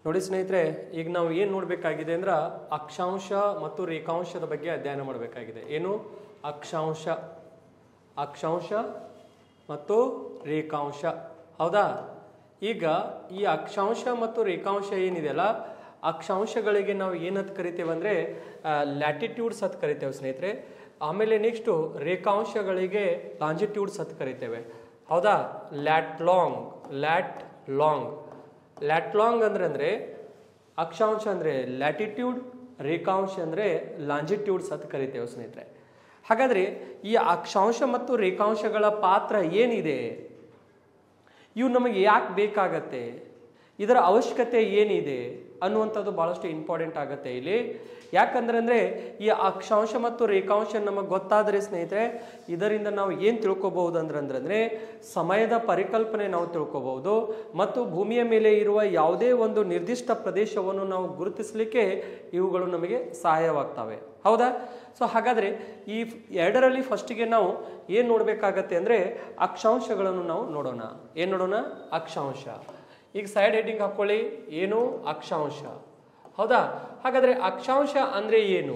ನೋಡಿ ಸ್ನೇಹಿತರೆ ಈಗ ನಾವು ಏನು ನೋಡಬೇಕಾಗಿದೆ ಅಂದ್ರೆ ಅಕ್ಷಾಂಶ ಮತ್ತು ರೇಖಾಂಶದ ಬಗ್ಗೆ ಅಧ್ಯಯನ ಮಾಡಬೇಕಾಗಿದೆ ಏನು ಅಕ್ಷಾಂಶ ಅಕ್ಷಾಂಶ ಮತ್ತು ರೇಖಾಂಶ ಹೌದಾ ಈಗ ಈ ಅಕ್ಷಾಂಶ ಮತ್ತು ರೇಖಾಂಶ ಏನಿದೆಯಲ್ಲ ಅಕ್ಷಾಂಶಗಳಿಗೆ ನಾವು ಏನಂತ ಕರಿತೇವೆ ಅಂದರೆ ಲ್ಯಾಟಿಟ್ಯೂಡ್ಸ್ ಅಂತ ಕರಿತೇವೆ ಸ್ನೇಹಿತರೆ ಆಮೇಲೆ ನೆಕ್ಸ್ಟು ರೇಖಾಂಶಗಳಿಗೆ ಲಾಂಜಿಟ್ಯೂಡ್ಸ್ ಅಂತ ಕರಿತೇವೆ ಹೌದಾ lat long lat long lat long ಅಂದ್ರೆ ಅಂದರೆ ಅಕ್ಷಾಂಶ ಅಂದರೆ ಲ್ಯಾಟಿಟ್ಯೂಡ್ ರೇಖಾಂಶ ಅಂದರೆ ಲಾಂಜಿಟ್ಯೂಡ್ಸ್ ಅಂತ ಕರಿತೇವೆ ಸ್ನೇಹಿತರೆ ಹಾಗಾದರೆ ಈ ಅಕ್ಷಾಂಶ ಮತ್ತು ರೇಖಾಂಶಗಳ ಪಾತ್ರ ಏನಿದೆ ಇವು ನಮಗೆ ಯಾಕೆ ಬೇಕಾಗತ್ತೆ ಇದರ ಅವಶ್ಯಕತೆ ಏನಿದೆ ಅನ್ನುವಂಥದ್ದು ಭಾಳಷ್ಟು ಇಂಪಾರ್ಟೆಂಟ್ ಆಗುತ್ತೆ ಇಲ್ಲಿ ಯಾಕಂದ್ರೆ ಅಂದರೆ ಈ ಅಕ್ಷಾಂಶ ಮತ್ತು ರೇಖಾಂಶ ನಮಗೆ ಗೊತ್ತಾದರೆ ಸ್ನೇಹಿತರೆ ಇದರಿಂದ ನಾವು ಏನು ತಿಳ್ಕೊಬಹುದು ಅಂದ್ರೆ ಅಂದ್ರೆ ಸಮಯದ ಪರಿಕಲ್ಪನೆ ನಾವು ತಿಳ್ಕೊಬಹುದು ಮತ್ತು ಭೂಮಿಯ ಮೇಲೆ ಇರುವ ಯಾವುದೇ ಒಂದು ನಿರ್ದಿಷ್ಟ ಪ್ರದೇಶವನ್ನು ನಾವು ಗುರುತಿಸಲಿಕ್ಕೆ ಇವುಗಳು ನಮಗೆ ಸಹಾಯವಾಗ್ತವೆ ಹೌದಾ ಸೊ ಹಾಗಾದರೆ ಈ ಎರಡರಲ್ಲಿ ಫಸ್ಟಿಗೆ ನಾವು ಏನು ನೋಡಬೇಕಾಗತ್ತೆ ಅಂದರೆ ಅಕ್ಷಾಂಶಗಳನ್ನು ನಾವು ನೋಡೋಣ ಏನು ನೋಡೋಣ ಅಕ್ಷಾಂಶ ಈಗ ಸೈಡ್ ಹೆಡ್ಡಿಂಗ್ ಹಾಕೊಳ್ಳಿ ಏನು ಅಕ್ಷಾಂಶ ಹೌದಾ ಹಾಗಾದ್ರೆ ಅಕ್ಷಾಂಶ ಅಂದ್ರೆ ಏನು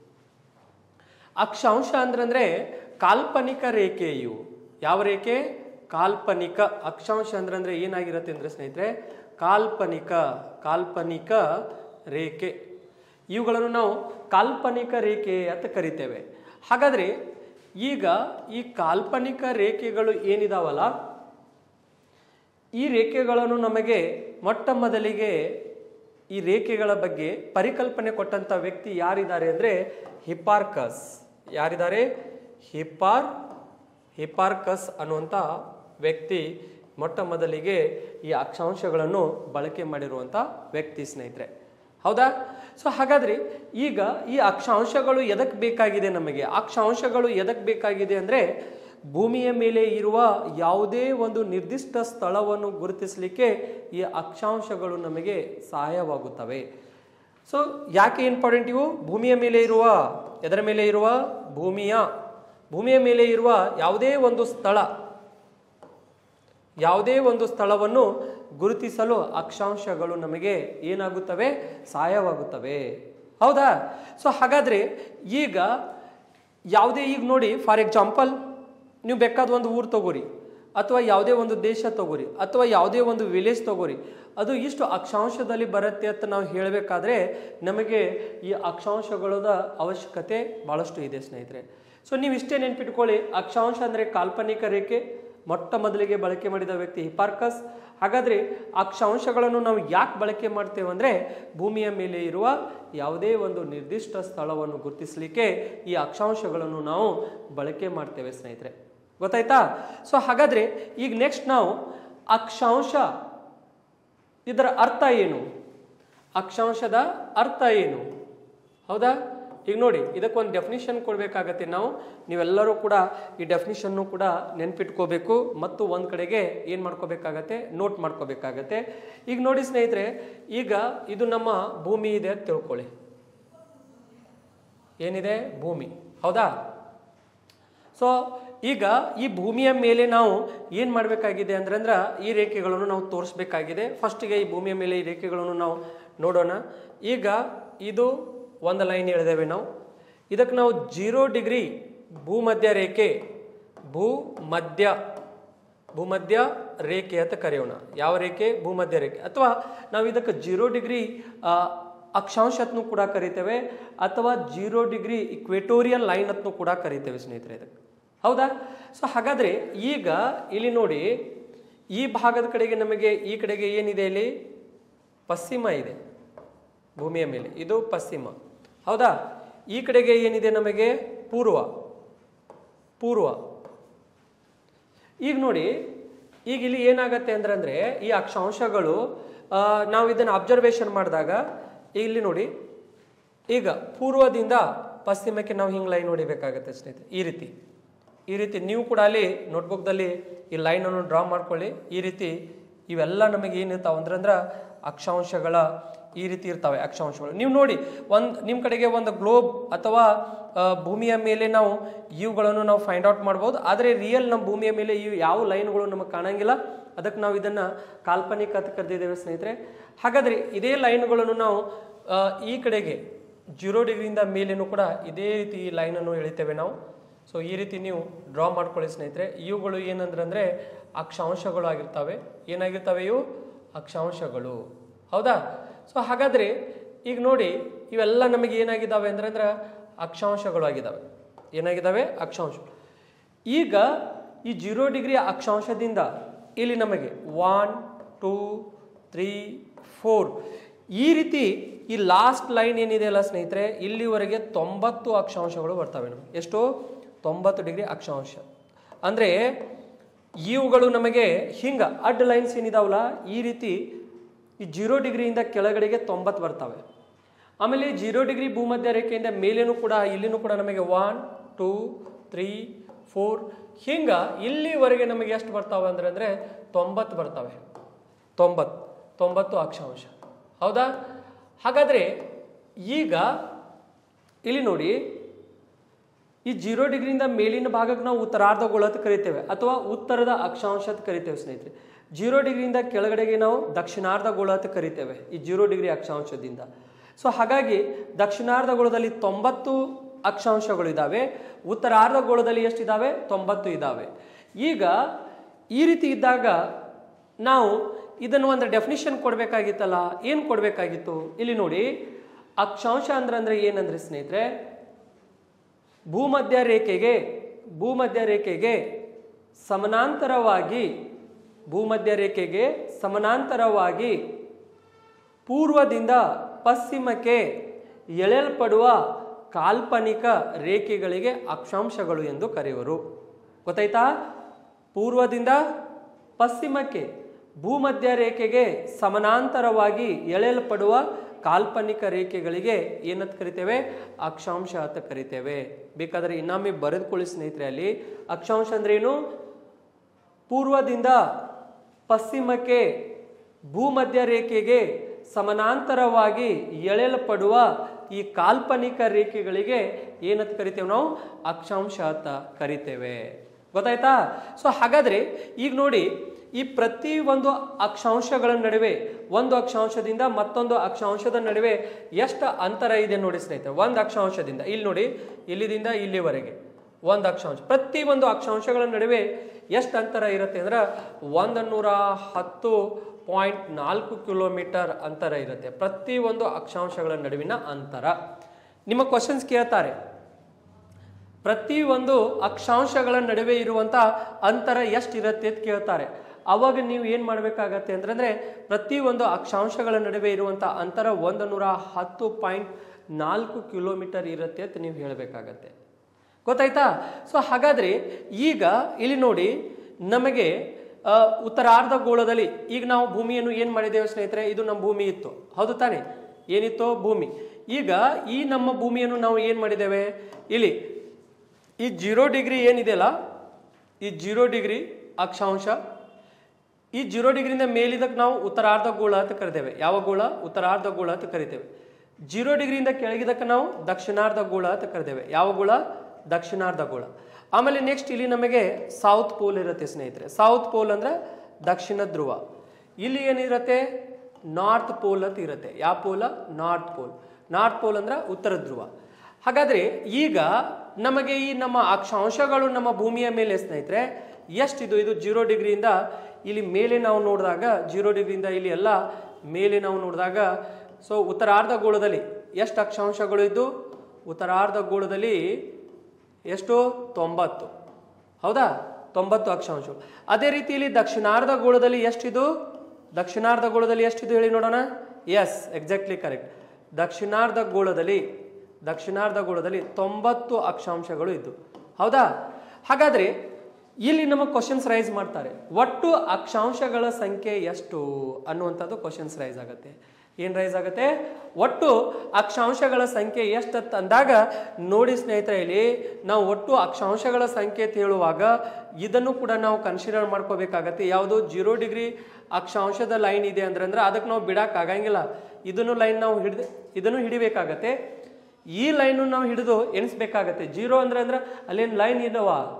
ಅಕ್ಷಾಂಶ ಅಂದ್ರೆ ಕಾಲ್ಪನಿಕ ರೇಖೆ ಇವು ಯಾವ ರೇಖೆ ಕಾಲ್ಪನಿಕ ಅಕ್ಷಾಂಶ ಅಂದ್ರೆ ಅಂದ್ರೆ ಏನಾಗಿರುತ್ತೆ ಅಂದ್ರೆ ಸ್ನೇಹಿತರೆ ಕಾಲ್ಪನಿಕ ಕಾಲ್ಪನಿಕ ರೇಖೆ ಇವುಗಳನ್ನು ನಾವು ಕಾಲ್ಪನಿಕ ರೇಖೆ ಅಂತ ಕರಿತೇವೆ ಹಾಗಾದ್ರೆ ಈಗ ಈ ಕಾಲ್ಪನಿಕ ರೇಖೆಗಳು ಏನಿದಾವಲ್ಲ ಈ ರೇಖೆಗಳನ್ನು ನಮಗೆ ಮೊಟ್ಟ ಮೊದಲಿಗೆ ಈ ರೇಖೆಗಳ ಬಗ್ಗೆ ಪರಿಕಲ್ಪನೆ ಕೊಟ್ಟಂತ ವ್ಯಕ್ತಿ ಯಾರಿದ್ದಾರೆ ಅಂದ್ರೆ ಹಿಪಾರ್ಕಸ್ ಯಾರಿದ್ದಾರೆ ಹಿಪಾರ್ ಹಿಪಾರ್ಕಸ್ ಅನ್ನುವಂಥ ವ್ಯಕ್ತಿ ಮೊಟ್ಟ ಮೊದಲಿಗೆ ಈ ಅಕ್ಷಾಂಶಗಳನ್ನು ಬಳಕೆ ಮಾಡಿರುವಂಥ ವ್ಯಕ್ತಿ ಸ್ನೇಹಿತರೆ ಹೌದಾ ಸೊ ಹಾಗಾದ್ರೆ ಈಗ ಈ ಅಕ್ಷಾಂಶಗಳು ಎದಕ್ಕೆ ಬೇಕಾಗಿದೆ ನಮಗೆ ಅಕ್ಷಾಂಶಗಳು ಎದಕ್ಕೆ ಬೇಕಾಗಿದೆ ಅಂದ್ರೆ ಭೂಮಿಯ ಮೇಲೆ ಇರುವ ಯಾವುದೇ ಒಂದು ನಿರ್ದಿಷ್ಟ ಸ್ಥಳವನ್ನು ಗುರುತಿಸಲಿಕ್ಕೆ ಈ ಅಕ್ಷಾಂಶಗಳು ನಮಗೆ ಸಹಾಯವಾಗುತ್ತವೆ ಸೊ ಯಾಕೆ ಇಂಪಾರ್ಟೆಂಟ್ ಇವು ಭೂಮಿಯ ಮೇಲೆ ಇರುವ ಎದರ ಮೇಲೆ ಇರುವ ಭೂಮಿಯ ಭೂಮಿಯ ಮೇಲೆ ಇರುವ ಯಾವುದೇ ಒಂದು ಸ್ಥಳ ಯಾವುದೇ ಒಂದು ಸ್ಥಳವನ್ನು ಗುರುತಿಸಲು ಅಕ್ಷಾಂಶಗಳು ನಮಗೆ ಏನಾಗುತ್ತವೆ ಸಹಾಯವಾಗುತ್ತವೆ ಹೌದಾ ಸೊ ಹಾಗಾದ್ರೆ ಈಗ ಯಾವುದೇ ಈಗ ನೋಡಿ ಫಾರ್ ಎಕ್ಸಾಂಪಲ್ ನೀವು ಬೇಕಾದ ಒಂದು ಊರು ತಗೋರಿ ಅಥವಾ ಯಾವುದೇ ಒಂದು ದೇಶ ತಗೋರಿ ಅಥವಾ ಯಾವುದೇ ಒಂದು ವಿಲೇಜ್ ತಗೋರಿ ಅದು ಇಷ್ಟು ಅಕ್ಷಾಂಶದಲ್ಲಿ ಬರುತ್ತೆ ಅಂತ ನಾವು ಹೇಳಬೇಕಾದ್ರೆ ನಮಗೆ ಈ ಅಕ್ಷಾಂಶಗಳದ ಅವಶ್ಯಕತೆ ಭಾಳಷ್ಟು ಇದೆ ಸ್ನೇಹಿತರೆ ಸೊ ನೀವು ಇಷ್ಟೇ ನೆನ್ಪಿಟ್ಕೊಳ್ಳಿ ಅಕ್ಷಾಂಶ ಅಂದರೆ ಕಾಲ್ಪನಿಕ ರೇಖೆ ಮೊಟ್ಟ ಮೊದಲಿಗೆ ಬಳಕೆ ಮಾಡಿದ ವ್ಯಕ್ತಿ ಹಿಪಾರ್ಕಸ್ ಹಾಗಾದ್ರೆ ಅಕ್ಷಾಂಶಗಳನ್ನು ನಾವು ಯಾಕೆ ಬಳಕೆ ಮಾಡ್ತೇವೆ ಅಂದರೆ ಭೂಮಿಯ ಮೇಲೆ ಇರುವ ಯಾವುದೇ ಒಂದು ನಿರ್ದಿಷ್ಟ ಸ್ಥಳವನ್ನು ಗುರುತಿಸಲಿಕ್ಕೆ ಈ ಅಕ್ಷಾಂಶಗಳನ್ನು ನಾವು ಬಳಕೆ ಮಾಡ್ತೇವೆ ಸ್ನೇಹಿತರೆ ಗೊತ್ತಾಯ್ತಾ ಸೊ ಹಾಗಾದ್ರೆ ಈಗ ನೆಕ್ಸ್ಟ್ ನಾವು ಅಕ್ಷಾಂಶ ಇದರ ಅರ್ಥ ಏನು ಅಕ್ಷಾಂಶದ ಅರ್ಥ ಏನು ಹೌದಾ ಈಗ ನೋಡಿ ಇದಕ್ಕೊಂದು ಡೆಫಿನಿಷನ್ ಕೊಡಬೇಕಾಗತ್ತೆ ನಾವು ನೀವೆಲ್ಲರೂ ಕೂಡ ಈ ಡೆಫಿನಿಷನ್ನು ಕೂಡ ನೆನ್ಪಿಟ್ಕೋಬೇಕು ಮತ್ತು ಒಂದು ಕಡೆಗೆ ಏನು ಮಾಡ್ಕೋಬೇಕಾಗತ್ತೆ ನೋಟ್ ಮಾಡ್ಕೋಬೇಕಾಗತ್ತೆ ಈಗ ನೋಡಿ ಸ್ನೇಹಿತರೆ ಈಗ ಇದು ನಮ್ಮ ಭೂಮಿ ಇದೆ ಅಂತ ತಿಳ್ಕೊಳ್ಳಿ ಏನಿದೆ ಭೂಮಿ ಹೌದಾ ಸೊ ಈಗ ಈ ಭೂಮಿಯ ಮೇಲೆ ನಾವು ಏನು ಮಾಡಬೇಕಾಗಿದೆ ಅಂದ್ರೆ ಅಂದ್ರೆ ಈ ರೇಖೆಗಳನ್ನು ನಾವು ತೋರಿಸ್ಬೇಕಾಗಿದೆ ಫಸ್ಟಿಗೆ ಈ ಭೂಮಿಯ ಮೇಲೆ ಈ ರೇಖೆಗಳನ್ನು ನಾವು ನೋಡೋಣ ಈಗ ಇದು ಒಂದು ಲೈನ್ ಹೇಳಿದೇವೆ ನಾವು ಇದಕ್ಕೆ ನಾವು ಜೀರೋ ಡಿಗ್ರಿ ಭೂಮಧ್ಯ ರೇಖೆ ಭೂಮಧ್ಯ ಭೂಮಧ್ಯ ರೇಖೆ ಅಂತ ಕರೆಯೋಣ ಯಾವ ರೇಖೆ ಭೂಮಧ್ಯ ರೇಖೆ ಅಥವಾ ನಾವು ಇದಕ್ಕೆ ಜೀರೋ ಡಿಗ್ರಿ ಅಕ್ಷಾಂಶತ್ನು ಕೂಡ ಕರಿತೇವೆ ಅಥವಾ ಜೀರೋ ಡಿಗ್ರಿ ಇಕ್ವೇಟೋರಿಯಲ್ ಲೈನ್ ಅತ್ನು ಕೂಡ ಕರಿತೇವೆ ಸ್ನೇಹಿತರೆ ಇದಕ್ಕೆ ಹೌದಾ ಸೊ ಹಾಗಾದ್ರೆ ಈಗ ಇಲ್ಲಿ ನೋಡಿ ಈ ಭಾಗದ ಕಡೆಗೆ ನಮಗೆ ಈ ಕಡೆಗೆ ಏನಿದೆ ಇಲ್ಲಿ ಪಶ್ಚಿಮ ಇದೆ ಭೂಮಿಯ ಮೇಲೆ ಇದು ಪಶ್ಚಿಮ ಹೌದಾ ಈ ಕಡೆಗೆ ಏನಿದೆ ನಮಗೆ ಪೂರ್ವ ಪೂರ್ವ ಈಗ ನೋಡಿ ಈಗ ಇಲ್ಲಿ ಏನಾಗತ್ತೆ ಅಂದ್ರೆ ಅಂದ್ರೆ ಈ ಅಕ್ಷಾಂಶಗಳು ಆ, ನಾವು ಇದನ್ನು ಅಬ್ಸರ್ವೇಷನ್ ಮಾಡಿದಾಗ ಇಲ್ಲಿ ನೋಡಿ ಈಗ ಪೂರ್ವದಿಂದ ಪಶ್ಚಿಮಕ್ಕೆ ನಾವು ಹಿಂಗೆ ಲೈನ್ ಹೊಡಿಬೇಕಾಗತ್ತೆ ಸ್ನೇಹಿತರೆ ಈ ರೀತಿ ಈ ರೀತಿ ನೀವು ಕೂಡ ಅಲ್ಲಿ ನೋಟ್ಬುಕ್ದಲ್ಲಿ ಈ ಲೈನನ್ನು ಡ್ರಾ ಮಾಡ್ಕೊಳ್ಳಿ ಈ ರೀತಿ ಇವೆಲ್ಲ ನಮಗೆ ಏನಿರ್ತಾವೆ ಅಂದ್ರೆ ಅಂದ್ರೆ ಅಕ್ಷಾಂಶಗಳ ಈ ರೀತಿ ಇರ್ತವೆ ಅಕ್ಷಾಂಶಗಳು ನೀವು ನೋಡಿ ಒಂದು ನಿಮ್ಮ ಕಡೆಗೆ ಒಂದು ಗ್ಲೋಬ್ ಅಥವಾ ಆ, ಭೂಮಿಯ ಮೇಲೆ ನಾವು ಇವುಗಳನ್ನು ನಾವು ಫೈಂಡ್ ಔಟ್ ಮಾಡ್ಬೋದು ಆದರೆ ರಿಯಲ್ ನಮ್ಮ ಭೂಮಿಯ ಮೇಲೆ ಇವು ಯಾವ ಲೈನ್ಗಳು ನಮಗೆ ಕಾಣಂಗಿಲ್ಲ ಅದಕ್ಕೆ ನಾವು ಇದನ್ನ ಕಾಲ್ಪನಿಕ ಅಂತ ಕರೆದಿದ್ದೇವೆ ಸ್ನೇಹಿತರೆ ಹಾಗಾದ್ರೆ ಇದೇ ಲೈನ್ಗಳನ್ನು ನಾವು ಆ, ಈ ಕಡೆಗೆ ಜೀರೋ ಡಿಗ್ರಿಯಿಂದ ಮೇಲೇನು ಕೂಡ ಇದೇ ರೀತಿ ಈ ಲೈನನ್ನು ಎಳಿತೇವೆ ನಾವು ಸೊ ಈ ರೀತಿ ನೀವು ಡ್ರಾ ಮಾಡ್ಕೊಳ್ಳಿ ಸ್ನೇಹಿತರೆ ಇವುಗಳು ಏನಂದ್ರೆ ಅಂದ್ರೆ ಅಕ್ಷಾಂಶಗಳು ಆಗಿರ್ತವೆ ಏನಾಗಿರ್ತವೆ ಇವು ಅಕ್ಷಾಂಶಗಳು ಹೌದಾ ಸೊ ಹಾಗಾದ್ರೆ ಈಗ ನೋಡಿ ಇವೆಲ್ಲ ನಮಗೆ ಏನಾಗಿದ್ದಾವೆ ಅಂದ್ರೆ ಅಂದ್ರೆ ಅಕ್ಷಾಂಶಗಳು ಆಗಿದ್ದಾವೆ ಏನಾಗಿದ್ದಾವೆ ಅಕ್ಷಾಂಶ ಈಗ ಈ ಜೀರೋ ಡಿಗ್ರಿ ಅಕ್ಷಾಂಶದಿಂದ ಇಲ್ಲಿ ನಮಗೆ ಒನ್ ಟೂ ತ್ರೀ ಫೋರ್ ಈ ರೀತಿ ಈ ಲಾಸ್ಟ್ ಲೈನ್ ಏನಿದೆ ಅಲ್ಲ ಸ್ನೇಹಿತರೆ ಇಲ್ಲಿವರೆಗೆ ತೊಂಬತ್ತು ಅಕ್ಷಾಂಶಗಳು ಬರ್ತವೆ ನಮಗೆ ಎಷ್ಟು ತೊಂಬತ್ತು ಡಿಗ್ರಿ ಅಕ್ಷಾಂಶ ಅಂದರೆ ಇವುಗಳು ನಮಗೆ ಹಿಂಗ ಅಡ್ ಲೈನ್ಸ್ ಏನಿದಾವಲ್ಲ ಈ ರೀತಿ ಈ ಜೀರೋ ಡಿಗ್ರಿಯಿಂದ ಕೆಳಗಡೆಗೆ ತೊಂಬತ್ತು ಬರ್ತವೆ ಆಮೇಲೆ ಜೀರೋ ಡಿಗ್ರಿ ಭೂಮಧ್ಯ ರೇಖೆಯಿಂದ ಮೇಲೇನು ಕೂಡ ಇಲ್ಲಿನೂ ಕೂಡ ನಮಗೆ ಒನ್ ಟೂ ತ್ರೀ ಫೋರ್ ಹಿಂಗ ಇಲ್ಲಿವರೆಗೆ ನಮಗೆ ಎಷ್ಟು ಬರ್ತಾವೆ ಅಂದ್ರೆ ಅಂದ್ರೆ ತೊಂಬತ್ತು ಬರ್ತವೆ ತೊಂಬತ್ತು ತೊಂಬತ್ತು ಅಕ್ಷಾಂಶ ಹೌದಾ ಹಾಗಾದ್ರೆ ಈಗ ಇಲ್ಲಿ ನೋಡಿ ಈ ಜೀರೋ ಡಿಗ್ರಿಯಿಂದ ಮೇಲಿನ ಭಾಗಕ್ಕೆ ನಾವು ಉತ್ತರಾರ್ಧಗೋಳ ಅಂತ ಕರಿತೇವೆ ಅಥವಾ ಉತ್ತರದ ಅಕ್ಷಾಂಶ ಅಂತ ಕರಿತೇವೆ ಸ್ನೇಹಿತರೆ ಜೀರೋ ಡಿಗ್ರಿಯಿಂದ ಕೆಳಗಡೆಗೆ ನಾವು ದಕ್ಷಿಣಾರ್ಧಗೋಳ ಅಂತ ಕರಿತೇವೆ ಈ ಜೀರೋ ಡಿಗ್ರಿ ಅಕ್ಷಾಂಶದಿಂದ ಸೊ ಹಾಗಾಗಿ ದಕ್ಷಿಣಾರ್ಧಗೋಳದಲ್ಲಿ ತೊಂಬತ್ತು ಅಕ್ಷಾಂಶಗಳು ಇದ್ದಾವೆ ಉತ್ತರಾರ್ಧಗೋಳದಲ್ಲಿ ಎಷ್ಟಿದ್ದಾವೆ ತೊಂಬತ್ತು ಇದ್ದಾವೆ ಈಗ ಈ ರೀತಿ ಇದ್ದಾಗ ನಾವು ಇದನ್ನು ಒಂದು ಡೆಫಿನಿಷನ್ ಕೊಡಬೇಕಾಗಿತ್ತಲ್ಲ ಏನು ಕೊಡಬೇಕಾಗಿತ್ತು ಇಲ್ಲಿ ನೋಡಿ ಅಕ್ಷಾಂಶ ಅಂದ್ರೆ ಅಂದ್ರೆ ಏನಂದ್ರೆ ಸ್ನೇಹಿತರೆ ಭೂಮಧ್ಯ ರೇಖೆಗೆ ಭೂಮಧ್ಯ ರೇಖೆಗೆ ಸಮಾನಾಂತರವಾಗಿ ಭೂಮಧ್ಯ ರೇಖೆಗೆ ಸಮಾನಾಂತರವಾಗಿ ಪೂರ್ವದಿಂದ ಪಶ್ಚಿಮಕ್ಕೆ ಎಳೆಯಲ್ಪಡುವ ಕಾಲ್ಪನಿಕ ರೇಖೆಗಳಿಗೆ ಅಕ್ಷಾಂಶಗಳು ಎಂದು ಕರೆಯುವರು ಗೊತ್ತಾಯ್ತಾ ಪೂರ್ವದಿಂದ ಪಶ್ಚಿಮಕ್ಕೆ ಭೂಮಧ್ಯ ರೇಖೆಗೆ ಸಮಾನಾಂತರವಾಗಿ ಎಳೆಯಲ್ಪಡುವ ಕಾಲ್ಪನಿಕ ರೇಖೆಗಳಿಗೆ ಏನಂತ ಕರಿತೇವೆ ಅಕ್ಷಾಂಶ ಅಂತ ಕರಿತೇವೆ ಬೇಕಾದ್ರೆ ಇನ್ನೊಮ್ಮೆ ಬರೆದುಕೊಳ್ಳಿ ಸ್ನೇಹಿತರೆ ಅಲ್ಲಿ ಅಕ್ಷಾಂಶ ಅಂದ್ರೆ ಏನು ಪೂರ್ವದಿಂದ ಪಶ್ಚಿಮಕ್ಕೆ ಭೂಮಧ್ಯ ರೇಖೆಗೆ ಸಮಾನಾಂತರವಾಗಿ ಎಳೆಯಲ್ಪಡುವ ಈ ಕಾಲ್ಪನಿಕ ರೇಖೆಗಳಿಗೆ ಏನಂತ ಕರಿತೇವೆ ನಾವು ಅಕ್ಷಾಂಶ ಅಂತ ಕರಿತೇವೆ ಗೊತ್ತಾಯ್ತಾ ಸೊ ಹಾಗಾದ್ರೆ ಈಗ ನೋಡಿ ಈ ಪ್ರತಿ ಒಂದು ಅಕ್ಷಾಂಶಗಳ ನಡುವೆ ಒಂದು ಅಕ್ಷಾಂಶದಿಂದ ಮತ್ತೊಂದು ಅಕ್ಷಾಂಶದ ನಡುವೆ ಎಷ್ಟು ಅಂತರ ಇದೆ ನೋಡಿ ಸ್ನೇಹಿತರೆ ಒಂದು ಅಕ್ಷಾಂಶದಿಂದ ಇಲ್ಲಿ ನೋಡಿ ಇಲ್ಲಿದಿಂದ ಇಲ್ಲಿವರೆಗೆ ಒಂದು ಅಕ್ಷಾಂಶ ಪ್ರತಿ ಒಂದು ಅಕ್ಷಾಂಶಗಳ ನಡುವೆ ಎಷ್ಟು ಅಂತರ ಇರುತ್ತೆ ಅಂದ್ರೆ ಒಂದು ನೂರ ಹತ್ತು ಪಾಯಿಂಟ್ ನಾಲ್ಕು ಕಿಲೋಮೀಟರ್ ಅಂತರ ಇರುತ್ತೆ ಪ್ರತಿ ಒಂದು ಅಕ್ಷಾಂಶಗಳ ನಡುವಿನ ಅಂತರ ನಿಮ್ಮ ಕ್ವಶನ್ಸ್ ಕೇಳ್ತಾರೆ ಪ್ರತಿ ಒಂದು ಅಕ್ಷಾಂಶಗಳ ನಡುವೆ ಇರುವಂತ ಅಂತರ ಎಷ್ಟಿರುತ್ತೆ ಅಂತ ಕೇಳ್ತಾರೆ ಅವಾಗ ನೀವು ಏನು ಮಾಡಬೇಕಾಗತ್ತೆ ಅಂತಂದ್ರೆ ಪ್ರತಿ ಒಂದು ಅಕ್ಷಾಂಶಗಳ ನಡುವೆ ಇರುವಂತ ಅಂತರ ಒಂದು ನೂರ ಹತ್ತು ಪಾಯಿಂಟ್ ನಾಲ್ಕು ಕಿಲೋಮೀಟರ್ ಇರುತ್ತೆ ಅಂತ ನೀವು ಹೇಳಬೇಕಾಗತ್ತೆ ಗೊತ್ತಾಯ್ತಾ ಸೊ ಹಾಗಾದ್ರೆ ಈಗ ಇಲ್ಲಿ ನೋಡಿ ನಮಗೆ ಆ, ಉತ್ತರಾರ್ಧ ಗೋಳದಲ್ಲಿ ಈಗ ನಾವು ಭೂಮಿಯನ್ನು ಏನು ಮಾಡಿದ್ದೇವೆ ಸ್ನೇಹಿತರೆ ಇದು ನಮ್ಮ ಭೂಮಿ ಇತ್ತು ಹೌದು ತಾನೇ ಏನಿತ್ತು ಭೂಮಿ ಈಗ ಈ ನಮ್ಮ ಭೂಮಿಯನ್ನು ನಾವು ಏನು ಮಾಡಿದ್ದೇವೆ ಇಲ್ಲಿ ಈ ಜೀರೋ ಡಿಗ್ರಿ ಏನಿದೆಯಲ್ಲ ಈ ಜೀರೋ ಡಿಗ್ರಿ ಅಕ್ಷಾಂಶ ಈ ಜೀರೋ ಡಿಗ್ರಿಯಿಂದ ಮೇಲಿದಕ್ಕೆ ನಾವು ಉತ್ತರಾರ್ಧ ಗೋಳ ಅಂತ ಕರಿತೇವೆ ಯಾವ ಗೋಳ ಉತ್ತರಾರ್ಧ ಗೋಳ ಅಂತ ಕರಿತೇವೆ ಜೀರೋ ಡಿಗ್ರಿಯಿಂದ ಕೆಳಗಿದಕ್ಕೆ ನಾವು ದಕ್ಷಿಣಾರ್ಧ ಗೋಳ ಅಂತ ಕರಿತೇವೆ ಯಾವ ಗೋಳ ದಕ್ಷಿಣಾರ್ಧ ಗೋಳ ಆಮೇಲೆ ನೆಕ್ಸ್ಟ್ ಇಲ್ಲಿ ನಮಗೆ ಸೌತ್ ಪೋಲ್ ಇರುತ್ತೆ ಸ್ನೇಹಿತರೆ ಸೌತ್ ಪೋಲ್ ಅಂದ್ರೆ ದಕ್ಷಿಣ ಧ್ರುವ ಇಲ್ಲಿ ಏನಿರುತ್ತೆ ನಾರ್ತ್ ಪೋಲ್ ಅಂತ ಇರುತ್ತೆ ಯಾವ ಪೋಲ ನಾರ್ತ್ ಪೋಲ್ ನಾರ್ತ್ ಪೋಲ್ ಅಂದ್ರೆ ಉತ್ತರ ಧ್ರುವ ಹಾಗಾದ್ರೆ ಈಗ ನಮಗೆ ಈ ನಮ್ಮ ಅಕ್ಷಾಂಶಗಳು ನಮ್ಮ ಭೂಮಿಯ ಮೇಲೆ ಸ್ನೇಹಿತರೆ ಎಷ್ಟಿದು ಇದು ಜೀರೋ ಡಿಗ್ರಿಯಿಂದ ಇಲ್ಲಿ ಮೇಲೆ ನಾವು ನೋಡಿದಾಗ ಜೀರೋ ಡಿಗ್ರಿಯಿಂದ ಇಲ್ಲಿ ಎಲ್ಲ ಮೇಲೆ ನಾವು ನೋಡಿದಾಗ ಸೊ ಉತ್ತರಾರ್ಧ ಗೋಳದಲ್ಲಿ ಎಷ್ಟು ಅಕ್ಷಾಂಶಗಳು ಇದ್ದು ಉತ್ತರಾರ್ಧ ಗೋಳದಲ್ಲಿ ಎಷ್ಟು ತೊಂಬತ್ತು ಹೌದಾ ತೊಂಬತ್ತು ಅಕ್ಷಾಂಶಗಳು ಅದೇ ರೀತಿಯಲ್ಲಿ ದಕ್ಷಿಣಾರ್ಧ ಗೋಳದಲ್ಲಿ ಎಷ್ಟಿದು ದಕ್ಷಿಣಾರ್ಧ ಗೋಳದಲ್ಲಿ ಎಷ್ಟಿದು ಹೇಳಿ ನೋಡೋಣ ಎಸ್ ಎಕ್ಸಾಕ್ಟ್ಲಿ ಕರೆಕ್ಟ್ ದಕ್ಷಿಣಾರ್ಧ ಗೋಳದಲ್ಲಿ ದಕ್ಷಿಣಾರ್ಧ ಗೋಳದಲ್ಲಿ ತೊಂಬತ್ತು ಅಕ್ಷಾಂಶಗಳು ಇದ್ದು ಹೌದಾ ಹಾಗಾದ್ರೆ ಇಲ್ಲಿ ನಮ್ಮ ಕ್ವಶನ್ಸ್ ರೈಸ್ ಮಾಡ್ತಾರೆ ಒಟ್ಟು ಅಕ್ಷಾಂಶಗಳ ಸಂಖ್ಯೆ ಎಷ್ಟು ಅನ್ನುವಂಥದ್ದು ಕ್ವಶನ್ಸ್ ರೈಸ್ ಆಗುತ್ತೆ ಏನ್ ರೈಸ್ ಆಗುತ್ತೆ ಒಟ್ಟು ಅಕ್ಷಾಂಶಗಳ ಸಂಖ್ಯೆ ಎಷ್ಟು ಅಂದಾಗ ನೋಡಿ ಸ್ನೇಹಿತರೆ ಇಲ್ಲಿ ನಾವು ಒಟ್ಟು ಅಕ್ಷಾಂಶಗಳ ಸಂಖ್ಯೆ ಅಂತ ಹೇಳುವಾಗ ಇದನ್ನು ಕೂಡ ನಾವು ಕನ್ಸಿಡರ್ ಮಾಡ್ಕೋಬೇಕಾಗತ್ತೆ ಯಾವುದು ಜೀರೋ ಡಿಗ್ರಿ ಅಕ್ಷಾಂಶದ ಲೈನ್ ಇದೆ ಅಂದ್ರೆ ಅಂದ್ರೆ ಅದಕ್ಕೆ ನಾವು ಬಿಡಕ್ ಆಗಂಗಿಲ್ಲ ಇದನ್ನು ಲೈನ್ ನಾವು ಹಿಡಿದು ಇದನ್ನು ಹಿಡಿಬೇಕಾಗತ್ತೆ ಈ ಲೈನ್ ನಾವು ಹಿಡಿದು ಎಣಿಸ್ಬೇಕಾಗತ್ತೆ ಜೀರೋ ಅಂದ್ರೆ ಅಂದ್ರೆ ಅಲ್ಲೇನು ಲೈನ್ ಇದಾವ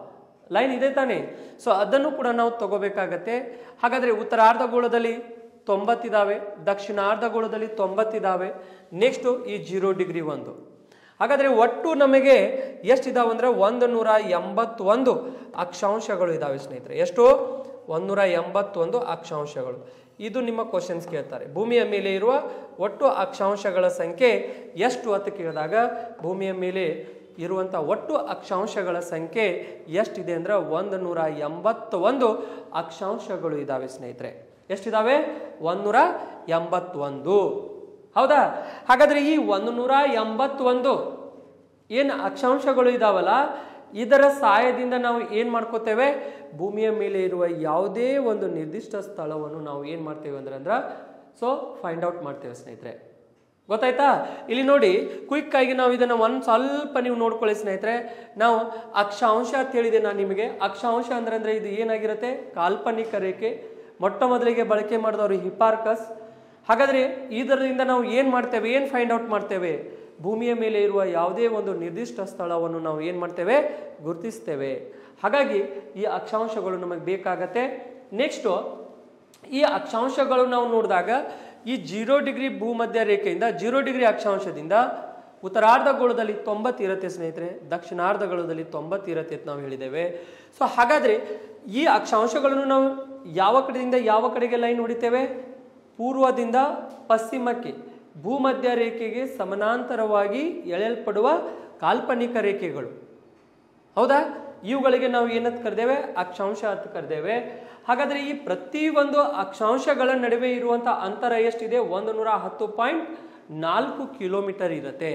ಲೈನ್ ಇದೆ ತಾನೇ ಸೊ ಅದನ್ನು ಕೂಡ ನಾವು ತಗೋಬೇಕಾಗತ್ತೆ ಹಾಗಾದ್ರೆ ಉತ್ತರಾರ್ಧಗೋಳದಲ್ಲಿ ತೊಂಬತ್ತಿದಾವೆ ದಕ್ಷಿಣಾರ್ಧಗೋಳದಲ್ಲಿ ತೊಂಬತ್ತಿದಾವೆ ನೆಕ್ಸ್ಟ್ ಈ ಜೀರೋ ಡಿಗ್ರಿ ಒಂದು ಹಾಗಾದ್ರೆ ಒಟ್ಟು ನಮಗೆ ಎಷ್ಟಿದಾವೆ ಅಂದ್ರೆ ಒಂದು ನೂರ ಎಂಬತ್ತೊಂದು ಅಕ್ಷಾಂಶಗಳು ಇದಾವೆ ಸ್ನೇಹಿತರೆ ಎಷ್ಟು ಒಂದೂರ ಎಂಬತ್ತೊಂದು ಅಕ್ಷಾಂಶಗಳು ಇದು ನಿಮ್ಮ ಕ್ವಶನ್ಸ್ ಕೇಳ್ತಾರೆ ಭೂಮಿಯ ಮೇಲೆ ಇರುವ ಒಟ್ಟು ಅಕ್ಷಾಂಶಗಳ ಸಂಖ್ಯೆ ಎಷ್ಟು ಅಂತ ಕೇಳಿದಾಗ ಭೂಮಿಯ ಮೇಲೆ ಇರುವಂಥ ಒಟ್ಟು ಅಕ್ಷಾಂಶಗಳ ಸಂಖ್ಯೆ ಎಷ್ಟಿದೆ ಅಂದ್ರೆ ಒಂದು ನೂರ ಎಂಬತ್ತೊಂದು ಅಕ್ಷಾಂಶಗಳು ಇದಾವೆ ಸ್ನೇಹಿತರೆ ಎಷ್ಟಿದಾವೆ ಒಂದೂರ ಎಂಬತ್ತೊಂದು ಹೌದಾ ಹಾಗಾದ್ರೆ ಈ ಒಂದು ನೂರ ಎಂಬತ್ತೊಂದು ಏನು ಅಕ್ಷಾಂಶಗಳು ಇದಾವಲ್ಲ ಇದರ ಸಹಾಯದಿಂದ ನಾವು ಏನು ಮಾಡ್ಕೋತೇವೆ ಭೂಮಿಯ ಮೇಲೆ ಇರುವ ಯಾವುದೇ ಒಂದು ನಿರ್ದಿಷ್ಟ ಸ್ಥಳವನ್ನು ನಾವು ಏನು ಮಾಡ್ತೇವೆ ಅಂದ್ರೆ ಅಂದ್ರೆ ಸೊ ಫೈಂಡ್ ಔಟ್ ಮಾಡ್ತೇವೆ ಸ್ನೇಹಿತರೆ ಗೊತ್ತಾಯ್ತಾ ಇಲ್ಲಿ ನೋಡಿ ಕ್ವಿಕ್ ಆಗಿ ನಾವು ಇದನ್ನ ಒಂದ್ ಸ್ವಲ್ಪ ನೀವು ನೋಡ್ಕೊಳ್ಳಿ ಸ್ನೇಹಿತರೆ ನಾವು ಅಕ್ಷಾಂಶ ಅಂತ ಹೇಳಿದೆ ನಾನು ನಿಮಗೆ ಅಕ್ಷಾಂಶ ಅಂದ್ರೆ ಅಂದ್ರೆ ಇದು ಏನಾಗಿರುತ್ತೆ ಕಾಲ್ಪನಿಕ ರೇಖೆ ಮೊಟ್ಟ ಮೊದಲಿಗೆ ಬಳಕೆ ಮಾಡಿದವರು ಹಿಪಾರ್ಕಸ್ ಹಾಗಾದ್ರೆ ಇದರಿಂದ ನಾವು ಏನ್ ಮಾಡ್ತೇವೆ ಏನ್ ಫೈಂಡ್ ಔಟ್ ಮಾಡ್ತೇವೆ ಭೂಮಿಯ ಮೇಲೆ ಇರುವ ಯಾವುದೇ ಒಂದು ನಿರ್ದಿಷ್ಟ ಸ್ಥಳವನ್ನು ನಾವು ಏನ್ ಮಾಡ್ತೇವೆ ಗುರುತಿಸ್ತೇವೆ ಹಾಗಾಗಿ ಈ ಅಕ್ಷಾಂಶಗಳು ನಮಗೆ ಬೇಕಾಗತ್ತೆ ನೆಕ್ಸ್ಟ್ ಈ ಅಕ್ಷಾಂಶಗಳು ನಾವು ನೋಡಿದಾಗ ಈ ಜೀರೋ ಡಿಗ್ರಿ ಭೂಮಧ್ಯ ರೇಖೆಯಿಂದ ಜೀರೋ ಡಿಗ್ರಿ ಅಕ್ಷಾಂಶದಿಂದ ಉತ್ತರಾರ್ಧಗೋಳದಲ್ಲಿ ತೊಂಬತ್ತಿರತ್ತೆ ಸ್ನೇಹಿತರೆ ದಕ್ಷಿಣಾರ್ಧಗೋಳದಲ್ಲಿ ತೊಂಬತ್ತಿರತ್ತೆ ಅಂತ ನಾವು ಹೇಳಿದ್ದೇವೆ ಸೊ ಹಾಗಾದ್ರೆ ಈ ಅಕ್ಷಾಂಶಗಳನ್ನು ನಾವು ಯಾವ ಕಡೆಯಿಂದ ಯಾವ ಕಡೆಗೆ ಲೈನ್ ಹೊಡಿತೇವೆ ಪೂರ್ವದಿಂದ ಪಶ್ಚಿಮಕ್ಕೆ ಭೂಮಧ್ಯ ರೇಖೆಗೆ ಸಮಾನಾಂತರವಾಗಿ ಎಳೆಯಲ್ಪಡುವ ಕಾಲ್ಪನಿಕ ರೇಖೆಗಳು ಹೌದಾ ಇವುಗಳಿಗೆ ನಾವು ಏನಂತ ಕರೆದೇವೆ ಅಕ್ಷಾಂಶ ಅಂತ ಕರೆದೇವೆ ಹಾಗಾದ್ರೆ ಈ ಪ್ರತಿ ಒಂದು ಅಕ್ಷಾಂಶಗಳ ನಡುವೆ ಇರುವಂತಹ ಅಂತರ ಎಷ್ಟಿದೆ ಒಂದು ನೂರ ಹತ್ತು ಪಾಯಿಂಟ್ ನಾಲ್ಕು ಕಿಲೋಮೀಟರ್ ಇರುತ್ತೆ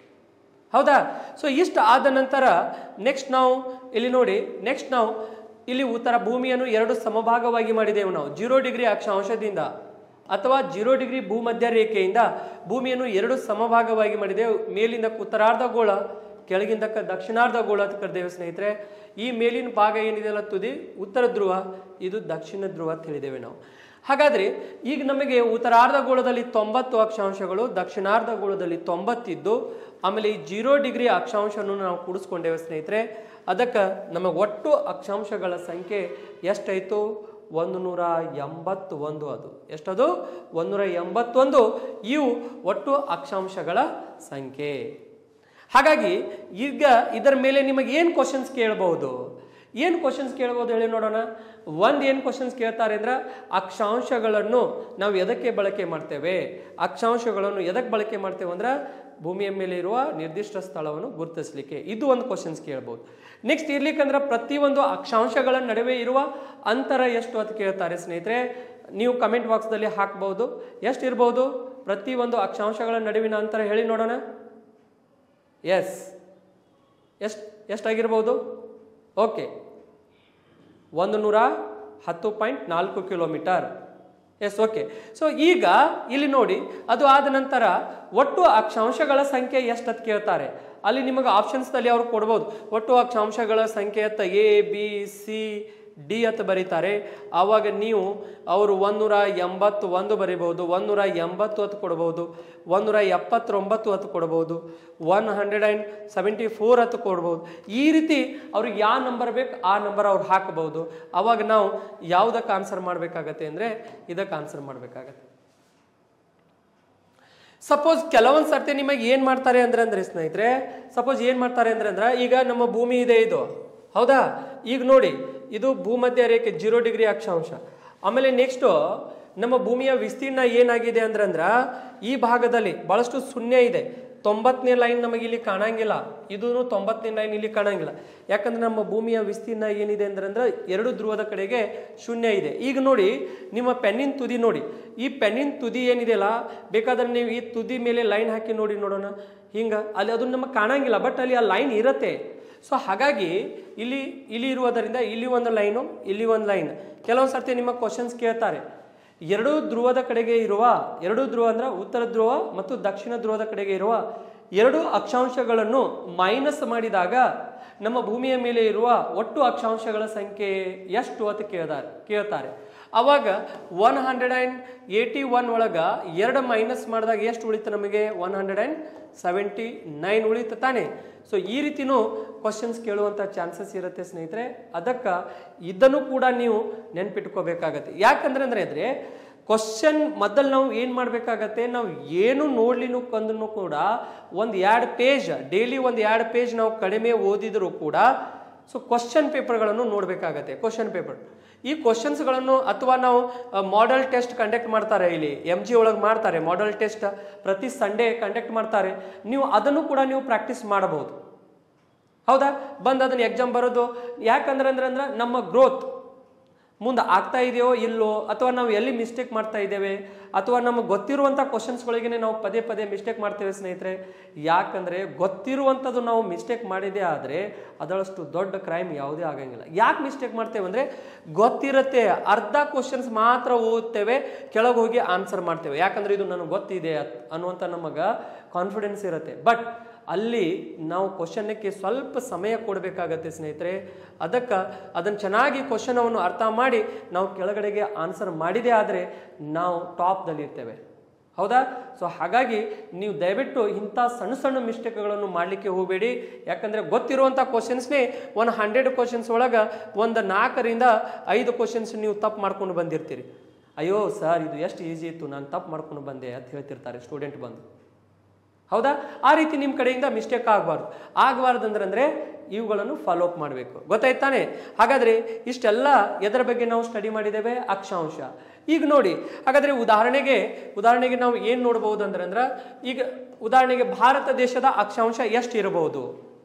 ಹೌದಾ ಸೊ ಇಷ್ಟು ಆದ ನಂತರ ನೆಕ್ಸ್ಟ್ ನಾವು ಇಲ್ಲಿ ನೋಡಿ ನೆಕ್ಸ್ಟ್ ನಾವು ಇಲ್ಲಿ ಉತ್ತರ ಭೂಮಿಯನ್ನು ಎರಡು ಸಮಭಾಗವಾಗಿ ಮಾಡಿದೆವು ನಾವು ಜೀರೋ ಡಿಗ್ರಿ ಅಕ್ಷಾಂಶದಿಂದ ಅಥವಾ ಜೀರೋ ಡಿಗ್ರಿ ಭೂಮಧ್ಯ ರೇಖೆಯಿಂದ ಭೂಮಿಯನ್ನು ಎರಡು ಸಮಭಾಗವಾಗಿ ಮಾಡಿದೆವು ಮೇಲಿಂದ ಉತ್ತರಾರ್ಧಗೋಳ ಕೆಳಗಿಂದ ಕ- ದಕ್ಷಿಣಾರ್ಧಗೋಳ ಅಂತ ಕರೆದೇವೆ ಸ್ನೇಹಿತರೆ ಈ ಮೇಲಿನ ಭಾಗ ಏನಿದೆಯಲ್ಲ ತುದಿ ಉತ್ತರ ಧ್ರುವ ಇದು ದಕ್ಷಿಣ ಧ್ರುವ ಅಂತ ಹೇಳಿದ್ದೇವೆ ನಾವು ಹಾಗಾದ್ರೆ ಈಗ ನಮಗೆ ಉತ್ತರಾರ್ಧಗೋಳದಲ್ಲಿ ತೊಂಬತ್ತು ಅಕ್ಷಾಂಶಗಳು ದಕ್ಷಿಣಾರ್ಧಗೋಳದಲ್ಲಿ ತೊಂಬತ್ತಿದ್ದು ಆಮೇಲೆ ಈ ಜೀರೋ ಡಿಗ್ರಿ ಅಕ್ಷಾಂಶವನ್ನು ನಾವು ಕೂಡಿಸ್ಕೊಂಡೇವೆ ಸ್ನೇಹಿತರೆ ಅದಕ್ಕೆ ನಮಗೆ ಒಟ್ಟು ಅಕ್ಷಾಂಶಗಳ ಸಂಖ್ಯೆ ಎಷ್ಟಾಯಿತು ಒಂದು ನೂರ ಎಂಬತ್ತೊಂದು ಅದು ಎಷ್ಟದು ಒಂದೂರ ಎಂಬತ್ತೊಂದು ಇವು ಒಟ್ಟು ಅಕ್ಷಾಂಶಗಳ ಸಂಖ್ಯೆ ಹಾಗಾಗಿ ಈಗ ಇದರ ಮೇಲೆ ನಿಮಗೆ ಏನು ಕ್ವಶನ್ಸ್ ಕೇಳಬಹುದು ಏನು ಕ್ವಶನ್ಸ್ ಕೇಳ್ಬೋದು ಹೇಳಿ ನೋಡೋಣ ಒಂದು ಏನು ಕ್ವಶನ್ಸ್ ಕೇಳ್ತಾರೆ ಅಂದ್ರೆ ಅಕ್ಷಾಂಶಗಳನ್ನು ನಾವು ಎದಕ್ಕೆ ಬಳಕೆ ಮಾಡ್ತೇವೆ ಅಕ್ಷಾಂಶಗಳನ್ನು ಎದಕ್ಕೆ ಬಳಕೆ ಮಾಡ್ತೇವೆ ಅಂದ್ರೆ ಭೂಮಿಯ ಮೇಲೆ ಇರುವ ನಿರ್ದಿಷ್ಟ ಸ್ಥಳವನ್ನು ಗುರುತಿಸಲಿಕ್ಕೆ ಇದು ಒಂದು ಕ್ವಶನ್ಸ್ ಕೇಳ್ಬೋದು ನೆಕ್ಸ್ಟ್ ಇರ್ಲಿಕ್ಕಂದ್ರೆ ಪ್ರತಿಯೊಂದು ಅಕ್ಷಾಂಶಗಳ ನಡುವೆ ಇರುವ ಅಂತರ ಎಷ್ಟು ಅಂತ ಕೇಳ್ತಾರೆ ಸ್ನೇಹಿತರೆ ನೀವು ಕಮೆಂಟ್ ಬಾಕ್ಸ್ದಲ್ಲಿ ಹಾಕ್ಬಹುದು ಎಷ್ಟು ಇರ್ಬೋದು ಪ್ರತಿಯೊಂದು ಅಕ್ಷಾಂಶಗಳ ನಡುವಿನ ಅಂತರ ಹೇಳಿ ನೋಡೋಣ ಎಸ್ ಎಷ್ಟು ಎಷ್ಟಾಗಿರ್ಬೋದು ಓಕೆ ಒಂದು ನೂರ ಹತ್ತು ಪಾಯಿಂಟ್ ನಾಲ್ಕು ಕಿಲೋಮೀಟರ್ ಎಸ್ ಓಕೆ ಸೊ ಈಗ ಇಲ್ಲಿ ನೋಡಿ ಅದು ಆದ ನಂತರ ಒಟ್ಟು ಅಕ್ಷಾಂಶಗಳ ಸಂಖ್ಯೆ ಎಷ್ಟು ಅಂತ ಕೇಳ್ತಾರೆ ಅಲ್ಲಿ ನಿಮಗೆ ಆಪ್ಷನ್ಸ್ದಲ್ಲಿ ಅವ್ರು ಕೊಡ್ಬೋದು ಒಟ್ಟು ಅಕ್ಷಾಂಶಗಳ ಸಂಖ್ಯೆ ಅಂತ ಎ ಬಿ ಸಿ ಡಿ ಅಂತ ಬರೀತಾರೆ ಆವಾಗ ನೀವು ಅವರು ಒಂದೂರ ಎಂಬತ್ತು ಒಂದು ಬರೀಬಹುದು ಒಂದೂರ ಎಂಬತ್ತು ಹತ್ತು ಕೊಡ್ಬೋದು ಒಂದೂರ ಎಪ್ಪತ್ತೊಂಬತ್ತು ಹತ್ತು ಕೊಡ್ಬೋದು one hundred and seventy four ಹತ್ತು ಕೊಡ್ಬೋದು ಈ ರೀತಿ ಅವ್ರಿಗೆ ಯಾವ ನಂಬರ್ ಬೇಕು ಆ ನಂಬರ್ ಅವ್ರು ಹಾಕಬಹುದು ಅವಾಗ ನಾವು ಯಾವುದಕ್ಕೆ ಆನ್ಸರ್ ಮಾಡಬೇಕಾಗತ್ತೆ ಅಂದರೆ ಇದಕ್ಕೆ ಆನ್ಸರ್ ಮಾಡಬೇಕಾಗತ್ತೆ ಸಪೋಸ್ ಕೆಲವೊಂದು ಸರ್ತಿ ನಿಮಗೆ ಏನು ಮಾಡ್ತಾರೆ ಅಂದ್ರೆ ಅಂದ್ರೆ ಸ್ನೇಹಿತರೆ ಸಪೋಸ್ ಏನು ಮಾಡ್ತಾರೆ ಅಂದ್ರೆ ಅಂದ್ರೆ ಈಗ ನಮ್ಮ ಭೂಮಿ ಇದೆ ಇದು ಹೌದಾ ಈಗ ನೋಡಿ ಇದು ಭೂಮಧ್ಯ ರೇಖೆ ಜೀರೋ ಡಿಗ್ರಿ ಅಕ್ಷಾಂಶ ಆಮೇಲೆ ನೆಕ್ಸ್ಟು ನಮ್ಮ ಭೂಮಿಯ ವಿಸ್ತೀರ್ಣ ಏನಾಗಿದೆ ಅಂದ್ರೆ ಅಂದ್ರ ಈ ಭಾಗದಲ್ಲಿ ಬಹಳಷ್ಟು ಶೂನ್ಯ ಇದೆ ತೊಂಬತ್ತನೇ ಲೈನ್ ನಮಗೆ ಇಲ್ಲಿ ಕಾಣಂಗಿಲ್ಲ ಇದೂ ತೊಂಬತ್ತನೇ ಲೈನ್ ಇಲ್ಲಿ ಕಾಣಂಗಿಲ್ಲ ಯಾಕಂದ್ರೆ ನಮ್ಮ ಭೂಮಿಯ ವಿಸ್ತೀರ್ಣ ಏನಿದೆ ಅಂದ್ರೆ ಅಂದ್ರೆ ಎರಡು ಧ್ರುವದ ಕಡೆಗೆ ಶೂನ್ಯ ಇದೆ ಈಗ ನೋಡಿ ನಿಮ್ಮ ಪೆನ್ನಿನ ತುದಿ ನೋಡಿ ಈ ಪೆನ್ನಿನ ತುದಿ ಏನಿದೆಯಲ್ಲ ಬೇಕಾದ್ರೆ ನೀವು ಈ ತುದಿ ಮೇಲೆ ಲೈನ್ ಹಾಕಿ ನೋಡಿ ನೋಡೋಣ ಹಿಂಗ ಅಲ್ಲಿ ಅದು ನಮಗೆ ಕಾಣಂಗಿಲ್ಲ ಬಟ್ ಅಲ್ಲಿ ಆ ಲೈನ್ ಇರತ್ತೆ ಸೊ ಹಾಗಾಗಿ ಇಲ್ಲಿ ಇಲ್ಲಿ ಇರುವುದರಿಂದ ಇಲ್ಲಿ ಒಂದು ಲೈನು ಇಲ್ಲಿ ಒಂದು ಲೈನ್ ಕೆಲವೊಂದು ಸರ್ತಿ ನಿಮ್ಮ ಕ್ವಶನ್ಸ್ ಕೇಳ್ತಾರೆ ಎರಡೂ ಧ್ರುವದ ಕಡೆಗೆ ಇರುವ ಎರಡು ಧ್ರುವ ಅಂದ್ರೆ ಉತ್ತರ ಧ್ರುವ ಮತ್ತು ದಕ್ಷಿಣ ಧ್ರುವದ ಕಡೆಗೆ ಇರುವ ಎರಡು ಅಕ್ಷಾಂಶಗಳನ್ನು ಮೈನಸ್ ಮಾಡಿದಾಗ ನಮ್ಮ ಭೂಮಿಯ ಮೇಲೆ ಇರುವ ಒಟ್ಟು ಅಕ್ಷಾಂಶಗಳ ಸಂಖ್ಯೆ ಎಷ್ಟು ಅಂತ ಕೇಳ್ತಾರೆ ಕೇಳ್ತಾರೆ ಅವಾಗ one hundred and eighty one ಒಳಗೆ ಎರಡು ಮೈನಸ್ ಮಾಡಿದಾಗ ಎಷ್ಟು ಉಳಿತು ನಮಗೆ one hundred and seventy nine ಉಳಿತು ತಾನೆ ಸೊ ಈ ರೀತಿನೂ ಕ್ವಶನ್ಸ್ ಕೇಳುವಂಥ ಚಾನ್ಸಸ್ ಇರುತ್ತೆ ಸ್ನೇಹಿತರೆ ಅದಕ್ಕೆ ಇದನ್ನು ಕೂಡ ನೀವು ನೆನ್ಪಿಟ್ಕೋಬೇಕಾಗತ್ತೆ ಯಾಕಂದ್ರೆ ಅಂದ್ರೆ ಅಂದ್ರೆ ಕ್ವಶನ್ ಮೊದಲು ನಾವು ಏನು ಮಾಡಬೇಕಾಗತ್ತೆ ನಾವು ಏನು ನೋಡ್ಲಿನೂ ಕಂದ್ರೂ ಕೂಡ ಒಂದು ಎರಡು ಪೇಜ್ ಡೈಲಿ ಒಂದು ಎರಡು ಪೇಜ್ ನಾವು ಕಡಿಮೆ ಓದಿದರೂ ಕೂಡ ಸೊ ಕ್ವಶನ್ ಪೇಪರ್ಗಳನ್ನು ನೋಡಬೇಕಾಗತ್ತೆ ಕ್ವಶನ್ ಪೇಪರ್ ಈ ಕ್ವಶನ್ಸ್ಗಳನ್ನು ಅಥವಾ ನಾವು ಮಾಡೆಲ್ ಟೆಸ್ಟ್ ಕಂಡಕ್ಟ್ ಮಾಡ್ತಾರೆ ಇಲ್ಲಿ ಎಮ್ ಜಿ ಒಳಗೆ ಮಾಡ್ತಾರೆ ಮಾಡೆಲ್ ಟೆಸ್ಟ್ ಪ್ರತಿ ಸಂಡೇ ಕಂಡಕ್ಟ್ ಮಾಡ್ತಾರೆ ನೀವು ಅದನ್ನು ಕೂಡ ನೀವು ಪ್ರಾಕ್ಟೀಸ್ ಮಾಡಬಹುದು ಹೌದಾ ಬಂದು ಅದನ್ನ ಎಕ್ಸಾಮ್ ಬರೋದು ಯಾಕಂದ್ರೆ ಅಂದ್ರೆ ಅಂದ್ರೆ ನಮ್ಮ ಗ್ರೋತ್ ಮುಂದೆ ಆಗ್ತಾ ಇದೆಯೋ ಇಲ್ಲೋ ಅಥವಾ ನಾವು ಎಲ್ಲಿ ಮಿಸ್ಟೇಕ್ ಮಾಡ್ತಾ ಇದ್ದೇವೆ ಅಥವಾ ನಮಗೆ ಗೊತ್ತಿರುವಂಥ ಕ್ವಶನ್ಸ್ಗಳಿಗೆ ನಾವು ಪದೇ ಪದೇ ಮಿಸ್ಟೇಕ್ ಮಾಡ್ತೇವೆ ಸ್ನೇಹಿತರೆ ಯಾಕಂದರೆ ಗೊತ್ತಿರುವಂಥದ್ದು ನಾವು ಮಿಸ್ಟೇಕ್ ಮಾಡಿದೆ ಆದರೆ ಅದರಷ್ಟು ದೊಡ್ಡ ಕ್ರೈಮ್ ಯಾವುದೇ ಆಗಂಗಿಲ್ಲ ಯಾಕೆ ಮಿಸ್ಟೇಕ್ ಮಾಡ್ತೇವೆ ಅಂದರೆ ಗೊತ್ತಿರುತ್ತೆ ಅರ್ಧ ಕ್ವಶನ್ಸ್ ಮಾತ್ರ ಓದ್ತೇವೆ ಕೆಳಗೆ ಹೋಗಿ ಆನ್ಸರ್ ಮಾಡ್ತೇವೆ ಯಾಕಂದ್ರೆ ಇದು ನನಗೆ ಗೊತ್ತಿದೆ ಅತ್- ಅನ್ನುವಂಥ ನಮಗೆ ಕಾನ್ಫಿಡೆನ್ಸ್ ಇರುತ್ತೆ ಬಟ್ ಅಲ್ಲಿ ನಾವು ಕ್ವಶನ್ಕ್ಕೆ ಸ್ವಲ್ಪ ಸಮಯ ಕೊಡಬೇಕಾಗತ್ತೆ ಸ್ನೇಹಿತರೆ ಅದಕ್ಕೆ ಅದನ್ನು ಚೆನ್ನಾಗಿ ಕ್ವಶನವನ್ನು ಅರ್ಥ ಮಾಡಿ ನಾವು ಕೆಳಗಡೆಗೆ ಆನ್ಸರ್ ಮಾಡಿದೆ ಆದರೆ ನಾವು ಟಾಪ್ದಲ್ಲಿ ಇರ್ತೇವೆ ಹೌದಾ ಸೊ ಹಾಗಾಗಿ ನೀವು ದಯವಿಟ್ಟು ಇಂಥ ಸಣ್ಣ ಸಣ್ಣ ಮಿಸ್ಟೇಕ್ಗಳನ್ನು ಮಾಡಲಿಕ್ಕೆ ಹೋಗಬೇಡಿ ಯಾಕಂದರೆ ಗೊತ್ತಿರುವಂಥ ಕ್ವಶನ್ಸ್ನೇ ಒಂದು ಹಂಡ್ರೆಡ್ ಕ್ವಶನ್ಸ್ ಒಳಗೆ ಒಂದು ನಾಲ್ಕರಿಂದ ಐದು ಕ್ವಶನ್ಸ್ ನೀವು ತಪ್ಪು ಮಾಡ್ಕೊಂಡು ಬಂದಿರ್ತೀರಿ ಅಯ್ಯೋ ಸರ್ ಇದು ಎಷ್ಟು ಈಸಿ ಇತ್ತು ನಾನು ತಪ್ಪು ಮಾಡ್ಕೊಂಡು ಬಂದೆ ಅಂತ ಹೇಳ್ತಿರ್ತಾರೆ ಸ್ಟೂಡೆಂಟ್ ಬಂದು ಹೌದಾ ಆ ರೀತಿ ನಿಮ್ಮ ಕಡೆಯಿಂದ ಮಿಸ್ಟೇಕ್ ಆಗಬಾರ್ದು ಆಗಬಾರ್ದು ಅಂದ್ರೆ ಅಂದ್ರೆ ಇವುಗಳನ್ನು ಫಾಲೋ ಅಪ್ ಮಾಡಬೇಕು ಗೊತ್ತಾಯ್ತಾನೆ ಹಾಗಾದ್ರೆ ಇಷ್ಟೆಲ್ಲ ಎದರ ಬಗ್ಗೆ ನಾವು ಸ್ಟಡಿ ಮಾಡಿದ್ದೇವೆ ಅಕ್ಷಾಂಶ ಈಗ ನೋಡಿ ಹಾಗಾದ್ರೆ ಉದಾಹರಣೆಗೆ ಉದಾಹರಣೆಗೆ ನಾವು ಏನು ನೋಡ್ಬೋದು ಅಂದ್ರೆ ಅಂದ್ರೆ ಈಗ ಉದಾಹರಣೆಗೆ ಭಾರತ ದೇಶದ ಅಕ್ಷಾಂಶ ಎಷ್ಟು ಇರಬಹುದು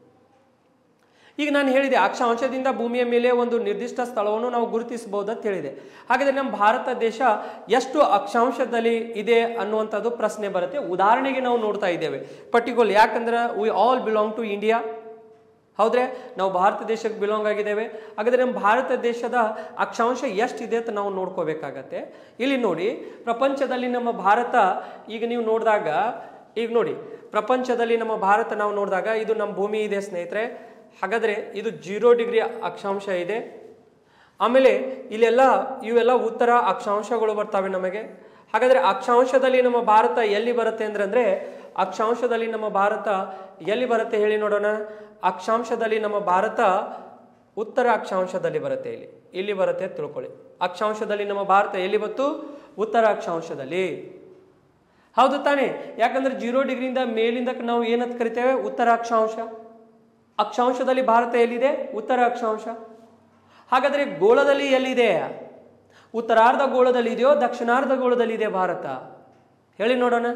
ಈಗ ನಾನು ಹೇಳಿದೆ ಅಕ್ಷಾಂಶದಿಂದ ಭೂಮಿಯ ಮೇಲೆ ಒಂದು ನಿರ್ದಿಷ್ಟ ಸ್ಥಳವನ್ನು ನಾವು ಗುರುತಿಸಬಹುದು ಅಂತ ಹೇಳಿದೆ ಹಾಗಾದ್ರೆ ನಮ್ಮ ಭಾರತ ದೇಶ ಎಷ್ಟು ಅಕ್ಷಾಂಶದಲ್ಲಿ ಇದೆ ಅನ್ನುವಂಥದ್ದು ಪ್ರಶ್ನೆ ಬರುತ್ತೆ ಉದಾಹರಣೆಗೆ ನಾವು ನೋಡ್ತಾ ಇದ್ದೇವೆ ಪರ್ಟಿಕ್ಯುಲರ್ ಯಾಕಂದ್ರೆ we all belong to India ಹೌದ್ರೆ ನಾವು ಭಾರತ ದೇಶಕ್ಕೆ ಬಿಲಾಂಗ್ ಆಗಿದ್ದೇವೆ ಹಾಗಾದ್ರೆ ನಮ್ಮ ಭಾರತ ದೇಶದ ಅಕ್ಷಾಂಶ ಎಷ್ಟಿದೆ ಅಂತ ನಾವು ನೋಡ್ಕೋಬೇಕಾಗತ್ತೆ ಇಲ್ಲಿ ನೋಡಿ ಪ್ರಪಂಚದಲ್ಲಿ ನಮ್ಮ ಭಾರತ ಈಗ ನೀವು ನೋಡಿದಾಗ ಈಗ ನೋಡಿ ಪ್ರಪಂಚದಲ್ಲಿ ನಮ್ಮ ಭಾರತ ನಾವು ನೋಡಿದಾಗ ಇದು ನಮ್ಮ ಭೂಮಿ ಇದೆ ಸ್ನೇಹಿತರೆ ಹಾಗಾದ್ರೆ ಇದು ಜೀರೋ ಡಿಗ್ರಿ ಅಕ್ಷಾಂಶ ಇದೆ ಆಮೇಲೆ ಇಲ್ಲೆಲ್ಲ ಇವೆಲ್ಲ ಉತ್ತರ ಅಕ್ಷಾಂಶಗಳು ಬರ್ತವೆ ನಮಗೆ ಹಾಗಾದ್ರೆ ಅಕ್ಷಾಂಶದಲ್ಲಿ ನಮ್ಮ ಭಾರತ ಎಲ್ಲಿ ಬರುತ್ತೆ ಅಂದ್ರೆ ಅಂದ್ರೆ ಅಕ್ಷಾಂಶದಲ್ಲಿ ನಮ್ಮ ಭಾರತ ಎಲ್ಲಿ ಬರುತ್ತೆ ಹೇಳಿ ನೋಡೋಣ ಅಕ್ಷಾಂಶದಲ್ಲಿ ನಮ್ಮ ಭಾರತ ಉತ್ತರ ಅಕ್ಷಾಂಶದಲ್ಲಿ ಬರುತ್ತೆ ಇಲ್ಲಿ ಇಲ್ಲಿ ಬರುತ್ತೆ ಅಂತ ತಿಳ್ಕೊಳ್ಳಿ ಅಕ್ಷಾಂಶದಲ್ಲಿ ನಮ್ಮ ಭಾರತ ಎಲ್ಲಿ ಬಂತು ಉತ್ತರ ಅಕ್ಷಾಂಶದಲ್ಲಿ ಹೌದು ತಾನೇ ಯಾಕಂದ್ರೆ ಜೀರೋ ಡಿಗ್ರಿಯಿಂದ ಮೇಲಿಂದ ನಾವು ಏನಂತ ಕರಿತೇವೆ ಉತ್ತರ ಅಕ್ಷಾಂಶ ಅಕ್ಷಾಂಶದಲ್ಲಿ ಭಾರತ ಎಲ್ಲಿದೆ ಉತ್ತರ ಅಕ್ಷಾಂಶ ಹಾಗಾದ್ರೆ ಗೋಳದಲ್ಲಿ ಎಲ್ಲಿದೆ ಉತ್ತರಾರ್ಧ ಗೋಳದಲ್ಲಿ ಇದೆಯೋ ದಕ್ಷಿಣಾರ್ಧ ಗೋಳದಲ್ಲಿ ಇದೆ ಭಾರತ ಹೇಳಿ ನೋಡೋಣ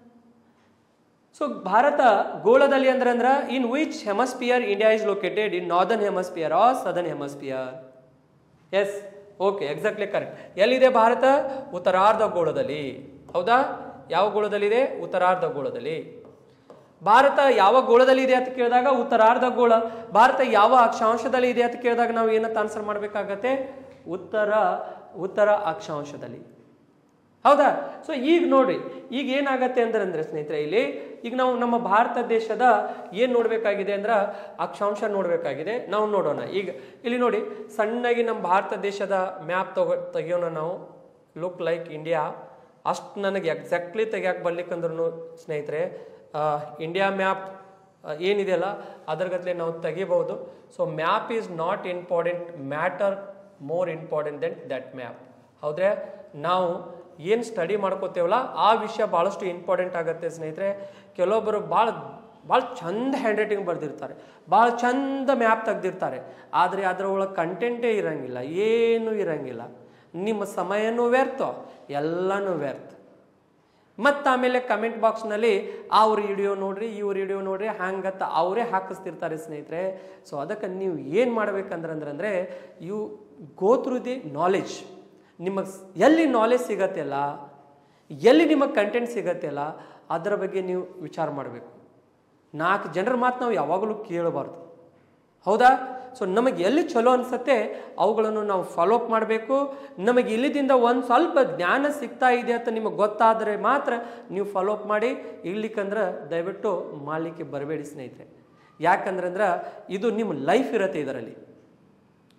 ಸೊ ಭಾರತ ಗೋಳದಲ್ಲಿ ಅಂದ್ರೆ ಅಂದ್ರೆ in which hemisphere India is located in northern hemisphere or southern hemisphere yes okay exactly correct ಎಲ್ಲಿದೆ ಭಾರತ ಉತ್ತರಾರ್ಧ ಗೋಳದಲ್ಲಿ ಹೌದಾ ಯಾವ ಗೋಳದಲ್ಲಿದೆ ಉತ್ತರಾರ್ಧ ಗೋಳದಲ್ಲಿ ಭಾರತ ಯಾವ ಗೋಳದಲ್ಲಿ ಇದೆ ಅಂತ ಕೇಳಿದಾಗ ಉತ್ತರಾರ್ಧ ಗೋಳ ಭಾರತ ಯಾವ ಅಕ್ಷಾಂಶದಲ್ಲಿ ಇದೆ ಅಂತ ಕೇಳಿದಾಗ ನಾವು ಏನಂತ ಆನ್ಸರ್ ಮಾಡಬೇಕಾಗತ್ತೆ ಉತ್ತರ ಉತ್ತರ ಅಕ್ಷಾಂಶದಲ್ಲಿ ಹೌದಾ ಸೊ ಈಗ ನೋಡಿ ಈಗ ಏನಾಗತ್ತೆ ಅಂದ್ರೆ ಅಂದ್ರೆ ಸ್ನೇಹಿತರೆ ಇಲ್ಲಿ ಈಗ ನಾವು ನಮ್ಮ ಭಾರತ ದೇಶದ ಏನ್ ನೋಡ್ಬೇಕಾಗಿದೆ ಅಂದ್ರೆ ಅಕ್ಷಾಂಶ ನೋಡ್ಬೇಕಾಗಿದೆ ನಾವು ನೋಡೋಣ ಈಗ ಇಲ್ಲಿ ನೋಡಿ ಸಣ್ಣಗೆ ನಮ್ಮ ಭಾರತ ದೇಶದ ಮ್ಯಾಪ್ ತಗೋ ತೆಗಿಯೋಣ ನಾವು ಲುಕ್ ಲೈಕ್ ಇಂಡಿಯಾ ಅಷ್ಟು ನನಗೆ ಎಕ್ಸಾಕ್ಟ್ಲಿ ತೆಗಿಯಕ್ಕೆ ಬರ್ಲಿಕ್ಕಂದ್ರೂ ಸ್ನೇಹಿತರೆ ಇಂಡಿಯಾ ಮ್ಯಾಪ್ ಏನಿದೆಯಲ್ಲ ಅದರ ಗತ್ಲೆ ನಾವು ತೆಗಿಬಹುದು so map is not important matter more important then that map ಹೌದ್ರೆ ನಾವು ಏನು ಸ್ಟಡಿ ಮಾಡ್ಕೋತೇವಲ್ಲ ಆ ವಿಷಯ ಭಾಳಷ್ಟು ಇಂಪಾರ್ಟೆಂಟ್ ಆಗುತ್ತೆ ಸ್ನೇಹಿತರೆ ಕೆಲವೊಬ್ಬರು ಭಾಳ ಭಾಳ ಚಂದ ಹ್ಯಾಂಡ್ ರೈಟಿಂಗ್ ಬರೆದಿರ್ತಾರೆ ಭಾಳ ಚಂದ ಮ್ಯಾಪ್ ತೆಗ್ದಿರ್ತಾರೆ ಆದರೆ ಅದರೊಳಗೆ ಕಂಟೆಂಟೇ ಇರಂಗಿಲ್ಲ ಏನೂ ಇರಂಗಿಲ್ಲ ನಿಮ್ಮ ಸಮಯನೂ ವ್ಯರ್ಥ ಎಲ್ಲನೂ ವ್ಯರ್ಥ ಮತ್ತು ಆಮೇಲೆ ಕಮೆಂಟ್ ಬಾಕ್ಸ್ನಲ್ಲಿ ಅವ್ರ ವಿಡಿಯೋ ನೋಡ್ರಿ ಇವ್ರ ವಿಡಿಯೋ ನೋಡ್ರಿ ಹಂಗತ್ತ ಅವರೇ ಹಾಕಿಸ್ತಿರ್ತಾರೆ ಸ್ನೇಹಿತರೆ ಸೊ ಅದಕ್ಕೆ ನೀವು ಏನು ಮಾಡ್ಬೇಕಂದ್ರೆ ಅಂದ್ರೆ ಅಂದರೆ you go through the knowledge ನಿಮಗೆ ಎಲ್ಲಿ ನಾಲೆಜ್ ಸಿಗತ್ತೆಲ್ಲ ಎಲ್ಲಿ ನಿಮಗೆ ಕಂಟೆಂಟ್ ಸಿಗತ್ತೆಲ್ಲ ಅದರ ಬಗ್ಗೆ ನೀವು ವಿಚಾರ ಮಾಡಬೇಕು ನಾಲ್ಕು ಜನರ ಮಾತು ನಾವು ಯಾವಾಗಲೂ ಕೇಳಬಾರ್ದು ಹೌದಾ ಸೊ ನಮಗೆ ಎಲ್ಲಿ ಚಲೋ ಅನ್ಸತ್ತೆ ಅವುಗಳನ್ನು ನಾವು ಫಾಲೋ ಅಪ್ ಮಾಡಬೇಕು ನಮಗೆ ಇಲ್ಲಿದಿಂದ ಒಂದು ಸ್ವಲ್ಪ ಜ್ಞಾನ ಸಿಗ್ತಾ ಇದೆ ಅಂತ ನಿಮಗೆ ಗೊತ್ತಾದರೆ ಮಾತ್ರ ನೀವು ಫಾಲೋ ಅಪ್ ಮಾಡಿ ಇರ್ಲಿಕ್ಕಂದ್ರೆ ದಯವಿಟ್ಟು ಮಾಡಲಿಕ್ಕೆ ಬರಬೇಡಿ ಸ್ನೇಹಿತರೆ ಯಾಕಂದ್ರೆ ಅಂದ್ರೆ ಇದು ನಿಮ್ಮ ಲೈಫ್ ಇರುತ್ತೆ ಇದರಲ್ಲಿ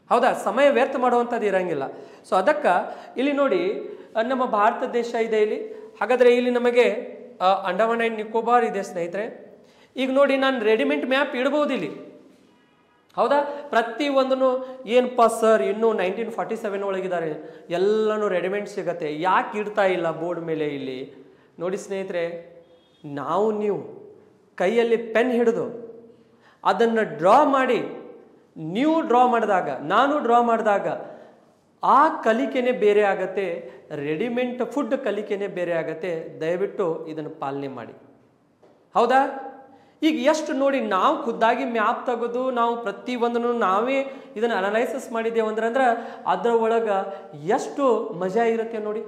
ಹೌದಾ ಸಮಯ ವ್ಯರ್ಥ ಮಾಡುವಂಥದ್ದು ಇರಂಗಿಲ್ಲ ಸೊ ಅದಕ್ಕೆ ಇಲ್ಲಿ ನೋಡಿ ಆ, ನಮ್ಮ ಭಾರತ ದೇಶ ಇದೆ ಇಲ್ಲಿ ಹಾಗಾದರೆ ಇಲ್ಲಿ ನಮಗೆ ಆ, ಅಂಡಮಾನ್ ಆ್ಯಂಡ್ ನಿಕೋಬಾರ್ ಇದೆ ಸ್ನೇಹಿತರೆ ಈಗ ನೋಡಿ ನಾನು ರೆಡಿಮೇಡ್ ಮ್ಯಾಪ್ ಇಡ್ಬೋದು ಇಲ್ಲಿ ಹೌದಾ ಪ್ರತಿ ಒಂದನ್ನು ಏನಪ್ಪ ಸರ್ ಇನ್ನೂ ನೈನ್ಟೀನ್ ಫಾರ್ಟಿ ಸೆವೆನ್ ಒಳಗಿದ್ದಾರೆ ಎಲ್ಲನೂ ರೆಡಿಮೇಡ್ ಸಿಗತ್ತೆ ಯಾಕೆ ಇಡ್ತಾ ಇಲ್ಲ ಬೋರ್ಡ್ ಮೇಲೆ ಇಲ್ಲಿ ನೋಡಿ ಸ್ನೇಹಿತರೆ ನಾವು ನೀವು ಕೈಯಲ್ಲಿ ಪೆನ್ ಹಿಡಿದು ಅದನ್ನು ಡ್ರಾ ಮಾಡಿ ನೀವು ಡ್ರಾ ಮಾಡಿದಾಗ ನಾನು ಡ್ರಾ ಮಾಡಿದಾಗ ಆ ಕಲಿಕೆನೇ ಬೇರೆ ಆಗತ್ತೆ ರೆಡಿಮೇಡ್ ಫುಡ್ ಕಲಿಕೆನೇ ಬೇರೆ ಆಗತ್ತೆ ದಯವಿಟ್ಟು ಇದನ್ನು ಪಾಲನೆ ಮಾಡಿ ಹೌದಾ ಈಗ ಎಷ್ಟು ನೋಡಿ ನಾವು ಖುದ್ದಾಗಿ ಮ್ಯಾಪ್ ತೆಗೆದು ನಾವು ಪ್ರತಿ ಒಂದನ್ನು ನಾವೇ ಇದನ್ನು ಅನಲೈಸಸ್ ಮಾಡಿದ್ದೇವೆ ಅಂದ್ರೆ ಅಂದ್ರೆ ಅದರ ಒಳಗೆ ಎಷ್ಟು ಮಜಾ ಇರುತ್ತೆ ನೋಡಿ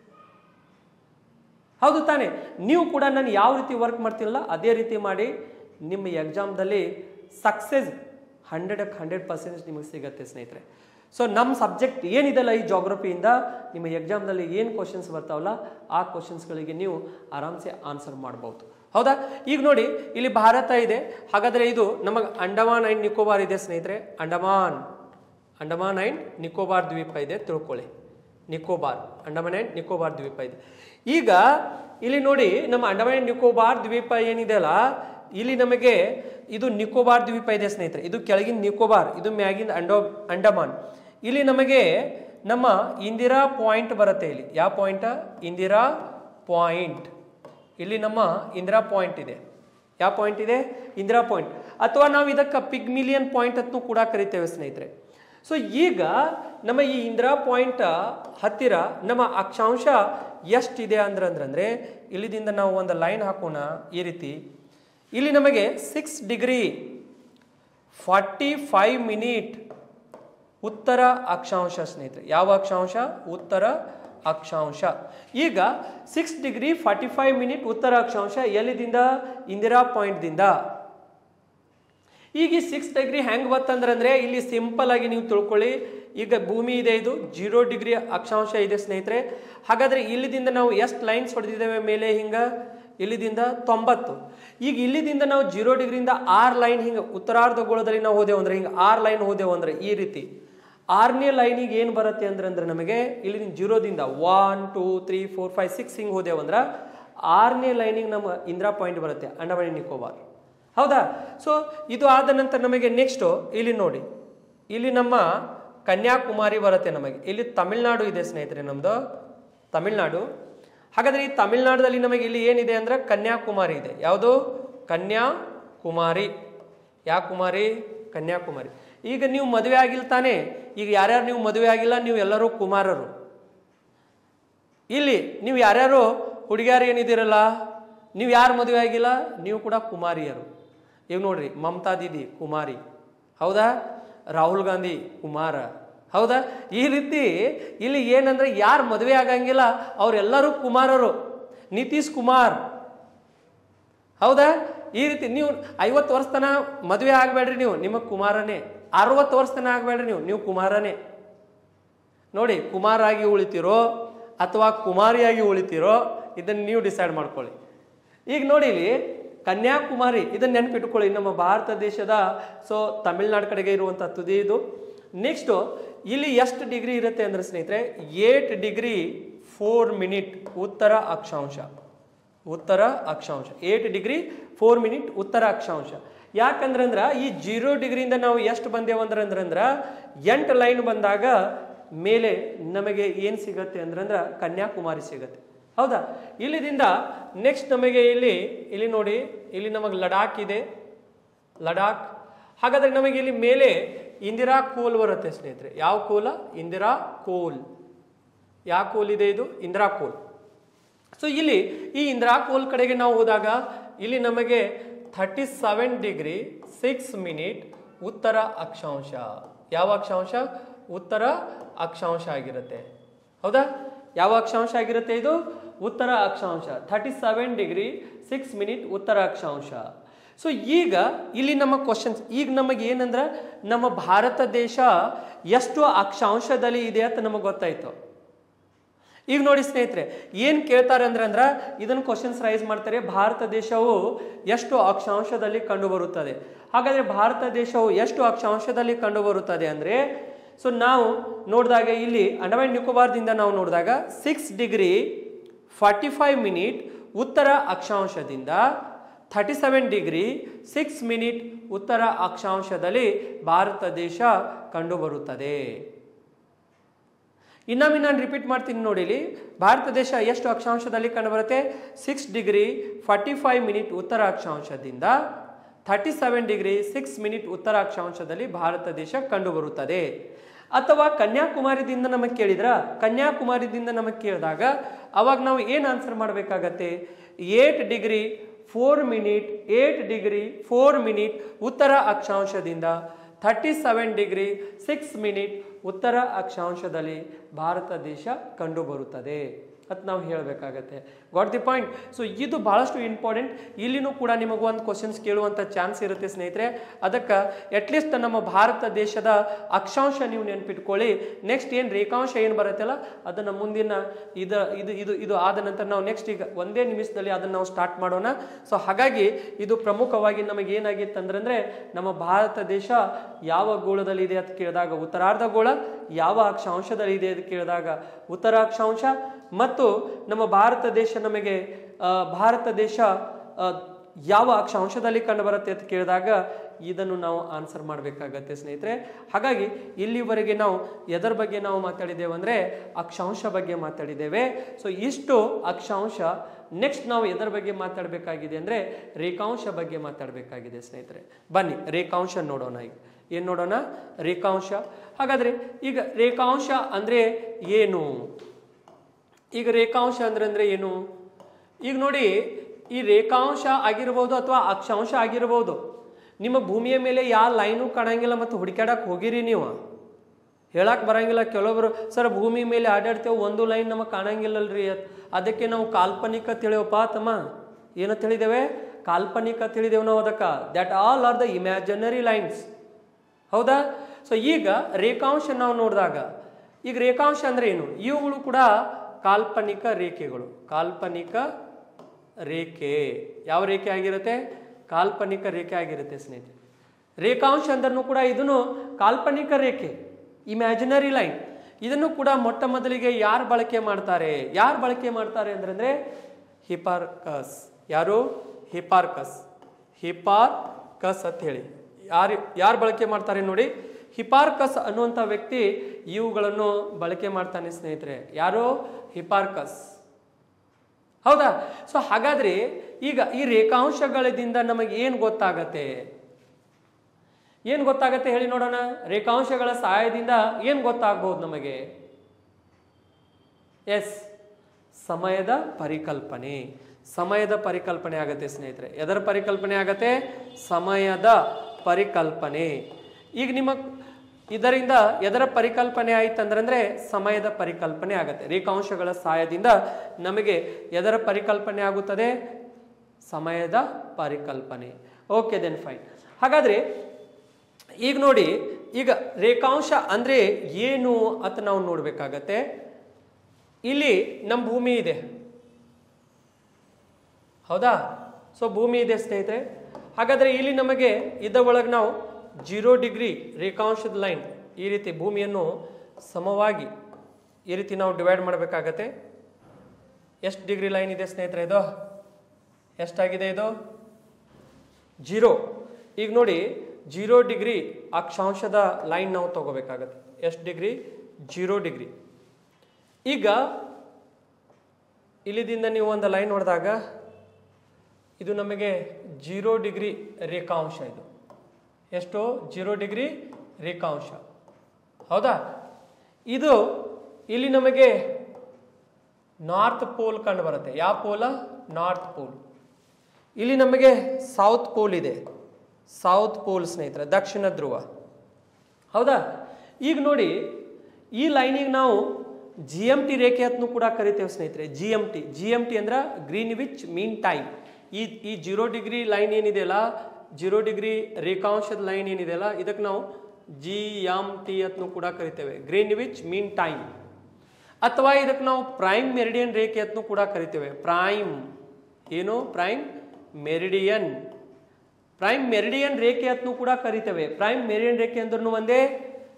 ಹೌದು ತಾನೇ ನೀವು ಕೂಡ ನಾನು ಯಾವ ರೀತಿ ವರ್ಕ್ ಮಾಡ್ತೀನಲ್ಲ ಅದೇ ರೀತಿ ಮಾಡಿ ನಿಮ್ಮ ಎಕ್ಸಾಮ್ದಲ್ಲಿ ಸಕ್ಸಸ್ ಹಂಡ್ರೆಡಕ್ಕೆ ಹಂಡ್ರೆಡ್ ಪರ್ಸೆಂಟ್ ನಿಮಗೆ ಸಿಗತ್ತೆ ಸ್ನೇಹಿತರೆ ಸೊ ನಮ್ಮ ಸಬ್ಜೆಕ್ಟ್ ಏನಿದೆಲ್ಲ ಈ ಜಾಗ್ರಫಿಯಿಂದ ನಿಮ್ಮ ಎಕ್ಸಾಮ್ದಲ್ಲಿ ಏನು ಕ್ವಶನ್ಸ್ ಬರ್ತಾವಲ್ಲ ಆ ಕ್ವಶನ್ಸ್ಗಳಿಗೆ ನೀವು ಆರಾಮ್ಸೆ ಆನ್ಸರ್ ಮಾಡ್ಬೋದು ಹೌದಾ ಈಗ ನೋಡಿ ಇಲ್ಲಿ ಭಾರತ ಇದೆ ಹಾಗಾದರೆ ಇದು ನಮಗೆ ಅಂಡಮಾನ್ ಆ್ಯಂಡ್ ನಿಕೋಬಾರ್ ಇದೆ ಸ್ನೇಹಿತರೆ ಅಂಡಮಾನ್ ಅಂಡಮಾನ್ ಆ್ಯಂಡ್ ನಿಕೋಬಾರ್ ದ್ವೀಪ ಇದೆ ತಿಳ್ಕೊಳ್ಳಿ ನಿಕೋಬಾರ್ ಅಂಡಮಾನ್ ಆ್ಯಂಡ್ ನಿಕೋಬಾರ್ ದ್ವೀಪ ಇದೆ ಈಗ ಇಲ್ಲಿ ನೋಡಿ ನಮ್ಮ ಅಂಡಮಾನ್ ಆ್ಯಂಡ್ ನಿಕೋಬಾರ್ ದ್ವೀಪ ಏನಿದೆ ಅಲ್ಲ ಇಲ್ಲಿ ನಮಗೆ ಇದು ನಿಕೋಬಾರ್ ದ್ವೀಪ ಇದೆ ಸ್ನೇಹಿತರೆ ಇದು ಕೆಳಗಿನ ನಿಕೋಬಾರ್ ಇದು ಮ್ಯಾಗಿನ ಅಂಡೋ ಅಂಡಮಾನ್ ಇಲ್ಲಿ ನಮಗೆ ನಮ್ಮ ಇಂದಿರಾ ಪಾಯಿಂಟ್ ಬರುತ್ತೆ ಇಲ್ಲಿ ಯಾವ ಪಾಯಿಂಟ್ ಇಂದಿರಾ ಪಾಯಿಂಟ್ ಇಲ್ಲಿ ನಮ್ಮ ಇಂದಿರಾ ಪಾಯಿಂಟ್ ಇದೆ ಯಾವ ಪಾಯಿಂಟ್ ಇದೆ ಇಂದಿರಾ ಪಾಯಿಂಟ್ ಅಥವಾ ನಾವು ಇದಕ್ಕೆ ಪಿಗ್ಮಿಲಿಯನ್ ಪಾಯಿಂಟ್ ಅಂತೂ ಕೂಡ ಕರಿತೇವೆ ಸ್ನೇಹಿತರೆ ಸೊ ಈಗ ನಮ್ಮ ಈ ಇಂದಿರಾ ಪಾಯಿಂಟ್ ಹತ್ತಿರ ನಮ್ಮ ಅಕ್ಷಾಂಶ ಎಷ್ಟಿದೆ ಅಂದ್ರೆ ಅಂದ್ರೆ ಇಲ್ಲಿದಿಂದ ನಾವು ಒಂದು ಲೈನ್ ಹಾಕೋಣ ಈ ರೀತಿ ಇಲ್ಲಿ ನಮಗೆ six degree forty five minute ಉತ್ತರ ಅಕ್ಷಾಂಶ ಸ್ನೇಹಿತರೆ ಯಾವ ಅಕ್ಷಾಂಶ ಉತ್ತರ ಅಕ್ಷಾಂಶ ಈಗ six degree forty five minute ಉತ್ತರ ಅಕ್ಷಾಂಶ ಎಲ್ಲಿದಿಂದ ಇಂದಿರಾ ಪಾಯಿಂಟ್ದಿಂದ ಈಗ ಈ ಸಿಕ್ಸ್ ಡಿಗ್ರಿ ಹೆಂಗೆ ಬತ್ತಂದ್ರೆ ಇಲ್ಲಿ ಸಿಂಪಲ್ ಆಗಿ ನೀವು ತಿಳ್ಕೊಳ್ಳಿ ಈಗ ಭೂಮಿ ಇದೆ ಇದು ಜೀರೋ ಡಿಗ್ರಿ ಅಕ್ಷಾಂಶ ಇದೆ ಸ್ನೇಹಿತರೆ ಹಾಗಾದ್ರೆ ಇಲ್ಲಿದಿಂದ ನಾವು ಎಷ್ಟು ಲೈನ್ಸ್ ಹೊಡೆದಿದ್ದೇವೆ ಮೇಲೆ ಹಿಂಗ ಇಲ್ಲಿದಿಂದ ತೊಂಬತ್ತು ಈಗ ಇಲ್ಲಿದಿಂದ ನಾವು ಜೀರೋ ಡಿಗ್ರಿಯಿಂದ ಆರ್ ಲೈನ್ ಹಿಂಗೆ ಉತ್ತರಾರ್ಧ ಗೋಳದಲ್ಲಿ ನಾವು ಹೋದೆವು ಅಂದ್ರೆ ಹಿಂಗೆ ಆರ್ ಲೈನ್ ಹೋದೆವು ಅಂದ್ರೆ ಈ ರೀತಿ ಆರನೇ ಲೈನಿಗೆ ಏನು ಬರುತ್ತೆ ಅಂದ್ರೆ ಅಂದ್ರೆ ನಮಗೆ ಇಲ್ಲಿ ಜೀರೋದಿಂದ one two three four five six ಹಿಂಗೆ ಹೋದೆವು ಅಂದ್ರೆ ಆರನೇ ಲೈನಿಗೆ ನಮ್ಮ ಇಂದಿರಾ ಪಾಯಿಂಟ್ ಬರುತ್ತೆ ಅಂಡಮಾನ್ ನಿಕೋಬಾರ್ ಹೌದಾ ಸೊ ಇದು ಆದ ನಂತರ ನಮಗೆ ನೆಕ್ಸ್ಟು ಇಲ್ಲಿ ನೋಡಿ ಇಲ್ಲಿ ನಮ್ಮ ಕನ್ಯಾಕುಮಾರಿ ಬರುತ್ತೆ ನಮಗೆ ಇಲ್ಲಿ ತಮಿಳ್ನಾಡು ಇದೆ ಸ್ನೇಹಿತರೆ ನಮ್ಮದು ತಮಿಳ್ನಾಡು ಹಾಗಾದ್ರೆ ಈ ತಮಿಳ್ನಾಡಲ್ಲಿ ನಮಗೆ ಇಲ್ಲಿ ಏನಿದೆ ಅಂದ್ರೆ ಕನ್ಯಾಕುಮಾರಿ ಇದೆ ಯಾವುದು ಕನ್ಯಾಕುಮಾರಿ ಯಾ ಕುಮಾರಿ ಕನ್ಯಾಕುಮಾರಿ ಈಗ ನೀವು ಮದುವೆ ಆಗಿಲ್ಲ ತಾನೇ ಈಗ ಯಾರ್ಯಾರು ನೀವು ಮದುವೆ ಆಗಿಲ್ಲ ನೀವು ಎಲ್ಲರೂ ಕುಮಾರರು ಇಲ್ಲಿ ನೀವು ಯಾರ್ಯಾರು ಹುಡುಗಿಯಾರು ಏನಿದ್ದೀರಲ್ಲ ನೀವು ಯಾರು ಮದುವೆ ಆಗಿಲ್ಲ ನೀವು ಕೂಡ ಕುಮಾರಿಯರು ಈಗ ನೋಡ್ರಿ ಮಮತಾ ದೀದಿ ಕುಮಾರಿ ಹೌದಾ ರಾಹುಲ್ ಗಾಂಧಿ ಕುಮಾರ ಹೌದಾ ಈ ರೀತಿ ಇಲ್ಲಿ ಏನಂದ್ರೆ ಯಾರು ಮದುವೆ ಆಗಂಗಿಲ್ಲ ಅವರೆಲ್ಲರೂ ಕುಮಾರರು ನಿತೀಶ್ ಕುಮಾರ್ ಹೌದಾ ಈ ರೀತಿ ನೀವು ಐವತ್ತು ವರ್ಷ ತನ ಮದುವೆ ಆಗಬೇಡ್ರಿ ನೀವು ನಿಮಗೆ ಕುಮಾರನೇ ಅರವತ್ತು ವರ್ಷ ತನ ಆಗಬೇಡ್ರಿ ನೀವು ನೀವು ಕುಮಾರನೇ ನೋಡಿ ಕುಮಾರಾಗಿ ಉಳಿತೀರೋ ಅಥವಾ ಕುಮಾರಿಯಾಗಿ ಉಳಿತೀರೋ ಇದನ್ನು ನೀವು ಡಿಸೈಡ್ ಮಾಡ್ಕೊಳ್ಳಿ ಈಗ ನೋಡಿ ಇಲ್ಲಿ ಕನ್ಯಾಕುಮಾರಿ ಇದನ್ನ ನೆನಪಿಟ್ಕೊಳ್ಳಿ ನಮ್ಮ ಭಾರತ ದೇಶದ ಸೊ ತಮಿಳ್ನಾಡು ಕಡೆಗೆ ಇರುವಂಥ ತುದಿ ಇದು ನೆಕ್ಸ್ಟು ಇಲ್ಲಿ ಎಷ್ಟು ಡಿಗ್ರಿ ಇರುತ್ತೆ ಅಂದ್ರೆ ಸ್ನೇಹಿತರೆ ಏಟ್ ಡಿಗ್ರಿ ಫೋರ್ ಮಿನಿಟ್ ಉತ್ತರ ಅಕ್ಷಾಂಶ ಉತ್ತರ ಅಕ್ಷಾಂಶ ಏಟ್ ಡಿಗ್ರಿ ಫೋರ್ ಮಿನಿಟ್ ಉತ್ತರ ಅಕ್ಷಾಂಶ ಯಾಕಂದ್ರೆ ಅಂದ್ರ ಈ ಜೀರೋ ಡಿಗ್ರಿಯಿಂದ ನಾವು ಎಷ್ಟು ಬಂದೇವು ಅಂದ್ರೆ ಅಂದ್ರೆ ಅಂದ್ರ ಎಂಟು ಲೈನ್ ಬಂದಾಗ ಮೇಲೆ ನಮಗೆ ಏನು ಸಿಗತ್ತೆ ಅಂದ್ರೆ ಅಂದ್ರ ಕನ್ಯಾಕುಮಾರಿ ಸಿಗತ್ತೆ ಹೌದಾ ಇಲ್ಲಿದಿಂದ ನೆಕ್ಸ್ಟ್ ನಮಗೆ ಇಲ್ಲಿ ಇಲ್ಲಿ ನೋಡಿ ಇಲ್ಲಿ ನಮಗೆ ಲಡಾಖ್ ಇದೆ ಲಡಾಖ್ ಹಾಗಾದ್ರೆ ನಮಗೆ ಇಲ್ಲಿ ಮೇಲೆ ಇಂದಿರಾ ಕೋಲ್ ಬರುತ್ತೆ ಸ್ನೇಹಿತರೆ ಯಾವ ಕೋಲ ಇಂದಿರಾ ಕೋಲ್ ಯಾವ ಕೋಲ್ ಇದೆ ಇದು ಇಂದಿರಾ ಕೋಲ್ ಸೊ ಇಲ್ಲಿ ಈ ಇಂದಿರಾ ಕೋಲ್ ಕಡೆಗೆ ನಾವು ಹೋದಾಗ ಇಲ್ಲಿ ನಮಗೆ thirty seven degree six minute ಉತ್ತರ ಅಕ್ಷಾಂಶ ಯಾವ ಅಕ್ಷಾಂಶ ಉತ್ತರ ಅಕ್ಷಾಂಶ ಆಗಿರುತ್ತೆ ಹೌದಾ ಯಾವ ಅಕ್ಷಾಂಶ ಆಗಿರುತ್ತೆ ಇದು ಉತ್ತರ ಅಕ್ಷಾಂಶ thirty seven degree six minute ಉತ್ತರ ಅಕ್ಷಾಂಶ ಸೊ ಈಗ ಇಲ್ಲಿ ನಮ್ಮ ಕ್ವಶನ್ಸ್ ಈಗ ನಮಗೆ ಏನಂದ್ರೆ ನಮ್ಮ ಭಾರತ ದೇಶ ಎಷ್ಟು ಅಕ್ಷಾಂಶದಲ್ಲಿ ಇದೆ ಅಂತ ನಮಗೆ ಗೊತ್ತಾಯ್ತು ಈಗ ನೋಡಿ ಸ್ನೇಹಿತರೆ ಏನು ಕೇಳ್ತಾರೆ ಅಂದ್ರೆ ಅಂದ್ರೆ ಇದನ್ನು ಕ್ವಶನ್ಸ್ ರೈಸ್ ಮಾಡ್ತಾರೆ ಭಾರತ ದೇಶವು ಎಷ್ಟು ಅಕ್ಷಾಂಶದಲ್ಲಿ ಕಂಡು ಬರುತ್ತದೆ ಹಾಗಾದ್ರೆ ಭಾರತ ದೇಶವು ಎಷ್ಟು ಅಕ್ಷಾಂಶದಲ್ಲಿ ಕಂಡು ಬರುತ್ತದೆ ಅಂದ್ರೆ ಸೊ ನಾವು ನೋಡಿದಾಗ ಇಲ್ಲಿ ಅಂಡಮಾನ್ ನಿಕೋಬಾರ್ದಿಂದ ನಾವು ನೋಡಿದಾಗ six degree forty five minute ಉತ್ತರ ಅಕ್ಷಾಂಶದಿಂದ thirty seven degree six minute ಉತ್ತರ ಅಕ್ಷಾಂಶದಲ್ಲಿ ಭಾರತ ದೇಶ ಕಂಡುಬರುತ್ತದೆ ಇನ್ನೊಮ್ಮೆ ನಾನು ರಿಪೀಟ್ ಮಾಡ್ತೀನಿ ನೋಡಿಲಿ ಭಾರತ ದೇಶ ಎಷ್ಟು ಅಕ್ಷಾಂಶದಲ್ಲಿ ಕಂಡುಬರುತ್ತೆ six degree forty five minute ಉತ್ತರ ಅಕ್ಷಾಂಶದಿಂದ thirty seven degree six minute ಉತ್ತರ ಅಕ್ಷಾಂಶದಲ್ಲಿ ಭಾರತ ದೇಶ ಕಂಡುಬರುತ್ತದೆ ಅಥವಾ ಕನ್ಯಾಕುಮಾರಿದಿಂದ ನಮಗೆ ಕೇಳಿದ್ರ ಕನ್ಯಾಕುಮಾರಿದಿಂದ ನಮಗೆ ಕೇಳಿದಾಗ ಅವಾಗ ನಾವು ಏನು ಆನ್ಸರ್ ಮಾಡಬೇಕಾಗತ್ತೆ eight degree four minute eight degree four minute ಉತ್ತರ ಅಕ್ಷಾಂಶದಿಂದ thirty seven degree six minute ಉತ್ತರ ಅಕ್ಷಾಂಶದಲ್ಲಿ ಭಾರತ ದೇಶ ಕಂಡುಬರುತ್ತದೆ ಅಂತ ನಾವು ಹೇಳಬೇಕಾಗತ್ತೆ ಗಾಟ್ ದಿ ಪಾಯಿಂಟ್ ಸೊ ಇದು ಬಹಳಷ್ಟು ಇಂಪಾರ್ಟೆಂಟ್ ಇಲ್ಲಿನೂ ಕೂಡ ನಿಮಗೆ ಒಂದು ಕ್ವಶನ್ಸ್ ಕೇಳುವಂಥ ಚಾನ್ಸ್ ಇರುತ್ತೆ ಸ್ನೇಹಿತರೆ ಅದಕ್ಕೆ ಅಟ್ಲೀಸ್ಟ್ ನಮ್ಮ ಭಾರತ ದೇಶದ ಅಕ್ಷಾಂಶ ನೀವು ನೆನ್ಪಿಟ್ಕೊಳ್ಳಿ ನೆಕ್ಸ್ಟ್ ಏನು ರೇಖಾಂಶ ಏನು ಬರುತ್ತಲ್ಲ ಅದನ್ನು ಮುಂದಿನ ಇದು ಇದು ಇದು ಇದು ಆದ ನಂತರ ನಾವು ನೆಕ್ಸ್ಟ್ ಈಗ ಒಂದೇ ನಿಮಿಷದಲ್ಲಿ ಅದನ್ನು ನಾವು ಸ್ಟಾರ್ಟ್ ಮಾಡೋಣ ಸೊ ಹಾಗಾಗಿ ಇದು ಪ್ರಮುಖವಾಗಿ ನಮಗೆ ಏನಾಗಿತ್ತು ಅಂದ್ರೆ ನಮ್ಮ ಭಾರತ ದೇಶ ಯಾವ ಗೋಳದಲ್ಲಿ ಇದೆ ಅಂತ ಕೇಳಿದಾಗ ಉತ್ತರಾರ್ಧ ಗೋಳ ಯಾವ ಅಕ್ಷಾಂಶದಲ್ಲಿ ಇದೆ ಅಂತ ಕೇಳಿದಾಗ ಉತ್ತರ ಅಕ್ಷಾಂಶ ಮತ್ತು ನಮ್ಮ ಭಾರತ ದೇಶ ನಮಗೆ ಆ, ಭಾರತ ದೇಶ ಆ, ಯಾವ ಅಕ್ಷಾಂಶದಲ್ಲಿ ಕಂಡುಬರುತ್ತೆ ಅಂತ ಕೇಳಿದಾಗ ಇದನ್ನು ನಾವು ಆನ್ಸರ್ ಮಾಡಬೇಕಾಗತ್ತೆ ಸ್ನೇಹಿತರೆ ಹಾಗಾಗಿ ಇಲ್ಲಿವರೆಗೆ ನಾವು ಎದರ ಬಗ್ಗೆ ನಾವು ಮಾತಾಡಿದ್ದೇವೆ ಅಂದರೆ ಅಕ್ಷಾಂಶ ಬಗ್ಗೆ ಮಾತಾಡಿದ್ದೇವೆ ಸೊ ಇಷ್ಟು ಅಕ್ಷಾಂಶ ನೆಕ್ಸ್ಟ್ ನಾವು ಎದರ ಬಗ್ಗೆ ಮಾತಾಡಬೇಕಾಗಿದೆ ಅಂದರೆ ರೇಖಾಂಶ ಬಗ್ಗೆ ಮಾತಾಡಬೇಕಾಗಿದೆ ಸ್ನೇಹಿತರೆ ಬನ್ನಿ ರೇಖಾಂಶ ನೋಡೋಣ ಈಗ ಏನು ನೋಡೋಣ ರೇಖಾಂಶ ಹಾಗಾದರೆ ಈಗ ರೇಖಾಂಶ ಅಂದರೆ ಏನು ಈಗ ರೇಖಾಂಶ ಅಂದ್ರೆ ಅಂದ್ರೆ ಏನು ಈಗ ನೋಡಿ ಈ ರೇಖಾಂಶ ಆಗಿರ್ಬೋದು ಅಥವಾ ಅಕ್ಷಾಂಶ ಆಗಿರ್ಬೋದು ನಿಮ್ಮ ಭೂಮಿಯ ಮೇಲೆ ಯಾವ ಲೈನು ಕಾಣಂಗಿಲ್ಲ ಮತ್ತು ಹುಡುಕ್ಯಾಡಕ್ಕೆ ಹೋಗಿರಿ ನೀವು ಹೇಳಕ್ ಬರಂಗಿಲ್ಲ ಕೆಲವೊಬ್ರು ಸರ್ ಭೂಮಿ ಮೇಲೆ ಆಡಾಡ್ತೇವೆ ಒಂದು ಲೈನ್ ನಮಗೆ ಕಾಣಂಗಿಲ್ಲಲ್ರಿ ಅದ್- ಅದಕ್ಕೆ ನಾವು ಕಾಲ್ಪನಿಕ ತಿಳಿವಪ್ಪ ತಮ್ಮ ಏನು ತಿಳಿದೇವೆ ಕಾಲ್ಪನಿಕ ತಿಳಿದೇವೆ ನಾವು ಅದಕ್ಕೆ that all are the imaginary lines ಹೌದಾ ಸೊ ಈಗ ರೇಖಾಂಶ ನಾವು ನೋಡಿದಾಗ ಈಗ ರೇಖಾಂಶ ಅಂದ್ರೆ ಏನು ಇವುಗಳು ಕೂಡ ಕಾಲ್ಪನಿಕ ರೇಖೆಗಳು ಕಾಲ್ಪನಿಕ ರೇಖೆ ಯಾವ ರೇಖೆ ಆಗಿರುತ್ತೆ ಕಾಲ್ಪನಿಕ ರೇಖೆ ಆಗಿರುತ್ತೆ ಸ್ನೇಹಿತರೆ ರೇಖಾಂಶ ಅಂದ್ರೂ ಕೂಡ ಇದನ್ನು ಕಾಲ್ಪನಿಕ ರೇಖೆ ಇಮ್ಯಾಜಿನರಿ ಲೈನ್ ಇದನ್ನು ಕೂಡ ಮೊಟ್ಟ ಮೊದಲಿಗೆ ಯಾರು ಬಳಕೆ ಮಾಡ್ತಾರೆ ಯಾರು ಬಳಕೆ ಮಾಡ್ತಾರೆ ಅಂದ್ರೆ ಹಿಪಾರ್ಕಸ್ ಯಾರು ಹಿಪಾರ್ಕಸ್ ಹಿಪಾರ್ಕಸ್ ಅಂತ ಹೇಳಿ ಯಾರು ಯಾರು ಬಳಕೆ ಮಾಡ್ತಾರೆ ನೋಡಿ ಹಿಪಾರ್ಕಸ್ ಅನ್ನುವಂಥ ವ್ಯಕ್ತಿ ಇವುಗಳನ್ನು ಬಳಕೆ ಮಾಡ್ತಾನೆ ಸ್ನೇಹಿತರೆ ಯಾರು ಹಿಪಾರ್ಕಸ್ ಹೌದಾ ಸೊ ಹಾಗಾದ್ರೆ ಈಗ ಈ ರೇಖಾಂಶಗಳಿಂದ ನಮಗೆ ಏನು ಗೊತ್ತಾಗತ್ತೆ ಏನು ಗೊತ್ತಾಗತ್ತೆ ಹೇಳಿ ನೋಡೋಣ ರೇಖಾಂಶಗಳ ಸಹಾಯದಿಂದ ಏನು ಗೊತ್ತಾಗ್ಬೋದು ನಮಗೆ ಎಸ್ ಸಮಯದ ಪರಿಕಲ್ಪನೆ ಸಮಯದ ಪರಿಕಲ್ಪನೆ ಆಗತ್ತೆ ಸ್ನೇಹಿತರೆ ಎದರ ಪರಿಕಲ್ಪನೆ ಆಗತ್ತೆ ಸಮಯದ ಪರಿಕಲ್ಪನೆ ಈಗ ನಿಮ್ಮ ಇದರಿಂದ ಎದರ ಪರಿಕಲ್ಪನೆ ಆಯ್ತಂದ್ರೆ ಸಮಯದ ಪರಿಕಲ್ಪನೆ ಆಗತ್ತೆ ರೇಖಾಂಶಗಳ ಸಹಾಯದಿಂದ ನಮಗೆ ಎದರ ಪರಿಕಲ್ಪನೆ ಆಗುತ್ತದೆ ಸಮಯದ ಪರಿಕಲ್ಪನೆ ಓಕೆ ದೆನ್ ಫೈನ್ ಹಾಗಾದ್ರೆ ಈಗ ನೋಡಿ ಈಗ ರೇಖಾಂಶ ಅಂದ್ರೆ ಏನು ಅಂತ ನಾವು ನೋಡ್ಬೇಕಾಗತ್ತೆ ಇಲ್ಲಿ ನಮ್ಮ ಭೂಮಿ ಇದೆ ಹೌದಾ ಸೊ ಭೂಮಿ ಇದೆ ಸ್ನೇಹಿತರೆ ಹಾಗಾದ್ರೆ ಇಲ್ಲಿ ನಮಗೆ ಇದ್ದ ಒಳಗೆ ನಾವು ಜೀರೋ ಡಿಗ್ರಿ ರೇಖಾಂಶದ ಲೈನ್ ಈ ರೀತಿ ಭೂಮಿಯನ್ನು ಸಮವಾಗಿ ಈ ರೀತಿ ನಾವು ಡಿವೈಡ್ ಮಾಡಬೇಕಾಗತ್ತೆ ಎಷ್ಟು ಡಿಗ್ರಿ ಲೈನ್ ಇದೆ ಸ್ನೇಹಿತರೆ ಇದು ಎಷ್ಟಾಗಿದೆ ಇದು ಜೀರೋ ಈಗ ನೋಡಿ ಜೀರೋ ಡಿಗ್ರಿ ಅಕ್ಷಾಂಶದ ಲೈನ್ ನಾವು ತಗೋಬೇಕಾಗತ್ತೆ ಎಷ್ಟು ಡಿಗ್ರಿ ಜೀರೋ ಡಿಗ್ರಿ ಈಗ ಇಲ್ಲಿದಿಂದ ನೀವು ಒಂದು ಲೈನ್ ನೋಡಿದಾಗ ಇದು ನಮಗೆ ಜೀರೋ ಡಿಗ್ರಿ ರೇಖಾಂಶ ಇದು ಎಷ್ಟು ಜೀರೋ ಡಿಗ್ರಿ ರೇಖಾಂಶ ಹೌದಾ ಇದು ಇಲ್ಲಿ ನಮಗೆ ನಾರ್ತ್ ಪೋಲ್ ಕಂಡು ಬರುತ್ತೆ ಯಾವ ಪೋಲ ನಾರ್ತ್ ಪೋಲ್ ಇಲ್ಲಿ ನಮಗೆ ಸೌತ್ ಪೋಲ್ ಇದೆ ಸೌತ್ ಪೋಲ್ ಸ್ನೇಹಿತರೆ ದಕ್ಷಿಣ ಧ್ರುವ ಹೌದಾ ಈಗ ನೋಡಿ ಈ ಲೈನಿಗೆ ನಾವು ಜಿ ಎಮ್ ಟಿ ರೇಖೆ ಅಂತೂ ಕೂಡ ಕರಿತೇವೆ ಸ್ನೇಹಿತರೆ G M T G M T ಅಂದ್ರೆ ಗ್ರೀನ್ ವಿಚ್ ಮೀನ್ ಟೈಮ್ ಈ ಈ ಜೀರೋ ಡಿಗ್ರಿ ಲೈನ್ ಏನಿದೆಯಲ್ಲ ಜೀರೋ ಡಿಗ್ರಿ ರೇಖಾಂಶದ ಲೈನ್ ಏನಿದೆಯಲ್ಲ ಇದಕ್ಕೆ ನಾವು ಜಿ ಎಮ್ ಟಿ ಅಂತೂ ಕೂಡ ಕರಿತೇವೆ ಗ್ರೀನ್ ವಿಚ್ ಮೀನ್ ಟೈಮ್ ಅಥವಾ ಇದಕ್ಕೆ ನಾವು ಪ್ರೈಮ್ ಮೆರಿಡಿಯನ್ ರೇಖೆ ಅಂತೂ ಕೂಡ ಕರಿತೇವೆ ಪ್ರೈಮ್ ಏನು ಪ್ರೈಮ್ ಮೆರಿಡಿಯನ್ ಪ್ರೈಮ್ ಮೆರಿಡಿಯನ್ ರೇಖೆ ಅಂತೂ ಕೂಡ ಕರಿತೇವೆ ಪ್ರೈಮ್ ಮೆರಿಡಿಯನ್ ರೇಖೆ ಅಂದ್ರೂ ಒಂದೇ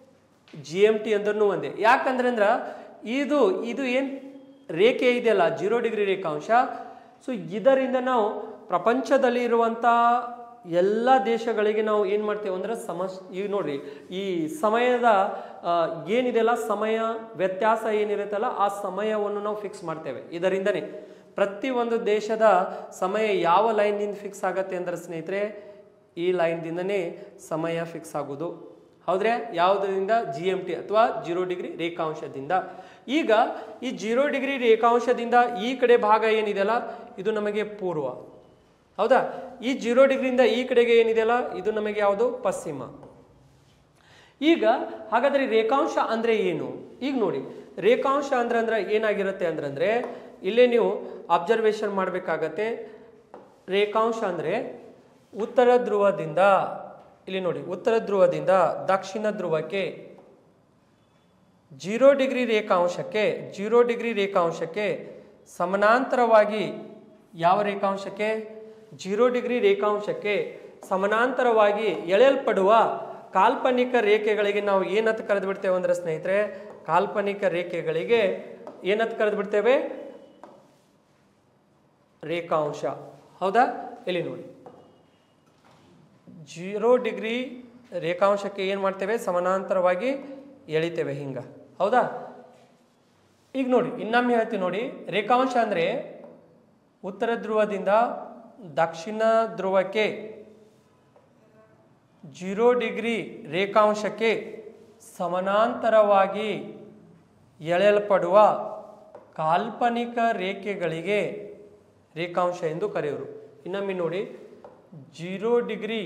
ಜಿ ಎಮ್ ಟಿ ಅಂದ್ರೂ ಒಂದೇ ಯಾಕಂದ್ರೆ ಅಂದ್ರ ಇದು ಇದು ಏನು ರೇಖೆ ಇದೆಯಲ್ಲ ಜೀರೋ ಡಿಗ್ರಿ ರೇಖಾಂಶ ಸೊ ಇದರಿಂದ ನಾವು ಪ್ರಪಂಚದಲ್ಲಿ ಇರುವಂಥ ಎಲ್ಲ ದೇಶಗಳಿಗೆ ನಾವು ಏನು ಮಾಡ್ತೇವೆ ಅಂದ್ರೆ ಸಮಸ್ ಈಗ ನೋಡ್ರಿ ಈ ಸಮಯದ ಆ, ಏನಿದೆಯಲ್ಲ ಸಮಯ ವ್ಯತ್ಯಾಸ ಏನಿರುತ್ತಲ್ಲ ಆ ಸಮಯವನ್ನು ನಾವು ಫಿಕ್ಸ್ ಮಾಡ್ತೇವೆ ಇದರಿಂದನೇ ಪ್ರತಿ ಒಂದು ದೇಶದ ಸಮಯ ಯಾವ ಲೈನ್ನಿಂದ ಫಿಕ್ಸ್ ಆಗತ್ತೆ ಅಂದ್ರೆ ಸ್ನೇಹಿತರೆ ಈ ಲೈನ್ದಿಂದನೇ ಸಮಯ ಫಿಕ್ಸ್ ಆಗೋದು ಹೌದ್ರೆ ಯಾವುದರಿಂದ ಜಿ ಎಮ್ ಟಿ ಅಥವಾ ಜೀರೋ ಡಿಗ್ರಿ ರೇಖಾಂಶದಿಂದ ಈಗ ಈ ಜೀರೋ ಡಿಗ್ರಿ ರೇಖಾಂಶದಿಂದ ಈ ಕಡೆ ಭಾಗ ಏನಿದೆಯಲ್ಲ ಇದು ನಮಗೆ ಪೂರ್ವ ಹೌದಾ ಈ ಜೀರೋ ಡಿಗ್ರಿಯಿಂದ ಈ ಕಡೆಗೆ ಏನಿದೆಯಲ್ಲ ಇದು ನಮಗೆ ಯಾವುದು ಪಶ್ಚಿಮ ಈಗ ಹಾಗಾದ್ರೆ ರೇಖಾಂಶ ಅಂದ್ರೆ ಏನು ಈಗ ನೋಡಿ ರೇಖಾಂಶ ಅಂದ್ರೆ ಅಂದ್ರೆ ಏನಾಗಿರುತ್ತೆ ಅಂದ್ರೆ ಅಂದ್ರೆ ಇಲ್ಲೇ ನೀವು ಅಬ್ಸರ್ವೇಷನ್ ಮಾಡಬೇಕಾಗತ್ತೆ ರೇಖಾಂಶ ಅಂದ್ರೆ ಉತ್ತರ ಧ್ರುವದಿಂದ ಇಲ್ಲಿ ನೋಡಿ ಉತ್ತರ ಧ್ರುವದಿಂದ ದಕ್ಷಿಣ ಧ್ರುವಕ್ಕೆ ಜೀರೋ ಡಿಗ್ರಿ ರೇಖಾಂಶಕ್ಕೆ ಜೀರೋ ಡಿಗ್ರಿ ರೇಖಾಂಶಕ್ಕೆ ಸಮಾನಾಂತರವಾಗಿ ಯಾವ ರೇಖಾಂಶಕ್ಕೆ ಜೀರೋ ಡಿಗ್ರಿ ರೇಖಾಂಶಕ್ಕೆ ಸಮಾನಾಂತರವಾಗಿ ಎಳೆಯಲ್ಪಡುವ ಕಾಲ್ಪನಿಕ ರೇಖೆಗಳಿಗೆ ನಾವು ಏನಂತ ಕರೆದು ಬಿಡ್ತೇವೆ ಅಂದ್ರೆ ಸ್ನೇಹಿತರೆ ಕಾಲ್ಪನಿಕ ರೇಖೆಗಳಿಗೆ ಏನಂತ ಕರೆದು ಬಿಡ್ತೇವೆ ರೇಖಾಂಶ ಹೌದಾ ಇಲ್ಲಿ ನೋಡಿ ಜೀರೋ ಡಿಗ್ರಿ ರೇಖಾಂಶಕ್ಕೆ ಏನು ಮಾಡ್ತೇವೆ ಸಮಾನಾಂತರವಾಗಿ ಎಳಿತೇವೆ ಹಿಂಗ ಹೌದಾ ಈಗ ನೋಡಿ ಇನ್ನೊಮ್ಮೆ ಹೇಳ್ತೀನಿ ನೋಡಿ ರೇಖಾಂಶ ಅಂದರೆ ಉತ್ತರ ಧ್ರುವದಿಂದ ದಕ್ಷಿಣ ಧ್ರುವಕ್ಕೆ ಜೀರೋ ಡಿಗ್ರಿ ರೇಖಾಂಶಕ್ಕೆ ಸಮಾನಾಂತರವಾಗಿ ಎಳೆಯಲ್ಪಡುವ ಕಾಲ್ಪನಿಕ ರೇಖೆಗಳಿಗೆ ರೇಖಾಂಶ ಎಂದು ಕರೆಯುವರು ಇನ್ನೊಮ್ಮೆ ನೋಡಿ ಜೀರೋ ಡಿಗ್ರಿ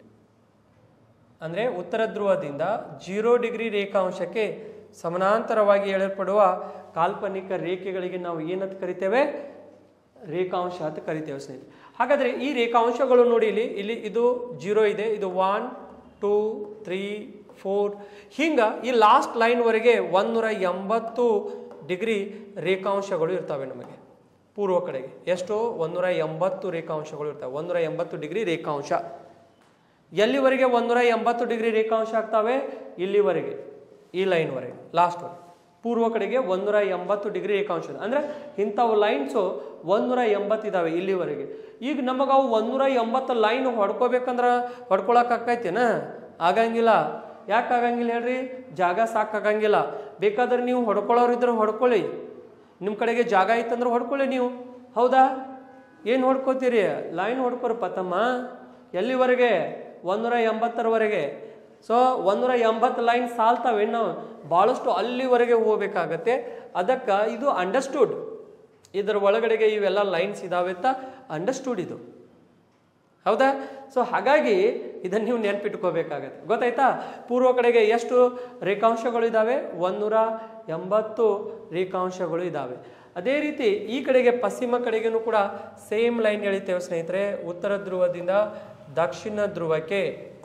ಅಂದರೆ ಉತ್ತರ ಧ್ರುವದಿಂದ ಜೀರೋ ಡಿಗ್ರಿ ರೇಖಾಂಶಕ್ಕೆ ಸಮಾನಾಂತರವಾಗಿ ಎಳೆಯಲ್ಪಡುವ ಕಾಲ್ಪನಿಕ ರೇಖೆಗಳಿಗೆ ನಾವು ಏನಂತ ಕರಿತೇವೆ ರೇಖಾಂಶ ಅಂತ ಕರಿತೇವೆ ಸ್ನೇಹಿತರೆ ಹಾಗಾದರೆ ಈ ರೇಖಾಂಶಗಳು ನೋಡಿ ಇಲ್ಲಿ ಇಲ್ಲಿ ಇದು ಜೀರೋ ಇದೆ ಇದು ಒನ್ ಟೂ ತ್ರೀ ಫೋರ್ ಹಿಂಗ ಈ ಲಾಸ್ಟ್ ಲೈನ್ವರೆಗೆ ಒಂದೂರ ಎಂಬತ್ತು ಡಿಗ್ರಿ ರೇಖಾಂಶಗಳು ಇರ್ತವೆ ನಮಗೆ ಪೂರ್ವ ಕಡೆಗೆ ಎಷ್ಟು ಒಂದೂರ ಎಂಬತ್ತು ರೇಖಾಂಶಗಳು ಇರ್ತವೆ ಒಂದೂರ ಎಂಬತ್ತು ಡಿಗ್ರಿ ರೇಖಾಂಶ ಎಲ್ಲಿವರೆಗೆ ಒಂದೂರ ಎಂಬತ್ತು ಡಿಗ್ರಿ ರೇಖಾಂಶ ಆಗ್ತವೆ ಇಲ್ಲಿವರೆಗೆ ಈ ಲೈನ್ವರೆಗೆ ಲಾಸ್ಟ್ವರೆಗೆ ಪೂರ್ವ ಕಡೆಗೆ ಒಂದೂರ ಎಂಬತ್ತು ಡಿಗ್ರಿ ರೇಖಾಂಶ ಇದೆ. ಅಂದ್ರೆ ಇಂಥವು ಲೈನ್ಸು ಒಂದೂರ ಎಂಬತ್ತಿದಾವೆ ಇಲ್ಲಿವರೆಗೆ ಈಗ ನಮಗೆ ಅವು ಒಂದೂರ ಎಂಬತ್ತು ಲೈನ್ ಹೊಡ್ಕೋಬೇಕಂದ್ರೆ ಹೊಡ್ಕೊಳಕ್ ಆಕೈತೇನ ಆಗಂಗಿಲ್ಲ ಯಾಕೆ ಆಗಂಗಿಲ್ಲ ಹೇಳ್ರಿ ಜಾಗ ಸಾಕಾಗಂಗಿಲ್ಲ ಬೇಕಾದ್ರೆ ನೀವು ಹೊಡ್ಕೊಳ್ಳೋರಿದ್ರೆ ಹೊಡ್ಕೊಳ್ಳಿ ನಿಮ್ಮ ಕಡೆಗೆ ಜಾಗ ಐತಂದ್ರೆ ಹೊಡ್ಕೊಳ್ಳಿ ನೀವು ಹೌದಾ ಏನು ಹೊಡ್ಕೋತೀರಿ ಲೈನ್ ಹೊಡ್ಕೊರಪ್ಪ ತಮ್ಮ ಎಲ್ಲಿವರೆಗೆ ಒಂದೂರ ಎಂಬತ್ತರವರೆಗೆ ಸೊ ಒಂದೂರ ಎಂಬತ್ತು ಲೈನ್ ಸಾಲ್ತಾವೆ ನಾವು ಭಾಳಷ್ಟು ಅಲ್ಲಿವರೆಗೆ ಹೋಗ್ಬೇಕಾಗತ್ತೆ ಅದಕ್ಕೆ ಇದು ಅಂಡರ್ಸ್ಟುಡ್ ಇದರ ಒಳಗಡೆಗೆ ಇವೆಲ್ಲ ಲೈನ್ಸ್ ಇದಾವೆ ಅಂತ ಅಂಡರ್ಸ್ಟುಡ್ ಇದು ಹೌದಾ ಸೊ ಹಾಗಾಗಿ ಇದನ್ನು ನೀವು ನೆನ್ಪಿಟ್ಕೋಬೇಕಾಗತ್ತೆ ಗೊತ್ತಾಯ್ತಾ ಪೂರ್ವ ಕಡೆಗೆ ಎಷ್ಟು ರೇಖಾಂಶಗಳು ಇದ್ದಾವೆ ಒಂದೂರ ಎಂಬತ್ತು ರೇಖಾಂಶಗಳು ಇದ್ದಾವೆ ಅದೇ ರೀತಿ ಈ ಕಡೆಗೆ ಪಶ್ಚಿಮ ಕಡೆಗೂ ಕೂಡ ಸೇಮ್ ಲೈನ್ ಎಳಿತೇವೆ ಸ್ನೇಹಿತರೆ ಉತ್ತರ ಧ್ರುವದಿಂದ ದಕ್ಷಿಣ ಧ್ರುವಕ್ಕೆ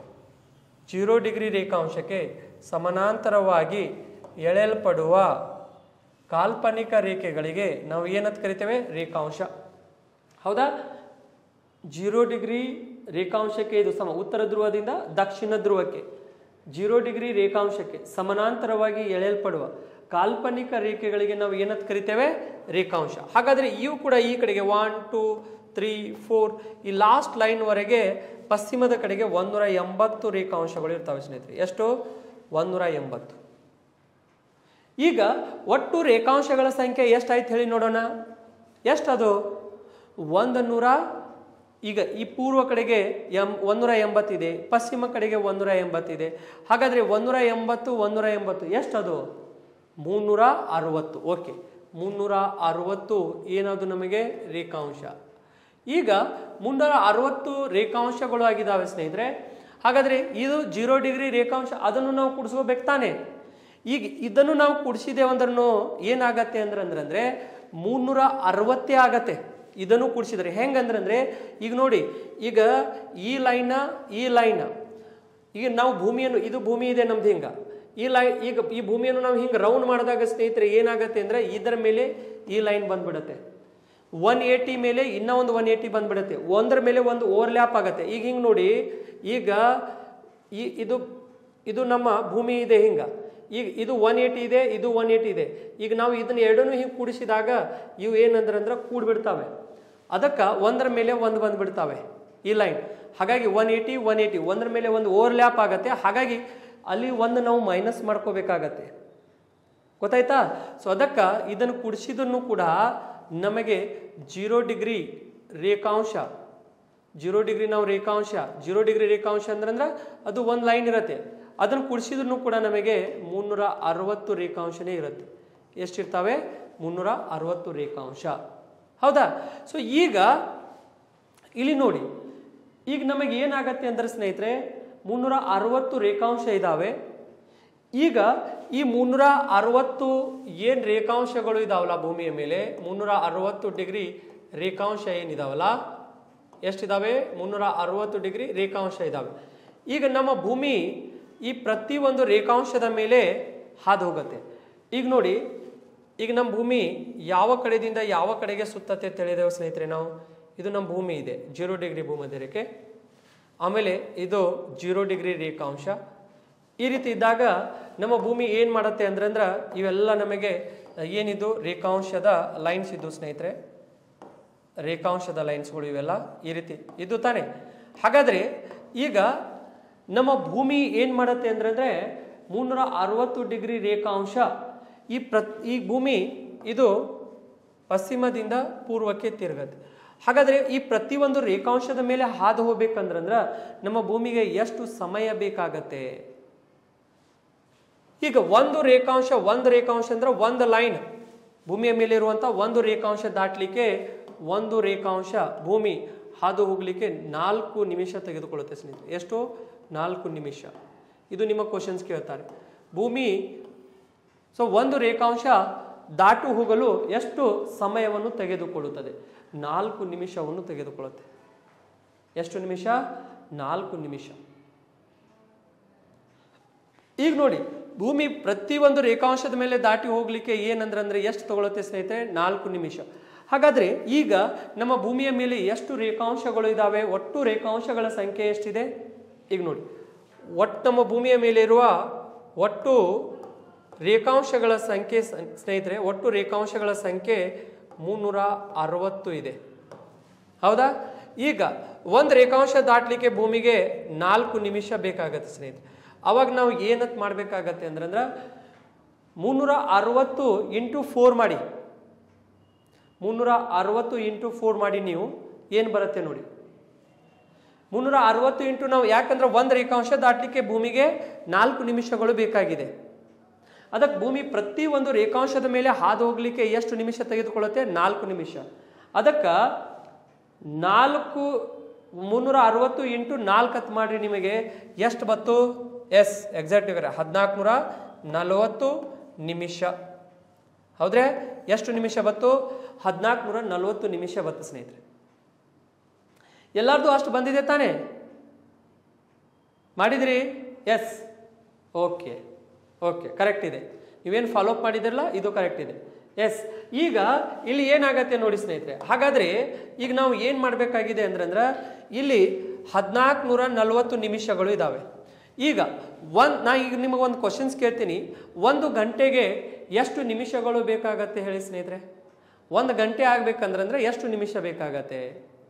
ಜೀರೋ ಡಿಗ್ರಿ ರೇಖಾಂಶಕ್ಕೆ ಸಮಾನಾಂತರವಾಗಿ ಎಳೆಯಲ್ಪಡುವ ಕಾಲ್ಪನಿಕ ರೇಖೆಗಳಿಗೆ ನಾವು ಏನಂತ ಕರಿತೇವೆ ರೇಖಾಂಶ ಹೌದಾ ಜೀರೋ ಡಿಗ್ರಿ ರೇಖಾಂಶಕ್ಕೆ ಇದು ಸಮ ಉತ್ತರ ಧ್ರುವದಿಂದ ದಕ್ಷಿಣ ಧ್ರುವಕ್ಕೆ ಜೀರೋ ಡಿಗ್ರಿ ರೇಖಾಂಶಕ್ಕೆ ಸಮಾನಾಂತರವಾಗಿ ಎಳೆಯಲ್ಪಡುವ ಕಾಲ್ಪನಿಕ ರೇಖೆಗಳಿಗೆ ನಾವು ಏನಂತ ಕರಿತೇವೆ ರೇಖಾಂಶ ಹಾಗಾದರೆ ಇವು ಕೂಡ ಈ ಕಡೆಗೆ ಒನ್ ಟೂ ತ್ರೀ ಫೋರ್ ಈ ಲಾಸ್ಟ್ ಲೈನ್ವರೆಗೆ ಪಶ್ಚಿಮದ ಕಡೆಗೆ ಒಂದೂರ ಎಂಬತ್ತು ರೇಖಾಂಶಗಳು ಇರ್ತವೆ ಸ್ನೇಹಿತರೆ ಎಷ್ಟು ಒಂದೂರ ಎಂಬತ್ತು ಈಗ ಒಟ್ಟು ರೇಖಾಂಶಗಳ ಸಂಖ್ಯೆ ಎಷ್ಟಾಯ್ತು ಹೇಳಿ ನೋಡೋಣ ಎಷ್ಟದು ಒಂದು ನೂರ ಈಗ ಈ ಪೂರ್ವ ಕಡೆಗೆ ಎಂ ಒಂದೂರ ಎಂಬತ್ತಿದೆ ಪಶ್ಚಿಮ ಕಡೆಗೆ ಒಂದೂರ ಎಂಬತ್ತಿದೆ ಹಾಗಾದರೆ ಒಂದೂರ ಎಂಬತ್ತು ಒಂದೂರ ಎಂಬತ್ತು ಎಷ್ಟದು ಮುನ್ನೂರ ಅರವತ್ತು ಓಕೆ ಮುನ್ನೂರ ಅರವತ್ತು ಏನದು ನಮಗೆ ರೇಖಾಂಶ ಈಗ ಮುನ್ನೂರ ಅರವತ್ತು ರೇಖಾಂಶಗಳು ಆಗಿದ್ದಾವೆ ಸ್ನೇಹಿತರೆ ಹಾಗಾದರೆ ಇದು ಜೀರೋ ಡಿಗ್ರಿ ರೇಖಾಂಶ ಅದನ್ನು ನಾವು ಕೂಡಿಸ್ಕೋಬೇಕು ತಾನೆ ಈಗ ಇದನ್ನು ನಾವು ಕೂಡಿಸಿದೇವಂದ್ರೂ ಏನಾಗತ್ತೆ ಅಂದ್ರೆ ಅಂದ್ರೆ ಅಂದರೆ ಮುನ್ನೂರ ಅರವತ್ತೇ ಆಗತ್ತೆ ಇದನ್ನು ಕೂಡಿಸಿದ್ರೆ ಹೆಂಗಂದ್ರೆ ಈಗ ನೋಡಿ ಈಗ ಈ ಲೈನ ಈ ಲೈನ ಈಗ ನಾವು ಭೂಮಿಯನ್ನು ಇದು ಭೂಮಿ ಇದೆ ನಮ್ದು ಹಿಂಗ ಈ ಲೈ ಈಗ ಈ ಭೂಮಿಯನ್ನು ನಾವು ಹಿಂಗೆ ರೌಂಡ್ ಮಾಡಿದಾಗ ಸ್ನೇಹಿತರೆ ಏನಾಗುತ್ತೆ ಅಂದರೆ ಇದರ ಮೇಲೆ ಈ ಲೈನ್ ಬಂದ್ಬಿಡುತ್ತೆ ಒನ್ ಏಯ್ಟಿ ಮೇಲೆ ಇನ್ನೂ ಒಂದು ಒನ್ ಏಯ್ಟಿ ಬಂದ್ಬಿಡುತ್ತೆ ಒಂದರ ಮೇಲೆ ಒಂದು ಓವರ್ಲ್ಯಾಪ್ ಆಗುತ್ತೆ ಈಗ ಹಿಂಗೆ ನೋಡಿ ಈಗ ಈ ಇದು ಇದು ನಮ್ಮ ಭೂಮಿ ಇದೆ ಹಿಂಗ ಈಗ ಇದು ಒನ್ ಏಯ್ಟಿ ಇದೆ ಇದು ಒನ್ ಏಯ್ಟಿ ಇದೆ ಈಗ ನಾವು ಇದನ್ನ ಎರಡನ್ನೂ ಹಿಂಗೆ ಕೂಡಿಸಿದಾಗ ಇವು ಏನಂದ್ರಂದ್ರೆ ಕೂಡ್ಬಿಡ್ತಾವೆ ಅದಕ್ಕೆ ಒಂದರ ಮೇಲೆ ಒಂದು ಬಂದ್ಬಿಡ್ತಾವೆ ಈ ಲೈನ್ ಹಾಗಾಗಿ ಒನ್ ಏಯ್ಟಿ ಒನ್ ಏಯ್ಟಿ ಒಂದರ ಮೇಲೆ ಒಂದು ಓವರ್ಲ್ಯಾಪ್ ಆಗತ್ತೆ ಹಾಗಾಗಿ ಅಲ್ಲಿ ಒಂದು ನಾವು ಮೈನಸ್ ಮಾಡ್ಕೋಬೇಕಾಗತ್ತೆ ಗೊತ್ತಾಯ್ತಾ ಸೊ ಅದಕ್ಕೆ ಇದನ್ನು ಕೂಡಿಸಿದನ್ನು ಕೂಡ ನಮಗೆ ಜೀರೋ ಡಿಗ್ರಿ ರೇಖಾಂಶ ಜೀರೋ ಡಿಗ್ರಿ ನಾವು ರೇಖಾಂಶ ಜೀರೋ ಡಿಗ್ರಿ ರೇಖಾಂಶ ಅಂದ್ರೆ ಅದು ಒಂದು ಲೈನ್ ಇರುತ್ತೆ ಅದನ್ನು ಕೂಡಿಸಿದ್ರು ಕೂಡ ನಮಗೆ ಮುನ್ನೂರ ಅರವತ್ತು ರೇಖಾಂಶನೇ ಇರುತ್ತೆ ಎಷ್ಟಿರ್ತಾವೆ ಮುನ್ನೂರ ಅರವತ್ತು ರೇಖಾಂಶ ಹೌದಾ ಸೊ ಈಗ ಇಲ್ಲಿ ನೋಡಿ ಈಗ ನಮಗೆ ಏನಾಗತ್ತೆ ಅಂದ್ರೆ ಸ್ನೇಹಿತರೆ ಮುನ್ನೂರ ಅರವತ್ತು ರೇಖಾಂಶ ಇದ್ದಾವೆ ಈಗ ಈ ಮುನ್ನೂರ ಅರವತ್ತು ಏನು ರೇಖಾಂಶಗಳು ಇದಾವಲ್ಲ ಭೂಮಿಯ ಮೇಲೆ ಮುನ್ನೂರ ಅರವತ್ತು ಡಿಗ್ರಿ ರೇಖಾಂಶ ಏನಿದಾವಲ್ಲ ಎಷ್ಟಿದಾವೆ ಮುನ್ನೂರ ಅರವತ್ತು ಡಿಗ್ರಿ ರೇಖಾಂಶ ಇದಾವೆ ಈಗ ನಮ್ಮ ಭೂಮಿ ಈ ಪ್ರತಿಯೊಂದು ರೇಖಾಂಶದ ಮೇಲೆ ಹಾದು ಹೋಗುತ್ತೆ ಈಗ ನೋಡಿ ಈಗ ನಮ್ಮ ಭೂಮಿ ಯಾವ ಕಡೆದಿಂದ ಯಾವ ಕಡೆಗೆ ಸುತ್ತತ್ತೆ ಅಂತ ಹೇಳಿದೇವೆ ಸ್ನೇಹಿತರೆ ನಾವು ಇದು ನಮ್ಮ ಭೂಮಿ ಇದೆ ಜೀರೋ ಡಿಗ್ರಿ ಭೂಮಧ್ಯ ರೇಖೆ ಆಮೇಲೆ ಇದು ಜೀರೋ ಡಿಗ್ರಿ ರೇಖಾಂಶ ಈ ರೀತಿ ಇದ್ದಾಗ ನಮ್ಮ ಭೂಮಿ ಏನು ಮಾಡುತ್ತೆ ಅಂದ್ರೆ ಅಂದ್ರೆ ಇವೆಲ್ಲ ನಮಗೆ ಏನಿದು ರೇಖಾಂಶದ ಲೈನ್ಸ್ ಇದ್ದು ಸ್ನೇಹಿತರೆ ರೇಖಾಂಶದ ಲೈನ್ಸ್ಗಳು ಇವೆಲ್ಲ ಈ ರೀತಿ ಇದು ತಾನೆ ಹಾಗಾದ್ರೆ ಈಗ ನಮ್ಮ ಭೂಮಿ ಏನು ಮಾಡುತ್ತೆ ಅಂದ್ರೆ ಮುನ್ನೂರ ಅರವತ್ತು ಡಿಗ್ರಿ ರೇಖಾಂಶ ಈ ಪ್ರ ಈ ಭೂಮಿ ಇದು ಪಶ್ಚಿಮದಿಂದ ಪೂರ್ವಕ್ಕೆ ತಿರುಗತ್ತೆ ಹಾಗಾದ್ರೆ ಈ ಪ್ರತಿಯೊಂದು ರೇಖಾಂಶದ ಮೇಲೆ ಹಾದು ಹೋಗ್ಬೇಕಂದ್ರಂದ್ರ ನಮ್ಮ ಭೂಮಿಗೆ ಎಷ್ಟು ಸಮಯ ಬೇಕಾಗತ್ತೆ ಈಗ ಒಂದು ರೇಖಾಂಶ ಒಂದು ರೇಖಾಂಶ ಅಂದ್ರೆ ಒಂದು ಲೈನ್ ಭೂಮಿಯ ಮೇಲೆ ಇರುವಂತ ಒಂದು ರೇಖಾಂಶ ದಾಟಲಿಕ್ಕೆ ಒಂದು ರೇಖಾಂಶ ಭೂಮಿ ಹಾದು ಹೋಗ್ಲಿಕ್ಕೆ ನಾಲ್ಕು ನಿಮಿಷ ತೆಗೆದುಕೊಳ್ಳುತ್ತೆ ಸ್ನೇಹಿತರೆ ಎಷ್ಟು ನಾಲ್ಕು ನಿಮಿಷ ಇದು ನಿಮ್ಮ ಕ್ವಶನ್ಸ್ ಕೇಳ್ತಾರೆ ಭೂಮಿ ಸೊ ಒಂದು ರೇಖಾಂಶ ದಾಟು ಹೋಗಲು ಎಷ್ಟು ಸಮಯವನ್ನು ತೆಗೆದುಕೊಳ್ಳುತ್ತದೆ ನಾಲ್ಕು ನಿಮಿಷವನ್ನು ತೆಗೆದುಕೊಳ್ಳುತ್ತೆ ಎಷ್ಟು ನಿಮಿಷ ನಾಲ್ಕು ನಿಮಿಷ ಈಗ ನೋಡಿ ಭೂಮಿ ಪ್ರತಿಯೊಂದು ರೇಖಾಂಶದ ಮೇಲೆ ದಾಟಿ ಹೋಗ್ಲಿಕ್ಕೆ ಏನಂದ್ರೆ ಅಂದ್ರೆ ಎಷ್ಟು ತಗೊಳುತ್ತೆ ಸ್ನೇಹಿತರೆ ನಾಲ್ಕು ನಿಮಿಷ ಹಾಗಾದ್ರೆ ಈಗ ನಮ್ಮ ಭೂಮಿಯ ಮೇಲೆ ಎಷ್ಟು ರೇಖಾಂಶಗಳು ಇದಾವೆ ಒಟ್ಟು ರೇಖಾಂಶಗಳ ಸಂಖ್ಯೆ ಎಷ್ಟಿದೆ ಈಗ ನೋಡಿ ಒಟ್ಟು ನಮ್ಮ ಭೂಮಿಯ ಮೇಲೆ ಇರುವ ಒಟ್ಟು ರೇಖಾಂಶಗಳ ಸಂಖ್ಯೆ ಸ- ಸ್ನೇಹಿತರೆ ಒಟ್ಟು ರೇಖಾಂಶಗಳ ಸಂಖ್ಯೆ ಮುನ್ನೂರ ಅರವತ್ತು ಇದೆ ಹೌದಾ ಈಗ ಒಂದು ರೇಖಾಂಶ ದಾಟಲಿಕ್ಕೆ ಭೂಮಿಗೆ ನಾಲ್ಕು ನಿಮಿಷ ಬೇಕಾಗತ್ತೆ ಸ್ನೇಹಿತರೆ ಅವಾಗ ನಾವು ಏನತ್ ಮಾಡಬೇಕಾಗತ್ತೆ ಅಂದ್ರೆ ಮುನ್ನೂರ ಅರವತ್ತು ಇಂಟು ಫೋರ್ ಮಾಡಿ ಮುನ್ನೂರ ಅರವತ್ತು ಇಂಟು ಫೋರ್ ಮಾಡಿ ನೀವು ಏನು ಬರುತ್ತೆ ನೋಡಿ ಮುನ್ನೂರ ಅರವತ್ತು ಇಂಟು ನಾವು ಯಾಕಂದ್ರೆ ಒಂದು ರೇಖಾಂಶ ದಾಟಲಿಕ್ಕೆ ಭೂಮಿಗೆ ನಾಲ್ಕು ನಿಮಿಷಗಳು ಬೇಕಾಗಿದೆ ಅದಕ್ಕೆ ಭೂಮಿ ಪ್ರತಿ ಒಂದು ರೇಖಾಂಶದ ಮೇಲೆ ಹಾದು ಹೋಗ್ಲಿಕ್ಕೆ ಎಷ್ಟು ನಿಮಿಷ ತೆಗೆದುಕೊಳ್ಳುತ್ತೆ ನಾಲ್ಕು ನಿಮಿಷ ಅದಕ್ಕೆ ನಾಲ್ಕು ಮುನ್ನೂರ ಅರವತ್ತು ಇಂಟು ನಾಲ್ಕು ಹತ್ತು ಮಾಡ್ರಿ ನಿಮಗೆ ಎಷ್ಟು ಬತ್ತು ಎಸ್ ಎಕ್ಸಾಕ್ಟ್ ಇವೆ ಹದಿನಾಲ್ಕು ನೂರ ನಲವತ್ತು ನಿಮಿಷ ಹೌದ್ರೆ ಎಷ್ಟು ನಿಮಿಷ ಬತ್ತು ಹದಿನಾಲ್ಕು ನೂರ ನಲವತ್ತು ನಿಮಿಷ ಬತ್ತು ಸ್ನೇಹಿತರೆ ಎಲ್ಲರದು ಅಷ್ಟು ಬಂದಿದೆ ತಾನೇ ಮಾಡಿದ್ರಿ ಎಸ್ ಓಕೆ ಓಕೆ ಕರೆಕ್ಟ್ ಇದೆ ನೀವೇನು ಫಾಲೋ ಅಪ್ ಮಾಡಿದಿರಲ್ಲ ಇದು ಕರೆಕ್ಟ್ ಇದೆ ಎಸ್ ಈಗ ಇಲ್ಲಿ ಏನಾಗತ್ತೆ ನೋಡಿ ಸ್ನೇಹಿತರೆ ಹಾಗಾದ್ರೆ ಈಗ ನಾವು ಏನು ಮಾಡಬೇಕಾಗಿದೆ ಅಂದ್ರೆ ಇಲ್ಲಿ ಹದಿನಾಲ್ಕು ನೂರ ನಲವತ್ತು ನಿಮಿಷಗಳು ಇದ್ದಾವೆ ಈಗ ಒಂದ್ ನಾ ಈಗ ನಿಮಗೆ ಒಂದು ಕ್ವಶನ್ಸ್ ಕೇಳ್ತೀನಿ ಒಂದು ಗಂಟೆಗೆ ಎಷ್ಟು ನಿಮಿಷಗಳು ಬೇಕಾಗತ್ತೆ ಹೇಳಿ ಸ್ನೇಹಿತರೆ ಒಂದು ಗಂಟೆ ಆಗ್ಬೇಕಂದ್ರೆ ಎಷ್ಟು ನಿಮಿಷ ಬೇಕಾಗತ್ತೆ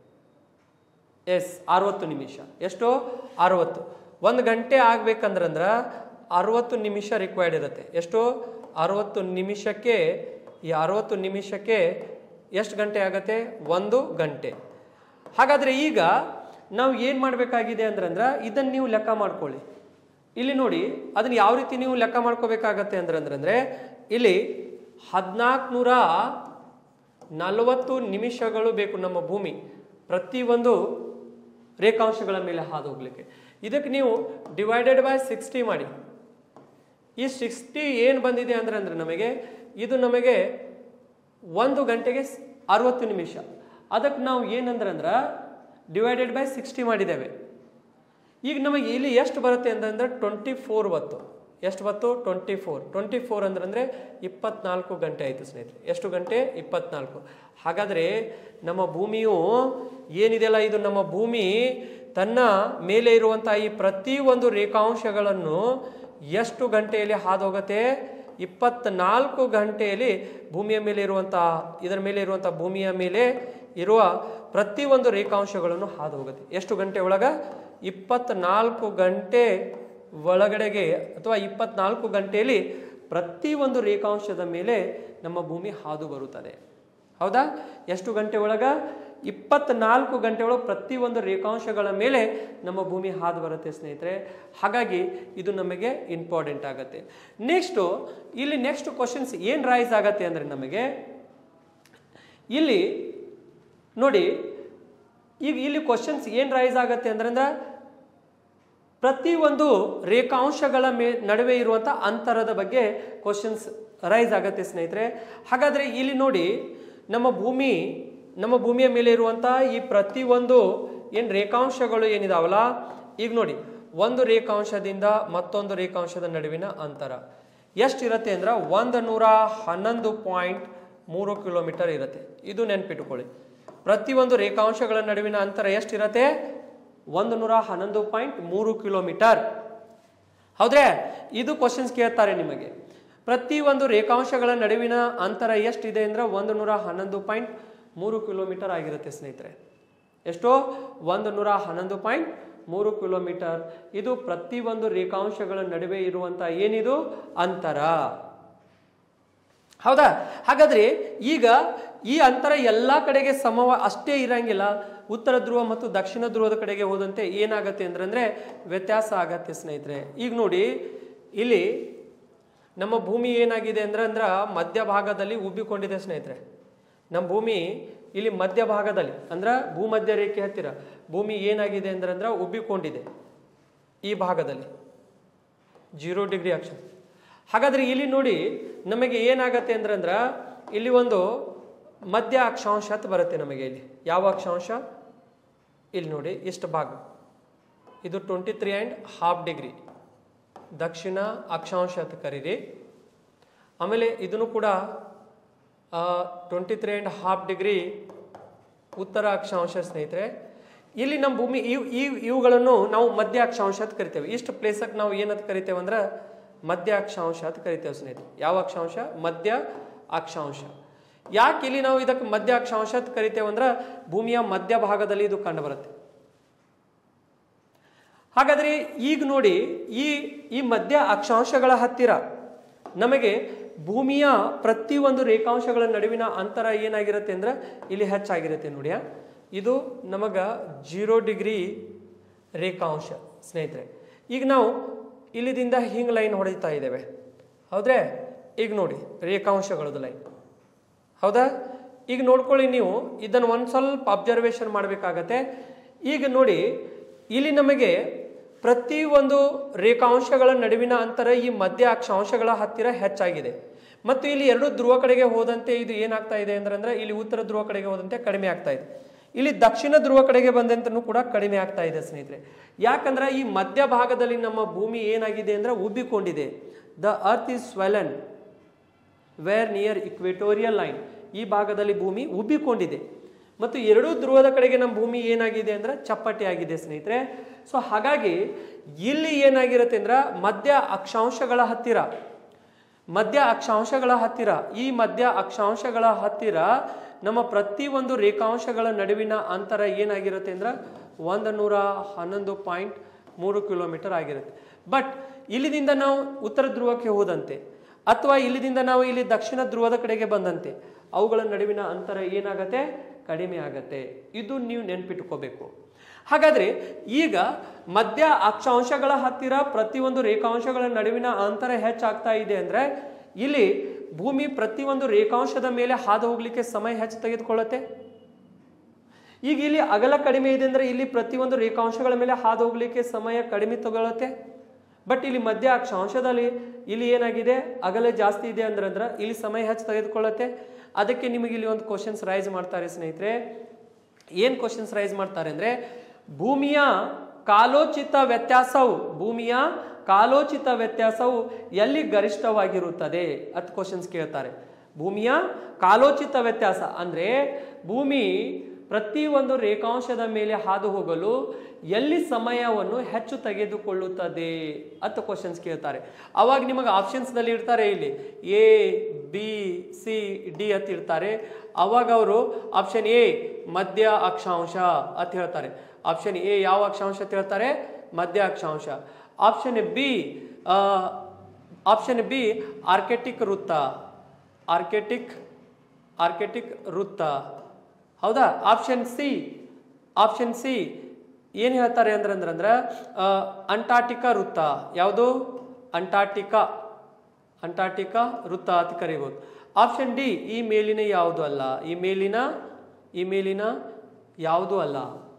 ಎಸ್ ಅರವತ್ತು ನಿಮಿಷ ಎಷ್ಟು ಅರವತ್ತು ಒಂದು ಗಂಟೆ ಆಗ್ಬೇಕಂದ್ರಂದ್ರ ಅರವತ್ತು ನಿಮಿಷ ರಿಕ್ವೈರ್ಡ್ ಇರುತ್ತೆ ಎಷ್ಟು ಅರವತ್ತು ನಿಮಿಷಕ್ಕೆ ಈ ಅರವತ್ತು ನಿಮಿಷಕ್ಕೆ ಎಷ್ಟು ಗಂಟೆ ಆಗತ್ತೆ ಒಂದು ಗಂಟೆ ಹಾಗಾದ್ರೆ ಈಗ ನಾವು ಏನು ಮಾಡಬೇಕಾಗಿದೆ ಅಂದ್ರಂದ್ರ ಇದನ್ನು ನೀವು ಲೆಕ್ಕ ಮಾಡ್ಕೊಳ್ಳಿ ಇಲ್ಲಿ ನೋಡಿ ಅದನ್ನ ಯಾವ ರೀತಿ ನೀವು ಲೆಕ್ಕ ಮಾಡ್ಕೋಬೇಕಾಗತ್ತೆ ಅಂದ್ರಂದ್ರೆ ಇಲ್ಲಿ ಹದಿನಾಲ್ಕುನೂರ ನಲವತ್ತು ನಿಮಿಷಗಳು ಬೇಕು ನಮ್ಮ ಭೂಮಿ ಪ್ರತಿಯೊಂದು ರೇಖಾಂಶಗಳ ಮೇಲೆ ಹಾದು ಹೋಗ್ಲಿಕ್ಕೆ ಇದಕ್ಕೆ ನೀವು ಡಿವೈಡೆಡ್ ಬೈ ಸಿಕ್ಸ್ಟಿ ಮಾಡಿ ಈ ಸಿಕ್ಸ್ಟಿ ಏನು ಬಂದಿದೆ ಅಂದ್ರೆ ಅಂದ್ರೆ ನಮಗೆ ಇದು ನಮಗೆ ಒಂದು ಗಂಟೆಗೆ ಸ್- ಅರವತ್ತು ನಿಮಿಷ ಅದಕ್ಕೆ ನಾವು ಏನಂದ್ರೆ ಅಂದ್ರೆ ಡಿವೈಡೆಡ್ ಬೈ ಸಿಕ್ಸ್ಟಿ ಮಾಡಿದ್ದೇವೆ ಈಗ ನಮಗೆ ಇಲ್ಲಿ ಎಷ್ಟು ಬರುತ್ತೆ ಅಂತಂದ್ರೆ ಟ್ವೆಂಟಿ ಫೋರ್ ಬತ್ತು ಎಷ್ಟು ಬತ್ತು ಟ್ವೆಂಟಿ ಫೋರ್ ಟ್ವೆಂಟಿ ಫೋರ್ ಅಂದ್ರೆ ಅಂದರೆ ಇಪ್ಪತ್ನಾಲ್ಕು ಗಂಟೆ ಆಯಿತು ಸ್ನೇಹಿತರೆ ಎಷ್ಟು ಗಂಟೆ ಇಪ್ಪತ್ನಾಲ್ಕು ಹಾಗಾದರೆ ನಮ್ಮ ಭೂಮಿಯು ಏನಿದೆಯಲ್ಲ ಇದು ನಮ್ಮ ಭೂಮಿ ತನ್ನ ಮೇಲೆ ಇರುವಂಥ ಈ ಪ್ರತಿಯೊಂದು ರೇಖಾಂಶಗಳನ್ನು ಎಷ್ಟು ಗಂಟೆಯಲ್ಲಿ ಹಾದು ಹೋಗುತ್ತೆ ಇಪ್ಪತ್ನಾಲ್ಕು ಗಂಟೆಯಲ್ಲಿ ಭೂಮಿಯ ಮೇಲೆ ಇರುವಂಥ ಇದರ ಮೇಲೆ ಇರುವಂಥ ಭೂಮಿಯ ಮೇಲೆ ಇರುವ ಪ್ರತಿಯೊಂದು ರೇಖಾಂಶಗಳನ್ನು ಹಾದು ಹೋಗುತ್ತೆ ಎಷ್ಟು ಗಂಟೆ ಒಳಗ ಇಪ್ಪತ್ನಾಲ್ಕು ಗಂಟೆ ಒಳಗಡೆಗೆ ಅಥವಾ ಇಪ್ಪತ್ನಾಲ್ಕು ಗಂಟೆಯಲ್ಲಿ ಪ್ರತಿಯೊಂದು ರೇಖಾಂಶದ ಮೇಲೆ ನಮ್ಮ ಭೂಮಿ ಹಾದು ಬರುತ್ತದೆ ಹೌದಾ ಎಷ್ಟು ಗಂಟೆ ಒಳಗ ಇಪ್ಪತ್ನಾಲ್ಕು ಗಂಟೆ ಒಳಗೆ ಪ್ರತಿಯೊಂದು ರೇಖಾಂಶಗಳ ಮೇಲೆ ನಮ್ಮ ಭೂಮಿ ಹಾದು ಬರುತ್ತೆ ಸ್ನೇಹಿತರೆ ಹಾಗಾಗಿ ಇದು ನಮಗೆ ಇಂಪಾರ್ಟೆಂಟ್ ಆಗುತ್ತೆ ನೆಕ್ಸ್ಟು ಇಲ್ಲಿ ನೆಕ್ಸ್ಟ್ ಕ್ವಶನ್ಸ್ ಏನು ರೈಸ್ ಆಗತ್ತೆ ಅಂದರೆ ನಮಗೆ ಇಲ್ಲಿ ನೋಡಿ ಈಗ ಇಲ್ಲಿ ಕ್ವಶನ್ಸ್ ಏನು ರೈಸ್ ಆಗತ್ತೆ ಅಂದ್ರೆ ಪ್ರತಿಯೊಂದು ರೇಖಾಂಶಗಳ ಮೇ ನಡುವೆ ಇರುವಂಥ ಅಂತರದ ಬಗ್ಗೆ ಕ್ವಶನ್ಸ್ ರೈಸ್ ಆಗತ್ತೆ ಸ್ನೇಹಿತರೆ ಹಾಗಾದರೆ ಇಲ್ಲಿ ನೋಡಿ ನಮ್ಮ ಭೂಮಿ ನಮ್ಮ ಭೂಮಿಯ ಮೇಲೆ ಇರುವಂಥ ಈ ಪ್ರತಿಯೊಂದು ಏನು ರೇಖಾಂಶಗಳು ಏನಿದಾವಲ್ಲ ಈಗ ನೋಡಿ ಒಂದು ರೇಖಾಂಶದಿಂದ ಮತ್ತೊಂದು ರೇಖಾಂಶದ ನಡುವಿನ ಅಂತರ ಎಷ್ಟಿರುತ್ತೆ ಅಂದ್ರೆ ಒಂದು ನೂರ ಹನ್ನೊಂದು ಪಾಯಿಂಟ್ ಮೂರು ಕಿಲೋಮೀಟರ್ ಇರುತ್ತೆ ಇದು ನೆನ್ಪಿಟ್ಕೊಳ್ಳಿ ಪ್ರತಿಯೊಂದು ರೇಖಾಂಶಗಳ ನಡುವಿನ ಅಂತರ ಎಷ್ಟಿರತ್ತೆ ಒಂದು ನೂರ ಹನ್ನೊಂದು ಪಾಯಿಂಟ್ ಮೂರು ಕಿಲೋಮೀಟರ್ ಹೌದ್ರೆ ಇದು ಕ್ವಶನ್ಸ್ ಕೇಳ್ತಾರೆ ನಿಮಗೆ ಪ್ರತಿಯೊಂದು ರೇಖಾಂಶಗಳ ನಡುವಿನ ಅಂತರ ಎಷ್ಟಿದೆ ಅಂದ್ರೆ ಒಂದು ನೂರ ಹನ್ನೊಂದು ಪಾಯಿಂಟ್ ಮೂರು ಕಿಲೋಮೀಟರ್ ಆಗಿರುತ್ತೆ ಸ್ನೇಹಿತರೆ ಎಷ್ಟೋ ಒಂದು ನೂರ ಹನ್ನೊಂದು ಪಾಯಿಂಟ್ ಮೂರು ಕಿಲೋಮೀಟರ್ ಇದು ಪ್ರತಿಯೊಂದು ರೇಖಾಂಶಗಳ ನಡುವೆ ಇರುವಂತ ಏನಿದು ಅಂತರ ಹೌದಾ ಹಾಗಾದ್ರೆ ಈಗ ಈ ಅಂತರ ಎಲ್ಲ ಕಡೆಗೆ ಸಮವ ಅಷ್ಟೇ ಇರಂಗಿಲ್ಲ ಉತ್ತರ ಧ್ರುವ ಮತ್ತು ದಕ್ಷಿಣ ಧ್ರುವದ ಕಡೆಗೆ ಹೋದಂತೆ ಏನಾಗತ್ತೆ ಅಂದ್ರೆ ವ್ಯತ್ಯಾಸ ಆಗತ್ತೆ ಸ್ನೇಹಿತರೆ ಈಗ ನೋಡಿ ಇಲ್ಲಿ ನಮ್ಮ ಭೂಮಿ ಏನಾಗಿದೆ ಅಂದ್ರೆ ಅಂದ್ರ ಮಧ್ಯಭಾಗದಲ್ಲಿ ಉಬ್ಬಿಕೊಂಡಿದೆ ಸ್ನೇಹಿತರೆ ನಮ್ಮ ಭೂಮಿ ಇಲ್ಲಿ ಮಧ್ಯಭಾಗದಲ್ಲಿ ಅಂದ್ರ ಭೂಮಧ್ಯ ರೇಖೆ ಹತ್ತಿರ ಭೂಮಿ ಏನಾಗಿದೆ ಅಂದ್ರೆ ಅಂದ್ರ ಉಬ್ಬಿಕೊಂಡಿದೆ ಈ ಭಾಗದಲ್ಲಿ ಜೀರೋ ಡಿಗ್ರಿ ಅಕ್ಷ ಹಾಗಾದ್ರೆ ಇಲ್ಲಿ ನೋಡಿ ನಮಗೆ ಏನಾಗತ್ತೆ ಅಂದ್ರೆ ಅಂದ್ರ ಇಲ್ಲಿ ಒಂದು ಮಧ್ಯ ಅಕ್ಷಾಂಶ ಅಂತ ಬರುತ್ತೆ ನಮಗೆ ಇಲ್ಲಿ ಯಾವ ಅಕ್ಷಾಂಶ ಇಲ್ಲಿ ನೋಡಿ ಇಷ್ಟು ಭಾಗ ಇದು twenty three and half degree ದಕ್ಷಿಣ ಅಕ್ಷಾಂಶ ಅಂತ ಕರೀರಿ ಆಮೇಲೆ ಇದನ್ನು ಕೂಡ twenty three and half degree ಉತ್ತರ ಅಕ್ಷಾಂಶ ಸ್ನೇಹಿತರೆ ಇಲ್ಲಿ ನಮ್ಮ ಭೂಮಿ ಇವ್ ಇವ್ ಇವುಗಳನ್ನು ನಾವು ಮಧ್ಯ ಅಕ್ಷಾಂಶ ಅಂತ ಕರಿತೇವೆ ಇಷ್ಟು ಪ್ಲೇಸಕ್ಕೆ ನಾವು ಏನಂತ ಕರಿತೇವೆ ಅಂದ್ರೆ ಮಧ್ಯ ಅಕ್ಷಾಂಶ ಅಂತ ಕರಿತೇವೆ ಸ್ನೇಹಿತರೆ ಯಾವ ಅಕ್ಷಾಂಶ ಮಧ್ಯ ಅಕ್ಷಾಂಶ ಯಾಕೆ ಇಲ್ಲಿ ನಾವು ಇದಕ್ಕೆ ಮಧ್ಯ ಅಕ್ಷಾಂಶ ಅಂತ ಕರಿತೇವೆ ಅಂದ್ರೆ ಭೂಮಿಯ ಮಧ್ಯ ಭಾಗದಲ್ಲಿ ಇದು ಕಂಡು ಬರುತ್ತೆ ಹಾಗಾದ್ರೆ ಈಗ ನೋಡಿ ಈ ಈ ಮಧ್ಯ ಅಕ್ಷಾಂಶಗಳ ಹತ್ತಿರ ನಮಗೆ ಭೂಮಿಯ ಪ್ರತಿಯೊಂದು ರೇಖಾಂಶಗಳ ನಡುವಿನ ಅಂತರ ಏನಾಗಿರುತ್ತೆ ಅಂದ್ರೆ ಇಲ್ಲಿ ಹೆಚ್ಚಾಗಿರುತ್ತೆ ನೋಡಿ ಆ. ಇದು ನಮಗ ಜೀರೋ ಡಿಗ್ರಿ ರೇಖಾಂಶ ಸ್ನೇಹಿತರೆ ಈಗ ನಾವು ಇಲ್ಲಿದಿಂದ ಹಿಂಗ್ ಲೈನ್ ಹೊಡಿತಾ ಇದ್ದೇವೆ ಹೌದ್ರೆ ಈಗ ನೋಡಿ ರೇಖಾಂಶಗಳದ್ದು ಲೈನ್ ಹೌದಾ ಈಗ ನೋಡ್ಕೊಳ್ಳಿ ನೀವು ಇದನ್ನು ಒಂದು ಸ್ವಲ್ಪ ಅಬ್ಸರ್ವೇಷನ್ ಮಾಡಬೇಕಾಗತ್ತೆ ಈಗ ನೋಡಿ ಇಲ್ಲಿ ನಮಗೆ ಪ್ರತಿಯೊಂದು ರೇಖಾಂಶಗಳ ನಡುವಿನ ಅಂತರ ಈ ಮಧ್ಯ ಅಕ್ಷಾಂಶಗಳ ಹತ್ತಿರ ಹೆಚ್ಚಾಗಿದೆ ಮತ್ತು ಇಲ್ಲಿ ಎರಡು ಧ್ರುವ ಕಡೆಗೆ ಹೋದಂತೆ ಇದು ಏನಾಗ್ತಾ ಇದೆ ಅಂದ್ರೆ ಅಂದ್ರೆ ಇಲ್ಲಿ ಉತ್ತರ ಧ್ರುವ ಕಡೆಗೆ ಹೋದಂತೆ ಕಡಿಮೆ ಆಗ್ತಾ ಇದೆ ಇಲ್ಲಿ ದಕ್ಷಿಣ ಧ್ರುವ ಕಡೆಗೆ ಬಂದಂತನೂ ಕೂಡ ಕಡಿಮೆ ಆಗ್ತಾ ಇದೆ ಸ್ನೇಹಿತರೆ ಯಾಕಂದ್ರೆ ಈ ಮಧ್ಯ ಭಾಗದಲ್ಲಿ ನಮ್ಮ ಭೂಮಿ ಏನಾಗಿದೆ ಅಂದ್ರೆ ಉಬ್ಬಿಕೊಂಡಿದೆ the earth is swollen where near equatorial line ಈ ಭಾಗದಲ್ಲಿ ಭೂಮಿ ಉಬ್ಬಿಕೊಂಡಿದೆ ಮತ್ತು ಎರಡೂ ಧ್ರುವದ ಕಡೆಗೆ ನಮ್ಮ ಭೂಮಿ ಏನಾಗಿದೆ ಅಂದ್ರೆ ಚಪ್ಪಟೆ ಆಗಿದೆ ಸ್ನೇಹಿತರೆ ಸೊ ಹಾಗಾಗಿ ಇಲ್ಲಿ ಏನಾಗಿರುತ್ತೆ ಅಂದ್ರೆ ಮಧ್ಯ ಅಕ್ಷಾಂಶಗಳ ಹತ್ತಿರ ಮಧ್ಯ ಅಕ್ಷಾಂಶಗಳ ಹತ್ತಿರ ಈ ಮಧ್ಯ ಅಕ್ಷಾಂಶಗಳ ಹತ್ತಿರ ನಮ್ಮ ಪ್ರತಿಯೊಂದು ರೇಖಾಂಶಗಳ ನಡುವಿನ ಅಂತರ ಏನಾಗಿರುತ್ತೆ ಅಂದ್ರೆ ಒಂದು ನೂರ ಹನ್ನೊಂದು ಪಾಯಿಂಟ್ ಮೂರು ಕಿಲೋಮೀಟರ್ ಆಗಿರುತ್ತೆ ಬಟ್ ಇಲ್ಲಿದಿಂದ ನಾವು ಉತ್ತರ ಧ್ರುವಕ್ಕೆ ಹೋದಂತೆ ಅಥವಾ ಇಲ್ಲಿದಿಂದ ನಾವು ಇಲ್ಲಿ ದಕ್ಷಿಣ ಧ್ರುವದ ಕಡೆಗೆ ಬಂದಂತೆ ಅವುಗಳ ನಡುವಿನ ಅಂತರ ಏನಾಗತ್ತೆ ಕಡಿಮೆ ಆಗತ್ತೆ ಇದು ನೀವು ನೆನ್ಪಿಟ್ಕೋಬೇಕು ಹಾಗಾದ್ರೆ ಈಗ ಮಧ್ಯ ಅಕ್ಷಾಂಶಗಳ ಹತ್ತಿರ ಪ್ರತಿಯೊಂದು ರೇಖಾಂಶಗಳ ನಡುವಿನ ಅಂತರ ಹೆಚ್ಚಾಗ್ತಾ ಇದೆ ಅಂದ್ರೆ ಇಲ್ಲಿ ಭೂಮಿ ಪ್ರತಿಯೊಂದು ರೇಖಾಂಶದ ಮೇಲೆ ಹಾದು ಹೋಗ್ಲಿಕ್ಕೆ ಸಮಯ ಹೆಚ್ಚು ತೆಗೆದುಕೊಳ್ಳುತ್ತೆ ಈಗ ಇಲ್ಲಿ ಅಗಲ ಕಡಿಮೆ ಇದೆ ಅಂದ್ರೆ ಇಲ್ಲಿ ಪ್ರತಿಯೊಂದು ರೇಖಾಂಶಗಳ ಮೇಲೆ ಹಾದು ಹೋಗ್ಲಿಕ್ಕೆ ಸಮಯ ಕಡಿಮೆ ತಗೊಳುತ್ತೆ ಬಟ್ ಇಲ್ಲಿ ಮಧ್ಯ ಅಕ್ಷಾಂಶದಲ್ಲಿ ಇಲ್ಲಿ ಏನಾಗಿದೆ ಅಗಲ ಜಾಸ್ತಿ ಇದೆ ಅಂದ್ರೆ ಅಂದ್ರೆ ಇಲ್ಲಿ ಸಮಯ ಹೆಚ್ಚು ತೆಗೆದುಕೊಳ್ಳುತ್ತೆ ಅದಕ್ಕೆ ನಿಮಗೆ ಇಲ್ಲಿ ಒಂದು ಕ್ವಶನ್ಸ್ ರೈಸ್ ಮಾಡ್ತಾರೆ ಸ್ನೇಹಿತರೆ ಏನ್ ಕ್ವಶನ್ಸ್ ರೈಸ್ ಮಾಡ್ತಾರೆ ಅಂದ್ರೆ ಭೂಮಿಯ ಕಾಲೋಚಿತ ವ್ಯತ್ಯಾಸವು ಭೂಮಿಯ ಕಾಲೋಚಿತ ವ್ಯತ್ಯಾಸವು ಎಲ್ಲಿ ಗರಿಷ್ಠವಾಗಿರುತ್ತದೆ ಅಂತ ಕ್ವಶನ್ಸ್ ಕೇಳ್ತಾರೆ ಭೂಮಿಯ ಕಾಲೋಚಿತ ವ್ಯತ್ಯಾಸ ಅಂದ್ರೆ ಭೂಮಿ ಪ್ರತಿಯೊಂದು ರೇಖಾಂಶದ ಮೇಲೆ ಹಾದು ಹೋಗಲು ಎಲ್ಲಿ ಸಮಯವನ್ನು ಹೆಚ್ಚು ತೆಗೆದುಕೊಳ್ಳುತ್ತದೆ ಅಂತ ಕ್ವಶನ್ಸ್ ಕೇಳ್ತಾರೆ ಅವಾಗ ನಿಮಗೆ ಆಪ್ಷನ್ಸ್ನಲ್ಲಿ ಇರ್ತಾರೆ ಇಲ್ಲಿ ಎ ಬಿ ಸಿ ಡಿ ಅಂತ ಇರ್ತಾರೆ ಅವಾಗ ಅವರು ಆಪ್ಷನ್ ಎ ಮಧ್ಯ ಅಕ್ಷಾಂಶ ಅಂತ ಹೇಳ್ತಾರೆ ಆಪ್ಷನ್ ಎ ಯಾವ ಅಕ್ಷಾಂಶ ಅಂತ ಹೇಳ್ತಾರೆ ಮಧ್ಯ ಅಕ್ಷಾಂಶ option B option B Arctic ವೃತ್ತ ಆರ್ಕೆಟಿಕ್ ಆರ್ಕೆಟಿಕ್ ವೃತ್ತ ಹೌದಾ ಆಪ್ಷನ್ ಸಿ ಆಪ್ಷನ್ ಸಿ ಏನು ಹೇಳ್ತಾರೆ ಅಂದ್ರೆ ಅಂದ್ರೆ ಅಂದ್ರೆ ಆ, ಅಂಟಾರ್ಟಿಕಾ ವೃತ್ತ ಯಾವುದು ಅಂಟಾರ್ಟಿಕಾ ಅಂಟಾರ್ಟಿಕಾ ವೃತ್ತ ಅಂತ ಕರಿಬೋದು ಆಪ್ಷನ್ ಡಿ ಈ ಮೇಲಿನ ಯಾವುದು ಅಲ್ಲ ಈ ಮೇಲಿನ ಈ ಮೇಲಿನ ಯಾವುದು ಅಲ್ಲ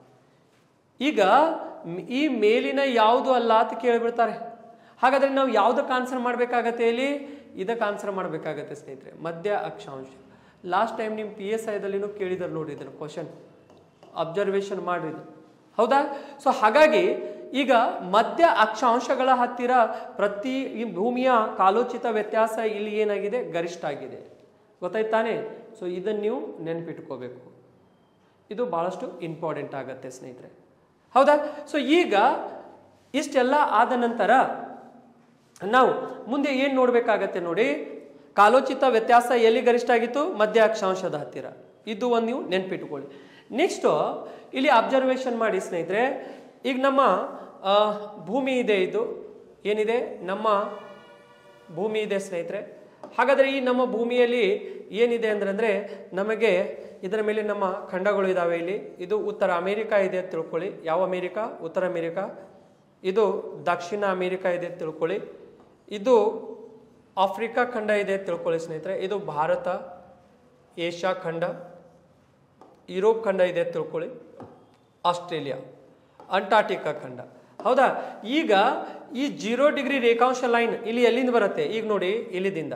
ಈಗ ಮ್- ಈ ಮೇಲಿನ ಯಾವುದು ಅಲ್ಲ ಅಂತ ಕೇಳಿಬಿಡ್ತಾರೆ ಹಾಗಾದ್ರೆ ನಾವು ಯಾವುದಕ್ಕೆ ಆನ್ಸರ್ ಮಾಡಬೇಕಾಗತ್ತೆ ಇಲ್ಲಿ ಇದಕ್ಕೆ ಆನ್ಸರ್ ಮಾಡಬೇಕಾಗತ್ತೆ ಸ್ನೇಹಿತರೆ ಮಧ್ಯ ಅಕ್ಷಾಂಶ ಲಾಸ್ಟ್ ಟೈಮ್ ನಿಮ್ಮ ಪಿ ಎಸ್ ಐದಲ್ಲಿನೂ ಕೇಳಿದ್ರು ನೋಡಿ ಇದನ್ನು ಕ್ವಶನ್ ಅಬ್ಸರ್ವೇಷನ್ ಮಾಡಿದ್ರು ಹೌದಾ ಸೊ ಹಾಗಾಗಿ ಈಗ ಮಧ್ಯ ಅಕ್ಷಾಂಶಗಳ ಹತ್ತಿರ ಪ್ರತಿ ಈ ಭೂಮಿಯ ಕಾಲೋಚಿತ ವ್ಯತ್ಯಾಸ ಇಲ್ಲಿ ಏನಾಗಿದೆ ಗರಿಷ್ಠ ಆಗಿದೆ ಗೊತ್ತಾಯ್ತಾನೆ ಸೊ ಇದನ್ನು ನೀವು ನೆನಪಿಟ್ಕೋಬೇಕು ಇದು ಬಹಳಷ್ಟು ಇಂಪಾರ್ಟೆಂಟ್ ಆಗತ್ತೆ ಸ್ನೇಹಿತರೆ ಹೌದಾ ಸೊ ಈಗ ಇಷ್ಟೆಲ್ಲ ಆದ ನಂತರ ನಾವು ಮುಂದೆ ಏನು ನೋಡಬೇಕಾಗತ್ತೆ ನೋಡಿ ಕಾಲೋಚಿತ ವ್ಯತ್ಯಾಸ ಎಲ್ಲಿ ಗರಿಷ್ಠ ಆಗಿತ್ತು ಮಧ್ಯ ಅಕ್ಷಾಂಶದ ಹತ್ತಿರ ಇದು ಒಂದು ನೀವು ನೆನ್ಪಿಟ್ಕೊಳ್ಳಿ ನೆಕ್ಸ್ಟು ಇಲ್ಲಿ ಅಬ್ಸರ್ವೇಷನ್ ಮಾಡಿ ಸ್ನೇಹಿತರೆ ಈಗ ನಮ್ಮ ಆ, ಭೂಮಿ ಇದೆ ಇದು ಏನಿದೆ ನಮ್ಮ ಭೂಮಿ ಇದೆ ಸ್ನೇಹಿತರೆ ಹಾಗಾದರೆ ಈ ನಮ್ಮ ಭೂಮಿಯಲ್ಲಿ ಏನಿದೆ ಅಂದ್ರೆ ನಮಗೆ ಇದರ ಮೇಲೆ ನಮ್ಮ ಖಂಡಗಳು ಇದಾವೆ ಇಲ್ಲಿ ಇದು ಉತ್ತರ ಅಮೇರಿಕಾ ಇದೆ ಅಂತ ತಿಳ್ಕೊಳ್ಳಿ ಯಾವ ಅಮೇರಿಕಾ ಉತ್ತರ ಅಮೇರಿಕಾ ಇದು ದಕ್ಷಿಣ ಅಮೇರಿಕಾ ಇದೆ ಅಂತ ತಿಳ್ಕೊಳ್ಳಿ ಇದು ಆಫ್ರಿಕಾ ಖಂಡ ಇದೆ ಅಂತ ತಿಳ್ಕೊಳ್ಳಿ ಸ್ನೇಹಿತರೆ ಇದು ಭಾರತ ಏಷ್ಯಾ ಖಂಡ ಯುರೋಪ್ ಖಂಡ ಇದೆ ಅಂತ ತಿಳ್ಕೊಳ್ಳಿ ಆಸ್ಟ್ರೇಲಿಯಾ ಅಂಟಾರ್ಟಿಕಾ ಖಂಡ ಹೌದಾ ಈಗ ಈ ಜೀರೋ ಡಿಗ್ರಿ ರೇಖಾಂಶ ಲೈನ್ ಇಲ್ಲಿ ಎಲ್ಲಿಂದ ಬರುತ್ತೆ ಈಗ ನೋಡಿ ಇಲ್ಲಿದಿಂದ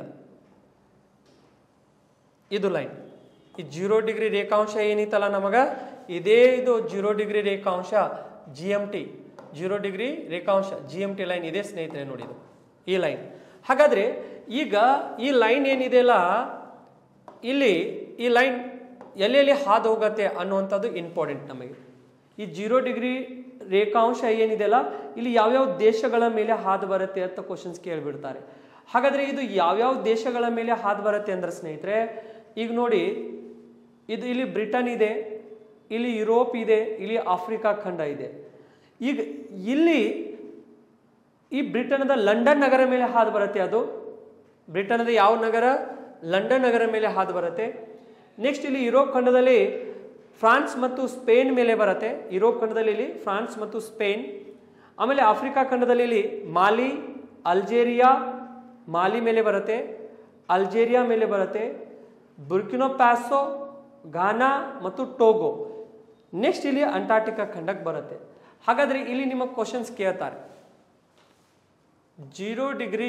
ಇದು ಲೈನ್ ಈ ಜೀರೋ ಡಿಗ್ರಿ ರೇಖಾಂಶ ಏನಿತ್ತಲ್ಲ ನಮಗ ಇದೇ ಇದು ಜೀರೋ ಡಿಗ್ರಿ ರೇಖಾಂಶ G M T zero degree ರೇಖಾಂಶ ಜಿ ಎಮ್ ಟಿ ಲೈನ್ ಇದೆ ಸ್ನೇಹಿತರೆ ನೋಡಿ ಇದು ಈ ಲೈನ್ ಹಾಗಾದ್ರೆ ಈಗ ಈ ಲೈನ್ ಏನಿದೆಯಲ್ಲ ಇಲ್ಲಿ ಈ ಲೈನ್ ಎಲ್ಲೆಲ್ಲಿ ಹಾದು ಹೋಗುತ್ತೆ ಅನ್ನುವಂಥದ್ದು ಇಂಪಾರ್ಟೆಂಟ್ ನಮಗೆ ಈ ಜೀರೋ ಡಿಗ್ರಿ ರೇಖಾಂಶ ಏನಿದೆಯಲ್ಲ ಇಲ್ಲಿ ಯಾವ್ಯಾವ ದೇಶಗಳ ಮೇಲೆ ಹಾದು ಬರುತ್ತೆ ಅಂತ ಕ್ವಶನ್ಸ್ ಕೇಳಿಬಿಡ್ತಾರೆ ಹಾಗಾದ್ರೆ ಇದು ಯಾವ್ಯಾವ ದೇಶಗಳ ಮೇಲೆ ಹಾದು ಬರುತ್ತೆ ಅಂದ್ರೆ ಸ್ನೇಹಿತರೆ ಈಗ ನೋಡಿ ಇದು ಇಲ್ಲಿ ಬ್ರಿಟನ್ ಇದೆ ಇಲ್ಲಿ ಯುರೋಪ್ ಇದೆ ಇಲ್ಲಿ ಆಫ್ರಿಕಾ ಖಂಡ ಇದೆ ಈಗ ಇಲ್ಲಿ ಈ ಬ್ರಿಟನ್ದ ಲಂಡನ್ ನಗರ ಮೇಲೆ ಹಾದು ಬರುತ್ತೆ ಅದು ಬ್ರಿಟನ್ದ ಯಾವ ನಗರ ಲಂಡನ್ ನಗರ ಮೇಲೆ ಹಾದು ಬರುತ್ತೆ ನೆಕ್ಸ್ಟ್ ಇಲ್ಲಿ ಯುರೋಪ್ ಖಂಡದಲ್ಲಿ ಫ್ರಾನ್ಸ್ ಮತ್ತು ಸ್ಪೇನ್ ಮೇಲೆ ಬರುತ್ತೆ ಯುರೋಪ್ ಖಂಡದಲ್ಲಿ ಇಲ್ಲಿ ಫ್ರಾನ್ಸ್ ಮತ್ತು ಸ್ಪೇನ್ ಆಮೇಲೆ ಆಫ್ರಿಕಾ ಖಂಡದಲ್ಲಿ ಇಲ್ಲಿ ಮಾಲಿ ಅಲ್ಜೇರಿಯಾ ಮಾಲಿ ಮೇಲೆ ಬರುತ್ತೆ ಅಲ್ಜೇರಿಯಾ ಮೇಲೆ ಬರುತ್ತೆ ಬುರ್ಕಿನೋ ಪ್ಯಾಸೋ ಘಾನಾ ಮತ್ತು ಟೋಗೋ ನೆಕ್ಸ್ಟ್ ಇಲ್ಲಿ ಅಂಟಾರ್ಟಿಕಾ ಖಂಡಕ್ಕೆ ಬರುತ್ತೆ ಹಾಗಾದ್ರೆ ಇಲ್ಲಿ ನಿಮ್ಮ ಕ್ವಶನ್ಸ್ ಕೇಳ್ತಾರೆ ಜೀರೋ ಡಿಗ್ರಿ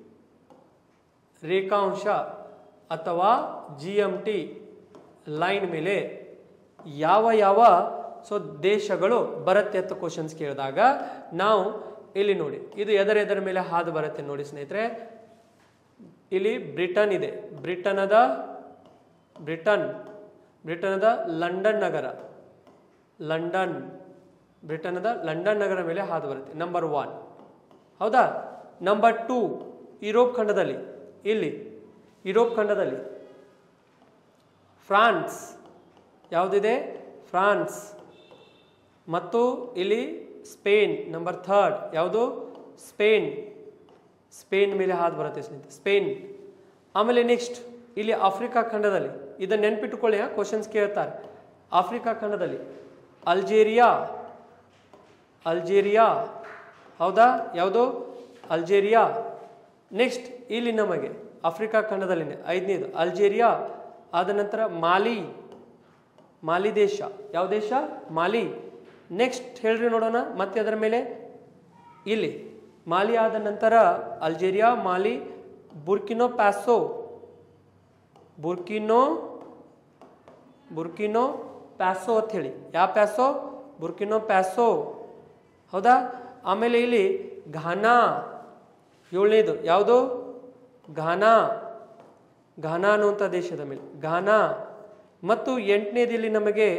ರೇಖಾಂಶ ಅಥವಾ ಜಿ ಎಮ್ ಟಿ ಲೈನ್ ಮೇಲೆ ಯಾವ ಯಾವ ಸೊ ದೇಶಗಳು ಬರುತ್ತೆ ಅಂತ ಕ್ವಶನ್ಸ್ ಕೇಳಿದಾಗ ನಾವು ಇಲ್ಲಿ ನೋಡಿ ಇದು ಎದರ ಎದರ ಮೇಲೆ ಹಾದು ಬರುತ್ತೆ ನೋಡಿ ಸ್ನೇಹಿತರೆ ಇಲ್ಲಿ ಬ್ರಿಟನ್ ಇದೆ ಬ್ರಿಟನದ ಬ್ರಿಟನ್ ಬ್ರಿಟನದ ಲಂಡನ್ ನಗರ ಲಂಡನ್ ಬ್ರಿಟನದ ಲಂಡನ್ ನಗರ ಮೇಲೆ ಹಾದು ಬರುತ್ತೆ ನಂಬರ್ ಒನ್ ಹೌದಾ ನಂಬರ್ ಟೂ ಯುರೋಪ್ ಖಂಡದಲ್ಲಿ ಇಲ್ಲಿ ಯುರೋಪ್ ಖಂಡದಲ್ಲಿ ಫ್ರಾನ್ಸ್ ಯಾವುದಿದೆ ಫ್ರಾನ್ಸ್ ಮತ್ತು ಇಲ್ಲಿ ಸ್ಪೇನ್ ನಂಬರ್ ಥರ್ಡ್ ಯಾವುದು ಸ್ಪೇನ್ ಸ್ಪೇನ್ ಮೇಲೆ ಹಾದು ಬರುತ್ತೆ ಸ್ನೇಹಿತರೆ ಸ್ಪೇನ್ ಆಮೇಲೆ ನೆಕ್ಸ್ಟ್ ಇಲ್ಲಿ ಆಫ್ರಿಕಾ ಖಂಡದಲ್ಲಿ ಇದನ್ನು ನೆನ್ಪಿಟ್ಟುಕೊಳ್ಳಿ ಕ್ವಶನ್ಸ್ ಕೇಳ್ತಾರೆ ಆಫ್ರಿಕಾ ಖಂಡದಲ್ಲಿ ಅಲ್ಜೇರಿಯಾ ಅಲ್ಜೇರಿಯಾ ಹೌದಾ ಯಾವುದು ಅಲ್ಜೇರಿಯಾ ನೆಕ್ಸ್ಟ್ ಇಲ್ಲಿ ನಮಗೆ ಆಫ್ರಿಕಾ ಖಂಡದಲ್ಲಿನೇ ಐದನೇದು ಅಲ್ಜೇರಿಯಾ ಆದ ನಂತರ ಮಾಲಿ ಮಾಲಿ ದೇಶ ಯಾವ ದೇಶ ಮಾಲಿ ನೆಕ್ಸ್ಟ್ ಹೇಳ್ರಿ ನೋಡೋಣ ಮತ್ತೆ ಅದರ ಮೇಲೆ ಇಲ್ಲಿ ಮಾಲಿ ಆದ ನಂತರ Algeria Mali Burkina Faso Burkina Burkina Faso ಅಂತ ಹೇಳಿ ಯಾವ ಪ್ಯಾಸೋ ಬುರ್ಕಿನೋ ಪ್ಯಾಸೋ ಹೌದಾ ಆಮೇಲೆ ಇಲ್ಲಿ ಘಾನಾ ಏಳನೇದು ಯಾವುದು ಘಾನಾ ಘಾನಾ ಅನ್ನುವಂಥ ದೇಶದ ಮೇಲೆ ಘಾನಾ ಮತ್ತು ಎಂಟನೇದು ಇಲ್ಲಿ ನಮಗೆ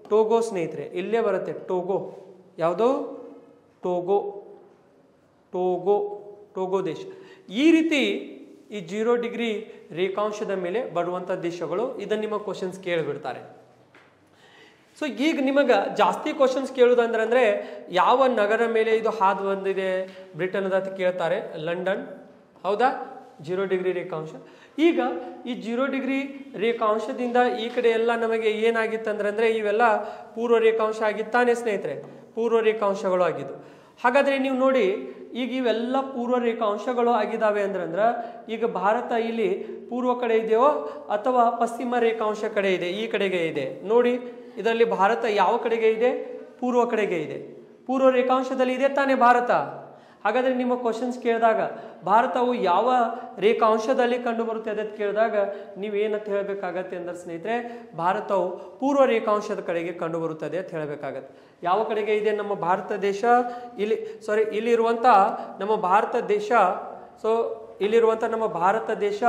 ಟೋಗೋ ಸ್ನೇಹಿತರೆ ಇಲ್ಲೇ ಬರುತ್ತೆ ಟೋಗೋ ಯಾವುದು ಟೋಗೋ ಟೋಗೋ ಟೋಗೋ ದೇಶ ಈ ರೀತಿ ಈ ಜೀರೋ ಡಿಗ್ರಿ ರೇಖಾಂಶದ ಮೇಲೆ ಬರುವಂಥ ದೇಶಗಳು ಇದನ್ನು ನಿಮ್ಮ ಕ್ವಶನ್ಸ್ ಕೇಳಿಬಿಡ್ತಾರೆ ಸೊ ಈಗ ನಿಮಗೆ ಜಾಸ್ತಿ ಕ್ವಶನ್ಸ್ ಕೇಳೋದಂದ್ರೆ ಅಂದ್ರೆ ಯಾವ ನಗರ ಮೇಲೆ ಇದು ಹಾದು ಬಂದಿದೆ ಬ್ರಿಟನ್ದ ಅಂತ ಕೇಳ್ತಾರೆ ಲಂಡನ್ ಹೌದಾ ಜೀರೋ ಡಿಗ್ರಿ ರೇಖಾಂಶ ಈಗ ಈ ಜೀರೋ ಡಿಗ್ರಿ ರೇಖಾಂಶದಿಂದ ಈ ಕಡೆ ಎಲ್ಲ ನಮಗೆ ಏನಾಗಿತ್ತಂದ್ರೆ ಅಂದ್ರೆ ಇವೆಲ್ಲ ಪೂರ್ವ ರೇಖಾಂಶ ಆಗಿತ್ತಾನೆ ಸ್ನೇಹಿತರೆ ಪೂರ್ವ ರೇಖಾಂಶಗಳು ಆಗಿದ್ದು ಹಾಗಾದ್ರೆ ನೀವು ನೋಡಿ ಈಗ ಇವೆಲ್ಲ ಪೂರ್ವ ರೇಖಾಂಶಗಳು ಆಗಿದ್ದಾವೆ ಅಂದ್ರೆ ಅಂದ್ರೆ ಈಗ ಭಾರತ ಇಲ್ಲಿ ಪೂರ್ವ ಕಡೆ ಇದೆಯೋ ಅಥವಾ ಪಶ್ಚಿಮ ರೇಖಾಂಶ ಕಡೆ ಇದೆ ಈ ಕಡೆಗೆ ಇದೆ ನೋಡಿ ಇದರಲ್ಲಿ ಭಾರತ ಯಾವ ಕಡೆಗೆ ಇದೆ ಪೂರ್ವ ಕಡೆಗೆ ಇದೆ ಪೂರ್ವ ರೇಖಾಂಶದಲ್ಲಿ ಇದೆ ತಾನೇ ಭಾರತ ಹಾಗಾದ್ರೆ ನಿಮ್ಮ ಕ್ವಶನ್ಸ್ ಕೇಳಿದಾಗ ಭಾರತವು ಯಾವ ರೇಖಾಂಶದಲ್ಲಿ ಕಂಡು ಬರುತ್ತದೆ ಅಂತ ಕೇಳಿದಾಗ ನೀವೇನಂತ ಹೇಳಬೇಕಾಗತ್ತೆ ಅಂದ್ರೆ ಸ್ನೇಹಿತರೆ ಭಾರತವು ಪೂರ್ವ ರೇಖಾಂಶದ ಕಡೆಗೆ ಕಂಡು ಬರುತ್ತದೆ ಅಂತ ಹೇಳಬೇಕಾಗತ್ತೆ ಯಾವ ಕಡೆಗೆ ಇದೆ ನಮ್ಮ ಭಾರತ ದೇಶ ಇಲ್ಲಿ ಸಾರಿ ಇಲ್ಲಿರುವಂಥ ನಮ್ಮ ಭಾರತ ದೇಶ ಸೊ ಇಲ್ಲಿರುವಂಥ ನಮ್ಮ ಭಾರತ ದೇಶ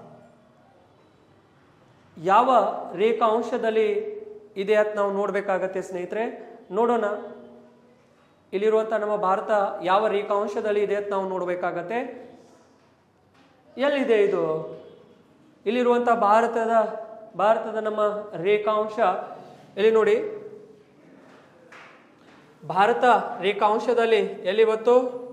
ಯಾವ ರೇಖಾಂಶದಲ್ಲಿ ಇದೆ ಅಂತ ನಾವು ನೋಡಬೇಕಾಗತ್ತೆ ಸ್ನೇಹಿತರೆ ನೋಡೋಣ ಇಲ್ಲಿರುವಂಥ ನಮ್ಮ ಭಾರತ ಯಾವ ರೇಖಾಂಶದಲ್ಲಿ ಇದೆ ಅಂತ ನಾವು ನೋಡಬೇಕಾಗತ್ತೆ ಎಲ್ಲಿದೆ ಇದು ಇಲ್ಲಿರುವಂಥ ಭಾರತದ ಭಾರತದ ನಮ್ಮ ರೇಖಾಂಶ ಇಲ್ಲಿ ನೋಡಿ ಭಾರತ ರೇಖಾಂಶದಲ್ಲಿ ಎಲ್ಲಿ ಇವತ್ತು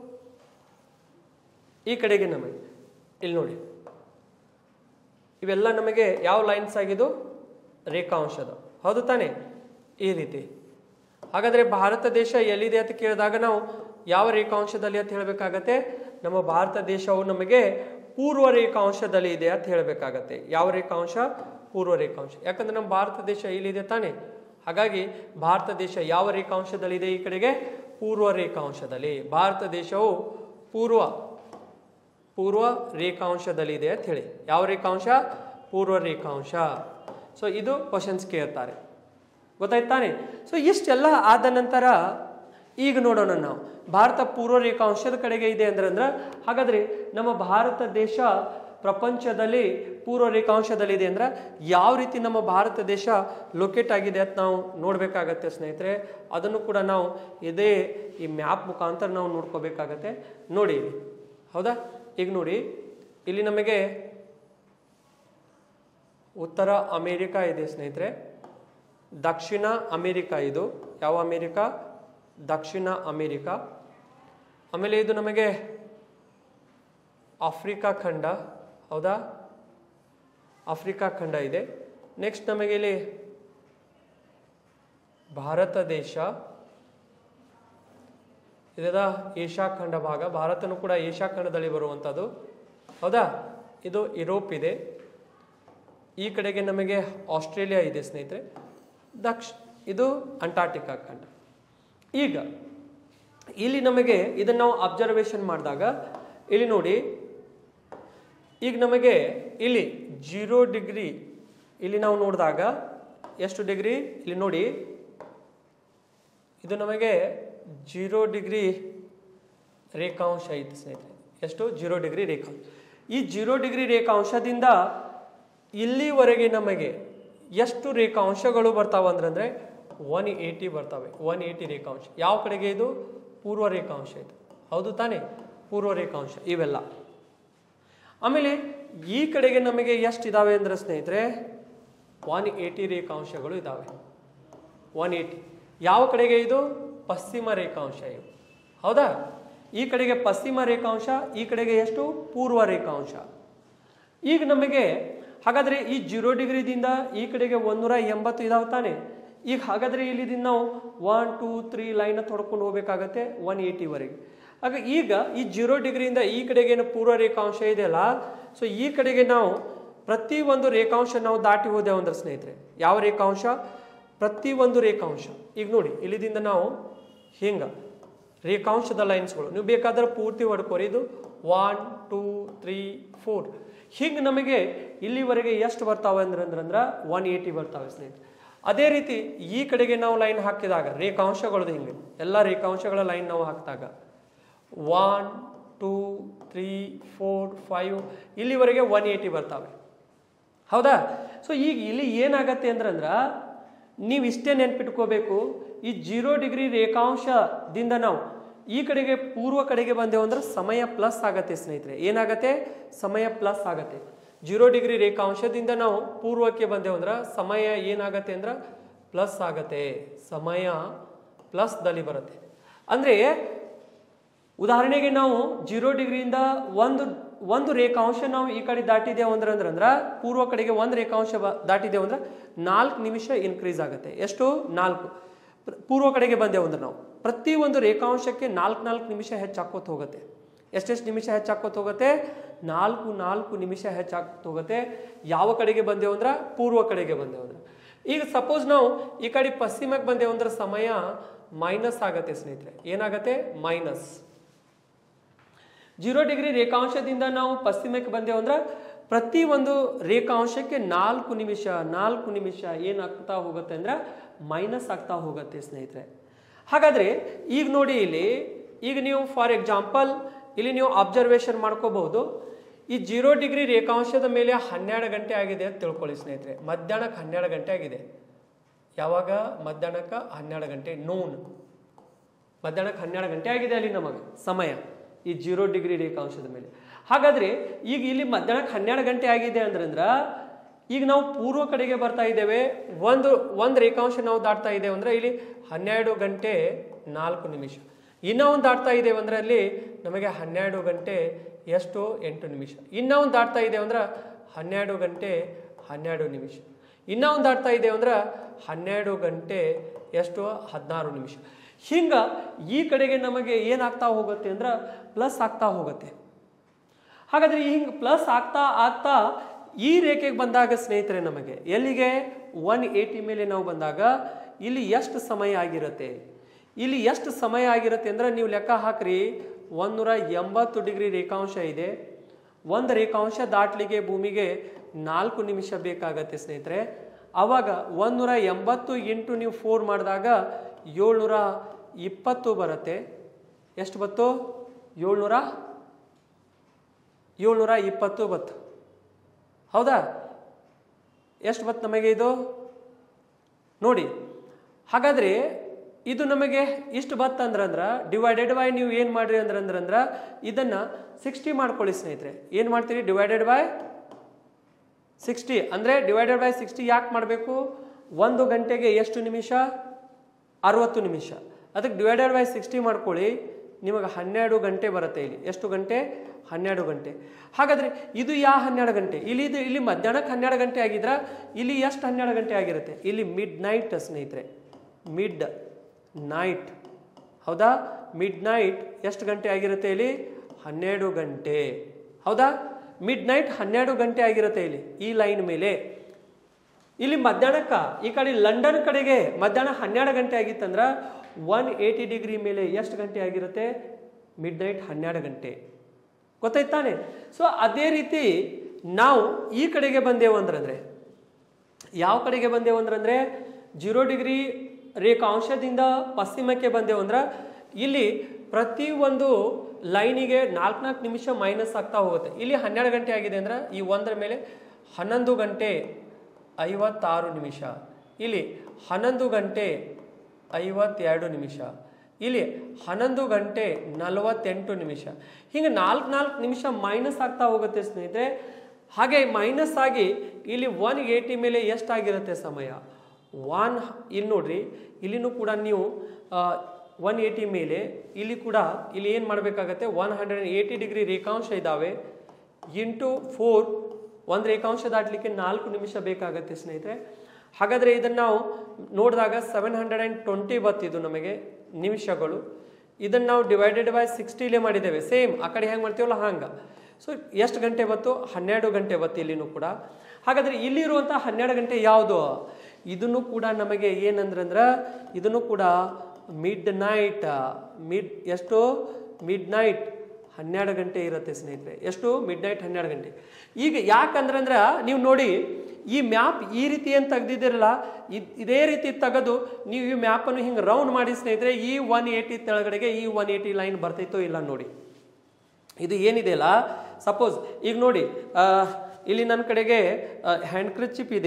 ಈ ಕಡೆಗೆ ನಮಗೆ ಇಲ್ಲಿ ನೋಡಿ ಇವೆಲ್ಲ ನಮಗೆ ಯಾವ ಲೈನ್ಸ್ ಆಗಿದ್ದು ರೇಖಾಂಶದ ಹೌದು ತಾನೇ ಈ ರೀತಿ ಹಾಗಾದ್ರೆ ಭಾರತ ದೇಶ ಎಲ್ಲಿದೆ ಅಂತ ಕೇಳಿದಾಗ ನಾವು ಯಾವ ರೇಖಾಂಶದಲ್ಲಿ ಅಂತ ಹೇಳಬೇಕಾಗತ್ತೆ ನಮ್ಮ ಭಾರತ ದೇಶವು ನಮಗೆ ಪೂರ್ವ ರೇಖಾಂಶದಲ್ಲಿ ಇದೆ ಅಂತ ಹೇಳಬೇಕಾಗತ್ತೆ ಯಾವ ರೇಖಾಂಶ ಪೂರ್ವ ರೇಖಾಂಶ ಯಾಕಂದ್ರೆ ನಮ್ಮ ಭಾರತ ದೇಶ ಇಲ್ಲಿದೆ ತಾನೇ ಹಾಗಾಗಿ ಭಾರತ ದೇಶ ಯಾವ ರೇಖಾಂಶದಲ್ಲಿದೆ ಈ ಕಡೆಗೆ ಪೂರ್ವ ರೇಖಾಂಶದಲ್ಲಿ ಭಾರತ ದೇಶವು ಪೂರ್ವ ಪೂರ್ವ ರೇಖಾಂಶದಲ್ಲಿದೆ ಅಂತ ಹೇಳಿ ಯಾವ ರೇಖಾಂಶ ಪೂರ್ವ ರೇಖಾಂಶ ಸೊ ಇದು ಕ್ವಶನ್ಸ್ ಕೇಳ್ತಾರೆ ಗೊತ್ತಾಯ್ತಾನೆ ಸೊ ಇಷ್ಟೆಲ್ಲ ಆದ ನಂತರ ಈಗ ನೋಡೋಣ ನಾವು ಭಾರತ ಪೂರ್ವ ರೇಖಾಂಶದ ಕಡೆಗೆ ಇದೆ ಅಂದ್ರೆ ಅಂದ್ರೆ ಹಾಗಾದ್ರೆ ನಮ್ಮ ಭಾರತ ದೇಶ ಪ್ರಪಂಚದಲ್ಲಿ ಪೂರ್ವ ರೇಖಾಂಶದಲ್ಲಿದೆ ಅಂದ್ರೆ ಯಾವ ರೀತಿ ನಮ್ಮ ಭಾರತ ದೇಶ ಲೊಕೇಟ್ ಆಗಿದೆ ಅಂತ ನಾವು ನೋಡಬೇಕಾಗತ್ತೆ ಸ್ನೇಹಿತರೆ ಅದನ್ನು ಕೂಡ ನಾವು ಇದೇ ಈ ಮ್ಯಾಪ್ ಮುಖಾಂತರ ನಾವು ನೋಡ್ಕೋಬೇಕಾಗತ್ತೆ ನೋಡಿ ಇಲ್ಲಿ. ಹೌದಾ ಈಗ ನೋಡಿ ಇಲ್ಲಿ ನಮಗೆ ಉತ್ತರ ಅಮೇರಿಕಾ ಇದೆ ಸ್ನೇಹಿತರೆ ದಕ್ಷಿಣ ಅಮೇರಿಕಾ ಇದು ಯಾವ ಅಮೇರಿಕಾ ದಕ್ಷಿಣ ಅಮೇರಿಕಾ ಆಮೇಲೆ ಇದು ನಮಗೆ ಆಫ್ರಿಕಾ ಖಂಡ ಹೌದಾ ಆಫ್ರಿಕಾ ಖಂಡ ಇದೆ ನೆಕ್ಸ್ಟ್ ನಮಗೆ ಇಲ್ಲಿ ಭಾರತ ದೇಶ ಇದರ ಏಷ್ಯಾ ಖಂಡ ಭಾಗ ಭಾರತನೂ ಕೂಡ ಏಷ್ಯಾ ಖಂಡದಲ್ಲಿ ಬರುವಂಥದ್ದು ಹೌದಾ ಇದು ಯುರೋಪ್ ಇದೆ ಈ ಕಡೆಗೆ ನಮಗೆ ಆಸ್ಟ್ರೇಲಿಯಾ ಇದೆ ಸ್ನೇಹಿತರೆ ದಕ್ಷ ಇದು ಅಂಟಾರ್ಟಿಕಾ ಖಂಡ ಈಗ ಇಲ್ಲಿ ನಮಗೆ ಇದನ್ನು ನಾವು ಅಬ್ಸರ್ವೇಷನ್ ಮಾಡಿದಾಗ ಇಲ್ಲಿ ನೋಡಿ ಈಗ ನಮಗೆ ಇಲ್ಲಿ ಜೀರೋ ಡಿಗ್ರಿ ಇಲ್ಲಿ ನಾವು ನೋಡಿದಾಗ ಎಷ್ಟು ಡಿಗ್ರಿ ಇಲ್ಲಿ ನೋಡಿ ಇದು ನಮಗೆ ಜೀರೋ ಡಿಗ್ರಿ ರೇಖಾಂಶ ಐತೆ ಸ್ನೇಹಿತರೆ ಎಷ್ಟು ಜೀರೋ ಡಿಗ್ರಿ ರೇಖಾಂಶ ಈ ಜೀರೋ ಡಿಗ್ರಿ ರೇಖಾಂಶದಿಂದ ಇಲ್ಲಿವರೆಗೆ ನಮಗೆ ಎಷ್ಟು ರೇಖಾಂಶಗಳು ಬರ್ತಾವೆ ಅಂದ್ರೆ ಒನ್ ಏಯ್ಟಿ ಬರ್ತವೆ ಒನ್ ಏಯ್ಟಿ ರೇಖಾಂಶ ಯಾವ ಕಡೆಗೆ ಇದು ಪೂರ್ವ ರೇಖಾಂಶ ಇದು ಹೌದು ತಾನೇ ಪೂರ್ವ ರೇಖಾಂಶ ಇವೆಲ್ಲ ಆಮೇಲೆ ಈ ಕಡೆಗೆ ನಮಗೆ ಎಷ್ಟು ಇದಾವೆ ಅಂದ್ರೆ ಸ್ನೇಹಿತರೆ ಒನ್ ಏಯ್ಟಿ ರೇಖಾಂಶಗಳು ಇದಾವೆ ಒನ್ ಏಯ್ಟಿ ಯಾವ ಕಡೆಗೆ ಇದು ಪಶ್ಚಿಮ ರೇಖಾಂಶ ಇವು ಹೌದಾ ಈ ಕಡೆಗೆ ಪಶ್ಚಿಮ ರೇಖಾಂಶ ಈ ಕಡೆಗೆ ಎಷ್ಟು ಪೂರ್ವ ರೇಖಾಂಶ ಈಗ ನಮಗೆ ಹಾಗಾದ್ರೆ ಈ ಜೀರೋ ಡಿಗ್ರಿದಿಂದ ಈ ಕಡೆಗೆ ಒಂದೂರ ಎಂಬತ್ತು ಇದಾವೆ ತಾನೆ ಈಗ ಹಾಗಾದ್ರೆ ಇಲ್ಲಿದಿಂದ ನಾವು ಒನ್ ಟೂ ತ್ರೀ ಲೈನ್ ತೊಡ್ಕೊಂಡು ಹೋಗ್ಬೇಕಾಗತ್ತೆ ಒನ್ ಏಯ್ಟಿವರೆಗೆ ಆಗ ಈಗ ಈ ಜೀರೋ ಡಿಗ್ರಿಯಿಂದ ಈ ಕಡೆಗೆ ಏನು ಪೂರ್ವ ರೇಖಾಂಶ ಇದೆಯಲ್ಲ ಸೊ ಈ ಕಡೆಗೆ ನಾವು ಪ್ರತಿ ಒಂದು ರೇಖಾಂಶ ನಾವು ದಾಟಿ ಹೋದೆವು ಅಂದ್ರೆ ಸ್ನೇಹಿತರೆ ಯಾವ ರೇಖಾಂಶ ಪ್ರತಿ ಒಂದು ರೇಖಾಂಶ ಈಗ ನೋಡಿ ಇಲ್ಲಿದಿಂದ ನಾವು ಹಿಂಗ ರೇಖಾಂಶದ ಲೈನ್ಸ್ಗಳು ನೀವು ಬೇಕಾದ್ರೆ ಪೂರ್ತಿ ಹೊಡ್ಕೋರಿ ಇದು ಒನ್ ಟೂ ತ್ರೀ ಫೋರ್ ಹಿಂಗೆ ನಮಗೆ ಇಲ್ಲಿವರೆಗೆ ಎಷ್ಟು ಬರ್ತಾವೆ ಅಂದ್ರೆ ಅಂದ್ರೆ ಅಂದ್ರೆ ಒನ್ ಏಯ್ಟಿ ಬರ್ತಾವೆ ಸ್ನೇಹಿತರೆ ಅದೇ ರೀತಿ ಈ ಕಡೆಗೆ ನಾವು ಲೈನ್ ಹಾಕಿದಾಗ ರೇಖಾಂಶಗಳದ್ದು ಹಿಂಗೆ ಎಲ್ಲ ರೇಖಾಂಶಗಳ ಲೈನ್ ನಾವು ಹಾಕಿದಾಗ one two three four five ಇಲ್ಲಿವರೆಗೆ ಒನ್ ಏಯ್ಟಿ ಬರ್ತಾವೆ ಹೌದಾ ಸೊ ಈಗ ಇಲ್ಲಿ ಏನಾಗತ್ತೆ ಅಂದ್ರೆ ಅಂದ್ರ ನೀವು ಇಷ್ಟೇ ನೆನ್ಪಿಟ್ಕೋಬೇಕು ಈ ಜೀರೋ ಡಿಗ್ರಿ ರೇಖಾಂಶದಿಂದ ನಾವು ಈ ಕಡೆಗೆ ಪೂರ್ವ ಕಡೆಗೆ ಬಂದೆವು ಅಂದ್ರೆ ಸಮಯ ಪ್ಲಸ್ ಆಗತ್ತೆ ಸ್ನೇಹಿತರೆ ಏನಾಗತ್ತೆ ಸಮಯ ಪ್ಲಸ್ ಆಗತ್ತೆ ಜೀರೋ ಡಿಗ್ರಿ ರೇಖಾಂಶದಿಂದ ನಾವು ಪೂರ್ವಕ್ಕೆ ಬಂದೆವು ಅಂದ್ರೆ ಸಮಯ ಏನಾಗತ್ತೆ ಅಂದ್ರೆ ಪ್ಲಸ್ ಆಗತ್ತೆ ಸಮಯ ಪ್ಲಸ್ದಲ್ಲಿ ಬರುತ್ತೆ ಅಂದ್ರೆ ಉದಾಹರಣೆಗೆ ನಾವು ಜೀರೋ ಡಿಗ್ರಿಯಿಂದ ಒಂದು ಒಂದು ರೇಖಾಂಶ ನಾವು ಈ ಕಡೆ ದಾಟಿದ್ದೇವೆ ಅಂದ್ರೆ ಅಂದ್ರೆ ಅಂದ್ರೆ ಪೂರ್ವ ಕಡೆಗೆ ಒಂದು ರೇಖಾಂಶ ಬ- ದಾಟಿದ್ದೇವೆ ಅಂದ್ರೆ ನಾಲ್ಕು ನಿಮಿಷ ಇನ್ಕ್ರೀಸ್ ಆಗುತ್ತೆ ಎಷ್ಟು ನಾಲ್ಕು ಪ್ರ- ಪೂರ್ವ ಕಡೆಗೆ ಬಂದೆವು ಅಂದ್ರೆ ನಾವು ಪ್ರತಿ ಒಂದು ರೇಖಾಂಶಕ್ಕೆ ನಾಲ್ಕು ನಾಲ್ಕು ನಿಮಿಷ ಹೆಚ್ಚಾಕೋತ ಹೋಗುತ್ತೆ ಎಷ್ಟೆಷ್ಟು ನಿಮಿಷ ಹೆಚ್ಚಾಕೋತ ಹೋಗುತ್ತೆ ನಾಲ್ಕು ನಾಲ್ಕು ನಿಮಿಷ ಹೆಚ್ಚಾಕೋತ ಹೋಗುತ್ತೆ ಯಾವ ಕಡೆಗೆ ಬಂದೆವು ಅಂದ್ರೆ ಪೂರ್ವ ಕಡೆಗೆ ಬಂದೆವು ಅಂದ್ರೆ ಈಗ ಸಪೋಸ್ ನಾವು ಈ ಕಡೆ ಪಶ್ಚಿಮಕ್ಕೆ ಬಂದೆವು ಅಂದ್ರೆ ಸಮಯ ಮೈನಸ್ ಆಗತ್ತೆ ಸ್ನೇಹಿತರೆ ಏನಾಗತ್ತೆ ಮೈನಸ್ ಜೀರೋ ಡಿಗ್ರಿ ರೇಖಾಂಶದಿಂದ ನಾವು ಪಶ್ಚಿಮಕ್ಕೆ ಬಂದೆವು ಅಂದ್ರೆ ಪ್ರತಿ ಒಂದು ರೇಖಾಂಶಕ್ಕೆ ನಾಲ್ಕು ನಿಮಿಷ ನಾಲ್ಕು ನಿಮಿಷ ಏನಾಗ್ತಾ ಹೋಗುತ್ತೆ ಅಂದ್ರೆ ಮೈನಸ್ ಆಗ್ತಾ ಹೋಗುತ್ತೆ ಸ್ನೇಹಿತರೆ ಹಾಗಾದ್ರೆ ಈಗ ನೋಡಿ ಇಲ್ಲಿ ಈಗ ನೀವು ಫಾರ್ ಎಕ್ಸಾಂಪಲ್ ಇಲ್ಲಿ ನೀವು ಅಬ್ಸರ್ವೇಷನ್ ಮಾಡ್ಕೋಬಹುದು ಈ ಜೀರೋ ಡಿಗ್ರಿ ರೇಖಾಂಶದ ಮೇಲೆ ಹನ್ನೆರಡು ಗಂಟೆ ಆಗಿದೆ ಅಂತ ತಿಳ್ಕೊಳ್ಳಿ ಸ್ನೇಹಿತರೆ ಮಧ್ಯಾಹ್ನಕ್ಕೆ ಹನ್ನೆರಡು ಗಂಟೆ ಆಗಿದೆ ಯಾವಾಗ ಮಧ್ಯಾಹ್ನಕ್ಕೆ ಹನ್ನೆರಡು ಗಂಟೆ ನೋನ್ ಮಧ್ಯಾಹ್ನಕ್ಕೆ ಹನ್ನೆರಡು ಗಂಟೆ ಆಗಿದೆ ಅಲ್ಲಿ ನಮಗೆ ಸಮಯ ಈ ಜೀರೋ ಡಿಗ್ರಿ ರೇಖಾಂಶದ ಮೇಲೆ ಹಾಗಾದ್ರೆ ಈಗ ಇಲ್ಲಿ ಮಧ್ಯಾಹ್ನಕ್ಕೆ ಹನ್ನೆರಡು ಗಂಟೆ ಆಗಿದೆ ಅಂದ್ರಂದ್ರ ಈಗ ನಾವು ಪೂರ್ವ ಕಡೆಗೆ ಬರ್ತಾ ಇದ್ದೇವೆ ಒಂದು ಒಂದು ರೇಖಾಂಶ ನಾವು ದಾಟ್ತಾ ಇದ್ದೇವೆ ಅಂದ್ರೆ ಇಲ್ಲಿ ಹನ್ನೆರಡು ಗಂಟೆ ನಾಲ್ಕು ನಿಮಿಷ ಇನ್ನೂ ಒಂದು ದಾಟ್ತಾ ಇದ್ದೇವೆ ಅಂದ್ರೆ ಅಲ್ಲಿ ನಮಗೆ ಹನ್ನೆರಡು ಗಂಟೆ ಎಷ್ಟು ಎಂಟು ನಿಮಿಷ ಇನ್ನೂ ಒಂದು ದಾಟ್ತಾ ಇದ್ದೇವೆ ಅಂದ್ರೆ ಹನ್ನೆರಡು ಗಂಟೆ ಹನ್ನೆರಡು ನಿಮಿಷ ಇನ್ನೂ ಒಂದು ದಾಟ್ತಾ ಇದ್ದೇವೆ ಅಂದ್ರೆ ಹನ್ನೆರಡು ಗಂಟೆ ಎಷ್ಟು ಹದಿನಾರು ನಿಮಿಷ ಹಿಂಗ ಈ ಕಡೆಗೆ ನಮಗೆ ಏನಾಗ್ತಾ ಹೋಗುತ್ತೆ ಅಂದ್ರೆ ಪ್ಲಸ್ ಆಗ್ತಾ ಹೋಗುತ್ತೆ ಹಾಗಾದ್ರೆ ಹಿಂಗೆ ಪ್ಲಸ್ ಆಗ್ತಾ ಆಗ್ತಾ ಈ ರೇಖೆಗೆ ಬಂದಾಗ ಸ್ನೇಹಿತರೆ ನಮಗೆ ಎಲ್ಲಿಗೆ ಒನ್ ಏಯ್ಟಿ ಮೇಲೆ ನಾವು ಬಂದಾಗ ಇಲ್ಲಿ ಎಷ್ಟು ಸಮಯ ಆಗಿರುತ್ತೆ ಇಲ್ಲಿ ಎಷ್ಟು ಸಮಯ ಆಗಿರುತ್ತೆ ಅಂದ್ರೆ ನೀವು ಲೆಕ್ಕ ಹಾಕ್ರಿ ಒಂದೂರ ಎಂಬತ್ತು ಡಿಗ್ರಿ ರೇಖಾಂಶ ಇದೆ ಒಂದು ರೇಖಾಂಶ ದಾಟ್ಲಿಕ್ಕೆ ಭೂಮಿಗೆ ನಾಲ್ಕು ನಿಮಿಷ ಬೇಕಾಗತ್ತೆ ಸ್ನೇಹಿತರೆ ಅವಾಗ ಒಂದೂರ ಎಂಬತ್ತು ಇಂಟು ನೀವು ಫೋರ್ ಮಾಡಿದಾಗ ಏಳ್ನೂರ ಇಪ್ಪತ್ತು ಬರುತ್ತೆ ಎಷ್ಟು ಬತ್ತು ಏಳ್ನೂರ ಏಳ್ನೂರ ಇಪ್ಪತ್ತು ಬತ್ತು ಹೌದಾ ಎಷ್ಟು ಬತ್ತು ನಮಗೆ ಇದು ನೋಡಿ ಹಾಗಾದ್ರೆ ಇದು ನಮಗೆ ಇಷ್ಟು ಬತ್ತು ಅಂದ್ರಂದ್ರ ಡಿವೈಡೆಡ್ ಬೈ ನೀವು ಏನು ಮಾಡ್ರಿ ಅಂದ್ರೆ ಅಂದ್ರಂದ್ರ ಇದನ್ನ ಸಿಕ್ಸ್ಟಿ ಮಾಡ್ಕೊಳ್ಳಿ ಸ್ನೇಹಿತರೆ ಏನು ಮಾಡ್ತೀರಿ ಡಿವೈಡೆಡ್ ಬೈ ಸಿಕ್ಸ್ಟಿ ಅಂದರೆ ಡಿವೈಡೆಡ್ ಬೈ ಸಿಕ್ಸ್ಟಿ ಯಾಕೆ ಮಾಡಬೇಕು ಒಂದು ಗಂಟೆಗೆ ಎಷ್ಟು ನಿಮಿಷ ಅರವತ್ತು ನಿಮಿಷ ಅದಕ್ಕೆ ಡಿವೈಡೆಡ್ ಬೈ ಸಿಕ್ಸ್ಟಿ ಮಾಡ್ಕೊಳ್ಳಿ ನಿಮಗೆ ಹನ್ನೆರಡು ಗಂಟೆ ಬರುತ್ತೆ ಇಲ್ಲಿ ಎಷ್ಟು ಗಂಟೆ ಹನ್ನೆರಡು ಗಂಟೆ ಹಾಗಾದ್ರೆ ಇದು ಯಾ ಹನ್ನೆರಡು ಗಂಟೆ ಇಲ್ಲಿ ಇದು ಇಲ್ಲಿ ಮಧ್ಯಾಹ್ನಕ್ಕೆ ಹನ್ನೆರಡು ಗಂಟೆ ಆಗಿದ್ರ ಇಲ್ಲಿ ಎಷ್ಟು ಹನ್ನೆರಡು ಗಂಟೆ ಆಗಿರುತ್ತೆ ಇಲ್ಲಿ ಮಿಡ್ ನೈಟ್ ಸ್ನೇಹಿತರೆ ಮಿಡ್ ನೈಟ್ ಹೌದಾ ಮಿಡ್ ನೈಟ್ ಎಷ್ಟು ಗಂಟೆ ಆಗಿರುತ್ತೆ ಇಲ್ಲಿ ಹನ್ನೆರಡು ಗಂಟೆ ಹೌದಾ ಮಿಡ್ ನೈಟ್ ಹನ್ನೆರಡು ಗಂಟೆ ಆಗಿರುತ್ತೆ ಇಲ್ಲಿ ಈ ಲೈನ್ ಮೇಲೆ ಇಲ್ಲಿ ಮಧ್ಯಾಹ್ನಕ್ಕ ಈ ಕಡೆ ಲಂಡನ್ ಕಡೆಗೆ ಮಧ್ಯಾಹ್ನ ಹನ್ನೆರಡು ಗಂಟೆ ಆಗಿತ್ತಂದ್ರ ಒನ್ ಏಯ್ಟಿ ಡಿಗ್ರಿ ಮೇಲೆ ಎಷ್ಟು ಗಂಟೆ ಆಗಿರುತ್ತೆ ಮಿಡ್ ನೈಟ್ ಹನ್ನೆರಡು ಗಂಟೆ ಗೊತ್ತಾಯ್ತಾನೆ ಸೊ ಅದೇ ರೀತಿ ನಾವು ಈ ಕಡೆಗೆ ಬಂದೆವು ಅಂದ್ರಂದ್ರೆ ಯಾವ ಕಡೆಗೆ ಬಂದೆವು ಅಂದ್ರಂದ್ರೆ ಜೀರೋ ಡಿಗ್ರಿ ರೇಖಾಂಶದಿಂದ ಪಶ್ಚಿಮಕ್ಕೆ ಬಂದೆವು ಅಂದ್ರೆ ಇಲ್ಲಿ ಪ್ರತಿ ಒಂದು ಲೈನಿಗೆ ನಾಲ್ಕು ನಾಲ್ಕು ನಿಮಿಷ ಮೈನಸ್ ಆಗ್ತಾ ಹೋಗುತ್ತೆ ಇಲ್ಲಿ ಹನ್ನೆರಡು ಗಂಟೆ ಆಗಿದೆ ಅಂದ್ರೆ ಈ ಒಂದರ ಮೇಲೆ ಹನ್ನೊಂದು ಗಂಟೆ ಐವತ್ತಾರು ನಿಮಿಷ ಇಲ್ಲಿ ಹನ್ನೊಂದು ಗಂಟೆ ಐವತ್ತೆರಡು ನಿಮಿಷ ಇಲ್ಲಿ ಹನ್ನೊಂದು ಗಂಟೆ ನಲವತ್ತೆಂಟು ನಿಮಿಷ ಹಿಂಗೆ ನಾಲ್ಕು ನಾಲ್ಕು ನಿಮಿಷ ಮೈನಸ್ ಆಗ್ತಾ ಹೋಗುತ್ತೆ ಸ್ನೇಹಿತರೆ ಹಾಗೆ ಮೈನಸ್ ಆಗಿ ಇಲ್ಲಿ ಒನ್ ಏಯ್ಟಿ ಮೇಲೆ ಎಷ್ಟಾಗಿರುತ್ತೆ ಸಮಯ ಒನ್ ಇಲ್ಲಿ ನೋಡ್ರಿ ಇಲ್ಲಿನೂ ಕೂಡ ನೀವು ಒನ್ ಏಯ್ಟಿ ಮೇಲೆ ಇಲ್ಲಿ ಕೂಡ ಇಲ್ಲಿ ಏನು ಮಾಡಬೇಕಾಗತ್ತೆ ಒನ್ ಹಂಡ್ರೆಡ್ ಏಯ್ಟಿ ಡಿಗ್ರಿ ರೇಖಾಂಶ ಇದ್ದಾವೆ ಇಂಟು ಫೋರ್ ಒಂದು ರೇಖಾಂಶ ದಾಟಲಿಕ್ಕೆ ನಾಲ್ಕು ನಿಮಿಷ ಬೇಕಾಗತ್ತೆ ಸ್ನೇಹಿತರೆ ಹಾಗಾದರೆ ಇದನ್ನು ನಾವು ನೋಡಿದಾಗ ಸೆವೆನ್ ಹಂಡ್ರೆಡ್ ಆ್ಯಂಡ್ ಟ್ವೆಂಟಿ ಬತ್ತಿದ್ದು ನಮಗೆ ನಿಮಿಷಗಳು ಇದನ್ನು ನಾವು ಡಿವೈಡೆಡ್ ಬೈ ಸಿಕ್ಸ್ಟಿಲೇ ಮಾಡಿದ್ದೇವೆ ಸೇಮ್ ಆ ಕಡೆ ಹೆಂಗೆ ಮಾಡ್ತೀವಲ್ಲ ಹಂಗೆ ಸೊ ಎಷ್ಟು ಗಂಟೆ ಬತ್ತು ಹನ್ನೆರಡು ಗಂಟೆ ಬತ್ತು ಇಲ್ಲಿನೂ ಕೂಡ ಹಾಗಾದರೆ ಇಲ್ಲಿರುವಂಥ ಹನ್ನೆರಡು ಗಂಟೆ ಯಾವುದು ಇದನ್ನು ಕೂಡ ನಮಗೆ ಏನಂದ್ರಂದ್ರೆ ಇದನ್ನು ಕೂಡ ಮಿಡ್ ನೈಟ್ ಮಿಡ್ ಎಷ್ಟು ಮಿಡ್ ನೈಟ್ ಹನ್ನೆರಡು ಗಂಟೆ ಇರುತ್ತೆ ಸ್ನೇಹಿತರೆ ಎಷ್ಟು ಮಿಡ್ ನೈಟ್ ಹನ್ನೆರಡು ಗಂಟೆ ಈಗ ಯಾಕಂದ್ರೆ ಅಂದ್ರೆ ನೀವು ನೋಡಿ ಈ ಮ್ಯಾಪ್ ಈ ರೀತಿ ಏನು ತೆಗ್ದಿದ್ದೀರಲ್ಲ ಇದ್- ಇದೇ ರೀತಿ ತೆಗೆದು ನೀವು ಈ ಮ್ಯಾಪನ್ನು ಹಿಂಗೆ ರೌಂಡ್ ಮಾಡಿ ಸ್ನೇಹಿತರೆ ಈ ಒನ್ ಏಯ್ಟಿ ತೆಳಗಡೆಗೆ ಈ ಒನ್ ಏಯ್ಟಿ ಲೈನ್ ಬರ್ತೈತೋ ಇಲ್ಲ ನೋಡಿ ಇದು ಏನಿದೆಯಲ್ಲ ಸಪೋಸ್ ಈಗ ನೋಡಿ ಆ, ಇಲ್ಲಿ ನನ್ನ ಕಡೆಗೆ ಹ್ಯಾಂಡ್ ಕ್ರಿಚಿಪ್ ಇದೆ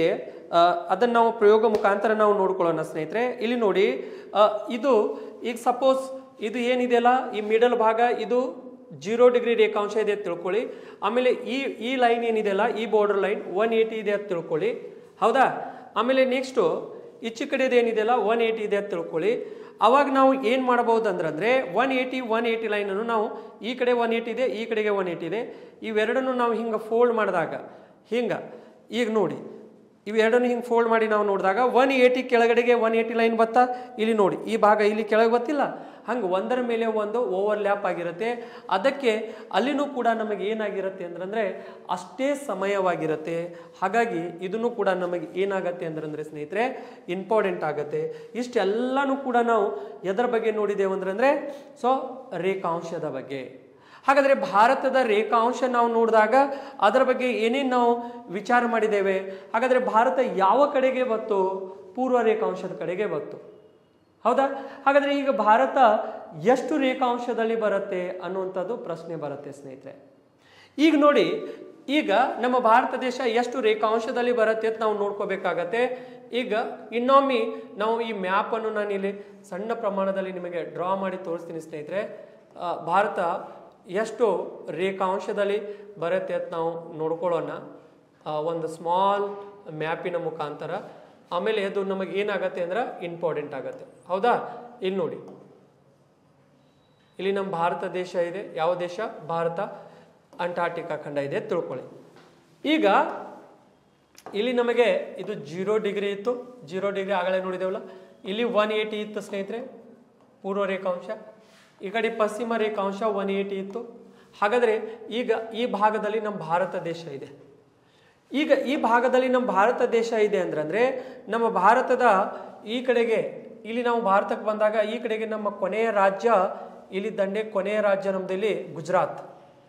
ಅದನ್ನು ನಾವು ಪ್ರಯೋಗ ಮುಖಾಂತರ ನಾವು ನೋಡ್ಕೊಳ್ಳೋಣ ಸ್ನೇಹಿತರೆ ಇಲ್ಲಿ ನೋಡಿ ಆ, ಇದು ಈಗ ಸಪೋಸ್ ಇದು ಏನಿದೆಯಲ್ಲ ಈ ಮಿಡಲ್ ಭಾಗ ಇದು ಜೀರೋ ಡಿಗ್ರಿ ರೇಖಾಂಶ ಇದೆ ಅಂತ ತಿಳ್ಕೊಳ್ಳಿ ಆಮೇಲೆ ಈ ಈ ಲೈನ್ ಏನಿದೆಯಲ್ಲ ಈ ಬಾರ್ಡರ್ ಲೈನ್ ಒನ್ ಏಯ್ಟಿ ಇದೆ ಅಂತ ತಿಳ್ಕೊಳ್ಳಿ ಹೌದಾ ಆಮೇಲೆ ನೆಕ್ಸ್ಟು ಈಚೆ ಕಡೆದು ಏನಿದೆಯಲ್ಲ ಒನ್ ಏಯ್ಟಿ ಇದೆ ಅಂತ ತಿಳ್ಕೊಳ್ಳಿ ಅವಾಗ ನಾವು ಏನು ಮಾಡಬಹುದು ಅಂದ್ರೆ ಒನ್ ಏಯ್ಟಿ ಒನ್ ಏಯ್ಟಿ ಲೈನನ್ನು ನಾವು ಈ ಕಡೆ ಒನ್ ಏಯ್ಟಿ ಇದೆ ಈ ಕಡೆಗೆ ಒನ್ ಏಯ್ಟಿ ಇದೆ ಇವೆರಡನ್ನು ನಾವು ಹಿಂಗೆ ಫೋಲ್ಡ್ ಮಾಡಿದಾಗ ಹಿಂಗೆ ಈಗ ನೋಡಿ ಇವೆರಡನ್ನು ಹಿಂಗೆ ಫೋಲ್ಡ್ ಮಾಡಿ ನಾವು ನೋಡಿದಾಗ ಒನ್ ಏಯ್ಟಿ ಕೆಳಗಡೆಗೆ ಒನ್ ಏಯ್ಟಿ ಲೈನ್ ಬತ್ತಾ ಇಲ್ಲಿ ನೋಡಿ ಈ ಭಾಗ ಇಲ್ಲಿ ಕೆಳಗೆ ಬತ್ತಿಲ್ಲ ಹಂಗೆ ಒಂದರ ಮೇಲೆ ಒಂದು ಓವರ್ಲ್ಯಾಪ್ ಆಗಿರುತ್ತೆ ಅದಕ್ಕೆ ಅಲ್ಲಿನೂ ಕೂಡ ನಮಗೆ ಏನಾಗಿರುತ್ತೆ ಅಂತಂದ್ರೆ ಅಷ್ಟೇ ಸಮಯವಾಗಿರುತ್ತೆ ಹಾಗಾಗಿ ಇದನ್ನು ಕೂಡ ನಮಗೆ ಏನಾಗತ್ತೆ ಅಂತಂದ್ರೆ ಸ್ನೇಹಿತರೆ ಇಂಪಾರ್ಟೆಂಟ್ ಆಗುತ್ತೆ ಇಷ್ಟೆಲ್ಲನೂ ಕೂಡ ನಾವು ಎದರ ಬಗ್ಗೆ ನೋಡಿದ್ದೇವೆ ಅಂತಂದ್ರೆ ಸೊ ರೇಖಾಂಶದ ಬಗ್ಗೆ ಹಾಗಾದರೆ ಭಾರತದ ರೇಖಾಂಶ ನಾವು ನೋಡಿದಾಗ ಅದರ ಬಗ್ಗೆ ಏನೇನು ನಾವು ವಿಚಾರ ಮಾಡಿದ್ದೇವೆ ಹಾಗಾದರೆ ಭಾರತ ಯಾವ ಕಡೆಗೆ ಬತ್ತು ಪೂರ್ವ ರೇಖಾಂಶದ ಕಡೆಗೆ ಬತ್ತು ಹೌದಾ ಹಾಗಾದರೆ ಈಗ ಭಾರತ ಎಷ್ಟು ರೇಖಾಂಶದಲ್ಲಿ ಬರುತ್ತೆ ಅನ್ನುವಂಥದ್ದು ಪ್ರಶ್ನೆ ಬರುತ್ತೆ ಸ್ನೇಹಿತರೆ ಈಗ ನೋಡಿ ಈಗ ನಮ್ಮ ಭಾರತ ದೇಶ ಎಷ್ಟು ರೇಖಾಂಶದಲ್ಲಿ ಬರುತ್ತೆ ಅಂತ ನಾವು ನೋಡ್ಕೋಬೇಕಾಗತ್ತೆ ಈಗ ಇನ್ನೊಮ್ಮೆ ನಾವು ಈ ಮ್ಯಾಪನ್ನು ನಾನು ಇಲ್ಲಿ ಸಣ್ಣ ಪ್ರಮಾಣದಲ್ಲಿ ನಿಮಗೆ ಡ್ರಾ ಮಾಡಿ ತೋರಿಸ್ತೀನಿ ಸ್ನೇಹಿತರೆ ಆ, ಭಾರತ ಎಷ್ಟು ರೇಖಾಂಶದಲ್ಲಿ ಬರುತ್ತೆ ಅಂತ ನಾವು ನೋಡ್ಕೊಳ್ಳೋಣ ಆ, ಒಂದು ಸ್ಮಾಲ್ ಮ್ಯಾಪಿನ ಮುಖಾಂತರ ಆಮೇಲೆ ಅದು ನಮಗೆ ಏನಾಗತ್ತೆ ಅಂದ್ರೆ ಇಂಪಾರ್ಟೆಂಟ್ ಆಗತ್ತೆ ಹೌದಾ ಇಲ್ಲಿ ನೋಡಿ ಇಲ್ಲಿ ನಮ್ಮ ಭಾರತ ದೇಶ ಇದೆ ಯಾವ ದೇಶ ಭಾರತ ಅಂಟಾರ್ಟಿಕಾ ಖಂಡ ಇದೆ ಅಂತ ತಿಳ್ಕೊಳ್ಳಿ ಈಗ ಇಲ್ಲಿ ನಮಗೆ ಇದು ಜೀರೋ ಡಿಗ್ರಿ ಇತ್ತು ಜೀರೋ ಡಿಗ್ರಿ ಆಗಲೇ ನೋಡಿದೇವಲ್ಲ ಇಲ್ಲಿ ಒನ್ ಏಯ್ಟಿ ಇತ್ತು ಸ್ನೇಹಿತರೆ ಪೂರ್ವ ರೇಖಾಂಶ ಈ ಕಡೆ ಪಶ್ಚಿಮ ರೇಖಾಂಶ ಒನ್ ಏಯ್ಟಿ ಇತ್ತು ಹಾಗಾದರೆ ಈಗ ಈ ಭಾಗದಲ್ಲಿ ನಮ್ಮ ಭಾರತ ದೇಶ ಇದೆ ಈಗ ಈ ಭಾಗದಲ್ಲಿ ನಮ್ಮ ಭಾರತ ದೇಶ ಇದೆ ಅಂದ್ರೆ ನಮ್ಮ ಭಾರತದ ಈ ಕಡೆಗೆ ಇಲ್ಲಿ ನಾವು ಭಾರತಕ್ಕೆ ಬಂದಾಗ ಈ ಕಡೆಗೆ ನಮ್ಮ ಕೊನೆಯ ರಾಜ್ಯ ಇಲ್ಲಿ ದಂಡೆ ಕೊನೆಯ ರಾಜ್ಯ ನಮ್ದು ಇಲ್ಲಿ ಗುಜರಾತ್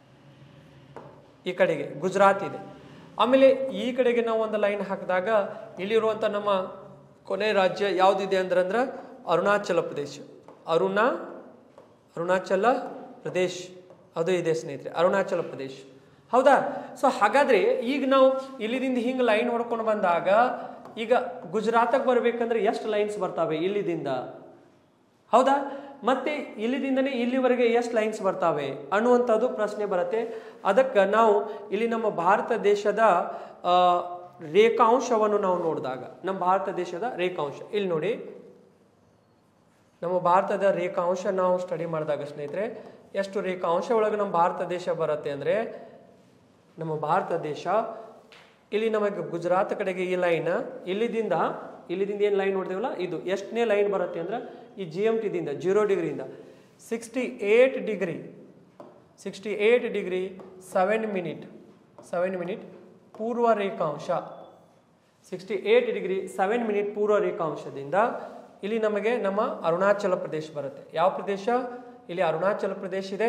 ಈ ಕಡೆಗೆ ಗುಜರಾತ್ ಇದೆ ಆಮೇಲೆ ಈ ಕಡೆಗೆ ನಾವು ಒಂದು ಲೈನ್ ಹಾಕಿದಾಗ ಇಲ್ಲಿರುವಂಥ ನಮ್ಮ ಕೊನೆ ರಾಜ್ಯ ಯಾವುದಿದೆ ಅಂದ್ರೆ ಅರುಣಾಚಲ ಪ್ರದೇಶ ಅರುಣಾ ಅರುಣಾಚಲ ಪ್ರದೇಶ್ ಅದು ಇದೆ ಸ್ನೇಹಿತರೆ ಅರುಣಾಚಲ ಪ್ರದೇಶ್ ಹೌದಾ ಸೊ ಹಾಗಾದ್ರೆ ಈಗ ನಾವು ಇಲ್ಲಿದಿಂದ ಹಿಂಗೆ ಲೈನ್ ಹೊಡ್ಕೊಂಡು ಬಂದಾಗ ಈಗ ಗುಜರಾತಕ್ಕೆ ಬರ್ಬೇಕಂದ್ರೆ ಎಷ್ಟು ಲೈನ್ಸ್ ಬರ್ತಾವೆ ಇಲ್ಲಿದಿಂದ ಹೌದಾ ಮತ್ತೆ ಇಲ್ಲಿದಿಂದನೇ ಇಲ್ಲಿವರೆಗೆ ಎಷ್ಟು ಲೈನ್ಸ್ ಬರ್ತಾವೆ ಅನ್ನುವಂಥದ್ದು ಪ್ರಶ್ನೆ ಬರುತ್ತೆ ಅದಕ್ಕೆ ನಾವು ಇಲ್ಲಿ ನಮ್ಮ ಭಾರತ ದೇಶದ ಆ, ರೇಖಾಂಶವನ್ನು ನಾವು ನೋಡಿದಾಗ ನಮ್ಮ ಭಾರತ ದೇಶದ ರೇಖಾಂಶ ಇಲ್ಲಿ ನೋಡಿ ನಮ್ಮ ಭಾರತದ ರೇಖಾಂಶ ನಾವು ಸ್ಟಡಿ ಮಾಡಿದಾಗ ಸ್ನೇಹಿತರೆ ಎಷ್ಟು ರೇಖಾಂಶ ಒಳಗೆ ನಮ್ಮ ಭಾರತ ದೇಶ ಬರುತ್ತೆ ಅಂದರೆ ನಮ್ಮ ಭಾರತ ದೇಶ ಇಲ್ಲಿ ನಮಗೆ ಗುಜರಾತ್ ಕಡೆಗೆ ಈ ಲೈನ್ ಇಲ್ಲಿದಿಂದ ಇಲ್ಲಿದಿಂದ ಏನು ಲೈನ್ ನೋಡಿದೇವಲ್ಲ ಇದು ಎಷ್ಟನೇ ಲೈನ್ ಬರುತ್ತೆ ಅಂದ್ರೆ ಈ ಜಿ ಎಮ್ ಟಿದಿಂದ ಜೀರೋ ಡಿಗ್ರಿಯಿಂದ sixty eight degree sixty eight degree seven minute seven minute ಪೂರ್ವ ರೇಖಾಂಶ sixty eight degree seven minute ಪೂರ್ವ ರೇಖಾಂಶದಿಂದ ಇಲ್ಲಿ ನಮಗೆ ನಮ್ಮ ಅರುಣಾಚಲ ಪ್ರದೇಶ ಬರುತ್ತೆ ಯಾವ ಪ್ರದೇಶ ಇಲ್ಲಿ ಅರುಣಾಚಲ ಪ್ರದೇಶ ಇದೆ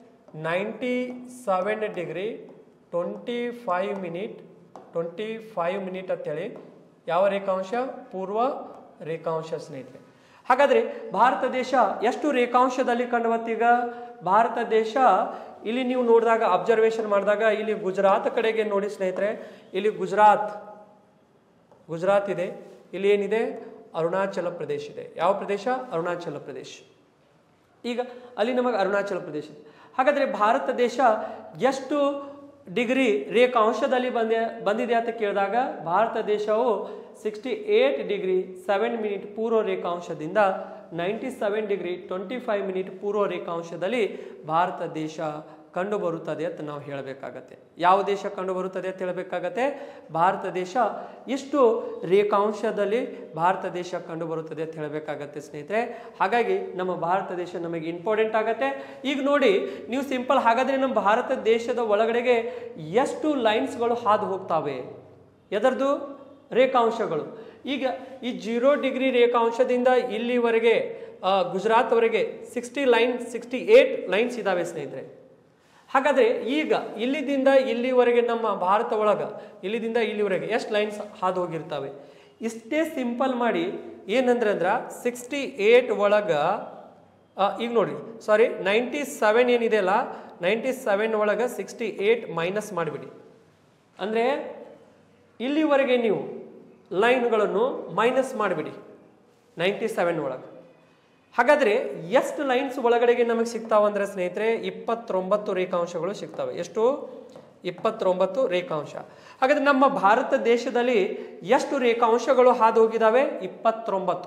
ninety seven degree twenty five minute twenty five minute ಅಂತೇಳಿ ಯಾವ ರೇಖಾಂಶ ಪೂರ್ವ ರೇಖಾಂಶ ಸ್ನೇಹಿತರೆ ಹಾಗಾದ್ರೆ ಭಾರತ ದೇಶ ಎಷ್ಟು ರೇಖಾಂಶದಲ್ಲಿ ಕಂಡುಬತ್ತೀಗ ಭಾರತ ದೇಶ ಇಲ್ಲಿ ನೀವು ನೋಡಿದಾಗ ಅಬ್ಸರ್ವೇಷನ್ ಮಾಡಿದಾಗ ಇಲ್ಲಿ ಗುಜರಾತ್ ಕಡೆಗೆ ನೋಡಿ ಸ್ನೇಹಿತರೆ ಇಲ್ಲಿ ಗುಜರಾತ್ ಗುಜರಾತ್ ಇದೆ ಇಲ್ಲಿ ಏನಿದೆ ಅರುಣಾಚಲ ಪ್ರದೇಶ ಇದೆ ಯಾವ ಪ್ರದೇಶ ಅರುಣಾಚಲ ಪ್ರದೇಶ ಈಗ ಅಲ್ಲಿ ನಮಗೆ ಅರುಣಾಚಲ ಪ್ರದೇಶ ಇದೆ ಹಾಗಾದ್ರೆ ಭಾರತ ದೇಶ ಎಷ್ಟು ಡಿಗ್ರಿ ರೇಖಾಂಶದಲ್ಲಿ ಬಂದೆ ಬಂದಿದೆ ಅಂತ ಕೇಳಿದಾಗ ಭಾರತ ದೇಶವು sixty eight degree seven minute ಪೂರ್ವ ರೇಖಾಂಶದಿಂದ ninety seven degree twenty five minute ಪೂರ್ವ ರೇಖಾಂಶದಲ್ಲಿ ಭಾರತ ದೇಶ ಕಂಡು ಬರುತ್ತದೆ ಅಂತ ನಾವು ಹೇಳಬೇಕಾಗತ್ತೆ ಯಾವ ದೇಶ ಕಂಡು ಬರುತ್ತದೆ ಅಂತ ಹೇಳಬೇಕಾಗತ್ತೆ ಭಾರತ ದೇಶ ಎಷ್ಟು ರೇಖಾಂಶದಲ್ಲಿ ಭಾರತ ದೇಶ ಕಂಡು ಬರುತ್ತದೆ ಅಂತ ಹೇಳಬೇಕಾಗತ್ತೆ ಸ್ನೇಹಿತರೆ ಹಾಗಾಗಿ ನಮ್ಮ ಭಾರತ ದೇಶ ನಮಗೆ ಇಂಪಾರ್ಟೆಂಟ್ ಆಗತ್ತೆ ಈಗ ನೋಡಿ ನೀವು ಸಿಂಪಲ್ ಹಾಗಾದ್ರೆ ನಮ್ಮ ಭಾರತ ದೇಶದ ಒಳಗಡೆಗೆ ಎಷ್ಟು ಲೈನ್ಸ್ಗಳು ಹಾದು ಹೋಗ್ತಾವೆ ಎದರದು ರೇಖಾಂಶಗಳು ಈಗ ಈ ಜೀರೋ ಡಿಗ್ರಿ ರೇಖಾಂಶದಿಂದ ಇಲ್ಲಿವರೆಗೆ ಆ, ಗುಜರಾತ್ವರೆಗೆ sixty line sixty eight lines ಇದಾವೆ ಸ್ನೇಹಿತರೆ ಹಾಗಾದ್ರೆ ಈಗ ಇಲ್ಲಿದಿಂದ ಇಲ್ಲಿವರೆಗೆ ನಮ್ಮ ಭಾರತ ಒಳಗ ಇಲ್ಲಿದಿಂದ ಇಲ್ಲಿವರೆಗೆ ಎಷ್ಟು ಲೈನ್ಸ್ ಹಾದು ಹೋಗಿರ್ತವೆ ಇಷ್ಟೇ ಸಿಂಪಲ್ ಮಾಡಿ ಏನಂದ್ರೆ ಅಂದ್ರ ಸಿಕ್ಸ್ಟಿ ಏಟ್ ಒಳಗ ಆ, ಈಗ ನೋಡಿ ಸಾರಿ ನೈಂಟಿ ಸೆವೆನ್ ಏನಿದೆ ಅಲ್ಲ ನೈಂಟಿ ಸೆವೆನ್ ಒಳಗೆ ಸಿಕ್ಸ್ಟಿ ಏಟ್ ಮೈನಸ್ ಮಾಡಿಬಿಡಿ ಅಂದರೆ ಇಲ್ಲಿವರೆಗೆ ನೀವು ಲೈನ್ಗಳನ್ನು ಮೈನಸ್ ಮಾಡಿಬಿಡಿ ನೈಂಟಿ ಸೆವೆನ್ ಒಳಗೆ ಹಾಗಾದ್ರೆ ಎಷ್ಟು ಲೈನ್ಸ್ ಒಳಗಡೆಗೆ ನಮಗೆ ಸಿಗ್ತಾವ ಅಂದ್ರೆ ಸ್ನೇಹಿತರೆ ಇಪ್ಪತ್ತೊಂಬತ್ತು ರೇಖಾಂಶಗಳು ಸಿಗ್ತವೆ ಎಷ್ಟು ಇಪ್ಪತ್ತೊಂಬತ್ತು ರೇಖಾಂಶ ಹಾಗಾದ್ರೆ ನಮ್ಮ ಭಾರತ ದೇಶದಲ್ಲಿ ಎಷ್ಟು ರೇಖಾಂಶಗಳು ಹಾದು ಹೋಗಿದಾವೆ ಇಪ್ಪತ್ತೊಂಬತ್ತು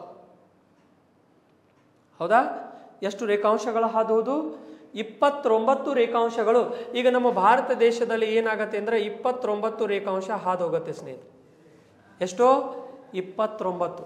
ಹೌದಾ ಎಷ್ಟು ರೇಖಾಂಶಗಳು ಹಾದು ಹೋದು ಇಪ್ಪತ್ತೊಂಬತ್ತು ರೇಖಾಂಶಗಳು ಈಗ ನಮ್ಮ ಭಾರತ ದೇಶದಲ್ಲಿ ಏನಾಗತ್ತೆ ಅಂದ್ರೆ ಇಪ್ಪತ್ತೊಂಬತ್ತು ರೇಖಾಂಶ ಹಾದು ಹೋಗುತ್ತೆ ಸ್ನೇಹಿತರೆ ಎಷ್ಟು ಇಪ್ಪತ್ತೊಂಬತ್ತು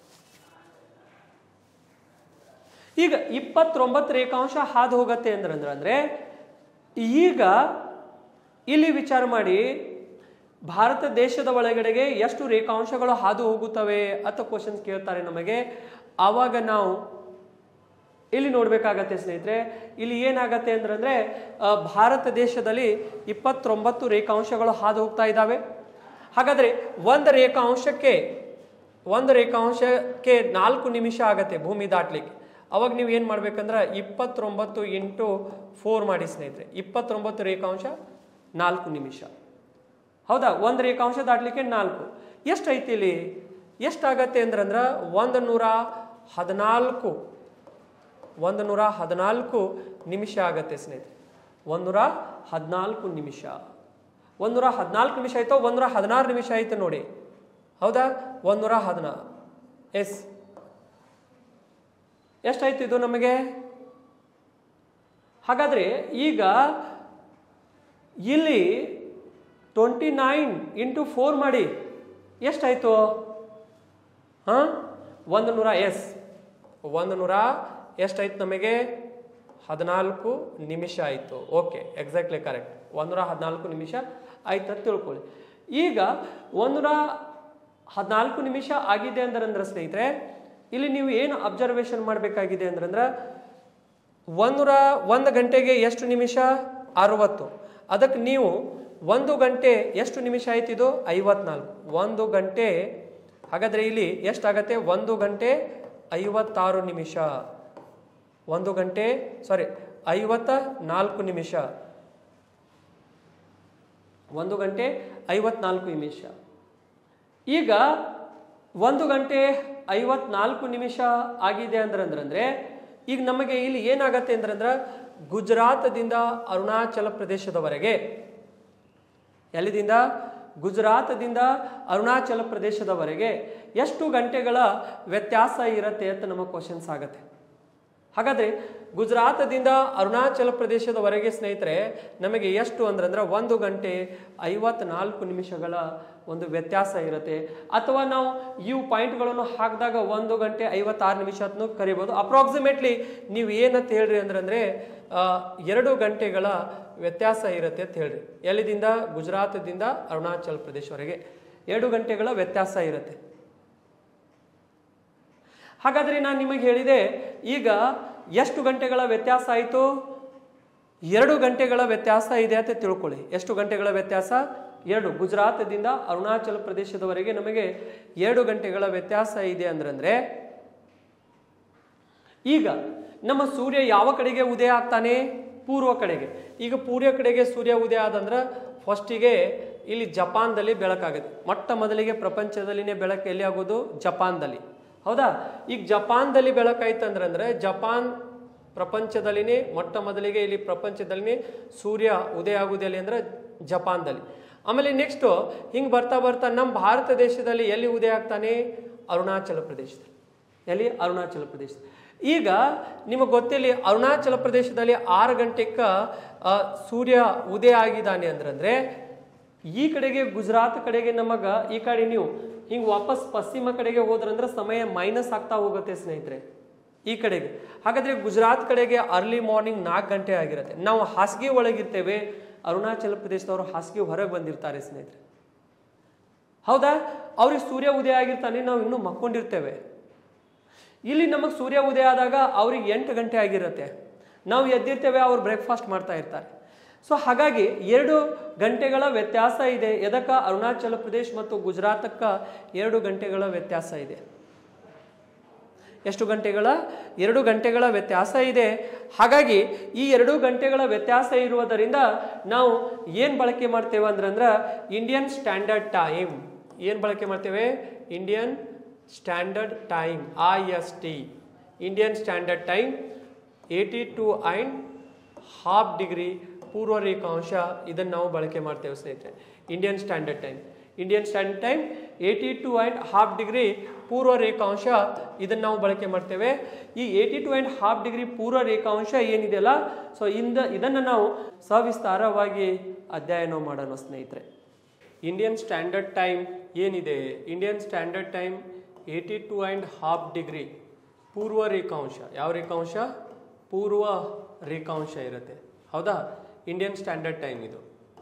ಈಗ ಇಪ್ಪತ್ತೊಂಬತ್ತು ರೇಖಾಂಶ ಹಾದು ಹೋಗತ್ತೆ ಅಂದ್ರೆ ಅಂದ್ರೆ ಈಗ ಇಲ್ಲಿ ವಿಚಾರ ಮಾಡಿ ಭಾರತ ದೇಶದ ಒಳಗಡೆಗೆ ಎಷ್ಟು ರೇಖಾಂಶಗಳು ಹಾದು ಹೋಗುತ್ತವೆ ಅಂತ ಕ್ವಶನ್ಸ್ ಕೇಳ್ತಾರೆ ನಮಗೆ ಆವಾಗ ನಾವು ಇಲ್ಲಿ ನೋಡ್ಬೇಕಾಗತ್ತೆ ಸ್ನೇಹಿತರೆ ಇಲ್ಲಿ ಏನಾಗತ್ತೆ ಅಂದ್ರೆ ಆ, ಭಾರತ ದೇಶದಲ್ಲಿ ಇಪ್ಪತ್ತೊಂಬತ್ತು ರೇಖಾಂಶಗಳು ಹಾದು ಹೋಗ್ತಾ ಇದ್ದಾವೆ ಹಾಗಾದ್ರೆ ಒಂದು ರೇಖಾಂಶಕ್ಕೆ ಒಂದು ರೇಖಾಂಶಕ್ಕೆ ನಾಲ್ಕು ನಿಮಿಷ ಆಗತ್ತೆ ಭೂಮಿ ದಾಟ್ಲಿಕ್ಕೆ ಅವಾಗ ನೀವು ಏನು ಮಾಡ್ಬೇಕಂದ್ರೆ ಇಪ್ಪತ್ತೊಂಬತ್ತು ಇಂಟು ಫೋರ್ ಮಾಡಿ ಸ್ನೇಹಿತರೆ ಇಪ್ಪತ್ತೊಂಬತ್ತು ರೇಖಾಂಶ ನಾಲ್ಕು ನಿಮಿಷ ಹೌದಾ ಒಂದು ರೇಖಾಂಶ ದಾಟ್ಲಿಕ್ಕೆ ನಾಲ್ಕು ಎಷ್ಟೈತಿ ಇಲ್ಲಿ ಎಷ್ಟಾಗತ್ತೆ ಅಂದ್ರಂದ್ರೆ ಒಂದು ನೂರ ಹದಿನಾಲ್ಕು ಒಂದು ನೂರ ಹದಿನಾಲ್ಕು ನಿಮಿಷ ಆಗತ್ತೆ ಸ್ನೇಹಿತರೆ ಒಂದೂರ ಹದಿನಾಲ್ಕು ನಿಮಿಷ ಒಂದೂರ ಹದಿನಾಲ್ಕು ನಿಮಿಷ ಆಯ್ತೋ ಒಂದೂರ ಹದಿನಾರು ನಿಮಿಷ ಆಯ್ತು ನೋಡಿ ಹೌದಾ ಒಂದೂರ ಹದಿನಾರು ಎಸ್ ಎಷ್ಟಾಯ್ತು ಇದು ನಮಗೆ ಹಾಗಾದ್ರೆ ಈಗ ಇಲ್ಲಿ ಟ್ವೆಂಟಿ ನೈನ್ ಇಂಟು ಫೋರ್ ಮಾಡಿ ಎಷ್ಟಾಯ್ತು ಹಾ ಒಂದು ನೂರ ಎಸ್ ಒಂದು ನೂರ ಎಷ್ಟಾಯ್ತು ನಮಗೆ ಹದಿನಾಲ್ಕು ನಿಮಿಷ ಆಯಿತು ಓಕೆ ಎಕ್ಸಾಕ್ಟ್ಲಿ ಕರೆಕ್ಟ್ ಒಂದೂರ ಹದಿನಾಲ್ಕು ನಿಮಿಷ ಆಯ್ತು ಅಂತ ತಿಳ್ಕೊಳ್ಳಿ ಈಗ ಒಂದೂರ ಹದಿನಾಲ್ಕು ನಿಮಿಷ ಆಗಿದೆ ಅಂದ್ರೆ ಸ್ನೇಹಿತರೆ ಇಲ್ಲಿ ನೀವು ಏನು ಅಬ್ಸರ್ವೇಷನ್ ಮಾಡಬೇಕಾಗಿದೆ ಅಂದ್ರೆ ಒಂದೂರ ಒಂದು ಗಂಟೆಗೆ ಎಷ್ಟು ನಿಮಿಷ ಅರವತ್ತು ಅದಕ್ಕೆ ನೀವು ಒಂದು ಗಂಟೆ ಎಷ್ಟು ನಿಮಿಷ ಆಯ್ತು ಇದು ಐವತ್ನಾಲ್ಕು ಒಂದು ಗಂಟೆ ಹಾಗಾದ್ರೆ ಇಲ್ಲಿ ಎಷ್ಟಾಗತ್ತೆ ಒಂದು ಗಂಟೆ ಐವತ್ತಾರು ನಿಮಿಷ ಒಂದು ಗಂಟೆ ಸಾರಿ ಐವತ್ತ ನಾಲ್ಕು ನಿಮಿಷ ಒಂದು ಗಂಟೆ ಐವತ್ನಾಲ್ಕು ನಿಮಿಷ ಈಗ ಒಂದು ಗಂಟೆ ಐವತ್ನಾಲ್ಕು ನಿಮಿಷ ಆಗಿದೆ ಅಂದ್ರೆ ಈಗ ನಮಗೆ ಇಲ್ಲಿ ಏನಾಗತ್ತೆ ಅಂದ್ರೆ ಗುಜರಾತದಿಂದ ಅರುಣಾಚಲ ಪ್ರದೇಶದವರೆಗೆ ಎಲ್ಲಿದಿಂದ ಗುಜರಾತದಿಂದ ಅರುಣಾಚಲ ಪ್ರದೇಶದವರೆಗೆ ಎಷ್ಟು ಗಂಟೆಗಳ ವ್ಯತ್ಯಾಸ ಇರುತ್ತೆ ಅಂತ ನಮ್ಮ ಕ್ವಶನ್ಸ್ ಆಗತ್ತೆ ಹಾಗಾದ್ರೆ ಗುಜರಾತದಿಂದ ಅರುಣಾಚಲ ಪ್ರದೇಶದವರೆಗೆ ಸ್ನೇಹಿತರೆ ನಮಗೆ ಎಷ್ಟು ಅಂದ್ರೆ ಒಂದು ಗಂಟೆ ಐವತ್ನಾಲ್ಕು ನಿಮಿಷಗಳ ಒಂದು ವ್ಯತ್ಯಾಸ ಇರುತ್ತೆ ಅಥವಾ ನಾವು ಇವು ಪಾಯಿಂಟ್ಗಳನ್ನು ಹಾಕಿದಾಗ ಒಂದು ಗಂಟೆ ಐವತ್ತಾರು ನಿಮಿಷ ಅಂತ ಕರಿಬೋದು ಅಪ್ರಾಕ್ಸಿಮೇಟ್ಲಿ ನೀವು ಏನಂತ ಹೇಳ್ರಿ ಅಂದ್ರೆ ಆ, ಎರಡು ಗಂಟೆಗಳ ವ್ಯತ್ಯಾಸ ಇರುತ್ತೆ ಅಂತ ಹೇಳ್ರಿ ಎಲ್ಲಿದಿಂದ ಗುಜರಾತದಿಂದ ಅರುಣಾಚಲ ಪ್ರದೇಶವರೆಗೆ ಎರಡು ಗಂಟೆಗಳ ವ್ಯತ್ಯಾಸ ಇರುತ್ತೆ ಹಾಗಾದ್ರೆ ನಾನು ನಿಮಗೆ ಹೇಳಿದೆ ಈಗ ಎಷ್ಟು ಗಂಟೆಗಳ ವ್ಯತ್ಯಾಸ ಆಯಿತು ಎರಡು ಗಂಟೆಗಳ ವ್ಯತ್ಯಾಸ ಇದೆ ಅಂತ ತಿಳ್ಕೊಳ್ಳಿ ಎಷ್ಟು ಗಂಟೆಗಳ ವ್ಯತ್ಯಾಸ ಎರಡು ಗುಜರಾತದಿಂದ ಅರುಣಾಚಲ ಪ್ರದೇಶದವರೆಗೆ ನಮಗೆ ಎರಡು ಗಂಟೆಗಳ ವ್ಯತ್ಯಾಸ ಇದೆ ಅಂದ್ರಂದ್ರೆ ಈಗ ನಮ್ಮ ಸೂರ್ಯ ಯಾವ ಕಡೆಗೆ ಉದಯ ಆಗ್ತಾನೆ ಪೂರ್ವ ಕಡೆಗೆ ಈಗ ಪೂರ್ವ ಕಡೆಗೆ ಸೂರ್ಯ ಉದಯ ಆದಂದ್ರೆ ಫಸ್ಟಿಗೆ ಇಲ್ಲಿ ಜಪಾನ್ದಲ್ಲಿ ಬೆಳಕಾಗುತ್ತೆ ಮೊಟ್ಟ ಮೊದಲಿಗೆ ಪ್ರಪಂಚದಲ್ಲಿನೇ ಬೆಳಕು ಎಲ್ಲಿ ಆಗೋದು ಜಪಾನ್ದಲ್ಲಿ ಹೌದಾ ಈಗ ಜಪಾನ್ದಲ್ಲಿ ಬೆಳಕಾಯ್ತಂದ್ರೆ ಅಂದ್ರೆ ಜಪಾನ್ ಪ್ರಪಂಚದಲ್ಲಿನೇ ಮೊಟ್ಟ ಮೊದಲಿಗೆ ಇಲ್ಲಿ ಪ್ರಪಂಚದಲ್ಲಿನೇ ಸೂರ್ಯ ಉದಯ ಆಗುವುದು ಎಲ್ಲಿ ಅಂದ್ರೆ ಜಪಾನ್ದಲ್ಲಿ ಆಮೇಲೆ ನೆಕ್ಸ್ಟ್ ಹಿಂಗೆ ಬರ್ತಾ ಬರ್ತಾ ನಮ್ಮ ಭಾರತ ದೇಶದಲ್ಲಿ ಎಲ್ಲಿ ಉದಯ ಆಗ್ತಾನೆ ಅರುಣಾಚಲ ಪ್ರದೇಶದಲ್ಲಿ ಎಲ್ಲಿ ಅರುಣಾಚಲ ಪ್ರದೇಶ ಈಗ ನಿಮಗೆ ಗೊತ್ತಿಲ್ಲಿ ಅರುಣಾಚಲ ಪ್ರದೇಶದಲ್ಲಿ ಆರು ಗಂಟೆಕ್ಕ ಆ, ಸೂರ್ಯ ಉದಯ ಆಗಿದ್ದಾನೆ ಅಂದ್ರಂದ್ರೆ ಈ ಕಡೆಗೆ ಗುಜರಾತ್ ಕಡೆಗೆ ನಮಗ ಈ ಕಡೆ ನೀವು ಹಿಂಗೆ ವಾಪಸ್ ಪಶ್ಚಿಮ ಕಡೆಗೆ ಹೋದ್ರಂದ್ರೆ ಸಮಯ ಮೈನಸ್ ಆಗ್ತಾ ಹೋಗುತ್ತೆ ಸ್ನೇಹಿತರೆ ಈ ಕಡೆಗೆ ಹಾಗಾದ್ರೆ ಗುಜರಾತ್ ಕಡೆಗೆ ಅರ್ಲಿ ಮಾರ್ನಿಂಗ್ ನಾಲ್ಕು ಗಂಟೆ ಆಗಿರುತ್ತೆ ನಾವು ಹಾಸಿಗೆ ಒಳಗಿರ್ತೇವೆ ಅರುಣಾಚಲ ಪ್ರದೇಶದವರು ಹಾಸಿಗೆ ಹೊರಗೆ ಬಂದಿರ್ತಾರೆ ಸ್ನೇಹಿತರೆ ಹೌದಾ ಅವ್ರಿಗೆ ಸೂರ್ಯ ಉದಯ ಆಗಿರ್ತಾನೆ ನಾವು ಇನ್ನೂ ಮಕ್ಕೊಂಡಿರ್ತೇವೆ ಇಲ್ಲಿ ನಮಗೆ ಸೂರ್ಯ ಉದಯ ಆದಾಗ ಅವ್ರಿಗೆ ಎಂಟು ಗಂಟೆ ಆಗಿರುತ್ತೆ ನಾವು ಎದ್ದಿರ್ತೇವೆ ಅವ್ರು ಬ್ರೇಕ್ಫಾಸ್ಟ್ ಮಾಡ್ತಾ ಇರ್ತಾರೆ ಸೊ ಹಾಗಾಗಿ ಎರಡು ಗಂಟೆಗಳ ವ್ಯತ್ಯಾಸ ಇದೆ ಎದಕ್ಕ ಅರುಣಾಚಲ ಪ್ರದೇಶ್ ಮತ್ತು ಗುಜರಾತಕ್ಕ ಎರಡು ಗಂಟೆಗಳ ವ್ಯತ್ಯಾಸ ಇದೆ ಎಷ್ಟು ಗಂಟೆಗಳ ಎರಡು ಗಂಟೆಗಳ ವ್ಯತ್ಯಾಸ ಇದೆ ಹಾಗಾಗಿ ಈ ಎರಡು ಗಂಟೆಗಳ ವ್ಯತ್ಯಾಸ ಇರುವುದರಿಂದ ನಾವು ಏನು ಬಳಕೆ ಮಾಡ್ತೇವೆ ಅಂದ್ರೆ ಇಂಡಿಯನ್ ಸ್ಟ್ಯಾಂಡರ್ಡ್ ಟೈಮ್ ಏನು ಬಳಕೆ ಮಾಡ್ತೇವೆ Indian standard time I S T Indian standard time eighty two and half degree ಪೂರ್ವ ರೇಖಾಂಶ ಇದನ್ನು ನಾವು ಬಳಕೆ ಮಾಡ್ತೇವೆ ಸ್ನೇಹಿತರೆ Indian standard time Indian standard time eighty two and half degree ಪೂರ್ವ ರೇಖಾಂಶ ಇದನ್ನು ನಾವು ಬಳಕೆ ಮಾಡ್ತೇವೆ ಈ eighty two and half degree ಪೂರ್ವ ರೇಖಾಂಶ ಏನಿದೆಯಲ್ಲ ಸೊ ಇಂದ ಇದನ್ನು ನಾವು ಸವಿಸ್ತಾರವಾಗಿ ಅಧ್ಯಯನ ಮಾಡೋಣ ಸ್ನೇಹಿತರೆ ಇಂಡಿಯನ್ ಸ್ಟ್ಯಾಂಡರ್ಡ್ ಟೈಮ್ ಏನಿದೆ Indian standard time eighty two and half degree ಪೂರ್ವ ರೇಖಾಂಶ ಯಾವ ರೇಖಾಂಶ ಪೂರ್ವ ರೇಖಾಂಶ ಇರುತ್ತೆ ಹೌದಾ ಇಂಡಿಯನ್ ಸ್ಟ್ಯಾಂಡರ್ಡ್ ಟೈಮ್ ಇದು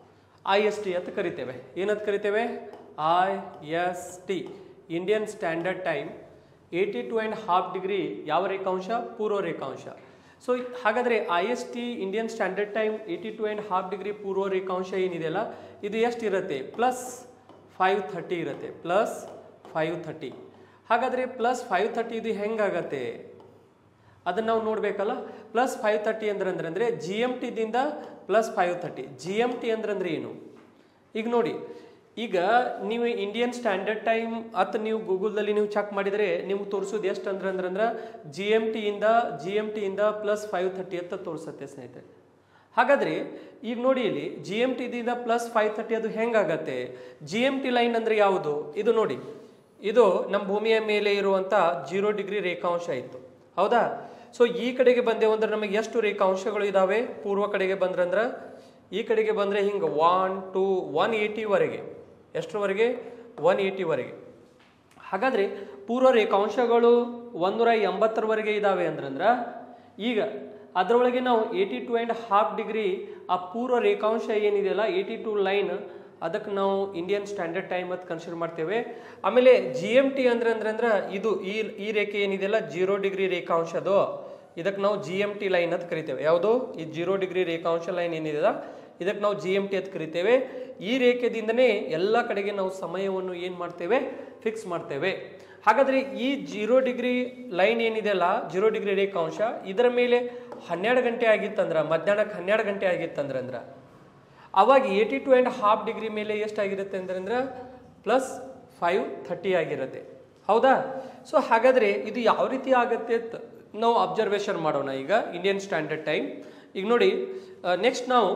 ಐ ಎಸ್ ಟಿ ಅಂತ ಕರಿತೇವೆ ಏನಂತ ಕರಿತೇವೆ I S T Indian standard time eighty two and half degree ಯಾವ ರೇಖಾಂಶ ಪೂರ್ವ ರೇಖಾಂಶ ಸೊ ಹಾಗಾದರೆ I S T Indian standard time eighty two and half degree ಪೂರ್ವ ರೇಖಾಂಶ ಏನಿದೆಯಲ್ಲ ಇದು ಎಷ್ಟು ಇರುತ್ತೆ ಪ್ಲಸ್ ಫೈವ್ ಥರ್ಟಿ ಇರುತ್ತೆ ಪ್ಲಸ್ ಫೈವ್ ಥರ್ಟಿ ಹಾಗಾದರೆ ಪ್ಲಸ್ ಫೈವ್ ಥರ್ಟಿ ಇದು ಹೆಂಗಾಗತ್ತೆ ಅದನ್ನು ನಾವು ನೋಡಬೇಕಲ್ಲ ಪ್ಲಸ್ ಫೈವ್ ತರ್ಟಿ ಅಂದ್ರೆ ಅಂದ್ರೆ ಅಂದರೆ ಜಿ ಎಮ್ ಟಿದಿಂದ plus five thirty G M T ಅಂದ್ರೆ ಅಂದ್ರೆ ಏನು ಈಗ ನೋಡಿ ಈಗ ನೀವು ಇಂಡಿಯನ್ ಸ್ಟ್ಯಾಂಡರ್ಡ್ ಟೈಮ್ ಅತ್ ನೀವು ಗೂಗಲ್ದಲ್ಲಿ ನೀವು ಚೆಕ್ ಮಾಡಿದರೆ ನಿಮ್ಗೆ ತೋರಿಸೋದು ಎಷ್ಟು ಅಂದ್ರೆ ಅಂದ್ರೆ ಅಂದ್ರೆ ಜಿ ಎಮ್ ಟಿಯಿಂದ ಜಿ ಎಮ್ ಟಿಯಿಂದ ಪ್ಲಸ್ ಫೈವ್ ತರ್ಟಿ ಅಂತ ತೋರಿಸುತ್ತೆ ಸ್ನೇಹಿತರೆ ಹಾಗಾದ್ರೆ ಈಗ ನೋಡಿ ಇಲ್ಲಿ ಜಿ ಎಮ್ ಟಿದಿಂದ ಪ್ಲಸ್ ಫೈವ್ ತರ್ಟಿ ಅದು ಹೆಂಗಾಗತ್ತೆ ಜಿ ಎಮ್ ಟಿ ಲೈನ್ ಅಂದ್ರೆ ಯಾವುದು ಇದು ನೋಡಿ ಇದು ನಮ್ಮ ಭೂಮಿಯ ಮೇಲೆ ಇರುವಂತ ಜೀರೋ ಡಿಗ್ರಿ ರೇಖಾಂಶ ಇತ್ತು ಹೌದಾ ಸೊ ಈ ಕಡೆಗೆ ಬಂದೆವು ಅಂದ್ರೆ ನಮಗೆ ಎಷ್ಟು ರೇಖಾಂಶಗಳು ಇದಾವೆ ಪೂರ್ವ ಕಡೆಗೆ ಬಂದ್ರಂದ್ರೆ ಈ ಕಡೆಗೆ ಬಂದರೆ ಹಿಂಗೆ ಒನ್ ಟು ಒನ್ ಏಯ್ಟಿವರೆಗೆ ಎಷ್ಟರವರೆಗೆ ಒನ್ ಏಯ್ಟಿವರೆಗೆ ಹಾಗಾದರೆ ಪೂರ್ವ ರೇಖಾಂಶಗಳು ಒಂದೂರ ಎಂಬತ್ತರವರೆಗೆ ಇದ್ದಾವೆ ಅಂದ್ರಂದ್ರ ಈಗ ಅದರೊಳಗೆ ನಾವು eighty two and half degree ಆ ಪೂರ್ವ ರೇಖಾಂಶ ಏನಿದೆಯಲ್ಲ ಏಯ್ಟಿ ಟು ಲೈನ್ ಅದಕ್ಕೆ ನಾವು ಇಂಡಿಯನ್ ಸ್ಟ್ಯಾಂಡರ್ಡ್ ಟೈಮ್ ಅಂತ ಕನ್ಸಿಡರ್ ಮಾಡ್ತೇವೆ ಆಮೇಲೆ ಜಿ ಎಮ್ ಟಿ ಅಂದ್ರೆ ಅಂದ್ರೆ ಅಂದ್ರೆ ಇದು ಈ ಈ ರೇಖೆ ಏನಿದೆಯಲ್ಲ ಜೀರೋ ಡಿಗ್ರಿ ರೇಖಾಂಶದು ಇದಕ್ಕೆ ನಾವು ಜಿ ಎಮ್ ಟಿ ಲೈನ್ ಅಂತ ಕರಿತೇವೆ ಯಾವುದು ಈ ಜೀರೋ ಡಿಗ್ರಿ ರೇಖಾಂಶ ಲೈನ್ ಏನಿದೆಯಲ್ಲ ಇದಕ್ಕೆ ನಾವು ಜಿ ಎಮ್ ಟಿ ಅಂತ ಕರಿತೇವೆ ಈ ರೇಖೆದಿಂದನೇ ಎಲ್ಲ ಕಡೆಗೆ ನಾವು ಸಮಯವನ್ನು ಏನು ಮಾಡ್ತೇವೆ ಫಿಕ್ಸ್ ಮಾಡ್ತೇವೆ ಹಾಗಾದರೆ ಈ ಜೀರೋ ಡಿಗ್ರಿ ಲೈನ್ ಏನಿದೆಯಲ್ಲ ಜೀರೋ ಡಿಗ್ರಿ ರೇಖಾಂಶ ಇದರ ಮೇಲೆ ಹನ್ನೆರಡು ಗಂಟೆ ಆಗಿತ್ತಂದ್ರೆ ಮಧ್ಯಾಹ್ನಕ್ಕೆ ಹನ್ನೆರಡು ಗಂಟೆ ಆಗಿತ್ತಂದ್ರೆ ಅಂದ್ರೆ ಅವಾಗ eighty two and half degree ಮೇಲೆ ಎಷ್ಟಾಗಿರುತ್ತೆ ಅಂದ್ರೆ ಅಂದ್ರೆ ಪ್ಲಸ್ ಫೈವ್ ಥರ್ಟಿ ಆಗಿರುತ್ತೆ ಹೌದಾ ಸೊ ಹಾಗಾದರೆ ಇದು ಯಾವ ರೀತಿ ಆಗುತ್ತೆ ಅಂತ ನಾವು ಅಬ್ಸರ್ವೇಷನ್ ಮಾಡೋಣ ಈಗ ಇಂಡಿಯನ್ ಸ್ಟ್ಯಾಂಡರ್ಡ್ ಟೈಮ್ ಈಗ ನೋಡಿ ನೆಕ್ಸ್ಟ್ ನಾವು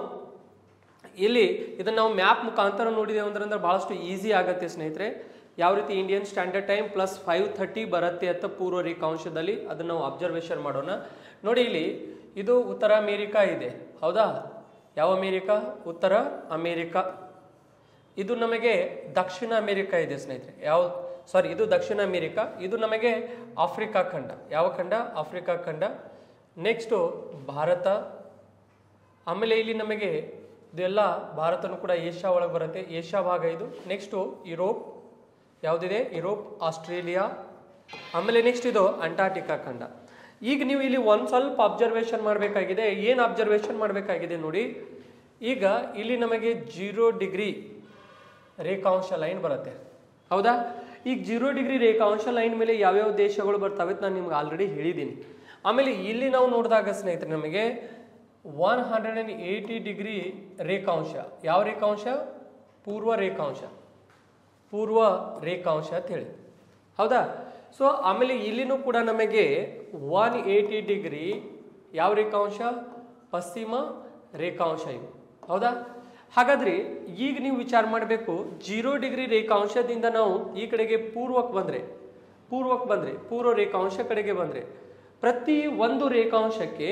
ಇಲ್ಲಿ ಇದನ್ನು ನಾವು ಮ್ಯಾಪ್ ಮುಖಾಂತರ ನೋಡಿದೆವು ಅಂದ್ರೆ ಅಂದ್ರೆ ಭಾಳಷ್ಟು ಈಸಿ ಆಗುತ್ತೆ ಸ್ನೇಹಿತರೆ ಯಾವ ರೀತಿ Indian standard time plus five thirty ಬರುತ್ತೆ ಅಂತ ಪೂರ್ವ ರೇಖಾಂಶದಲ್ಲಿ ಅದನ್ನು ನಾವು ಅಬ್ಸರ್ವೇಷನ್ ಮಾಡೋಣ ನೋಡಿ ಇಲ್ಲಿ ಇದು ಉತ್ತರ ಅಮೇರಿಕಾ ಇದೆ ಹೌದಾ ಯಾವ ಅಮೇರಿಕಾ ಉತ್ತರ ಅಮೇರಿಕಾ ಇದು ನಮಗೆ ದಕ್ಷಿಣ ಅಮೇರಿಕಾ ಇದೆ ಸ್ನೇಹಿತರೆ ಯಾವ ಸಾರಿ ಇದು ದಕ್ಷಿಣ ಅಮೇರಿಕಾ ಇದು ನಮಗೆ ಆಫ್ರಿಕಾ ಖಂಡ ಯಾವ ಖಂಡ ಆಫ್ರಿಕಾ ಖಂಡ ನೆಕ್ಸ್ಟು ಭಾರತ ಆಮೇಲೆ ಇಲ್ಲಿ ನಮಗೆ ಇದೆಲ್ಲ ಭಾರತನೂ ಕೂಡ ಏಷ್ಯಾ ಒಳಗೆ ಬರುತ್ತೆ ಏಷ್ಯಾ ಭಾಗ ಇದು ನೆಕ್ಸ್ಟು ಯುರೋಪ್ ಯಾವುದಿದೆ ಯುರೋಪ್ ಆಸ್ಟ್ರೇಲಿಯಾ ಆಮೇಲೆ ನೆಕ್ಸ್ಟ್ ಇದು ಅಂಟಾರ್ಟಿಕಾ ಖಂಡ ಈಗ ನೀವು ಇಲ್ಲಿ ಒಂದು ಸ್ವಲ್ಪ ಅಬ್ಸರ್ವೇಷನ್ ಮಾಡಬೇಕಾಗಿದೆ ಏನು ಅಬ್ಸರ್ವೇಷನ್ ಮಾಡಬೇಕಾಗಿದೆ ನೋಡಿ ಈಗ ಇಲ್ಲಿ ನಮಗೆ ಜೀರೋ ಡಿಗ್ರಿ ರೇಖಾಂಶ ಲೈನ್ ಬರುತ್ತೆ ಹೌದಾ ಈಗ ಜೀರೋ ಡಿಗ್ರಿ ರೇಖಾಂಶ ಲೈನ್ ಮೇಲೆ ಯಾವ್ಯಾವ ದೇಶಗಳು ಬರ್ತವೆ ಅಂತ ನಾನು ನಿಮ್ಗೆ ಆಲ್ರೆಡಿ ಹೇಳಿದ್ದೀನಿ ಆಮೇಲೆ ಇಲ್ಲಿ ನಾವು ನೋಡಿದಾಗ ಸ್ನೇಹಿತರೆ ನಮಗೆ one hundred and eighty degree ರೇಖಾಂಶ ಯಾವ ರೇಖಾಂಶ ಪೂರ್ವ ರೇಖಾಂಶ ಪೂರ್ವ ರೇಖಾಂಶ ಅಂತ ಹೇಳಿ ಹೌದಾ ಸೊ ಆಮೇಲೆ ಇಲ್ಲಿನೂ ಕೂಡ ನಮಗೆ ಒನ್ ಏಯ್ಟಿ ಡಿಗ್ರಿ ಯಾವ ರೇಖಾಂಶ ಪಶ್ಚಿಮ ರೇಖಾಂಶ ಇವು ಹೌದಾ ಹಾಗಾದ್ರೆ ಈಗ ನೀವು ವಿಚಾರ ಮಾಡಬೇಕು ಜೀರೋ ಡಿಗ್ರಿ ರೇಖಾಂಶದಿಂದ ನಾವು ಈ ಕಡೆಗೆ ಪೂರ್ವಕ್ಕೆ ಬಂದರೆ ಪೂರ್ವಕ್ಕೆ ಬಂದರೆ ಪೂರ್ವ ರೇಖಾಂಶ ಕಡೆಗೆ ಬಂದರೆ ಪ್ರತಿ ಒಂದು ರೇಖಾಂಶಕ್ಕೆ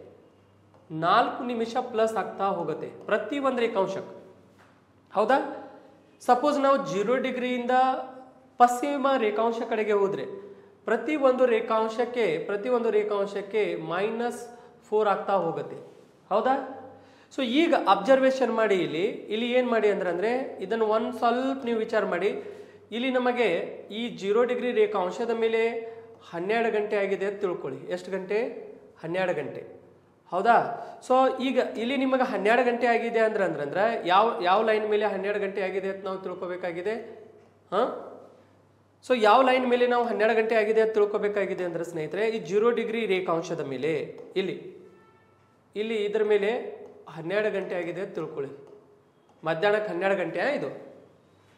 ನಾಲ್ಕು ನಿಮಿಷ ಪ್ಲಸ್ ಆಗ್ತಾ ಹೋಗುತ್ತೆ ಪ್ರತಿ ಒಂದು ರೇಖಾಂಶಕ್ಕೆ ಹೌದಾ ಸಪೋಸ್ ನಾವು ಜೀರೋ ಡಿಗ್ರಿಯಿಂದ ಪಶ್ಚಿಮ ರೇಖಾಂಶ ಕಡೆಗೆ ಹೋದರೆ ಪ್ರತಿ ಒಂದು ರೇಖಾಂಶಕ್ಕೆ ಪ್ರತಿ ಒಂದು ರೇಖಾಂಶಕ್ಕೆ ಮೈನಸ್ ಫೋರ್ ಆಗ್ತಾ ಹೋಗುತ್ತೆ ಹೌದಾ ಸೊ ಈಗ ಅಬ್ಸರ್ವೇಷನ್ ಮಾಡಿ ಇಲ್ಲಿ ಇಲ್ಲಿ ಏನು ಮಾಡಿ ಅಂದ್ರೆ ಅಂದರೆ ಇದನ್ನು ಒಂದು ಸ್ವಲ್ಪ ನೀವು ವಿಚಾರ ಮಾಡಿ ಇಲ್ಲಿ ನಮಗೆ ಈ ಜೀರೋ ಡಿಗ್ರಿ ರೇಖಾಂಶದ ಮೇಲೆ ಹನ್ನೆರಡು ಗಂಟೆ ಆಗಿದೆ ಅಂತ ತಿಳ್ಕೊಳ್ಳಿ ಎಷ್ಟು ಗಂಟೆ ಹನ್ನೆರಡು ಗಂಟೆ ಹೌದಾ ಸೊ ಈಗ ಇಲ್ಲಿ ನಿಮಗೆ ಹನ್ನೆರಡು ಗಂಟೆ ಆಗಿದೆ ಅಂದ್ರೆ ಅಂದ್ರೆ ಅಂದ್ರೆ ಯಾವ ಯಾವ ಲೈನ್ ಮೇಲೆ ಹನ್ನೆರಡು ಗಂಟೆ ಆಗಿದೆ ಅಂತ ನಾವು ತಿಳ್ಕೊಬೇಕಾಗಿದೆ ಹಾಂ ಸೊ ಯಾವ ಲೈನ್ ಮೇಲೆ ನಾವು ಹನ್ನೆರಡು ಗಂಟೆ ಆಗಿದೆ ಅಂತ ತಿಳ್ಕೊಬೇಕಾಗಿದೆ ಅಂದ್ರೆ ಸ್ನೇಹಿತರೆ ಈ ಜೀರೋ ಡಿಗ್ರಿ ರೇಖಾಂಶದ ಮೇಲೆ ಇಲ್ಲಿ ಇಲ್ಲಿ ಇದರ ಮೇಲೆ ಹನ್ನೆರಡು ಗಂಟೆ ಆಗಿದೆ ಅಂತ ತಿಳ್ಕೊಳ್ಳಿ ಮಧ್ಯಾಹ್ನಕ್ಕೆ ಹನ್ನೆರಡು ಗಂಟೆ ಇದು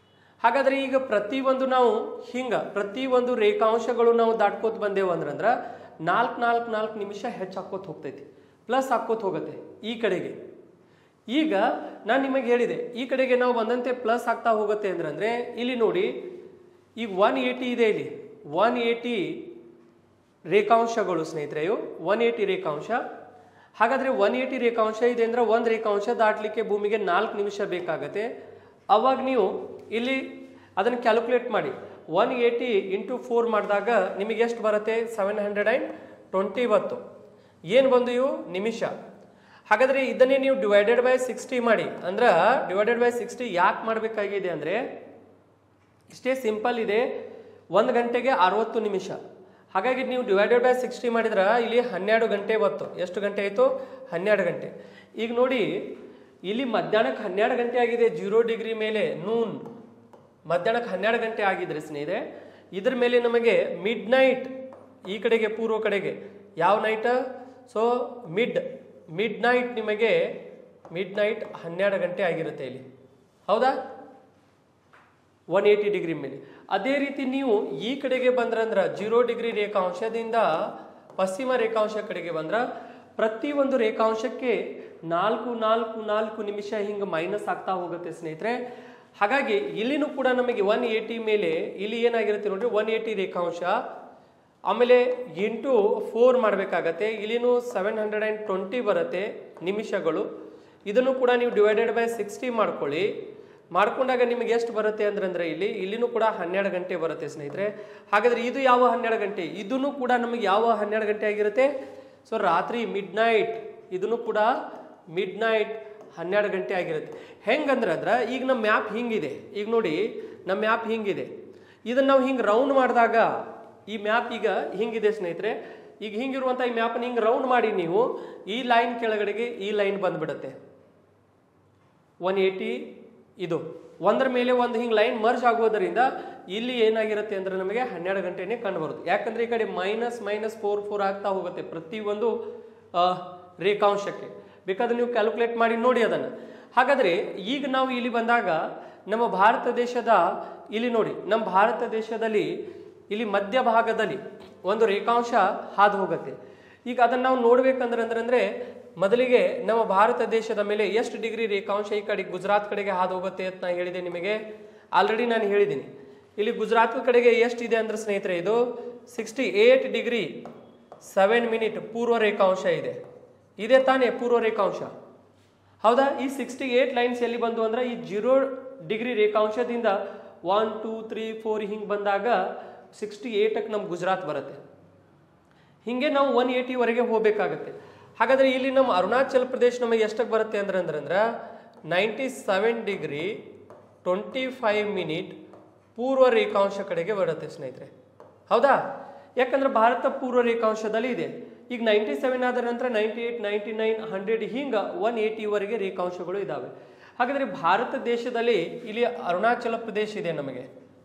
ಹಾಗಾದ್ರೆ ಈಗ ಪ್ರತಿಯೊಂದು ನಾವು ಹಿಂಗ ಪ್ರತಿಯೊಂದು ರೇಖಾಂಶಗಳು ನಾವು ದಾಟ್ಕೋತ ಬಂದೇವು ಅಂದ್ರಂದ್ರ ನಾಲ್ಕು ನಾಲ್ಕು ನಾಲ್ಕು ನಿಮಿಷ ಹೆಚ್ಚು ಹಾಕೋತ ಹೋಗ್ತೈತಿ ಪ್ಲಸ್ ಹಾಕೋತ ಹೋಗುತ್ತೆ ಈ ಕಡೆಗೆ ಈಗ ನಾನು ನಿಮಗೆ ಹೇಳಿದೆ ಈ ಕಡೆಗೆ ನಾವು ಬಂದಂತೆ ಪ್ಲಸ್ ಆಗ್ತಾ ಹೋಗುತ್ತೆ ಅಂದ್ರೆ ಇಲ್ಲಿ ನೋಡಿ ಈಗ ಒನ್ ಏಯ್ಟಿ ಇದೆ ಇಲ್ಲಿ ಒನ್ ಏಯ್ಟಿ ರೇಖಾಂಶಗಳು ಸ್ನೇಹಿತರೆ ಇವು ಒನ್ ಏಯ್ಟಿ ರೇಖಾಂಶ ಹಾಗಾದ್ರೆ ಒನ್ ಏಯ್ಟಿ ರೇಖಾಂಶ ಇದೆ ಅಂದ್ರೆ ಒಂದು ರೇಖಾಂಶ ದಾಟ್ಲಿಕ್ಕೆ ಭೂಮಿಗೆ ನಾಲ್ಕು ನಿಮಿಷ ಬೇಕಾಗತ್ತೆ ಅವಾಗ ನೀವು ಇಲ್ಲಿ ಅದನ್ನು ಕ್ಯಾಲ್ಕುಲೇಟ್ ಮಾಡಿ ಒನ್ ಏಯ್ಟಿ ಇಂಟು ಫೋರ್ ಮಾಡಿದಾಗ ನಿಮಗೆ ಎಷ್ಟು ಬರುತ್ತೆ ಸೆವೆನ್ ಹಂಡ್ರೆಡ್ ಆ್ಯಂಡ್ ಟ್ವೆಂಟಿ ಬತ್ತು ಏನು ಬಂದು ಇವು ನಿಮಿಷ ಹಾಗಾದ್ರೆ ಇದನ್ನೇ ನೀವು ಡಿವೈಡೆಡ್ ಬೈ ಸಿಕ್ಸ್ಟಿ ಮಾಡಿ ಅಂದ್ರೆ ಡಿವೈಡೆಡ್ ಬೈ ಸಿಕ್ಸ್ಟಿ ಯಾಕೆ ಮಾಡಬೇಕಾಗಿದೆ ಅಂದರೆ ಇಷ್ಟೇ ಸಿಂಪಲ್ ಇದೆ ಒಂದು ಗಂಟೆಗೆ ಅರವತ್ತು ನಿಮಿಷ ಹಾಗಾಗಿ ನೀವು ಡಿವೈಡೆಡ್ ಬೈ ಸಿಕ್ಸ್ಟಿ ಮಾಡಿದ್ರೆ ಇಲ್ಲಿ ಹನ್ನೆರಡು ಗಂಟೆ ಬತ್ತು ಎಷ್ಟು ಗಂಟೆ ಆಯಿತು ಹನ್ನೆರಡು ಗಂಟೆ ಈಗ ನೋಡಿ ಇಲ್ಲಿ ಮಧ್ಯಾಹ್ನಕ್ಕೆ ಹನ್ನೆರಡು ಗಂಟೆ ಆಗಿದೆ ಜೀರೋ ಡಿಗ್ರಿ ಮೇಲೆ ನೂನ್ ಮಧ್ಯಾಹ್ನಕ್ಕೆ ಹನ್ನೆರಡು ಗಂಟೆ ಆಗಿದ್ರೆ ಸ್ನೇಹಿತರೆ ಇದ್ರ ಮೇಲೆ ನಮಗೆ ಮಿಡ್ ನೈಟ್ ಈ ಕಡೆಗೆ ಪೂರ್ವ ಕಡೆಗೆ ಯಾವ night so mid midnight ನಿಮಗೆ ಮಿಡ್ ನೈಟ್ ಹನ್ನೆರಡು ಗಂಟೆ ಆಗಿರುತ್ತೆ ಇಲ್ಲಿ ಹೌದಾ ಒನ್ ಏಯ್ಟಿ ಡಿಗ್ರಿ ಮೇಲೆ ಅದೇ ರೀತಿ ನೀವು ಈ ಕಡೆಗೆ ಬಂದ್ರಂದ್ರ ಜೀರೋ ಡಿಗ್ರಿ ರೇಖಾಂಶದಿಂದ ಪಶ್ಚಿಮ ರೇಖಾಂಶ ಕಡೆಗೆ ಬಂದ್ರ ಪ್ರತಿಯೊಂದು ರೇಖಾಂಶಕ್ಕೆ ನಾಲ್ಕು ನಾಲ್ಕು ನಾಲ್ಕು ನಿಮಿಷ ಹಿಂಗೆ ಮೈನಸ್ ಆಗ್ತಾ ಹೋಗುತ್ತೆ ಸ್ನೇಹಿತರೆ ಹಾಗಾಗಿ ಇಲ್ಲಿನೂ ಕೂಡ ನಮಗೆ ಒನ್ ಏಯ್ಟಿ ಮೇಲೆ ಇಲ್ಲಿ ಏನಾಗಿರುತ್ತೆ ನೋಡ್ರಿ ಒನ್ ಏಯ್ಟಿ ರೇಖಾಂಶ ಆಮೇಲೆ ಇಂಟು ಫೋರ್ ಮಾಡಬೇಕಾಗತ್ತೆ ಇಲ್ಲಿನೂ ಸೆವೆನ್ ಹಂಡ್ರೆಡ್ ಆ್ಯಂಡ್ ಟ್ವೆಂಟಿ ಬರುತ್ತೆ ನಿಮಿಷಗಳು ಇದನ್ನು ಕೂಡ ನೀವು ಡಿವೈಡೆಡ್ ಬೈ ಸಿಕ್ಸ್ಟಿ ಮಾಡ್ಕೊಳ್ಳಿ ಮಾಡ್ಕೊಂಡಾಗ ನಿಮಗೆ ಎಷ್ಟು ಬರುತ್ತೆ ಅಂದ್ರೆ ಇಲ್ಲಿ ಇಲ್ಲಿನೂ ಕೂಡ ಹನ್ನೆರಡು ಗಂಟೆ ಬರುತ್ತೆ ಸ್ನೇಹಿತರೆ ಹಾಗಾದ್ರೆ ಇದು ಯಾವ ಹನ್ನೆರಡು ಗಂಟೆ ಇದನ್ನು ಕೂಡ ನಮಗೆ ಯಾವ ಹನ್ನೆರಡು ಗಂಟೆ ಆಗಿರುತ್ತೆ ಸೊ ರಾತ್ರಿ ಮಿಡ್ ನೈಟ್ ಇದನ್ನು ಕೂಡ ಮಿಡ್ ನೈಟ್ ಹನ್ನೆರಡು ಗಂಟೆ ಆಗಿರುತ್ತೆ ಹೆಂಗಂದ್ರೆ ಅಂದ್ರೆ ಈಗ ನಮ್ಮ ಮ್ಯಾಪ್ ಹಿಂಗಿದೆ ಈಗ ನೋಡಿ ನಮ್ಮ ಮ್ಯಾಪ್ ಹಿಂಗಿದೆ ಇದನ್ನ ನಾವು ಹಿಂಗೆ ರೌಂಡ್ ಮಾಡಿದಾಗ ಈ ಮ್ಯಾಪ್ ಈಗ ಹಿಂಗಿದೆ ಸ್ನೇಹಿತರೆ ಈಗ ಹಿಂಗಿರುವಂಥ ಈ ಮ್ಯಾಪನ್ನ ಹಿಂಗೆ ರೌಂಡ್ ಮಾಡಿ ನೀವು ಈ ಲೈನ್ ಕೆಳಗಡೆಗೆ ಈ ಲೈನ್ ಬಂದ್ಬಿಡುತ್ತೆ ಒನ್ ಏಯ್ಟಿ ಇದು ಒಂದರ ಮೇಲೆ ಒಂದು ಹಿಂಗೆ ಲೈನ್ ಮರ್ಜ್ ಆಗೋದರಿಂದ ಇಲ್ಲಿ ಏನಾಗಿರುತ್ತೆ ಅಂದ್ರೆ ನಮಗೆ ಹನ್ನೆರಡು ಗಂಟೆನೇ ಕಂಡು ಬರುತ್ತೆ ಯಾಕಂದ್ರೆ ಈ ಕಡೆ ಮೈನಸ್ ಮೈನಸ್ ಫೋರ್ ಫೋರ್ ಆಗ್ತಾ ಹೋಗುತ್ತೆ ಪ್ರತಿಯೊಂದು ಆ, ರೇಖಾಂಶಕ್ಕೆ ಬೇಕಾದ್ರೆ ನೀವು ಕ್ಯಾಲ್ಕುಲೇಟ್ ಮಾಡಿ ನೋಡಿ ಅದನ್ನು ಹಾಗಾದ್ರೆ ಈಗ ನಾವು ಇಲ್ಲಿ ಬಂದಾಗ ನಮ್ಮ ಭಾರತ ದೇಶದ ಇಲ್ಲಿ ನೋಡಿ ನಮ್ಮ ಭಾರತ ದೇಶದಲ್ಲಿ ಇಲ್ಲಿ ಮಧ್ಯ ಭಾಗದಲ್ಲಿ ಒಂದು ರೇಖಾಂಶ ಹಾದು ಹೋಗುತ್ತೆ ಈಗ ಅದನ್ನ ನಾವು ನೋಡ್ಬೇಕಂದ್ರೆ ಅಂದ್ರೆ ಅಂದ್ರೆ ಮೊದಲಿಗೆ ನಮ್ಮ ಭಾರತ ದೇಶದ ಮೇಲೆ ಎಷ್ಟು ಡಿಗ್ರಿ ರೇಖಾಂಶ ಈ ಕಡೆ ಗುಜರಾತ್ ಕಡೆಗೆ ಹಾದು ಹೋಗುತ್ತೆ ಅಂತ ನಾ ಹೇಳಿದೆ ನಿಮಗೆ ಆಲ್ರೆಡಿ ನಾನು ಹೇಳಿದ್ದೀನಿ ಇಲ್ಲಿ ಗುಜರಾತ್ ಕಡೆಗೆ ಎಷ್ಟಿದೆ ಅಂದ್ರೆ ಸ್ನೇಹಿತರೆ ಇದು sixty eight degree seven minute ಪೂರ್ವ ರೇಖಾಂಶ ಇದೆ ಇದೆ ತಾನೇ ಪೂರ್ವ ರೇಖಾಂಶ ಹೌದಾ ಈ ಸಿಕ್ಸ್ಟಿ ಏಟ್ ಲೈನ್ಸ್ ಎಲ್ಲಿ ಬಂದು ಅಂದ್ರೆ ಈ ಜೀರೋ ಡಿಗ್ರಿ ರೇಖಾಂಶದಿಂದ ಒನ್ ಟೂ ತ್ರೀ ಫೋರ್ ಹಿಂಗೆ ಬಂದಾಗ ಸಿಕ್ಸ್ಟಿ ಏಟಕ್ಕೆ ನಮ್ಮ ಗುಜರಾತ್ ಬರುತ್ತೆ ಹಿಂಗೆ ನಾವು ಒನ್ ಏಯ್ಟಿವರೆಗೆ ಹೋಗಬೇಕಾಗತ್ತೆ ಹಾಗಾದ್ರೆ ಇಲ್ಲಿ ನಮ್ಮ ಅರುಣಾಚಲ ಪ್ರದೇಶ ನಮಗೆ ಎಷ್ಟಕ್ಕೆ ಬರುತ್ತೆ ಅಂದ್ರೆ ಅಂದ್ರೆ ಅಂದ್ರೆ ninety seven degree twenty five minute ಪೂರ್ವ ರೇಖಾಂಶ ಕಡೆಗೆ ಬರುತ್ತೆ ಸ್ನೇಹಿತರೆ ಹೌದಾ ಯಾಕಂದ್ರೆ ಭಾರತ ಪೂರ್ವ ರೇಖಾಂಶದಲ್ಲಿ ಇದೆ ಈಗ ನೈಂಟಿ ಸೆವೆನ್ ಆದ ನಂತರ ninety eight ninety nine hundred ಹಿಂಗ ಒನ್ ಏಯ್ಟಿವರೆಗೆ ರೇಖಾಂಶಗಳು ಇದಾವೆ ಹಾಗಾದ್ರೆ ಭಾರತ ದೇಶದಲ್ಲಿ ಇಲ್ಲಿ ಅರುಣಾಚಲ ಪ್ರದೇಶ ಇದೆ ನಮಗೆ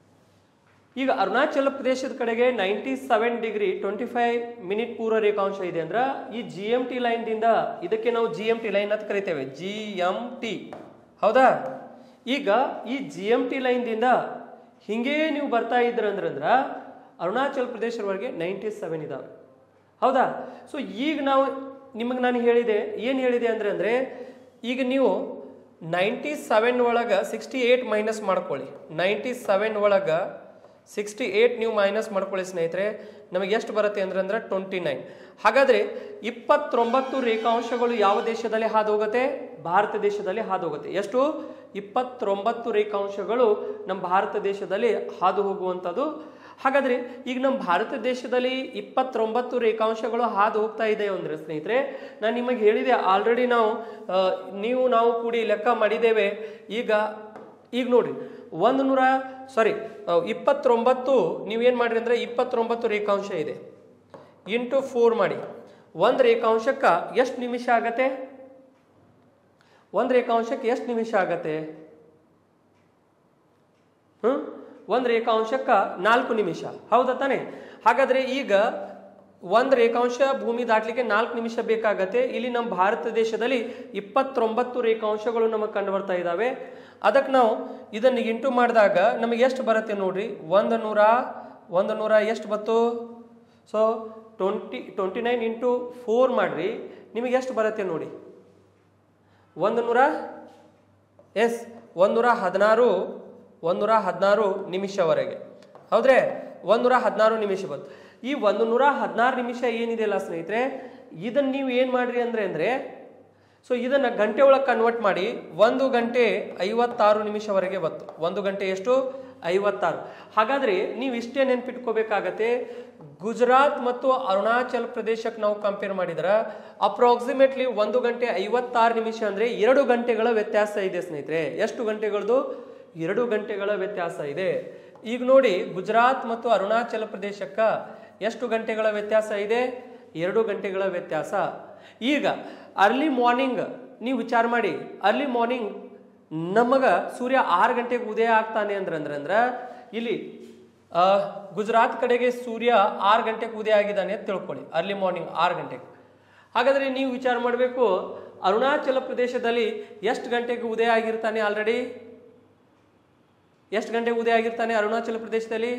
ಈಗ ಅರುಣಾಚಲ ಪ್ರದೇಶದ ಕಡೆಗೆ ninety seven degree twenty five minute ಪೂರ್ವ ರೇಖಾಂಶ ಇದೆ ಅಂದ್ರೆ ಈ ಜಿ ಎಂ ಟಿ ಲೈನ್ದಿಂದ ಇದಕ್ಕೆ ನಾವು ಜಿ ಎಂ ಟಿ ಲೈನ್ ಅಂತ ಕರಿತೇವೆ ಜಿ ಎಂ ಟಿ ಹೌದಾ ಈಗ ಈ ಜಿ ಎಂ ಟಿ ಲೈನ್ದಿಂದ ಹಿಂಗೇ ನೀವು ಬರ್ತಾ ಇದ್ರ ಅಂದ್ರ ಅರುಣಾಚಲ ಪ್ರದೇಶದವರೆಗೆ ನೈಂಟಿ ಸೆವೆನ್ ಇದಾವೆ ಹೌದಾ ಸೊ ಈಗ ನಾವು ನಿಮಗೆ ನಾನು ಹೇಳಿದೆ ಏನು ಹೇಳಿದೆ ಅಂದ್ರೆ ಅಂದ್ರೆ ಈಗ ನೀವು ನೈಂಟಿ ಸೆವೆನ್ ಒಳಗೆ ಸಿಕ್ಸ್ಟಿ ಏಟ್ ಮೈನಸ್ ಮಾಡ್ಕೊಳ್ಳಿ ನೈಂಟಿ ಸೆವೆನ್ ಒಳಗೆ ಸಿಕ್ಸ್ಟಿ ಏಟ್ ನೀವು ಮೈನಸ್ ಮಾಡ್ಕೊಳ್ಳಿ ಸ್ನೇಹಿತರೆ ನಮಗೆ ಎಷ್ಟು ಬರುತ್ತೆ ಅಂದ್ರೆ ಅಂದ್ರೆ ಟ್ವೆಂಟಿ ನೈನ್ ಹಾಗಾದ್ರೆ ಇಪ್ಪತ್ತೊಂಬತ್ತು ರೇಖಾಂಶಗಳು ಯಾವ ದೇಶದಲ್ಲಿ ಹಾದು ಹೋಗುತ್ತೆ ಭಾರತ ದೇಶದಲ್ಲಿ ಹಾದು ಹೋಗುತ್ತೆ ಎಷ್ಟು ಇಪ್ಪತ್ತೊಂಬತ್ತು ರೇಖಾಂಶಗಳು ನಮ್ಮ ಭಾರತ ದೇಶದಲ್ಲಿ ಹಾದು ಹೋಗುವಂಥದ್ದು ಹಾಗಾದ್ರೆ ಈಗ ನಮ್ಮ ಭಾರತ ದೇಶದಲ್ಲಿ ಇಪ್ಪತ್ತೊಂಬತ್ತು ರೇಖಾಂಶಗಳು ಹಾದು ಹೋಗ್ತಾ ಇದೆ ಅಂದ್ರೆ ಸ್ನೇಹಿತರೆ ನಾನು ನಿಮಗೆ ಹೇಳಿದೆ ಆಲ್ರೆಡಿ ನಾವು ಆ, ನೀವು ನಾವು ಕೂಡಿ ಲೆಕ್ಕ ಮಾಡಿದ್ದೇವೆ ಈಗ ಈಗ ನೋಡ್ರಿ ಒಂದು ನೂರ ಸಾರಿ ಇಪ್ಪತ್ತೊಂಬತ್ತು ನೀವೇನು ಮಾಡ್ರಿ ಅಂದ್ರೆ ಇಪ್ಪತ್ತೊಂಬತ್ತು ರೇಖಾಂಶ ಇದೆ ಇಂಟು ಫೋರ್ ಮಾಡಿ ಒಂದು ರೇಖಾಂಶಕ್ಕೆ ಎಷ್ಟು ನಿಮಿಷ ಆಗತ್ತೆ ಒಂದು ರೇಖಾಂಶಕ್ಕೆ ಎಷ್ಟು ನಿಮಿಷ ಆಗತ್ತೆ ಹ್ಮ್ ಒಂದು ರೇಖಾಂಶಕ್ಕೆ ನಾಲ್ಕು ನಿಮಿಷ ಹೌದಾ ತಾನೆ ಹಾಗಾದ್ರೆ ಈಗ ಒಂದು ರೇಖಾಂಶ ಭೂಮಿ ದಾಟ್ಲಿಕ್ಕೆ ನಾಲ್ಕು ನಿಮಿಷ ಬೇಕಾಗತ್ತೆ ಇಲ್ಲಿ ನಮ್ಮ ಭಾರತ ದೇಶದಲ್ಲಿ ಇಪ್ಪತ್ತೊಂಬತ್ತು ರೇಖಾಂಶಗಳು ನಮಗೆ ಕಂಡು ಬರ್ತಾ ಇದ್ದಾವೆ ಅದಕ್ಕೆ ನಾವು ಇದನ್ನು ಇಂಟು ಮಾಡಿದಾಗ ನಮಗೆ ಎಷ್ಟು ಬರುತ್ತೆ ನೋಡ್ರಿ ಒಂದು ನೂರ ಒಂದು ನೂರ ಎಷ್ಟು ಬತ್ತು so twenty twenty nine into four ಮಾಡಿರಿ ನಿಮಗೆ ಎಷ್ಟು ಬರುತ್ತೆ ನೋಡಿ ಒಂದು ನೂರ ಎಸ್ ಒಂದೂರ ಹದಿನಾರು ಒಂದೂರ ಹದಿನಾರು ನಿಮಿಷವರೆಗೆ ಹೌದ್ರೆ ಒಂದೂರ ಹದಿನಾರು ನಿಮಿಷ ಬಂತು ಈ ಒಂದು ನೂರ ಹದಿನಾರು ನಿಮಿಷ ಏನಿದೆಯಲ್ಲ ಸ್ನೇಹಿತರೆ ಇದನ್ನು ನೀವು ಏನು ಮಾಡ್ರಿ ಅಂದರೆ ಅಂದರೆ ಸೊ ಇದನ್ನು ಗಂಟೆ ಒಳಗೆ ಕನ್ವರ್ಟ್ ಮಾಡಿ ಒಂದು ಗಂಟೆ ಐವತ್ತಾರು ನಿಮಿಷವರೆಗೆ ಬಂತು ಒಂದು ಗಂಟೆ ಎಷ್ಟು ಐವತ್ತಾರು ಹಾಗಾದರೆ ನೀವು ಇಷ್ಟೇ ನೆನ್ಪಿಟ್ಕೋಬೇಕಾಗತ್ತೆ ಗುಜರಾತ್ ಮತ್ತು ಅರುಣಾಚಲ್ ಪ್ರದೇಶಕ್ಕೆ ನಾವು ಕಂಪೇರ್ ಮಾಡಿದ್ರೆ ಅಪ್ರಾಕ್ಸಿಮೇಟ್ಲಿ ಒಂದು ಗಂಟೆ ಐವತ್ತಾರು ನಿಮಿಷ ಅಂದರೆ ಎರಡು ಗಂಟೆಗಳ ವ್ಯತ್ಯಾಸ ಇದೆ ಸ್ನೇಹಿತರೆ ಎಷ್ಟು ಗಂಟೆಗಳದು ಎರಡು ಗಂಟೆಗಳ ವ್ಯತ್ಯಾಸ ಇದೆ ಈಗ ನೋಡಿ ಗುಜರಾತ್ ಮತ್ತು ಅರುಣಾಚಲ ಪ್ರದೇಶಕ್ಕೆ ಎಷ್ಟು ಗಂಟೆಗಳ ವ್ಯತ್ಯಾಸ ಇದೆ ಎರಡು ಗಂಟೆಗಳ ವ್ಯತ್ಯಾಸ ಈಗ ಅರ್ಲಿ ಮಾರ್ನಿಂಗ್ ನೀವು ವಿಚಾರ ಮಾಡಿ ಅರ್ಲಿ ಮಾರ್ನಿಂಗ್ ನಮಗ ಸೂರ್ಯ ಆರು ಗಂಟೆಗೆ ಉದಯ ಆಗ್ತಾನೆ ಅಂದ್ರೆ ಅಂದ್ರೆ ಅಂದ್ರೆ ಇಲ್ಲಿ ಆ, ಗುಜರಾತ್ ಕಡೆಗೆ ಸೂರ್ಯ ಆರು ಗಂಟೆಗೆ ಉದಯ ಆಗಿದ್ದಾನೆ ಅಂತ ತಿಳ್ಕೊಳ್ಳಿ ಅರ್ಲಿ ಮಾರ್ನಿಂಗ್ ಆರು ಗಂಟೆಗೆ ಹಾಗಾದ್ರೆ ನೀವು ವಿಚಾರ ಮಾಡಬೇಕು ಅರುಣಾಚಲ ಪ್ರದೇಶದಲ್ಲಿ ಎಷ್ಟು ಗಂಟೆಗೆ ಉದಯ ಆಗಿರ್ತಾನೆ ಆಲ್ರೆಡಿ ಎಷ್ಟು ಗಂಟೆಗೆ ಉದಯ ಆಗಿರ್ತಾನೆ ಅರುಣಾಚಲ ಪ್ರದೇಶದಲ್ಲಿ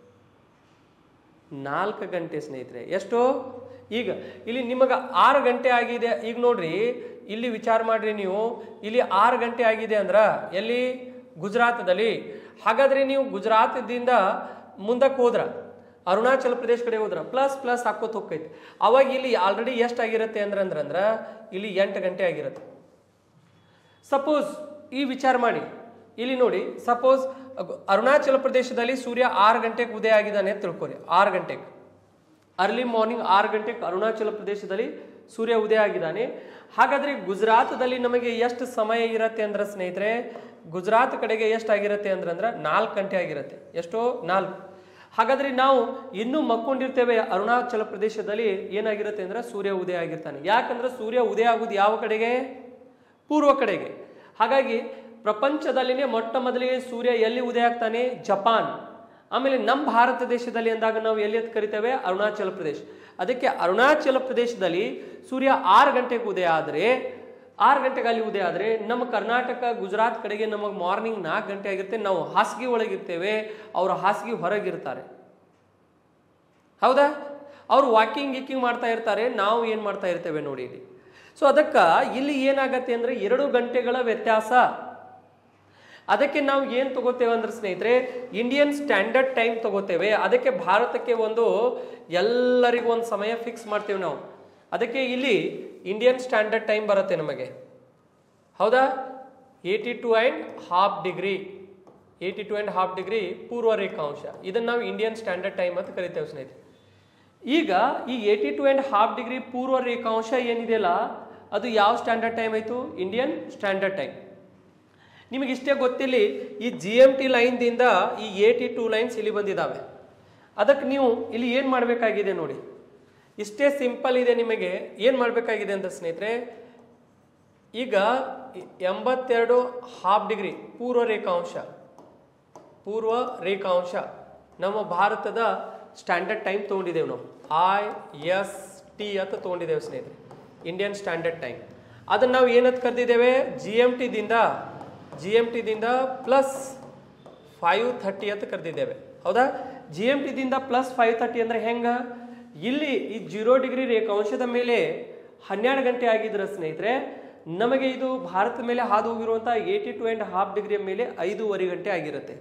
ನಾಲ್ಕು ಗಂಟೆ ಸ್ನೇಹಿತರೆ ಎಷ್ಟು ಈಗ ಇಲ್ಲಿ ನಿಮಗೆ ಆರು ಗಂಟೆ ಆಗಿದೆ ಈಗ ನೋಡ್ರಿ ಇಲ್ಲಿ ವಿಚಾರ ಮಾಡ್ರಿ ನೀವು ಇಲ್ಲಿ ಆರು ಗಂಟೆ ಆಗಿದೆ ಅಂದ್ರ ಎಲ್ಲಿ ಗುಜರಾತದಲ್ಲಿ ಹಾಗಾದ್ರೆ ನೀವು ಗುಜರಾತದಿಂದ ಮುಂದಕ್ಕೆ ಹೋದ್ರ ಅರುಣಾಚಲ ಪ್ರದೇಶ ಕಡೆ ಹೋದ್ರ ಪ್ಲಸ್ ಪ್ಲಸ್ ಹಾಕೋತ ಹೋಗ್ತೈತಿ ಅವಾಗ ಇಲ್ಲಿ ಆಲ್ರೆಡಿ ಎಷ್ಟು ಆಗಿರುತ್ತೆ ಅಂದ್ರೆ ಅಂದ್ರೆ ಅಂದ್ರ ಇಲ್ಲಿ ಎಂಟು ಗಂಟೆ ಆಗಿರುತ್ತೆ ಸಪೋಸ್ ಈ ವಿಚಾರ ಮಾಡಿ ಇಲ್ಲಿ ನೋಡಿ ಸಪೋಸ್ ಅರುಣಾಚಲ ಪ್ರದೇಶದಲ್ಲಿ ಸೂರ್ಯ ಆರು ಗಂಟೆಗೆ ಉದಯ ಆಗಿದ್ದಾನೆ ಅಂತ ತಿಳ್ಕೊರಿ ಆರು ಗಂಟೆಗೆ ಅರ್ಲಿ ಮಾರ್ನಿಂಗ್ ಆರು ಗಂಟೆಗೆ ಅರುಣಾಚಲ ಪ್ರದೇಶದಲ್ಲಿ ಸೂರ್ಯ ಉದಯ ಆಗಿದ್ದಾನೆ ಹಾಗಾದ್ರೆ ಗುಜರಾತದಲ್ಲಿ ನಮಗೆ ಎಷ್ಟು ಸಮಯ ಇರತ್ತೆ ಅಂದ್ರೆ ಸ್ನೇಹಿತರೆ ಗುಜರಾತ್ ಕಡೆಗೆ ಎಷ್ಟು ಆಗಿರುತ್ತೆ ಅಂದ್ರೆ ಅಂದ್ರೆ ನಾಲ್ಕು ಗಂಟೆ ಆಗಿರುತ್ತೆ ಎಷ್ಟೋ ನಾಲ್ಕು ಹಾಗಾದ್ರೆ ನಾವು ಇನ್ನೂ ಮಕ್ಕೊಂಡಿರ್ತೇವೆ ಅರುಣಾಚಲ ಪ್ರದೇಶದಲ್ಲಿ ಏನಾಗಿರುತ್ತೆ ಅಂದ್ರೆ ಸೂರ್ಯ ಉದಯ ಆಗಿರ್ತಾನೆ ಯಾಕಂದ್ರೆ ಸೂರ್ಯ ಉದಯ ಆಗುದು ಯಾವ ಕಡೆಗೆ ಪೂರ್ವ ಕಡೆಗೆ ಹಾಗಾಗಿ ಪ್ರಪಂಚದಲ್ಲಿನೇ ಮೊಟ್ಟ ಮೊದಲಿಗೆ ಸೂರ್ಯ ಎಲ್ಲಿ ಉದಯ ಆಗ್ತಾನೆ ಜಪಾನ್ ಆಮೇಲೆ ನಮ್ಮ ಭಾರತ ದೇಶದಲ್ಲಿ ಅಂದಾಗ ನಾವು ಎಲ್ಲಿ ಅಂತ ಕರಿತೇವೆ ಅರುಣಾಚಲ ಪ್ರದೇಶ ಅದಕ್ಕೆ ಅರುಣಾಚಲ ಪ್ರದೇಶದಲ್ಲಿ ಸೂರ್ಯ ಆರು ಗಂಟೆಗೆ ಉದಯ ಆದರೆ ಆರು ಗಂಟೆಗೆ ಅಲ್ಲಿ ಉದಯ ಆದರೆ ನಮ್ಮ ಕರ್ನಾಟಕ ಗುಜರಾತ್ ಕಡೆಗೆ ನಮಗೆ ಮಾರ್ನಿಂಗ್ ನಾಲ್ಕು ಗಂಟೆ ಆಗಿರುತ್ತೆ ನಾವು ಹಾಸಿಗೆ ಒಳಗಿರ್ತೇವೆ ಅವರು ಹಾಸಿಗೆ ಹೊರಗಿರ್ತಾರೆ ಹೌದಾ ಅವ್ರು ವಾಕಿಂಗ್ ಗೀಕಿಂಗ್ ಮಾಡ್ತಾ ಇರ್ತಾರೆ ನಾವು ಏನು ಮಾಡ್ತಾ ಇರ್ತೇವೆ ನೋಡಿ ಇಲ್ಲಿ ಸೊ ಅದಕ್ಕೆ ಇಲ್ಲಿ ಏನಾಗತ್ತೆ ಅಂದ್ರೆ ಎರಡು ಗಂಟೆಗಳ ವ್ಯತ್ಯಾಸ ಅದಕ್ಕೆ ನಾವು ಏನು ತಗೋತೇವೆ ಅಂದ್ರೆ ಸ್ನೇಹಿತರೆ ಇಂಡಿಯನ್ ಸ್ಟ್ಯಾಂಡರ್ಡ್ ಟೈಮ್ ತಗೋತೇವೆ ಅದಕ್ಕೆ ಭಾರತಕ್ಕೆ ಒಂದು ಎಲ್ಲರಿಗೂ ಒಂದು ಸಮಯ ಫಿಕ್ಸ್ ಮಾಡ್ತೇವೆ ನಾವು ಅದಕ್ಕೆ ಇಲ್ಲಿ ಇಂಡಿಯನ್ ಸ್ಟ್ಯಾಂಡರ್ಡ್ ಟೈಮ್ ಬರುತ್ತೆ ನಮಗೆ ಹೌದಾ eighty two and half degree eighty two and half degree ಪೂರ್ವ ರೇಖಾಂಶ ಇದನ್ನು ನಾವು ಇಂಡಿಯನ್ ಸ್ಟ್ಯಾಂಡರ್ಡ್ ಟೈಮ್ ಅಂತ ಕರಿತೇವೆ ಸ್ನೇಹಿತರೆ ಈಗ ಈ eighty two and half degree ಪೂರ್ವ ರೇಖಾಂಶ ಏನಿದೆಯಲ್ಲ ಅದು ಯಾವ ಸ್ಟ್ಯಾಂಡರ್ಡ್ ಟೈಮ್ ಆಯಿತು ಇಂಡಿಯನ್ ಸ್ಟ್ಯಾಂಡರ್ಡ್ ಟೈಮ್ ನಿಮಗೆ ಇಷ್ಟೇ ಗೊತ್ತಿಲ್ಲಿ ಈ ಜಿ ಎಮ್ ಟಿ ಲೈನ್ದಿಂದ ಈ ಏಯ್ಟಿ ಟೂ ಲೈನ್ಸ್ ಇಲ್ಲಿ ಬಂದಿದ್ದಾವೆ ಅದಕ್ಕೆ ನೀವು ಇಲ್ಲಿ ಏನು ಮಾಡಬೇಕಾಗಿದೆ ನೋಡಿ ಇಷ್ಟೇ ಸಿಂಪಲ್ ಇದೆ ನಿಮಗೆ ಏನು ಮಾಡಬೇಕಾಗಿದೆ ಅಂತ ಸ್ನೇಹಿತರೆ ಈಗ ಎಂಬತ್ತೆರಡು ಹಾಫ್ ಡಿಗ್ರಿ ಪೂರ್ವ ರೇಖಾಂಶ ಪೂರ್ವ ರೇಖಾಂಶ ನಮ್ಮ ಭಾರತದ ಸ್ಟ್ಯಾಂಡರ್ಡ್ ಟೈಮ್ ತೊಗೊಂಡಿದ್ದೇವೆ ನಾವು ಐ ಎಸ್ ಟಿ ಅಂತ ತೊಗೊಂಡಿದ್ದೇವೆ ಸ್ನೇಹಿತರೆ ಇಂಡಿಯನ್ ಸ್ಟ್ಯಾಂಡರ್ಡ್ ಟೈಮ್ ಅದನ್ನು ನಾವು ಏನಂತ ಕರೆದಿದ್ದೇವೆ ಜಿ ಎಮ್ ಟಿದಿಂದ ಜಿ ಎಮ್ ಟಿದಿಂದ ಪ್ಲಸ್ ಫೈವ್ ಥರ್ಟಿ ಅಂತ ಕರೆದಿದ್ದೇವೆ ಹೌದಾ ಜಿ ಎಮ್ ಟಿದಿಂದ ಪ್ಲಸ್ ಫೈವ್ ಥರ್ಟಿ ಅಂದರೆ ಹೆಂಗೆ ಇಲ್ಲಿ ಈ ಜೀರೋ ಡಿಗ್ರಿ ರೇಖಾಂಶದ ಮೇಲೆ ಹನ್ನೆರಡು ಗಂಟೆ ಆಗಿದ್ರೆ ಸ್ನೇಹಿತರೆ ನಮಗೆ ಇದು ಭಾರತದ ಮೇಲೆ ಹಾದು ಹೋಗಿರುವಂಥ ಏಯ್ಟಿ ಟು ಆ್ಯಂಡ್ ಹಾಫ್ ಡಿಗ್ರಿಯ ಮೇಲೆ ಐದೂವರೆ ಗಂಟೆ ಆಗಿರುತ್ತೆ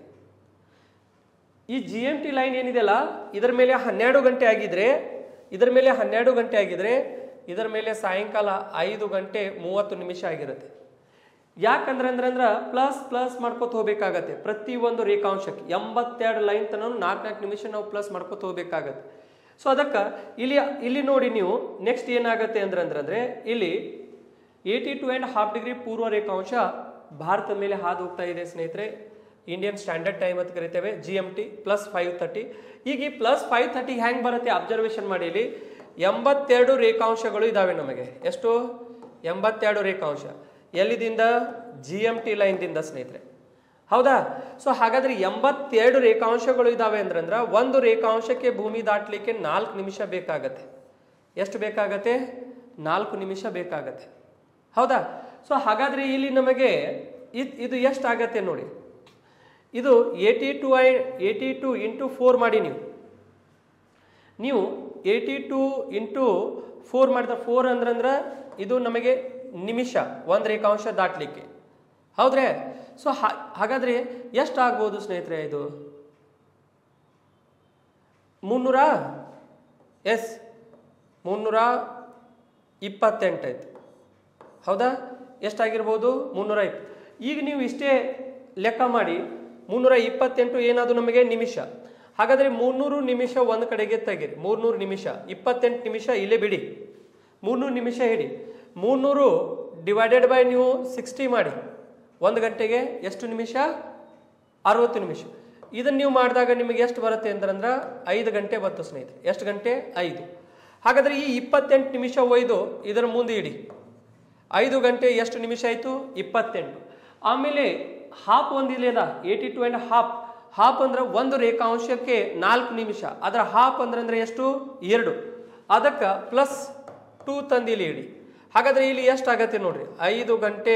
ಈ ಜಿ ಎಮ್ ಟಿ ಲೈನ್ ಏನಿದೆಯಲ್ಲ ಇದರ ಮೇಲೆ ಹನ್ನೆರಡು ಗಂಟೆ ಆಗಿದ್ರೆ ಇದರ ಮೇಲೆ ಹನ್ನೆರಡು ಗಂಟೆ ಆಗಿದ್ರೆ ಇದರ ಮೇಲೆ ಸಾಯಂಕಾಲ ಐದು ಗಂಟೆ ಮೂವತ್ತು ನಿಮಿಷ ಆಗಿರುತ್ತೆ ಯಾಕಂದ್ರೆ ಅಂದ್ರೆ ಅಂದ್ರೆ ಪ್ಲಸ್ ಪ್ಲಸ್ ಮಾಡ್ಕೊತ ಹೋಗ್ಬೇಕಾಗತ್ತೆ ಪ್ರತಿ ಒಂದು ರೇಖಾಂಶಕ್ಕೆ ಎಂಬತ್ತೆರಡು ಲೈನ್ ತನಕ ನಾಲ್ಕು ನಾಲ್ಕು ನಿಮಿಷ ನಾವು ಪ್ಲಸ್ ಮಾಡ್ಕೊತ ಹೋಗ್ಬೇಕಾಗತ್ತೆ ಸೊ ಅದಕ್ಕೆ ಇಲ್ಲಿ ಇಲ್ಲಿ ನೋಡಿ ನೀವು ನೆಕ್ಸ್ಟ್ ಏನಾಗುತ್ತೆ ಅಂದ್ರೆ ಅಂದ್ರೆ ಅಂದ್ರೆ ಇಲ್ಲಿ eighty two and half degree ಪೂರ್ವ ರೇಖಾಂಶ ಭಾರತದ ಮೇಲೆ ಹಾದು ಹೋಗ್ತಾ ಇದೆ ಸ್ನೇಹಿತರೆ ಇಂಡಿಯನ್ ಸ್ಟ್ಯಾಂಡರ್ಡ್ ಟೈಮ್ ಅಂತ ಕರಿತೇವೆ G M T plus five thirty ಈಗ ಈ ಪ್ಲಸ್ ಫೈವ್ ತರ್ಟಿ ಹೆಂಗೆ ಬರುತ್ತೆ ಅಬ್ಸರ್ವೇಷನ್ ಮಾಡಿ ಇಲ್ಲಿ ಎಂಬತ್ತೆರಡು ರೇಖಾಂಶಗಳು ಇದಾವೆ ನಮಗೆ ಎಷ್ಟು ಎಂಬತ್ತೆರಡು ರೇಖಾಂಶ ಎಲ್ಲಿದಿಂದ ಜಿ ಎಮ್ ಟಿ ಲೈನ್ದಿಂದ ಸ್ನೇಹಿತರೆ ಹೌದಾ ಸೊ ಹಾಗಾದ್ರೆ ಎಂಬತ್ತೆರಡು ರೇಖಾಂಶಗಳು ಇದಾವೆ ಅಂದ್ರಂದ್ರ ಒಂದು ರೇಖಾಂಶಕ್ಕೆ ಭೂಮಿ ದಾಟಲಿಕ್ಕೆ ನಾಲ್ಕು ನಿಮಿಷ ಬೇಕಾಗತ್ತೆ ಎಷ್ಟು ಬೇಕಾಗತ್ತೆ ನಾಲ್ಕು ನಿಮಿಷ ಬೇಕಾಗತ್ತೆ ಹೌದಾ ಸೊ ಹಾಗಾದ್ರೆ ಇಲ್ಲಿ ನಮಗೆ ಇದ್- ಇದು ಎಷ್ಟಾಗತ್ತೆ ನೋಡಿ ಇದು ಏಯ್ಟಿ ಟು ಐ ಏಯ್ಟಿ ಟು ಇಂಟು ಫೋರ್ ಮಾಡಿ ನೀವು ನೀವು ಏಯ್ಟಿ ಟು ಇಂಟು ಫೋರ್ ಮಾಡಿದ ಫೋರ್ ಅಂದ್ರಂದ್ರೆ ಇದು ನಮಗೆ ನಿಮಿಷ ಒಂದು ರೇಖಾಂಶ ದಾಟಲಿಕ್ಕೆ ಹೌದ್ರೆ ಸೊ ಹಾಗಾದ್ರೆ ಎಷ್ಟು ಆಗ್ಬೋದು ಸ್ನೇಹಿತರೆ ಇದು ಮುನ್ನೂರ ಎಸ್ ಮುನ್ನೂರ ಇಪ್ಪತ್ತೆಂಟು ಆಯ್ತು ಹೌದಾ ಎಷ್ಟಾಗಿರ್ಬೋದು ಮುನ್ನೂರ ಇಪ್ಪ ಈಗ ನೀವು ಇಷ್ಟೇ ಲೆಕ್ಕ ಮಾಡಿ ಮುನ್ನೂರ ಇಪ್ಪತ್ತೆಂಟು ಏನಾದ್ರು ನಮಗೆ ನಿಮಿಷ ಹಾಗಾದ್ರೆ ಮುನ್ನೂರು ನಿಮಿಷ ಒಂದು ಕಡೆಗೆ ತೆಗೀರಿ ಮೂರ್ನೂರು ನಿಮಿಷ ಇಪ್ಪತ್ತೆಂಟು ನಿಮಿಷ ಇಲ್ಲೇ ಬಿಡಿ ಮೂರ್ನೂರು ನಿಮಿಷ ಹಿಡಿ ಮೂರ್ನೂರು ಡಿವೈಡೆಡ್ ಬೈ ನೀವು ಸಿಕ್ಸ್ಟಿ ಮಾಡಿ ಒಂದು ಗಂಟೆಗೆ ಎಷ್ಟು ನಿಮಿಷ ಅರವತ್ತು ನಿಮಿಷ ಇದನ್ನು ನೀವು ಮಾಡಿದಾಗ ನಿಮಗೆ ಎಷ್ಟು ಬರುತ್ತೆ ಅಂತಂದ್ರೆ ಐದು ಗಂಟೆ ಬತ್ತು ಸ್ನೇಹಿತರೆ ಎಷ್ಟು ಗಂಟೆ ಐದು ಹಾಗಾದ್ರೆ ಈ ಇಪ್ಪತ್ತೆಂಟು ನಿಮಿಷ ಒಯ್ದು ಇದರ ಮುಂದೆ ಇಡಿ ಐದು ಗಂಟೆ ಎಷ್ಟು ನಿಮಿಷ ಆಯಿತು ಇಪ್ಪತ್ತೆಂಟು ಆಮೇಲೆ ಹಾಫ್ ಒಂದಿಲ್ಲ eighty two and half half ಅಂದ್ರೆ ಒಂದು ರೇಖಾಂಶಕ್ಕೆ ನಾಲ್ಕು ನಿಮಿಷ ಅದರ ಹಾಫ್ ಅಂದ್ರೆ ಅಂದ್ರೆ ಎಷ್ಟು ಎರಡು ಅದಕ್ಕೆ ಪ್ಲಸ್ ಟೂ ತಂದು ಇಲ್ಲಿ ಇಡಿ ಹಾಗಾದ್ರೆ ಇಲ್ಲಿ ಎಷ್ಟಾಗತ್ತೆ ನೋಡ್ರಿ ಐದು ಗಂಟೆ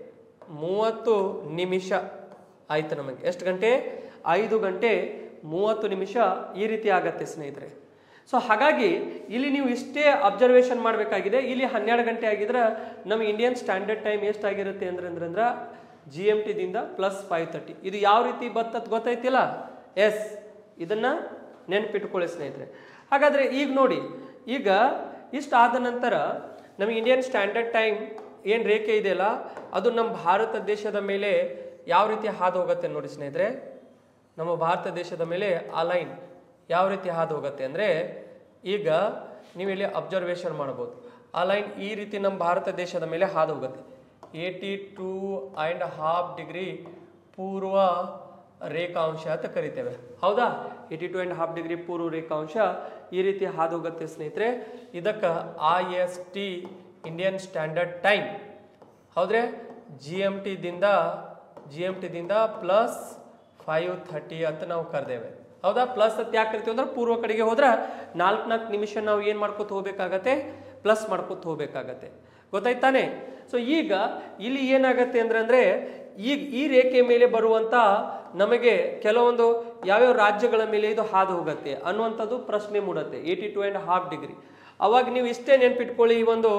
ಮೂವತ್ತು ನಿಮಿಷ ಆಯ್ತು ನಮಗೆ ಎಷ್ಟು ಗಂಟೆ ಐದು ಗಂಟೆ ಮೂವತ್ತು ನಿಮಿಷ ಈ ರೀತಿ ಆಗತ್ತೆ ಸ್ನೇಹಿತರೆ ಸೊ ಹಾಗಾಗಿ ಇಲ್ಲಿ ನೀವು ಇಷ್ಟೇ ಅಬ್ಸರ್ವೇಷನ್ ಮಾಡಬೇಕಾಗಿದೆ ಇಲ್ಲಿ ಹನ್ನೆರಡು ಗಂಟೆ ಆಗಿದ್ರೆ ನಮ್ಮ ಇಂಡಿಯನ್ ಸ್ಟ್ಯಾಂಡರ್ಡ್ ಟೈಮ್ ಎಷ್ಟಾಗಿರುತ್ತೆ ಅಂದ್ರೆ ಅಂದ್ರೆ ಅಂದ್ರೆ ಜಿ ಎಮ್ ಟಿದಿಂದ ಪ್ಲಸ್ ಫೈವ್ ತರ್ಟಿ ಇದು ಯಾವ ರೀತಿ ಬರ್ತತ್ ಗೊತ್ತೈತಿಲ್ಲ ಎಸ್ ಇದನ್ನ ನೆನ್ಪಿಟ್ಕೊಳ್ಳಿ ಸ್ನೇಹಿತರೆ ಹಾಗಾದ್ರೆ ಈಗ ನೋಡಿ ಈಗ ಇಷ್ಟ ಆದ ನಂತರ ನಮ್ಮ ಇಂಡಿಯನ್ ಸ್ಟ್ಯಾಂಡರ್ಡ್ ಟೈಮ್ ಏನು ರೇಖೆ ಇದೆಯಲ್ಲ ಅದು ನಮ್ಮ ಭಾರತ ದೇಶದ ಮೇಲೆ ಯಾವ ರೀತಿ ಹಾದು ಹೋಗುತ್ತೆ ನೋಡಿ ಸ್ನೇಹಿತರೆ ನಮ್ಮ ಭಾರತ ದೇಶದ ಮೇಲೆ ಆ ಲೈನ್ ಯಾವ ರೀತಿ ಹಾದು ಹೋಗುತ್ತೆ ಅಂದರೆ ಈಗ ನೀವು ಇಲ್ಲಿ ಅಬ್ಸರ್ವೇಷನ್ ಮಾಡ್ಬೋದು ಆ ಲೈನ್ ಈ ರೀತಿ ನಮ್ಮ ಭಾರತ ದೇಶದ ಮೇಲೆ ಹಾದು ಹೋಗುತ್ತೆ eighty two and half degree ಪೂರ್ವ ರೇಖಾಂಶ ಅಂತ ಕರಿತೇವೆ ಹೌದಾ eighty two and half degree ಪೂರ್ವ ರೇಖಾಂಶ ಈ ರೀತಿ ಹಾದು ಹೋಗುತ್ತೆ ಸ್ನೇಹಿತರೆ ಇದಕ್ಕೆ I S T Indian standard time ಹೌದ್ರೆ ಜಿ ಎಮ್ ಟಿದಿಂದ ಜಿ ಎಮ್ ಟಿದಿಂದ ಪ್ಲಸ್ ಫೈವ್ ಥರ್ಟಿ ಅಂತ ನಾವು ಕರೆದೇವೆ ಹೌದಾ ಪ್ಲಸ್ ಅಂತ ಯಾಕೆ ಕರಿತೀವಿ ಅಂದ್ರೆ ಪೂರ್ವ ಕಡೆಗೆ ಹೋದ್ರೆ ನಾಲ್ಕು ನಾಲ್ಕು ನಿಮಿಷ ನಾವು ಏನು ಮಾಡ್ಕೊತ ಹೋಗ್ಬೇಕಾಗತ್ತೆ ಪ್ಲಸ್ ಮಾಡ್ಕೊತ ಹೋಗ್ಬೇಕಾಗತ್ತೆ ಗೊತ್ತಾಯ್ತಾನೆ ಸೊ ಈಗ ಇಲ್ಲಿ ಏನಾಗತ್ತೆ ಅಂದ್ರೆ ಅಂದ್ರೆ ಈಗ ಈ ರೇಖೆ ಮೇಲೆ ಬರುವಂತ ನಮಗೆ ಕೆಲವೊಂದು ಯಾವ್ಯಾವ ರಾಜ್ಯಗಳ ಮೇಲೆ ಇದು ಹಾದು ಹೋಗುತ್ತೆ ಅನ್ನುವಂಥದ್ದು ಪ್ರಶ್ನೆ ಮೂಡುತ್ತೆ eighty two and half degree ಅವಾಗ ನೀವು ಇಷ್ಟೇ ನೆನ್ಪಿಟ್ಕೊಳ್ಳಿ ಈ ಒಂದು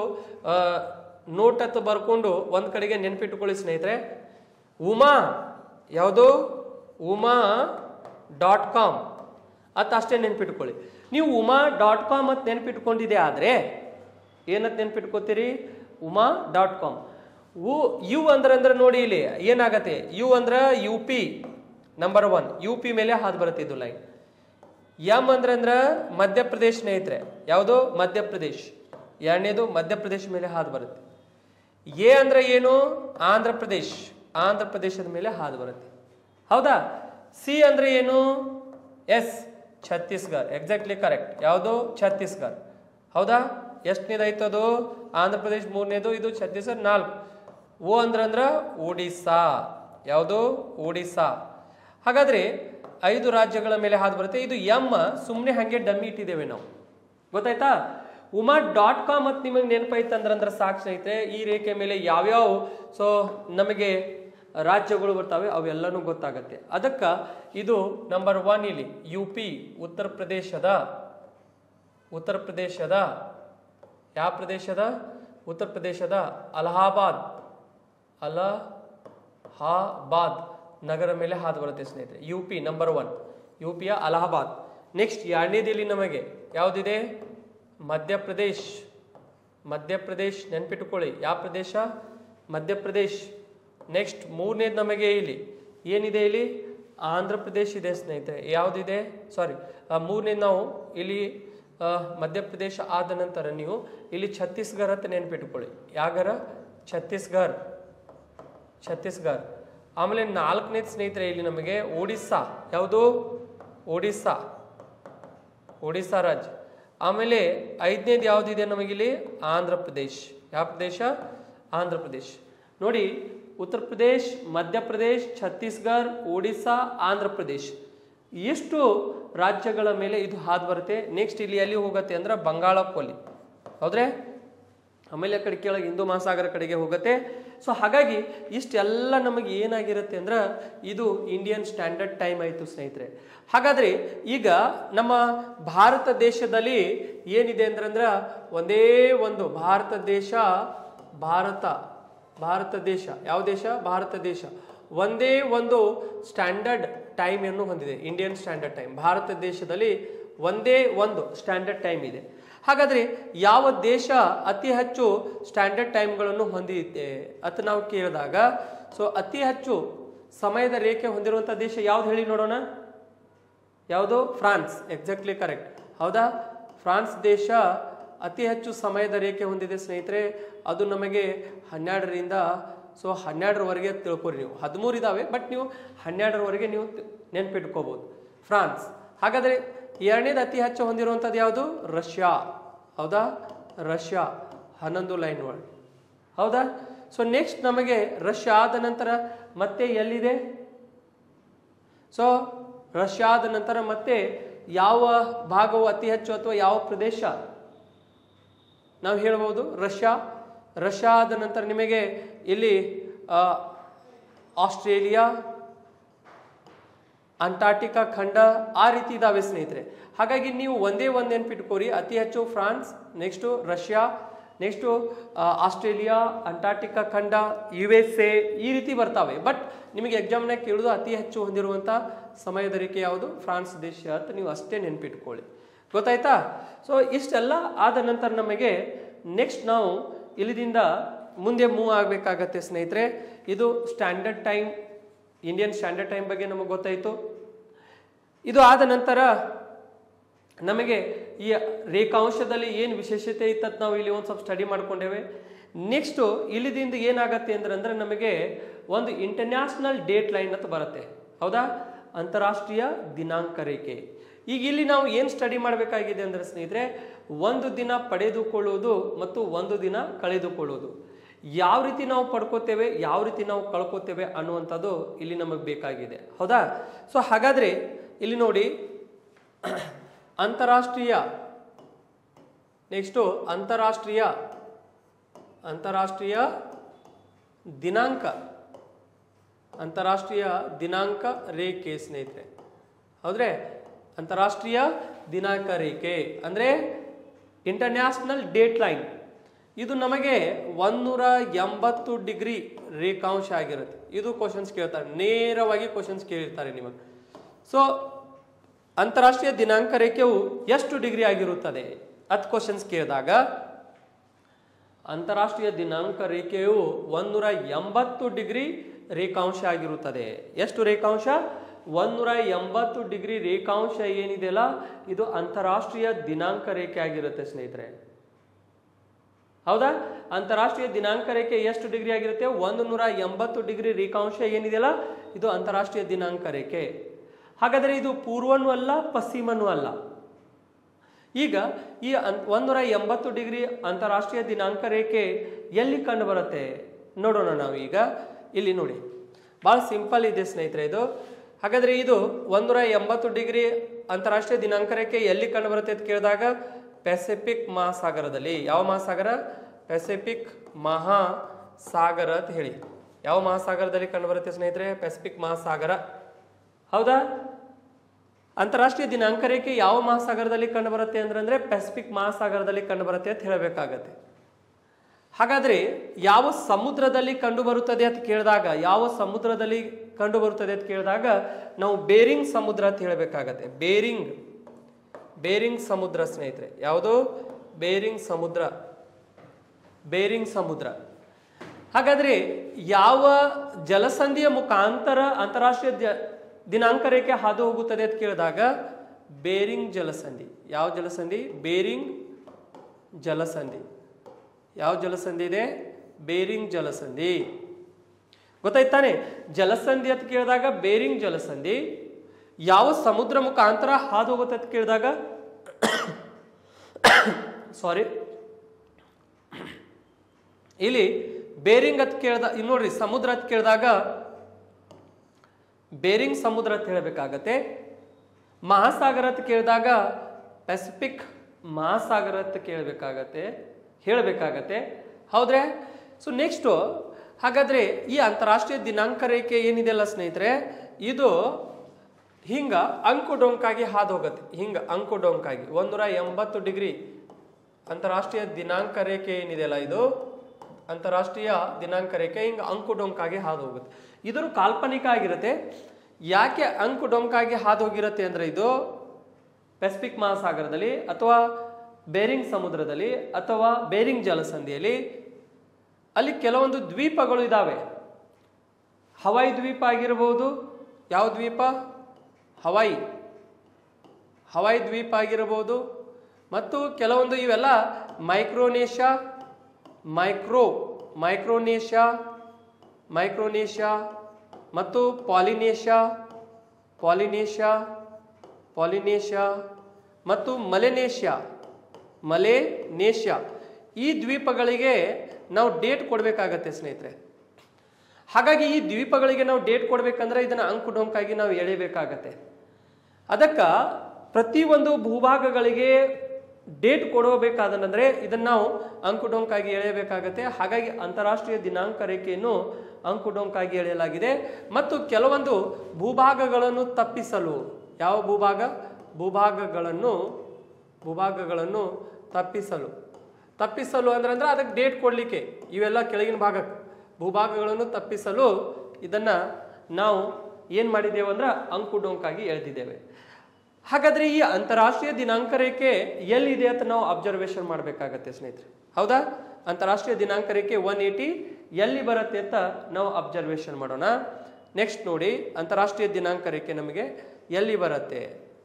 ನೋಟ್ ಅಂತ ಬರ್ಕೊಂಡು ಒಂದು ಕಡೆಗೆ ನೆನ್ಪಿಟ್ಕೊಳ್ಳಿ ಸ್ನೇಹಿತರೆ ಉಮಾ ಯಾವುದು ಉಮಾ ಡಾಟ್ ಕಾಮ್ ಅಂತ ಅಷ್ಟೇ ನೆನ್ಪಿಟ್ಕೊಳ್ಳಿ ನೀವು ಉಮಾ ಡಾಟ್ ಕಾಮ್ ಅಂತ ನೆನ್ಪಿಟ್ಕೊಂಡಿದೆ ಆದರೆ ಏನಂತ ನೆನ್ಪಿಟ್ಕೋತೀರಿ ಉಮಾ ಡಾಟ್ ಕಾಮ್ ಉ ಯು ಅಂದ್ರೆ ಅಂದ್ರೆ ನೋಡಿ ಇಲ್ಲಿ ಏನಾಗತ್ತೆ ಯು ಅಂದ್ರೆ U P number one U P ಮೇಲೆ ಹಾದು ಬರುತ್ತೆ ಇದು ಲೈನ್ ಎಂ ಅಂದ್ರೆ ಅಂದ್ರೆ ಮಧ್ಯಪ್ರದೇಶ್ ಸ್ನೇಹಿತರೆ ಯಾವುದು ಮಧ್ಯಪ್ರದೇಶ್ ಎರಡನೇದು ಮಧ್ಯಪ್ರದೇಶ ಮೇಲೆ ಹಾದು ಬರುತ್ತೆ ಎ ಅಂದ್ರೆ ಏನು ಆಂಧ್ರ ಪ್ರದೇಶ್ ಆಂಧ್ರ ಪ್ರದೇಶದ ಮೇಲೆ ಹಾದು ಬರುತ್ತೆ ಹೌದಾ ಸಿ ಅಂದ್ರೆ ಏನು ಎಸ್ ಛತ್ತೀಸ್ಗಢ ಎಕ್ಸಾಕ್ಟ್ಲಿ ಕರೆಕ್ಟ್ ಯಾವುದು ಛತ್ತೀಸ್ಗಢ ಹೌದಾ ಎಷ್ಟನೇದಾಯ್ತು ಅದು ಆಂಧ್ರ ಪ್ರದೇಶ್ ಮೂರನೇದು ಇದು ಛತ್ತೀಸ್ಗಢ ನಾಲ್ಕು ಓ ಅಂದ್ರೆ ಅಂದ್ರೆ ಒಡಿಸ್ಸಾ ಯಾವುದು ಒಡಿಸ್ಸಾ ಹಾಗಾದ್ರೆ ಐದು ರಾಜ್ಯಗಳ ಮೇಲೆ ಹಾದು ಬರುತ್ತೆ ಇದು ಎಮ್ ಸುಮ್ಮನೆ ಹಾಗೆ ಡಮ್ಮಿ ಇಟ್ಟಿದ್ದೇವೆ ನಾವು ಗೊತ್ತಾಯ್ತಾ ಉಮಾ ಡಾಟ್ ಕಾಮ್ ಅಂತ ನಿಮಗೆ ನೆನಪಾಯ್ತು ಅಂದ್ರೆ ಅಂದ್ರೆ ಸಾಕು ಸ್ನೇಹಿತರೆ ಈ ರೇಖೆ ಮೇಲೆ ಯಾವ್ಯಾವ ಸೊ ನಮಗೆ ರಾಜ್ಯಗಳು ಬರ್ತವೆ ಅವೆಲ್ಲನೂ ಗೊತ್ತಾಗತ್ತೆ ಅದಕ್ಕೆ ಇದು ನಂಬರ್ ಒನ್ ಇಲ್ಲಿ ಯು ಪಿ ಉತ್ತರ ಪ್ರದೇಶದ ಉತ್ತರ ಪ್ರದೇಶದ ಯಾವ ಪ್ರದೇಶದ ಉತ್ತರ ಪ್ರದೇಶದ ಅಲಹಾಬಾದ್ ಅಲಹಾಬಾದ್ ನಗರ ಮೇಲೆ ಹಾದು ಬರುತ್ತೆ ಸ್ನೇಹಿತರೆ ಯು ಪಿ ನಂಬರ್ ಒನ್ ಯು ಪಿಯ ಅಲಹಾಬಾದ್ ನೆಕ್ಸ್ಟ್ ಎರಡನೇದಿಲ್ಲಿ ನಮಗೆ ಯಾವುದಿದೆ ಮಧ್ಯಪ್ರದೇಶ್ ಮಧ್ಯಪ್ರದೇಶ್ ನೆನ್ಪಿಟ್ಟುಕೊಳ್ಳಿ ಯಾವ ಪ್ರದೇಶ ಮಧ್ಯಪ್ರದೇಶ್ ನೆಕ್ಸ್ಟ್ ಮೂರನೇದು ನಮಗೆ ಇಲ್ಲಿ ಏನಿದೆ ಇಲ್ಲಿ ಆಂಧ್ರ ಪ್ರದೇಶ್ ಇದೆ ಸ್ನೇಹಿತರೆ ಯಾವುದಿದೆ ಸಾರಿ ಮೂರನೇದು ನಾವು ಇಲ್ಲಿ ಆ, ಮಧ್ಯಪ್ರದೇಶ ಆದ ನಂತರ ನೀವು ಇಲ್ಲಿ ಛತ್ತೀಸ್ಗಢ ಅಂತ ನೆನ್ಪಿಟ್ಕೊಳ್ಳಿ ಯಾಗರ ಛತ್ತೀಸ್ಗಢ ಛತ್ತೀಸ್ಗಢ ಆಮೇಲೆ ನಾಲ್ಕನೇದು ಸ್ನೇಹಿತರೆ ಇಲ್ಲಿ ನಮಗೆ ಒಡಿಸ್ಸಾ ಯಾವುದು ಒಡಿಸ್ಸಾ ಒಡಿಸ್ಸಾ ರಾಜ್ಯ ಆಮೇಲೆ ಐದನೇದು ಯಾವುದಿದೆ ನಮಗಿಲ್ಲಿ ಆಂಧ್ರ ಪ್ರದೇಶ್ ಯಾವ ಪ್ರದೇಶ ಆಂಧ್ರ ಪ್ರದೇಶ್ ನೋಡಿ ಉತ್ತರ ಪ್ರದೇಶ್ ಮಧ್ಯಪ್ರದೇಶ್ ಛತ್ತೀಸ್ಗಢ ಒಡಿಸ್ಸಾ ಆಂಧ್ರ ಪ್ರದೇಶ್ ಎಷ್ಟು ರಾಜ್ಯಗಳ ಮೇಲೆ ಇದು ಹಾದು ಬರುತ್ತೆ ನೆಕ್ಸ್ಟ್ ಇಲ್ಲಿ ಎಲ್ಲಿ ಹೋಗುತ್ತೆ ಅಂದ್ರೆ ಬಂಗಾಳ ಕೊಲ್ಲಿ ಹೌದ್ರೆ ಆಮೇಲೆ ಆ ಕಡೆ ಕೆಳಗೆ ಹಿಂದೂ ಮಹಾಸಾಗರ ಕಡೆಗೆ ಹೋಗುತ್ತೆ ಸೊ ಹಾಗಾಗಿ ಇಷ್ಟೆಲ್ಲ ನಮಗೆ ಏನಾಗಿರುತ್ತೆ ಅಂದ್ರೆ ಇದು ಇಂಡಿಯನ್ ಸ್ಟ್ಯಾಂಡರ್ಡ್ ಟೈಮ್ ಆಯಿತು ಸ್ನೇಹಿತರೆ ಹಾಗಾದ್ರೆ ಈಗ ನಮ್ಮ ಭಾರತ ದೇಶದಲ್ಲಿ ಏನಿದೆ ಅಂದ್ರೆ ಒಂದೇ ಒಂದು ಭಾರತ ದೇಶ ಭಾರತ ಭಾರತ ದೇಶ ಯಾವ ದೇಶ ಭಾರತ ದೇಶ ಒಂದೇ ಒಂದು ಸ್ಟ್ಯಾಂಡರ್ಡ್ ಟೈಮ್ ಅನ್ನು ಹೊಂದಿದೆ ಇಂಡಿಯನ್ ಸ್ಟ್ಯಾಂಡರ್ಡ್ ಟೈಮ್ ಭಾರತ ದೇಶದಲ್ಲಿ ಒಂದೇ ಒಂದು ಸ್ಟ್ಯಾಂಡರ್ಡ್ ಟೈಮ್ ಇದೆ ಹಾಗಾದ್ರೆ ಯಾವ ದೇಶ ಅತಿ ಹೆಚ್ಚು ಸ್ಟ್ಯಾಂಡರ್ಡ್ ಟೈಮ್ಗಳನ್ನು ಹೊಂದಿದೆ ಅಂತ ನಾವು ಕೇಳಿದಾಗ ಸೊ ಅತಿ ಹೆಚ್ಚು ಸಮಯದ ರೇಖೆ ಹೊಂದಿರುವಂಥ ದೇಶ ಯಾವ್ದು ಹೇಳಿ ನೋಡೋಣ ಯಾವುದು ಫ್ರಾನ್ಸ್ ಎಕ್ಸಾಕ್ಟ್ಲಿ ಕರೆಕ್ಟ್ ಹೌದಾ ಫ್ರಾನ್ಸ್ ದೇಶ ಅತಿ ಹೆಚ್ಚು ಸಮಯದ ರೇಖೆ ಹೊಂದಿದೆ ಸ್ನೇಹಿತರೆ ಅದು ನಮಗೆ ಹನ್ನೆರಡರಿಂದ ಸೊ ಹನ್ನೆರಡರವರೆಗೆ ತಿಳ್ಕೊರಿ ನೀವು ಹದಿಮೂರು ಇದಾವೆ ಬಟ್ ನೀವು ಹನ್ನೆರಡರವರೆಗೆ ನೀವು ತಿ- ನೆನ್ಪಿಟ್ಕೋಬಹುದು ಫ್ರಾನ್ಸ್ ಹಾಗಾದ್ರೆ ಎರಡನೇದು ಅತಿ ಹೆಚ್ಚು ಹೊಂದಿರುವಂಥದ್ದು ಯಾವುದು ರಷ್ಯಾ ಹೌದಾ ರಷ್ಯಾ ಹನ್ನೊಂದು ಲೈನ್ ಒಳಗೆ ಹೌದಾ ಸೊ ನೆಕ್ಸ್ಟ್ ನಮಗೆ ರಷ್ಯಾ ಆದ ನಂತರ ಮತ್ತೆ ಎಲ್ಲಿದೆ ಸೊ ರಷ್ಯಾದ ನಂತರ ಮತ್ತೆ ಯಾವ ಭಾಗವು ಅತಿ ಹೆಚ್ಚು ಅಥವಾ ಯಾವ ಪ್ರದೇಶ ನಾವು ಹೇಳ್ಬೋದು ರಷ್ಯಾ ರಷ್ಯಾ ಆದ ನಂತರ ನಿಮಗೆ ಇಲ್ಲಿ ಆ, ಆಸ್ಟ್ರೇಲಿಯಾ ಅಂಟಾರ್ಟಿಕಾ ಖಂಡ ಆ ರೀತಿ ಇದಾವೆ ಸ್ನೇಹಿತರೆ ಹಾಗಾಗಿ ನೀವು ಒಂದೇ ಒಂದು ನೆನ್ಪಿಟ್ಕೋರಿ ಅತಿ ಹೆಚ್ಚು France next Russia next Australia Antarctica ಖಂಡ ಯು ಎಸ್ ಎ ಈ ರೀತಿ ಬರ್ತಾವೆ ಬಟ್ ನಿಮಗೆ ಎಕ್ಸಾಮ್ನಾಗ ಕೇಳೋದು ಅತಿ ಹೆಚ್ಚು ಹೊಂದಿರುವಂಥ ಸಮಯದ ರೇಖೆ ಯಾವುದು ಫ್ರಾನ್ಸ್ ದೇಶ ಅಂತ ನೀವು ಅಷ್ಟೇ ನೆನ್ಪಿಟ್ಕೊಳ್ಳಿ ಗೊತ್ತಾಯ್ತಾ ಸೊ ಇಷ್ಟೆಲ್ಲ ಆದ ನಂತರ ನಮಗೆ ನೆಕ್ಸ್ಟ್ ನಾವು ಇಲ್ಲಿದಿಂದ ಮುಂದೆ ಮೂವ್ ಆಗಬೇಕಾಗತ್ತೆ ಸ್ನೇಹಿತರೆ ಇದು standard time Indian standard time ಬಗ್ಗೆ ನಮಗೆ ಗೊತ್ತಾಯಿತು ಇದು ಆದ ನಂತರ ನಮಗೆ ಈ ರೇಖಾಂಶದಲ್ಲಿ ಏನು ವಿಶೇಷತೆ ಇತ್ತಂತ ನಾವು ಇಲ್ಲಿ ಒಂದು ಸ್ವಲ್ಪ ಸ್ಟಡಿ ಮಾಡ್ಕೊಂಡೇವೆ ನೆಕ್ಸ್ಟು ಇಲ್ಲಿದಿಂದ ಏನಾಗತ್ತೆ ಅಂದ್ರೆ ಅಂದ್ರೆ ನಮಗೆ ಒಂದು ಇಂಟರ್ನ್ಯಾಷನಲ್ ಡೇಟ್ ಲೈನ್ ಅಂತ ಬರುತ್ತೆ ಹೌದಾ ಅಂತಾರಾಷ್ಟ್ರೀಯ ದಿನಾಂಕ ರೇಖೆ ಈಗ ಇಲ್ಲಿ ನಾವು ಏನು ಸ್ಟಡಿ ಮಾಡಬೇಕಾಗಿದೆ ಅಂದ್ರೆ ಸ್ನೇಹಿತರೆ ಒಂದು ದಿನ ಪಡೆದುಕೊಳ್ಳುವುದು ಮತ್ತು ಒಂದು ದಿನ ಕಳೆದುಕೊಳ್ಳುವುದು ಯಾವ ರೀತಿ ನಾವು ಪಡ್ಕೋತೇವೆ ಯಾವ ರೀತಿ ನಾವು ಕಳ್ಕೋತೇವೆ ಅನ್ನುವಂಥದ್ದು ಇಲ್ಲಿ ನಮಗೆ ಬೇಕಾಗಿದೆ ಹೌದಾ ಸೊ ಹಾಗಾದ್ರೆ ಇಲ್ಲಿ ನೋಡಿ ಅಂತಾರಾಷ್ಟ್ರೀಯ ನೆಕ್ಸ್ಟು ಅಂತಾರಾಷ್ಟ್ರೀಯ ಅಂತಾರಾಷ್ಟ್ರೀಯ ದಿನಾಂಕ ಅಂತಾರಾಷ್ಟ್ರೀಯ ದಿನಾಂಕ ರೇಖೆ ಸ್ನೇಹಿತರೆ ಹೌದ್ರೆ ಅಂತಾರಾಷ್ಟ್ರೀಯ ದಿನಾಂಕ ರೇಖೆ ಅಂದರೆ ಇಂಟರ್ನ್ಯಾಷನಲ್ ಡೇಟ್ ಲೈನ್ ಇದು ನಮಗೆ ಒಂದೂರ ಎಂಬತ್ತು ಡಿಗ್ರಿ ರೇಖಾಂಶ ಆಗಿರುತ್ತೆ ಇದು ಕ್ವಶನ್ಸ್ ಕೇಳ್ತಾರೆ ನೇರವಾಗಿ ಕ್ವಶನ್ಸ್ ಕೇಳಿರ್ತಾರೆ ನಿಮಗೆ ಸೊ ಅಂತಾರಾಷ್ಟ್ರೀಯ ದಿನಾಂಕ ರೇಖೆಯು ಎಷ್ಟು ಡಿಗ್ರಿ ಆಗಿರುತ್ತದೆ ಹತ್ತು ಕ್ವಶನ್ಸ್ ಕೇಳಿದಾಗ ಅಂತಾರಾಷ್ಟ್ರೀಯ ದಿನಾಂಕ ರೇಖೆಯು ಒಂದೂರ ಎಂಬತ್ತು ಡಿಗ್ರಿ ರೇಖಾಂಶ ಆಗಿರುತ್ತದೆ ಎಷ್ಟು ರೇಖಾಂಶ ಒಂದೂರ ಎಂಬತ್ತು ಡಿಗ್ರಿ ರೇಖಾಂಶ ಏನಿದೆಯಲ್ಲ ಇದು ಅಂತಾರಾಷ್ಟ್ರೀಯ ದಿನಾಂಕ ರೇಖೆ ಆಗಿರುತ್ತೆ ಸ್ನೇಹಿತರೆ ಹೌದಾ ಅಂತಾರಾಷ್ಟ್ರೀಯ ದಿನಾಂಕ ರೇಖೆ ಎಷ್ಟು ಡಿಗ್ರಿ ಆಗಿರುತ್ತೆ ಒಂದು ನೂರ ಎಂಬತ್ತು ಡಿಗ್ರಿ ರೇಖಾಂಶ ಏನಿದೆಯಲ್ಲ ಇದು ಅಂತಾರಾಷ್ಟ್ರೀಯ ದಿನಾಂಕ ರೇಖೆ ಹಾಗಾದರೆ ಇದು ಪೂರ್ವನೂ ಅಲ್ಲ ಪಶ್ಚಿಮನೂ ಅಲ್ಲ ಈಗ ಈ ಅನ್ ಒಂದೂರ ಎಂಬತ್ತು ಡಿಗ್ರಿ ಅಂತಾರಾಷ್ಟ್ರೀಯ ದಿನಾಂಕ ರೇಖೆ ಎಲ್ಲಿ ಕಂಡು ಬರುತ್ತೆ ನೋಡೋಣ ನಾವು ಈಗ ಇಲ್ಲಿ ನೋಡಿ ಭಾಳ ಸಿಂಪಲ್ ಇದೆ ಸ್ನೇಹಿತರೆ ಇದು ಹಾಗಾದ್ರೆ ಇದು ಒಂದೂರ ಎಂಬತ್ತು ಡಿಗ್ರಿ ಅಂತಾರಾಷ್ಟ್ರೀಯ ದಿನಾಂಕ ರೇಖೆ ಎಲ್ಲಿ ಕಂಡು ಬರುತ್ತೆ ಅಂತ ಕೇಳಿದಾಗ ಪೆಸಿಫಿಕ್ ಮಹಾಸಾಗರದಲ್ಲಿ ಯಾವ ಮಹಾಸಾಗರ ಪೆಸಿಫಿಕ್ ಮಹಾಸಾಗರ ಅಂತ ಹೇಳಿ ಯಾವ ಮಹಾಸಾಗರದಲ್ಲಿ ಕಂಡು ಬರುತ್ತೆ ಸ್ನೇಹಿತರೆ ಪೆಸಿಫಿಕ್ ಮಹಾಸಾಗರ ಹೌದಾ ಅಂತಾರಾಷ್ಟ್ರೀಯ ದಿನಾಂಕ ರೇಖೆ ಯಾವ ಮಹಾಸಾಗರದಲ್ಲಿ ಕಂಡು ಬರುತ್ತೆ ಅಂದ್ರೆ ಪೆಸಿಫಿಕ್ ಮಹಾಸಾಗರದಲ್ಲಿ ಕಂಡು ಬರುತ್ತೆ ಅಂತ ಹೇಳಬೇಕಾಗತ್ತೆ ಹಾಗಾದ್ರೆ ಯಾವ ಸಮುದ್ರದಲ್ಲಿ ಕಂಡು ಬರುತ್ತದೆ ಅಂತ ಕೇಳಿದಾಗ ಯಾವ ಸಮುದ್ರದಲ್ಲಿ ಕಂಡು ಬರುತ್ತದೆ ಅಂತ ಕೇಳಿದಾಗ ನಾವು ಬೇರಿಂಗ್ ಸಮುದ್ರ ಅಂತ ಹೇಳಬೇಕಾಗತ್ತೆ ಬೇರಿಂಗ್ ಬೇರಿಂಗ್ ಸಮುದ್ರ ಸ್ನೇಹಿತರೆ ಯಾವುದು ಬೇರಿಂಗ್ ಸಮುದ್ರ ಬೇರಿಂಗ್ ಸಮುದ್ರ ಹಾಗಾದ್ರೆ ಯಾವ ಜಲಸಂಧಿಯ ಮುಖಾಂತರ ಅಂತಾರಾಷ್ಟ್ರೀಯ ದ- ದಿನಾಂಕ ರೇಖೆ ಹಾದು ಹೋಗುತ್ತದೆ ಅಂತ ಕೇಳಿದಾಗ ಬೇರಿಂಗ್ ಜಲಸಂಧಿ ಯಾವ ಜಲಸಂಧಿ ಬೇರಿಂಗ್ ಜಲಸಂಧಿ ಯಾವ ಜಲಸಂಧಿ ಇದೆ ಬೇರಿಂಗ್ ಜಲಸಂಧಿ ಗೊತ್ತಾಯ್ತಾನೆ ಜಲಸಂಧಿ ಅಂತ ಕೇಳಿದಾಗ ಬೇರಿಂಗ್ ಜಲಸಂಧಿ ಯಾವ ಸಮುದ್ರ ಮುಖಾಂತರ ಹಾದು ಹೋಗುತ್ತೆ ಅಂತ ಕೇಳಿದಾಗ ಸಾರಿ ಇಲ್ಲಿ ಬೇರಿಂಗ್ ಅಂತ ಕೇಳ್ದ ಇಲ್ಲಿ ನೋಡ್ರಿ ಸಮುದ್ರ ಅಂತ ಕೇಳಿದಾಗ ಬೇರಿಂಗ್ ಸಮುದ್ರ ಅಂತ ಹೇಳಬೇಕಾಗತ್ತೆ ಮಹಾಸಾಗರ ಅಂತ ಕೇಳಿದಾಗ ಪೆಸಿಫಿಕ್ ಮಹಾಸಾಗರ ಅಂತ ಕೇಳಬೇಕಾಗತ್ತೆ ಹೇಳಬೇಕಾಗತ್ತೆ ಹೌದ್ರೆ ಸೊ ನೆಕ್ಸ್ಟು ಹಾಗಾದ್ರೆ ಈ ಅಂತಾರಾಷ್ಟ್ರೀಯ ದಿನಾಂಕ ರೇಖೆ ಏನಿದೆಯಲ್ಲ ಸ್ನೇಹಿತರೆ ಇದು ಹಿಂಗ ಅಂಕು ಡೊಂಕಾಗಿ ಹಾದು ಹೋಗುತ್ತೆ ಹಿಂಗ ಅಂಕು ಡೊಂಕಾಗಿ ಒಂದೂರ ಎಂಬತ್ತು ಡಿಗ್ರಿ ಅಂತಾರಾಷ್ಟ್ರೀಯ ದಿನಾಂಕ ರೇಖೆ ಏನಿದೆಯಲ್ಲ ಇದು ಅಂತಾರಾಷ್ಟ್ರೀಯ ದಿನಾಂಕ ರೇಖೆ ಹಿಂಗ ಅಂಕು ಡೊಂಕಾಗಿ ಹಾದು ಹೋಗುತ್ತೆ ಇದ್ರ ಕಾಲ್ಪನಿಕ ಆಗಿರುತ್ತೆ ಯಾಕೆ ಅಂಕು ಡೊಂಕಾಗಿ ಹಾದು ಹೋಗಿರುತ್ತೆ ಅಂದ್ರೆ ಇದು ಪೆಸಿಫಿಕ್ ಮಹಾಸಾಗರದಲ್ಲಿ ಅಥವಾ ಬೇರಿಂಗ್ ಸಮುದ್ರದಲ್ಲಿ ಅಥವಾ ಬೇರಿಂಗ್ ಜಲಸಂಧಿಯಲ್ಲಿ ಅಲ್ಲಿ ಕೆಲವೊಂದು ದ್ವೀಪಗಳು ಇದಾವೆ ಹವಾಯಿ ದ್ವೀಪ ಆಗಿರಬಹುದು ಯಾವ ದ್ವೀಪ ಹವಾಯಿ ಹವಾಯಿ ದ್ವೀಪ ಆಗಿರಬಹುದು ಮತ್ತು ಕೆಲವೊಂದು ಇವೆಲ್ಲ ಮೈಕ್ರೋನೇಷ್ಯಾ ಮೈಕ್ರೋ ಮೈಕ್ರೋನೇಷ್ಯಾ ಮೈಕ್ರೋನೇಷ್ಯಾ ಮತ್ತು ಪಾಲಿನೇಷ್ಯಾ ಪಾಲಿನೇಷ್ಯಾ ಪಾಲಿನೇಷ್ಯಾ ಮತ್ತು ಮಲೆನೇಷ್ಯಾ ಮಲೆನೇಷ್ಯಾ ಈ ದ್ವೀಪಗಳಿಗೆ ನಾವು ಡೇಟ್ ಕೊಡಬೇಕಾಗತ್ತೆ ಸ್ನೇಹಿತರೆ ಹಾಗಾಗಿ ಈ ದ್ವೀಪಗಳಿಗೆ ನಾವು ಡೇಟ್ ಕೊಡ್ಬೇಕಂದ್ರೆ ಇದನ್ನ ಅಂಕು ಡೊಂಕಾಗಿ ನಾವು ಎಳಿಬೇಕಾಗತ್ತೆ ಅದಕ್ಕ ಪ್ರತಿಯೊಂದು ಭೂಭಾಗಗಳಿಗೆ ಡೇಟ್ ಕೊಡಬೇಕಾದನಂದ್ರೆ ಇದನ್ನ ನಾವು ಅಂಕು ಡೊಂಕಾಗಿ ಎಳೆಯಬೇಕಾಗತ್ತೆ ಹಾಗಾಗಿ ಅಂತಾರಾಷ್ಟ್ರೀಯ ದಿನಾಂಕ ರೇಖೆಯನ್ನು ಅಂಕು ಡೊಂಕಾಗಿ ಎಳೆಯಲಾಗಿದೆ ಮತ್ತು ಕೆಲವೊಂದು ಭೂಭಾಗಗಳನ್ನು ತಪ್ಪಿಸಲು ಯಾವ ಭೂಭಾಗ ಭೂಭಾಗಗಳನ್ನು ಭೂಭಾಗಗಳನ್ನು ತಪ್ಪಿಸಲು ತಪ್ಪಿಸಲು ಅಂದ್ರೆ ಅಂದ್ರೆ ಅದಕ್ಕೆ ಡೇಟ್ ಕೊಡ್ಲಿಕ್ಕೆ ಇವೆಲ್ಲ ಕೆಳಗಿನ ಭಾಗ ಭೂಭಾಗಗಳನ್ನು ತಪ್ಪಿಸಲು ಇದನ್ನ ನಾವು ಏನ್ ಮಾಡಿದ್ದೇವೆ ಅಂದ್ರೆ ಅಂಕು ಡೊಂಕಾಗಿ ಎಳೆದಿದ್ದೇವೆ ಹಾಗಾದ್ರೆ ಈ ಅಂತಾರಾಷ್ಟ್ರೀಯ ದಿನಾಂಕ ರೇಖೆ ಎಲ್ಲಿದೆ ಅಂತ ನಾವು ಅಬ್ಸರ್ವೇಷನ್ ಮಾಡಬೇಕಾಗತ್ತೆ ಸ್ನೇಹಿತರೆ ಹೌದಾ ಅಂತಾರಾಷ್ಟ್ರೀಯ ದಿನಾಂಕ ರೇಖೆ ಒನ್ ಏಯ್ಟಿ ಎಲ್ಲಿ ಬರುತ್ತೆ ಅಂತ ನಾವು ಅಬ್ಸರ್ವೇಷನ್ ಮಾಡೋಣ ನೆಕ್ಸ್ಟ್ ನೋಡಿ ಅಂತಾರಾಷ್ಟ್ರೀಯ ದಿನಾಂಕ ರೇಖೆ ನಮಗೆ ಎಲ್ಲಿ ಬರುತ್ತೆ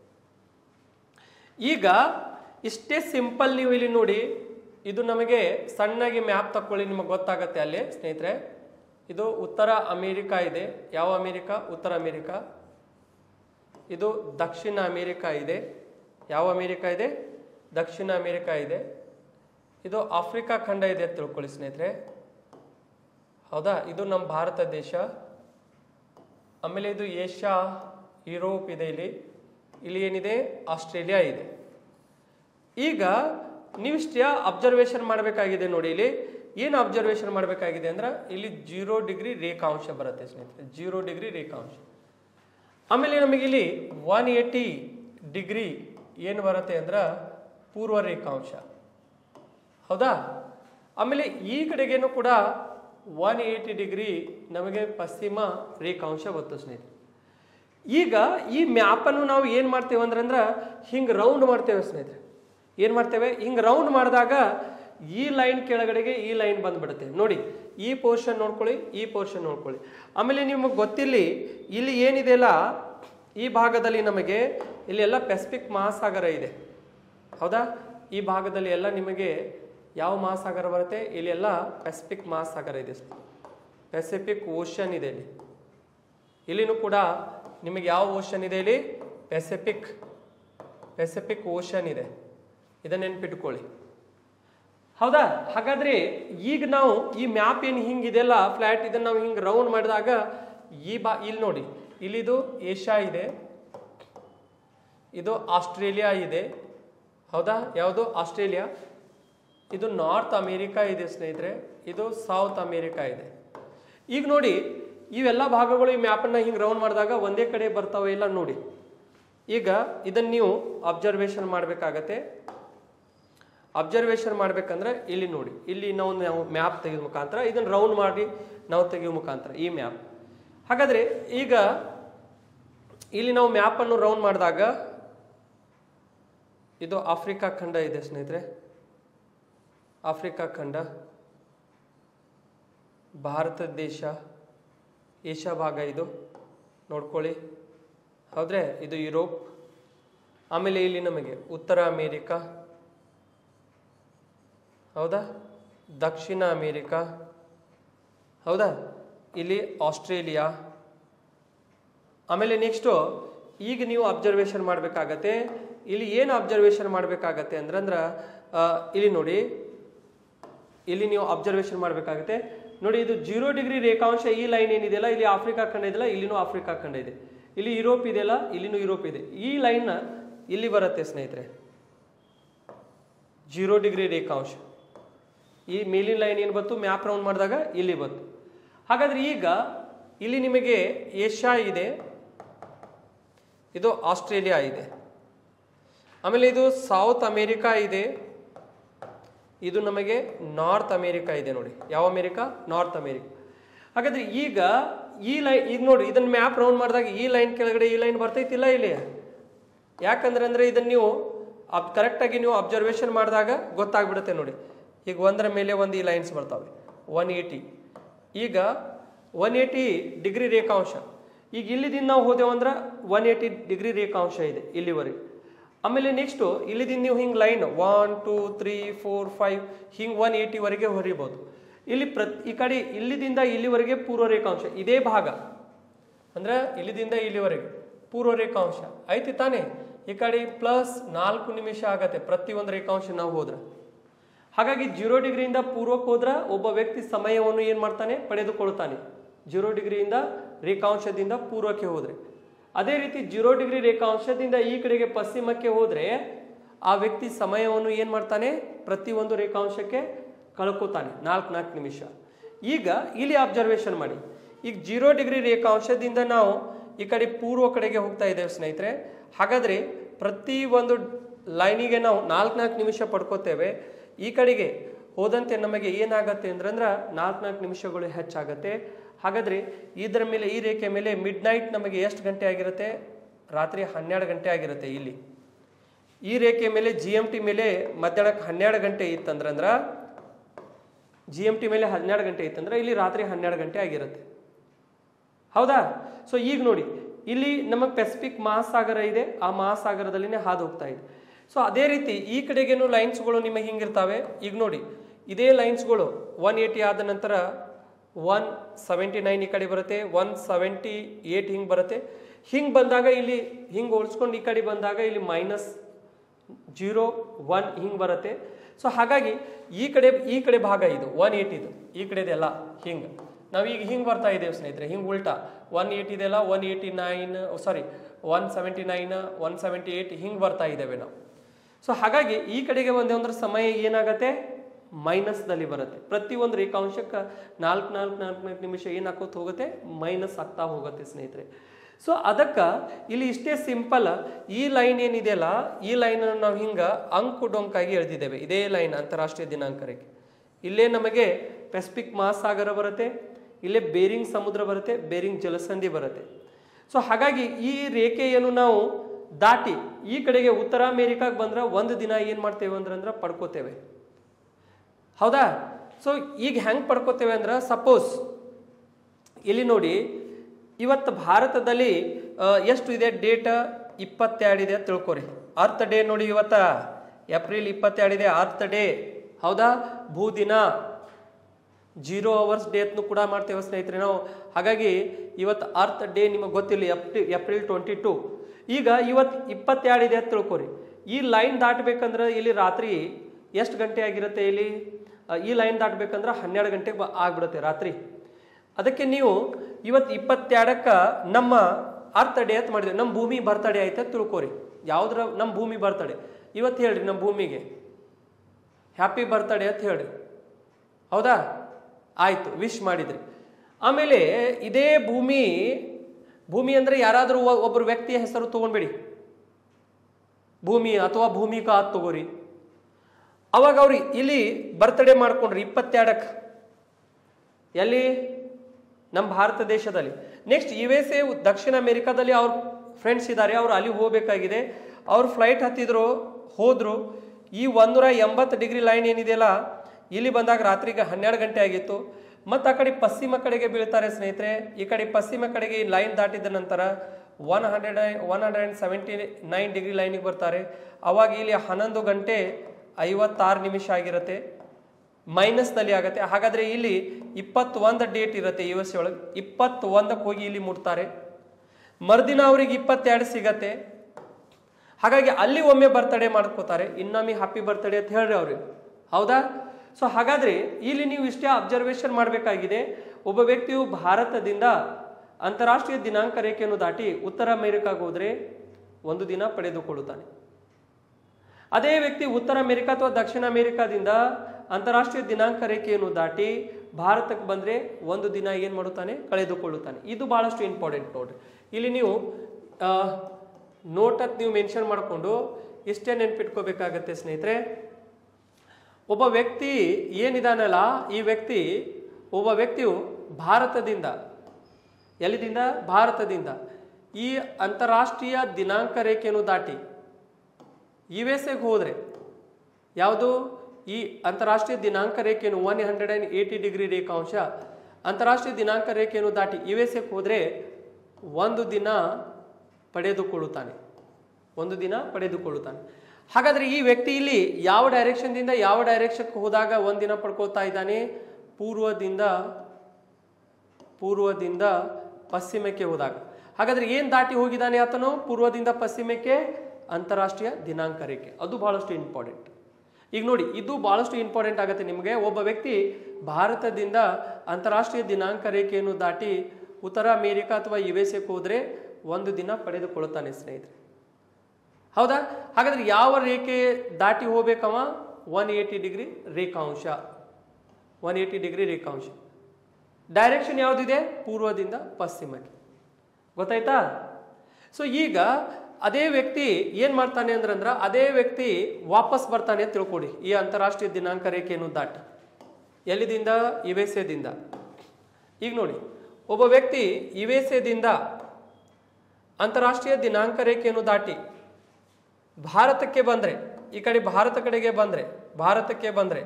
ಈಗ ಇಷ್ಟೇ ಸಿಂಪಲ್ ನೀವು ಇಲ್ಲಿ ನೋಡಿ ಇದು ನಮಗೆ ಸಣ್ಣಗೆ ಮ್ಯಾಪ್ ತಕೊಳ್ಳಿ ನಿಮಗೆ ಗೊತ್ತಾಗತ್ತೆ ಅಲ್ಲಿ ಸ್ನೇಹಿತರೆ ಇದು ಉತ್ತರ ಅಮೇರಿಕಾ ಇದೆ ಯಾವ ಅಮೇರಿಕಾ ಉತ್ತರ ಅಮೇರಿಕಾ ಇದು ದಕ್ಷಿಣ ಅಮೇರಿಕಾ ಇದೆ ಯಾವ ಅಮೇರಿಕಾ ಇದೆ ದಕ್ಷಿಣ ಅಮೇರಿಕಾ ಇದೆ ಇದು ಆಫ್ರಿಕಾ ಖಂಡ ಇದೆ ಅಂತ ತಿಳ್ಕೊಳ್ಳಿ ಸ್ನೇಹಿತರೆ ಹೌದಾ ಇದು ನಮ್ಮ ಭಾರತ ದೇಶ ಆಮೇಲೆ ಇದು ಏಷ್ಯಾ ಯುರೋಪ್ ಇದೆ ಇಲ್ಲಿ ಇಲ್ಲಿ ಏನಿದೆ ಆಸ್ಟ್ರೇಲಿಯಾ ಇದೆ ಈಗ ನೀವಿಷ್ಟೇ ಅಬ್ಸರ್ವೇಷನ್ ಮಾಡಬೇಕಾಗಿದೆ ನೋಡಿ ಇಲ್ಲಿ ಏನು ಅಬ್ಸರ್ವೇಷನ್ ಮಾಡಬೇಕಾಗಿದೆ ಅಂದ್ರೆ ಇಲ್ಲಿ ಜೀರೋ ಡಿಗ್ರಿ ರೇಖಾಂಶ ಬರುತ್ತೆ ಸ್ನೇಹಿತರೆ ಜೀರೋ ಡಿಗ್ರಿ ರೇಖಾಂಶ ಆಮೇಲೆ ನಮಗೆ ಇಲ್ಲಿ ಒನ್ ಏಯ್ಟಿ ಡಿಗ್ರಿ ಏನು ಬರುತ್ತೆ ಅಂದ್ರೆ ಪೂರ್ವ ರೇಖಾಂಶ ಹೌದಾ ಆಮೇಲೆ ಈ ಕಡೆಗೇನು ಕೂಡ ಒನ್ ಏಯ್ಟಿ ಡಿಗ್ರಿ ನಮಗೆ ಪಶ್ಚಿಮ ರೇಖಾಂಶ ಬತ್ತು ಸ್ನೇಹಿತರೆ ಈಗ ಈ ಮ್ಯಾಪನ್ನು ನಾವು ಏನು ಮಾಡ್ತೇವೆ ಅಂದ್ರೆ ಅಂದ್ರೆ ಹಿಂಗೆ ರೌಂಡ್ ಮಾಡ್ತೇವೆ ಸ್ನೇಹಿತರೆ ಏನು ಮಾಡ್ತೇವೆ ಹಿಂಗೆ ರೌಂಡ್ ಮಾಡಿದಾಗ ಈ ಲೈನ್ ಕೆಳಗಡೆಗೆ ಈ ಲೈನ್ ಬಂದ್ಬಿಡುತ್ತೆ ನೋಡಿ ಈ ಪೋರ್ಷನ್ ನೋಡ್ಕೊಳ್ಳಿ ಈ ಪೋರ್ಷನ್ ನೋಡ್ಕೊಳ್ಳಿ ಆಮೇಲೆ ನಿಮಗೆ ಗೊತ್ತಿಲ್ಲಿ ಇಲ್ಲಿ ಏನಿದೆಯಲ್ಲ ಈ ಭಾಗದಲ್ಲಿ ನಮಗೆ ಇಲ್ಲಿ ಎಲ್ಲ ಪೆಸಿಫಿಕ್ ಮಹಾಸಾಗರ ಇದೆ ಹೌದಾ ಈ ಭಾಗದಲ್ಲಿ ಎಲ್ಲ ನಿಮಗೆ ಯಾವ ಮಹಾಸಾಗರ ಬರುತ್ತೆ ಇಲ್ಲಿ ಎಲ್ಲ ಪೆಸಿಫಿಕ್ ಮಹಾಸಾಗರ ಇದೆ ಪೆಸಿಫಿಕ್ ಓಷನ್ ಇದೆ ಇಲ್ಲಿ ಇಲ್ಲಿನೂ ಕೂಡ ನಿಮಗೆ ಯಾವ ಓಷನ್ ಇದೆ ಇಲ್ಲಿ ಪೆಸಿಫಿಕ್ ಪೆಸಿಫಿಕ್ ಓಷನ್ ಇದೆ ಇದನ್ನ ನೆನ್ಪಿಟ್ಕೊಳ್ಳಿ ಹೌದಾ ಹಾಗಾದ್ರೆ ಈಗ ನಾವು ಈ ಮ್ಯಾಪ್ ಏನು ಹಿಂಗಿದೆಯಲ್ಲ ಫ್ಲಾಟ್ ಇದನ್ನ ನಾವು ಹಿಂಗೆ ರೌಂಡ್ ಮಾಡಿದಾಗ ಈ ಬಾ ಇಲ್ಲಿ ನೋಡಿ ಇಲ್ಲಿದು ಏಷ್ಯಾ ಇದೆ ಇದು ಆಸ್ಟ್ರೇಲಿಯಾ ಇದೆ ಹೌದಾ ಯಾವುದು ಆಸ್ಟ್ರೇಲಿಯಾ ಇದು ನಾರ್ತ್ ಅಮೇರಿಕಾ ಇದೆ ಸ್ನೇಹಿತರೆ ಇದು ಸೌತ್ ಅಮೇರಿಕಾ ಇದೆ ಈಗ ನೋಡಿ ಇವೆಲ್ಲ ಭಾಗಗಳು ಈ ಮ್ಯಾಪನ್ನು ಹಿಂಗೆ ರೌಂಡ್ ಮಾಡಿದಾಗ ಒಂದೇ ಕಡೆ ಬರ್ತಾವೆ ಇಲ್ಲ ನೋಡಿ ಈಗ ಇದನ್ನು ನೀವು ಅಬ್ಸರ್ವೇಷನ್ ಮಾಡಬೇಕಾಗತ್ತೆ ಅಬ್ಸರ್ವೇಷನ್ ಮಾಡ್ಬೇಕಂದ್ರೆ ಇಲ್ಲಿ ನೋಡಿ ಇಲ್ಲಿ ನಾವು ನಾವು ಮ್ಯಾಪ್ ತೆಗೆದ ಮುಖಾಂತರ ಇದನ್ನು ರೌಂಡ್ ಮಾಡಿ ನಾವು ತೆಗೆಯೋ ಮುಖಾಂತರ ಈ ಮ್ಯಾಪ್ ಹಾಗಾದ್ರೆ ಈಗ ಇಲ್ಲಿ ನಾವು ಮ್ಯಾಪನ್ನು ರೌಂಡ್ ಮಾಡಿದಾಗ ಇದು ಆಫ್ರಿಕಾ ಖಂಡ ಇದೆ ಸ್ನೇಹಿತರೆ ಆಫ್ರಿಕಾ ಖಂಡ ಭಾರತ ದೇಶ ಏಷ್ಯಾ ಭಾಗ ಇದು ನೋಡ್ಕೊಳ್ಳಿ ಹೌದ್ರೆ ಇದು ಯುರೋಪ್ ಆಮೇಲೆ ಇಲ್ಲಿ ನಮಗೆ ಉತ್ತರ ಅಮೇರಿಕಾ ಹೌದಾ ದಕ್ಷಿಣ ಅಮೇರಿಕಾ ಹೌದಾ ಇಲ್ಲಿ ಆಸ್ಟ್ರೇಲಿಯಾ ಆಮೇಲೆ ನೆಕ್ಸ್ಟು ಈಗ ನೀವು ಅಬ್ಸರ್ವೇಷನ್ ಮಾಡಬೇಕಾಗತ್ತೆ ಇಲ್ಲಿ ಏನು ಅಬ್ಸರ್ವೇಷನ್ ಮಾಡಬೇಕಾಗತ್ತೆ ಅಂದ್ರೆ ಅಂದ್ರೆ ಆ, ಇಲ್ಲಿ ನೋಡಿ ಇಲ್ಲಿ ನೀವು ಅಬ್ಸರ್ವೇಷನ್ ಮಾಡಬೇಕಾಗುತ್ತೆ ನೋಡಿ ಇದು ಜೀರೋ ಡಿಗ್ರಿ ರೇಖಾಂಶ ಈ ಲೈನ್ ಏನಿದೆಯಲ್ಲ ಇಲ್ಲಿ ಆಫ್ರಿಕಾ ಖಂಡ ಇದೆಯಲ್ಲ ಇಲ್ಲಿನೂ ಆಫ್ರಿಕಾ ಖಂಡ ಇದೆ ಇಲ್ಲಿ ಯುರೋಪ್ ಇದೆಯಲ್ಲ ಇಲ್ಲಿನೂ ಯುರೋಪ್ ಇದೆ ಈ ಲೈನ್ ಇಲ್ಲಿ ಬರುತ್ತೆ ಸ್ನೇಹಿತರೆ ಜೀರೋ ಡಿಗ್ರಿ ರೇಖಾಂಶ ಈ ಮೇಲಿನ ಲೈನ್ ಏನು ಬಂತು ಮ್ಯಾಪ್ ರೌಂಡ್ ಮಾಡಿದಾಗ ಇಲ್ಲಿ ಬಂತು ಹಾಗಾದ್ರೆ ಈಗ ಇಲ್ಲಿ ನಿಮಗೆ ಏಷ್ಯಾ ಇದೆ ಇದು ಆಸ್ಟ್ರೇಲಿಯಾ ಇದೆ ಆಮೇಲೆ ಇದು ಸೌತ್ ಅಮೇರಿಕಾ ಇದೆ ಇದು ನಮಗೆ ನಾರ್ತ್ ಅಮೇರಿಕಾ ಇದೆ ನೋಡಿ ಯಾವ ಅಮೇರಿಕಾ ನಾರ್ತ್ ಅಮೇರಿಕಾ ಹಾಗಾದ್ರೆ ಈಗ ಈ ಲೈನ್ ಈಗ ನೋಡಿ ಇದನ್ನ ಮ್ಯಾಪ್ ರೌಂಡ್ ಮಾಡಿದಾಗ ಈ ಲೈನ್ ಕೆಳಗಡೆ ಈ ಲೈನ್ ಬರ್ತೈತಿಲ್ಲ ಇಲ್ಲಿ ಯಾಕಂದ್ರೆ ಅಂದ್ರೆ ಇದನ್ನ ನೀವು ಅಬ್ ಕರೆಕ್ಟಾಗಿ ನೀವು ಅಬ್ಸರ್ವೇಷನ್ ಮಾಡಿದಾಗ ಗೊತ್ತಾಗ್ಬಿಡುತ್ತೆ ನೋಡಿ ಈಗ ಒಂದರ ಮೇಲೆ ಒಂದು ಈ ಲೈನ್ಸ್ ಬರ್ತಾವೆ ಒನ್ ಏಯ್ಟಿ ಈಗ ಒನ್ ಏಯ್ಟಿ ಡಿಗ್ರಿ ರೇಖಾಂಶ ಈಗ ಇಲ್ಲಿದಿಂದ ನಾವು ಹೋದೆವು ಅಂದ್ರೆ ಒನ್ ಏಯ್ಟಿ ಡಿಗ್ರಿ ರೇಖಾಂಶ ಇದೆ ಇಲ್ಲಿವರೆಗೆ ಆಮೇಲೆ ನೆಕ್ಸ್ಟು ಇಲ್ಲಿದಿಂದ ನೀವು ಹಿಂಗೆ line one two three four five ಹಿಂಗೆ ಒನ್ ಏಯ್ಟಿವರೆಗೆ ಹೊರಿಬೋದು ಇಲ್ಲಿ ಪ್ರತಿ ಈ ಕಡೆ ಇಲ್ಲಿದಿಂದ ಇಲ್ಲಿವರೆಗೆ ಪೂರ್ವ ರೇಖಾಂಶ ಇದೇ ಭಾಗ ಅಂದ್ರೆ ಇಲ್ಲಿದಿಂದ ಇಲ್ಲಿವರೆಗೆ ಪೂರ್ವ ರೇಖಾಂಶ ಐತಿ ತಾನೇ ಈ ಕಡೆ ಪ್ಲಸ್ ನಾಲ್ಕು ನಿಮಿಷ ಆಗತ್ತೆ ಪ್ರತಿಯೊಂದು ರೇಖಾಂಶ ನಾವು ಹೋದ್ರೆ ಹಾಗಾಗಿ ಜೀರೋ ಡಿಗ್ರಿಯಿಂದ ಪೂರ್ವಕ್ಕೆ ಹೋದ್ರೆ ಒಬ್ಬ ವ್ಯಕ್ತಿ ಸಮಯವನ್ನು ಏನು ಮಾಡ್ತಾನೆ ಪಡೆದುಕೊಳ್ತಾನೆ ಜೀರೋ ಡಿಗ್ರಿಯಿಂದ ರೇಖಾಂಶದಿಂದ ಪೂರ್ವಕ್ಕೆ ಹೋದ್ರೆ ಅದೇ ರೀತಿ ಜೀರೋ ಡಿಗ್ರಿ ರೇಖಾಂಶದಿಂದ ಈ ಕಡೆಗೆ ಪಶ್ಚಿಮಕ್ಕೆ ಹೋದ್ರೆ ಆ ವ್ಯಕ್ತಿ ಸಮಯವನ್ನು ಏನು ಮಾಡ್ತಾನೆ ಪ್ರತಿಯೊಂದು ರೇಖಾಂಶಕ್ಕೆ ಕಳ್ಕೊತಾನೆ ನಾಲ್ಕು ನಾಲ್ಕು ನಿಮಿಷ ಈಗ ಇಲ್ಲಿ ಅಬ್ಸರ್ವೇಷನ್ ಮಾಡಿ ಈಗ ಜೀರೋ ಡಿಗ್ರಿ ರೇಖಾಂಶದಿಂದ ನಾವು ಈ ಕಡೆ ಪೂರ್ವ ಕಡೆಗೆ ಹೋಗ್ತಾ ಇದ್ದೇವೆ ಸ್ನೇಹಿತರೆ ಹಾಗಾದ್ರೆ ಪ್ರತಿ ಒಂದು ಲೈನಿಗೆ ನಾವು ನಾಲ್ಕು ನಾಲ್ಕು ನಿಮಿಷ ಪಡ್ಕೋತೇವೆ ಈ ಕಡೆಗೆ ಹೋದಂತೆ ನಮಗೆ ಏನಾಗತ್ತೆ ಅಂದ್ರೆ ನಾಲ್ಕು ನಾಲ್ಕು ನಿಮಿಷಗಳು ಹೆಚ್ಚಾಗತ್ತೆ ಹಾಗಾದ್ರೆ ಇದರ ಮೇಲೆ ಈ ರೇಖೆ ಮೇಲೆ ಮಿಡ್ ನೈಟ್ ನಮಗೆ ಎಷ್ಟು ಗಂಟೆ ಆಗಿರುತ್ತೆ ರಾತ್ರಿ ಹನ್ನೆರಡು ಗಂಟೆ ಆಗಿರುತ್ತೆ ಇಲ್ಲಿ ಈ ರೇಖೆ ಮೇಲೆ ಜಿ ಎಮ್ ಟಿ ಮೇಲೆ ಮಧ್ಯಾಹ್ನಕ್ಕೆ ಹನ್ನೆರಡು ಗಂಟೆ ಇತ್ತಂದ್ರೆ ಅಂದ್ರ ಜಿ ಎಮ್ ಟಿ ಮೇಲೆ ಹನ್ನೆರಡು ಗಂಟೆ ಇತ್ತಂದ್ರೆ ಇಲ್ಲಿ ರಾತ್ರಿ ಹನ್ನೆರಡು ಗಂಟೆ ಆಗಿರುತ್ತೆ ಹೌದಾ ಸೊ ಈಗ ನೋಡಿ ಇಲ್ಲಿ ನಮಗೆ ಪೆಸಿಫಿಕ್ ಮಹಾಸಾಗರ ಇದೆ ಆ ಮಹಾಸಾಗರದಲ್ಲಿನೇ ಹಾದು ಹೋಗ್ತಾ ಇದೆ ಸೊ ಅದೇ ರೀತಿ ಈ ಕಡೆಗೇನು ಲೈನ್ಸ್ಗಳು ನಿಮಗೆ ಹಿಂಗಿರ್ತಾವೆ ಈಗ ನೋಡಿ ಇದೇ ಲೈನ್ಸ್ಗಳು ಒನ್ ಏಯ್ಟಿ ಆದ ನಂತರ ಒನ್ ಸೆವೆಂಟಿ ನೈನ್ ಈ ಕಡೆ ಬರುತ್ತೆ ಒನ್ ಸೆವೆಂಟಿ ಏಯ್ಟ್ ಹಿಂಗೆ ಬರುತ್ತೆ ಹಿಂಗೆ ಬಂದಾಗ ಇಲ್ಲಿ ಹಿಂಗೆ ಹೋಲಿಸ್ಕೊಂಡು ಈ ಕಡೆ ಬಂದಾಗ ಇಲ್ಲಿ ಮೈನಸ್ ಜೀರೋ ಒನ್ ಹಿಂಗೆ ಬರುತ್ತೆ ಸೊ ಹಾಗಾಗಿ ಈ ಕಡೆ ಈ ಕಡೆ ಭಾಗ ಇದು ಒನ್ ಏಯ್ಟಿದು ಈ ಕಡೆದೆಲ್ಲ ಹಿಂಗೆ ನಾವೀಗ ಹಿಂಗೆ ಬರ್ತಾ ಇದ್ದೇವೆ ಸ್ನೇಹಿತರೆ ಹಿಂಗೆ ಉಲ್ಟಾ ಒನ್ ಏಯ್ಟಿದೆಲ್ಲ one eighty nine sorry one seventy nine one seventy eight ಹಿಂಗೆ ಬರ್ತಾ ಇದ್ದೇವೆ ನಾವು ಸೊ ಹಾಗಾಗಿ ಈ ಕಡೆಗೆ ಒಂದೇ ಒಂದ್ರ ಸಮಯ ಏನಾಗತ್ತೆ ಮೈನಸ್ದಲ್ಲಿ ಬರುತ್ತೆ ಪ್ರತಿಯೊಂದು ರೇಖಾಂಶಕ್ಕೆ ನಾಲ್ಕು ನಾಲ್ಕು ನಾಲ್ಕು ನಾಲ್ಕು ನಿಮಿಷ ಏನು ಹಾಕೋತ ಹೋಗುತ್ತೆ ಮೈನಸ್ ಆಗ್ತಾ ಹೋಗುತ್ತೆ ಸ್ನೇಹಿತರೆ ಸೊ ಅದಕ್ಕೆ ಇಲ್ಲಿ ಇಷ್ಟೇ ಸಿಂಪಲ್ ಈ ಲೈನ್ ಏನಿದೆಯಲ್ಲ ಈ ಲೈನನ್ನು ನಾವು ಹಿಂಗೆ ಅಂಕು ಡೊಂಕಾಗಿ ಎಳೆದಿದ್ದೇವೆ ಇದೇ ಲೈನ್ ಅಂತಾರಾಷ್ಟ್ರೀಯ ದಿನಾಂಕರಿಗೆ ಇಲ್ಲೇ ನಮಗೆ ಪೆಸಿಫಿಕ್ ಮಹಾಸಾಗರ ಬರುತ್ತೆ ಇಲ್ಲೇ ಬೇರಿಂಗ್ ಸಮುದ್ರ ಬರುತ್ತೆ ಬೇರಿಂಗ್ ಜಲಸಂಧಿ ಬರುತ್ತೆ ಸೊ ಹಾಗಾಗಿ ಈ ರೇಖೆಯನ್ನು ನಾವು ದಾಟಿ ಈ ಕಡೆಗೆ ಉತ್ತರ ಅಮೇರಿಕಾಗೆ ಬಂದ್ರೆ ಒಂದು ದಿನ ಏನು ಮಾಡ್ತೇವೆ ಅಂದ್ರೆ ಅಂದ್ರೆ ಪಡ್ಕೋತೇವೆ ಹೌದಾ ಸೊ ಈಗ ಹೆಂಗೆ ಪಡ್ಕೋತೇವೆ ಅಂದ್ರೆ ಸಪೋಸ್ ಇಲ್ಲಿ ನೋಡಿ ಇವತ್ತು ಭಾರತದಲ್ಲಿ ಆ, ಎಷ್ಟು ಇದೆ ಡೇಟ್ ಇಪ್ಪತ್ತೆರಡು ಇದೆ ಅಂತ ತಿಳ್ಕೊರಿ ಅರ್ತ್ ಡೇ ನೋಡಿ ಇವತ್ತ ಏಪ್ರಿಲ್ ಇಪ್ಪತ್ತೆರಡು ಇದೆ ಅರ್ತ್ ಡೇ ಹೌದಾ ಭೂದಿನ ಜೀರೋ ಅವರ್ಸ್ ಡೇತ್ನು ಕೂಡ ಮಾಡ್ತೇವೆ ಸ್ನೇಹಿತರೆ ನಾವು ಹಾಗಾಗಿ ಇವತ್ತು ಅರ್ತ್ ಡೇ ನಿಮಗೆ ಗೊತ್ತಿಲ್ಲ ಎಪ್ರಿ ಏಪ್ರಿಲ್ ಟ್ವೆಂಟಿ ಟು ಈಗ ಇವತ್ತು ಇಪ್ಪತ್ತೆರಡು ಇದೆ ಅಂತ ತಿಳ್ಕೊರಿ ಈ ಲೈನ್ ದಾಟಬೇಕಂದ್ರೆ ಇಲ್ಲಿ ರಾತ್ರಿ ಎಷ್ಟು ಗಂಟೆ ಆಗಿರುತ್ತೆ ಇಲ್ಲಿ ಆ, ಈ ಲೈನ್ ದಾಟಬೇಕಂದ್ರೆ ಹನ್ನೆರಡು ಗಂಟೆಗೆ ಬ- ಆಗ್ಬಿಡುತ್ತೆ ರಾತ್ರಿ ಅದಕ್ಕೆ ನೀವು ಇವತ್ತು ಇಪ್ಪತ್ತೆರಡಕ್ಕೆ ನಮ್ಮ ಅರ್ಥ ಡೇ ಅಂತ ಮಾಡಿದ್ವಿ ನಮ್ಮ ಭೂಮಿ ಬರ್ತಡೇ ಆಯ್ತು ಅಂತ ತಿಳ್ಕೊರಿ ಯಾವ್ದ್ರ ನಮ್ಮ ಭೂಮಿ ಬರ್ತಡೇ ಇವತ್ತು ಹೇಳ್ರಿ ನಮ್ಮ ಭೂಮಿಗೆ ಹ್ಯಾಪಿ ಬರ್ತಡೇ ಅಂತ ಹೇಳ್ರಿ ಹೌದಾ ಆಯ್ತು ವಿಶ್ ಮಾಡಿದ್ರಿ ಆಮೇಲೆ ಇದೇ ಭೂಮಿ ಭೂಮಿ ಅಂದ್ರೆ ಯಾರಾದರೂ ಒಬ್ಬರು ವ್ಯಕ್ತಿಯ ಹೆಸರು ತಗೊಂಡ್ಬೇಡಿ ಭೂಮಿ ಅಥವಾ ಭೂಮಿಕಾ ಅಂತ ತಗೋರಿ ಅವಾಗ ಅವ್ರು ಇಲ್ಲಿ ಬರ್ತ್ಡೇ ಮಾಡ್ಕೊಂಡ್ರಿ ಇಪ್ಪತ್ತೆರಡಕ್ಕೆ ಎಲ್ಲಿ ನಮ್ಮ ಭಾರತ ದೇಶದಲ್ಲಿ ನೆಕ್ಸ್ಟ್ ಯು ಎಸ್ ಎ ದಕ್ಷಿಣ ಅಮೆರಿಕಾದಲ್ಲಿ ಅವ್ರ ಫ್ರೆಂಡ್ಸ್ ಇದ್ದಾರೆ ಅವ್ರು ಅಲ್ಲಿ ಹೋಗಬೇಕಾಗಿದೆ ಅವ್ರು ಫ್ಲೈಟ್ ಹತ್ತಿದ್ರು ಹೋದ್ರು ಈ ಒಂದೂರ ಎಂಬತ್ತು ಡಿಗ್ರಿ ಲೈನ್ ಏನಿದೆಯಲ್ಲ ಇಲ್ಲಿ ಬಂದಾಗ ರಾತ್ರಿಗೆ ಹನ್ನೆರಡು ಗಂಟೆ ಆಗಿತ್ತು ಮತ್ತು ಆ ಕಡೆ ಪಶ್ಚಿಮ ಕಡೆಗೆ ಬೀಳ್ತಾರೆ ಸ್ನೇಹಿತರೆ ಈ ಕಡೆ ಪಶ್ಚಿಮ ಕಡೆಗೆ ಈ ಲೈನ್ ದಾಟಿದ ನಂತರ one hundred one hundred and seventy nine degree ಲೈನಿಗೆ ಬರ್ತಾರೆ ಅವಾಗ ಇಲ್ಲಿ ಹನ್ನೊಂದು ಗಂಟೆ ಐವತ್ತಾರು ನಿಮಿಷ ಆಗಿರುತ್ತೆ ಮೈನಸ್ನಲ್ಲಿ ಆಗುತ್ತೆ ಹಾಗಾದ್ರೆ ಇಲ್ಲಿ ಇಪ್ಪತ್ತೊಂದು ಡೇಟ್ ಇರುತ್ತೆ ಯು ಎಸ್ ಒಳಗೆ ಇಪ್ಪತ್ತೊಂದಕ್ಕೆ ಹೋಗಿ ಇಲ್ಲಿ ಮುಟ್ತಾರೆ ಮರುದಿನ ಅವ್ರಿಗೆ ಇಪ್ಪತ್ತೆರಡು ಸಿಗತ್ತೆ ಹಾಗಾಗಿ ಅಲ್ಲಿ ಒಮ್ಮೆ ಬರ್ತಡೇ ಮಾಡ್ಕೋತಾರೆ ಇನ್ನೊಮ್ಮೆ ಹ್ಯಾಪಿ ಬರ್ತಡೇ ಅಂತ ಹೇಳ್ರಿ ಅವ್ರಿಗೆ ಹೌದಾ ಸೊ ಹಾಗಾದ್ರೆ ಇಲ್ಲಿ ನೀವು ಇಷ್ಟೇ ಅಬ್ಸರ್ವೇಷನ್ ಮಾಡಬೇಕಾಗಿದೆ ಒಬ್ಬ ವ್ಯಕ್ತಿಯು ಭಾರತದಿಂದ ಅಂತಾರಾಷ್ಟ್ರೀಯ ದಿನಾಂಕ ರೇಖೆಯನ್ನು ದಾಟಿ ಉತ್ತರ ಅಮೆರಿಕಾಗೆ ಹೋದ್ರೆ ಒಂದು ದಿನ ಪಡೆದುಕೊಳ್ಳುತ್ತಾನೆ ಅದೇ ವ್ಯಕ್ತಿ ಉತ್ತರ ಅಮೆರಿಕ ಅಥವಾ ದಕ್ಷಿಣ ಅಮೆರಿಕಾದಿಂದ ಅಂತಾರಾಷ್ಟ್ರೀಯ ದಿನಾಂಕ ರೇಖೆಯನ್ನು ದಾಟಿ ಭಾರತಕ್ಕೆ ಬಂದ್ರೆ ಒಂದು ದಿನ ಏನ್ ಮಾಡುತ್ತಾನೆ ಕಳೆದುಕೊಳ್ಳುತ್ತಾನೆ ಇದು ಬಹಳಷ್ಟು ಇಂಪಾರ್ಟೆಂಟ್ ನೋಡ್ರಿ ಇಲ್ಲಿ ನೀವು ನೋಟ್ ನೀವು ಮೆನ್ಷನ್ ಮಾಡಿಕೊಂಡು ಇಷ್ಟೇ ನೆನ್ಪಿಟ್ಕೋಬೇಕಾಗತ್ತೆ ಸ್ನೇಹಿತರೆ ಒಬ್ಬ ವ್ಯಕ್ತಿ ಏನಿದಾನಲ್ಲ ಈ ವ್ಯಕ್ತಿ ಒಬ್ಬ ವ್ಯಕ್ತಿಯು ಭಾರತದಿಂದ ಎಲ್ಲಿದಿಂದ ಭಾರತದಿಂದ ಈ ಅಂತಾರಾಷ್ಟ್ರೀಯ ದಿನಾಂಕ ರೇಖೆಯನ್ನು ದಾಟಿ ಯು ಎಸ್ ಎಗೆ ಹೋದರೆ ಯಾವುದು ಈ ಅಂತಾರಾಷ್ಟ್ರೀಯ ದಿನಾಂಕ ರೇಖೆಯನ್ನು one hundred and eighty degree ರೇಖಾಂಶ ಅಂತಾರಾಷ್ಟ್ರೀಯ ದಿನಾಂಕ ರೇಖೆಯನ್ನು ದಾಟಿ ಯು ಎಸ್ ಎಗೆ ಹೋದರೆ ಒಂದು ದಿನ ಪಡೆದುಕೊಳ್ಳುತ್ತಾನೆ ಒಂದು ದಿನ ಪಡೆದುಕೊಳ್ಳುತ್ತಾನೆ ಹಾಗಾದ್ರೆ ಈ ವ್ಯಕ್ತಿ ಇಲ್ಲಿ ಯಾವ ಡೈರೆಕ್ಷನ್ದಿಂದ ಯಾವ ಡೈರೆಕ್ಷನ್ಗೆ ಹೋದಾಗ ಒಂದು ದಿನ ಪಡ್ಕೊಳ್ತಾ ಇದ್ದಾನೆ ಪೂರ್ವದಿಂದ ಪೂರ್ವದಿಂದ ಪಶ್ಚಿಮಕ್ಕೆ ಹೋದಾಗ ಹಾಗಾದ್ರೆ ಏನ್ ದಾಟಿ ಹೋಗಿದ್ದಾನೆ ಆತನು ಪೂರ್ವದಿಂದ ಪಶ್ಚಿಮಕ್ಕೆ ಅಂತಾರಾಷ್ಟ್ರೀಯ ದಿನಾಂಕ ರೇಖೆ ಅದು ಬಹಳಷ್ಟು ಇಂಪಾರ್ಟೆಂಟ್ ಈಗ ನೋಡಿ ಇದು ಬಹಳಷ್ಟು ಇಂಪಾರ್ಟೆಂಟ್ ಆಗುತ್ತೆ ನಿಮಗೆ ಒಬ್ಬ ವ್ಯಕ್ತಿ ಭಾರತದಿಂದ ಅಂತಾರಾಷ್ಟ್ರೀಯ ದಿನಾಂಕ ರೇಖೆಯನ್ನು ದಾಟಿ ಉತ್ತರ ಅಮೇರಿಕಾ ಅಥವಾ ಯು ಎಸ್ ಎಕ್ಕೆ ಹೋದ್ರೆ ಒಂದು ದಿನ ಪಡೆದುಕೊಳ್ಳುತ್ತಾನೆ ಸ್ನೇಹಿತರೆ ಹೌದಾ ಹಾಗಾದ್ರೆ ಯಾವ ರೇಖೆ ದಾಟಿ ಹೋಗ್ಬೇಕವ ಒನ್ ಏಯ್ಟಿ ಡಿಗ್ರಿ ರೇಖಾಂಶ ಒನ್ ಏಯ್ಟಿ ಡಿಗ್ರಿ ರೇಖಾಂಶ ಡೈರೆಕ್ಷನ್ ಯಾವುದಿದೆ ಪೂರ್ವದಿಂದ ಪಶ್ಚಿಮಕ್ಕೆ ಗೊತ್ತಾಯ್ತಾ ಸೊ ಈಗ ಅದೇ ವ್ಯಕ್ತಿ ಏನ್ ಮಾಡ್ತಾನೆ ಅಂದ್ರಂದ್ರ ಅದೇ ವ್ಯಕ್ತಿ ವಾಪಸ್ ಬರ್ತಾನೆ ಅಂತ ತಿಳ್ಕೊಡಿ ಈ ಅಂತಾರಾಷ್ಟ್ರೀಯ ದಿನಾಂಕ ರೇಖೆಯನ್ನು ದಾಟಿ ಎಲ್ಲಿದಿಂದ ದಿಂದ ಈಗ ನೋಡಿ ಒಬ್ಬ ವ್ಯಕ್ತಿ ದಿಂದ ಅಂತಾರಾಷ್ಟ್ರೀಯ ದಿನಾಂಕ ರೇಖೆಯನ್ನು ದಾಟಿ ಭಾರತಕ್ಕೆ ಬಂದ್ರೆ ಈ ಕಡೆ ಭಾರತ ಕಡೆಗೆ ಬಂದ್ರೆ ಭಾರತಕ್ಕೆ ಬಂದ್ರೆ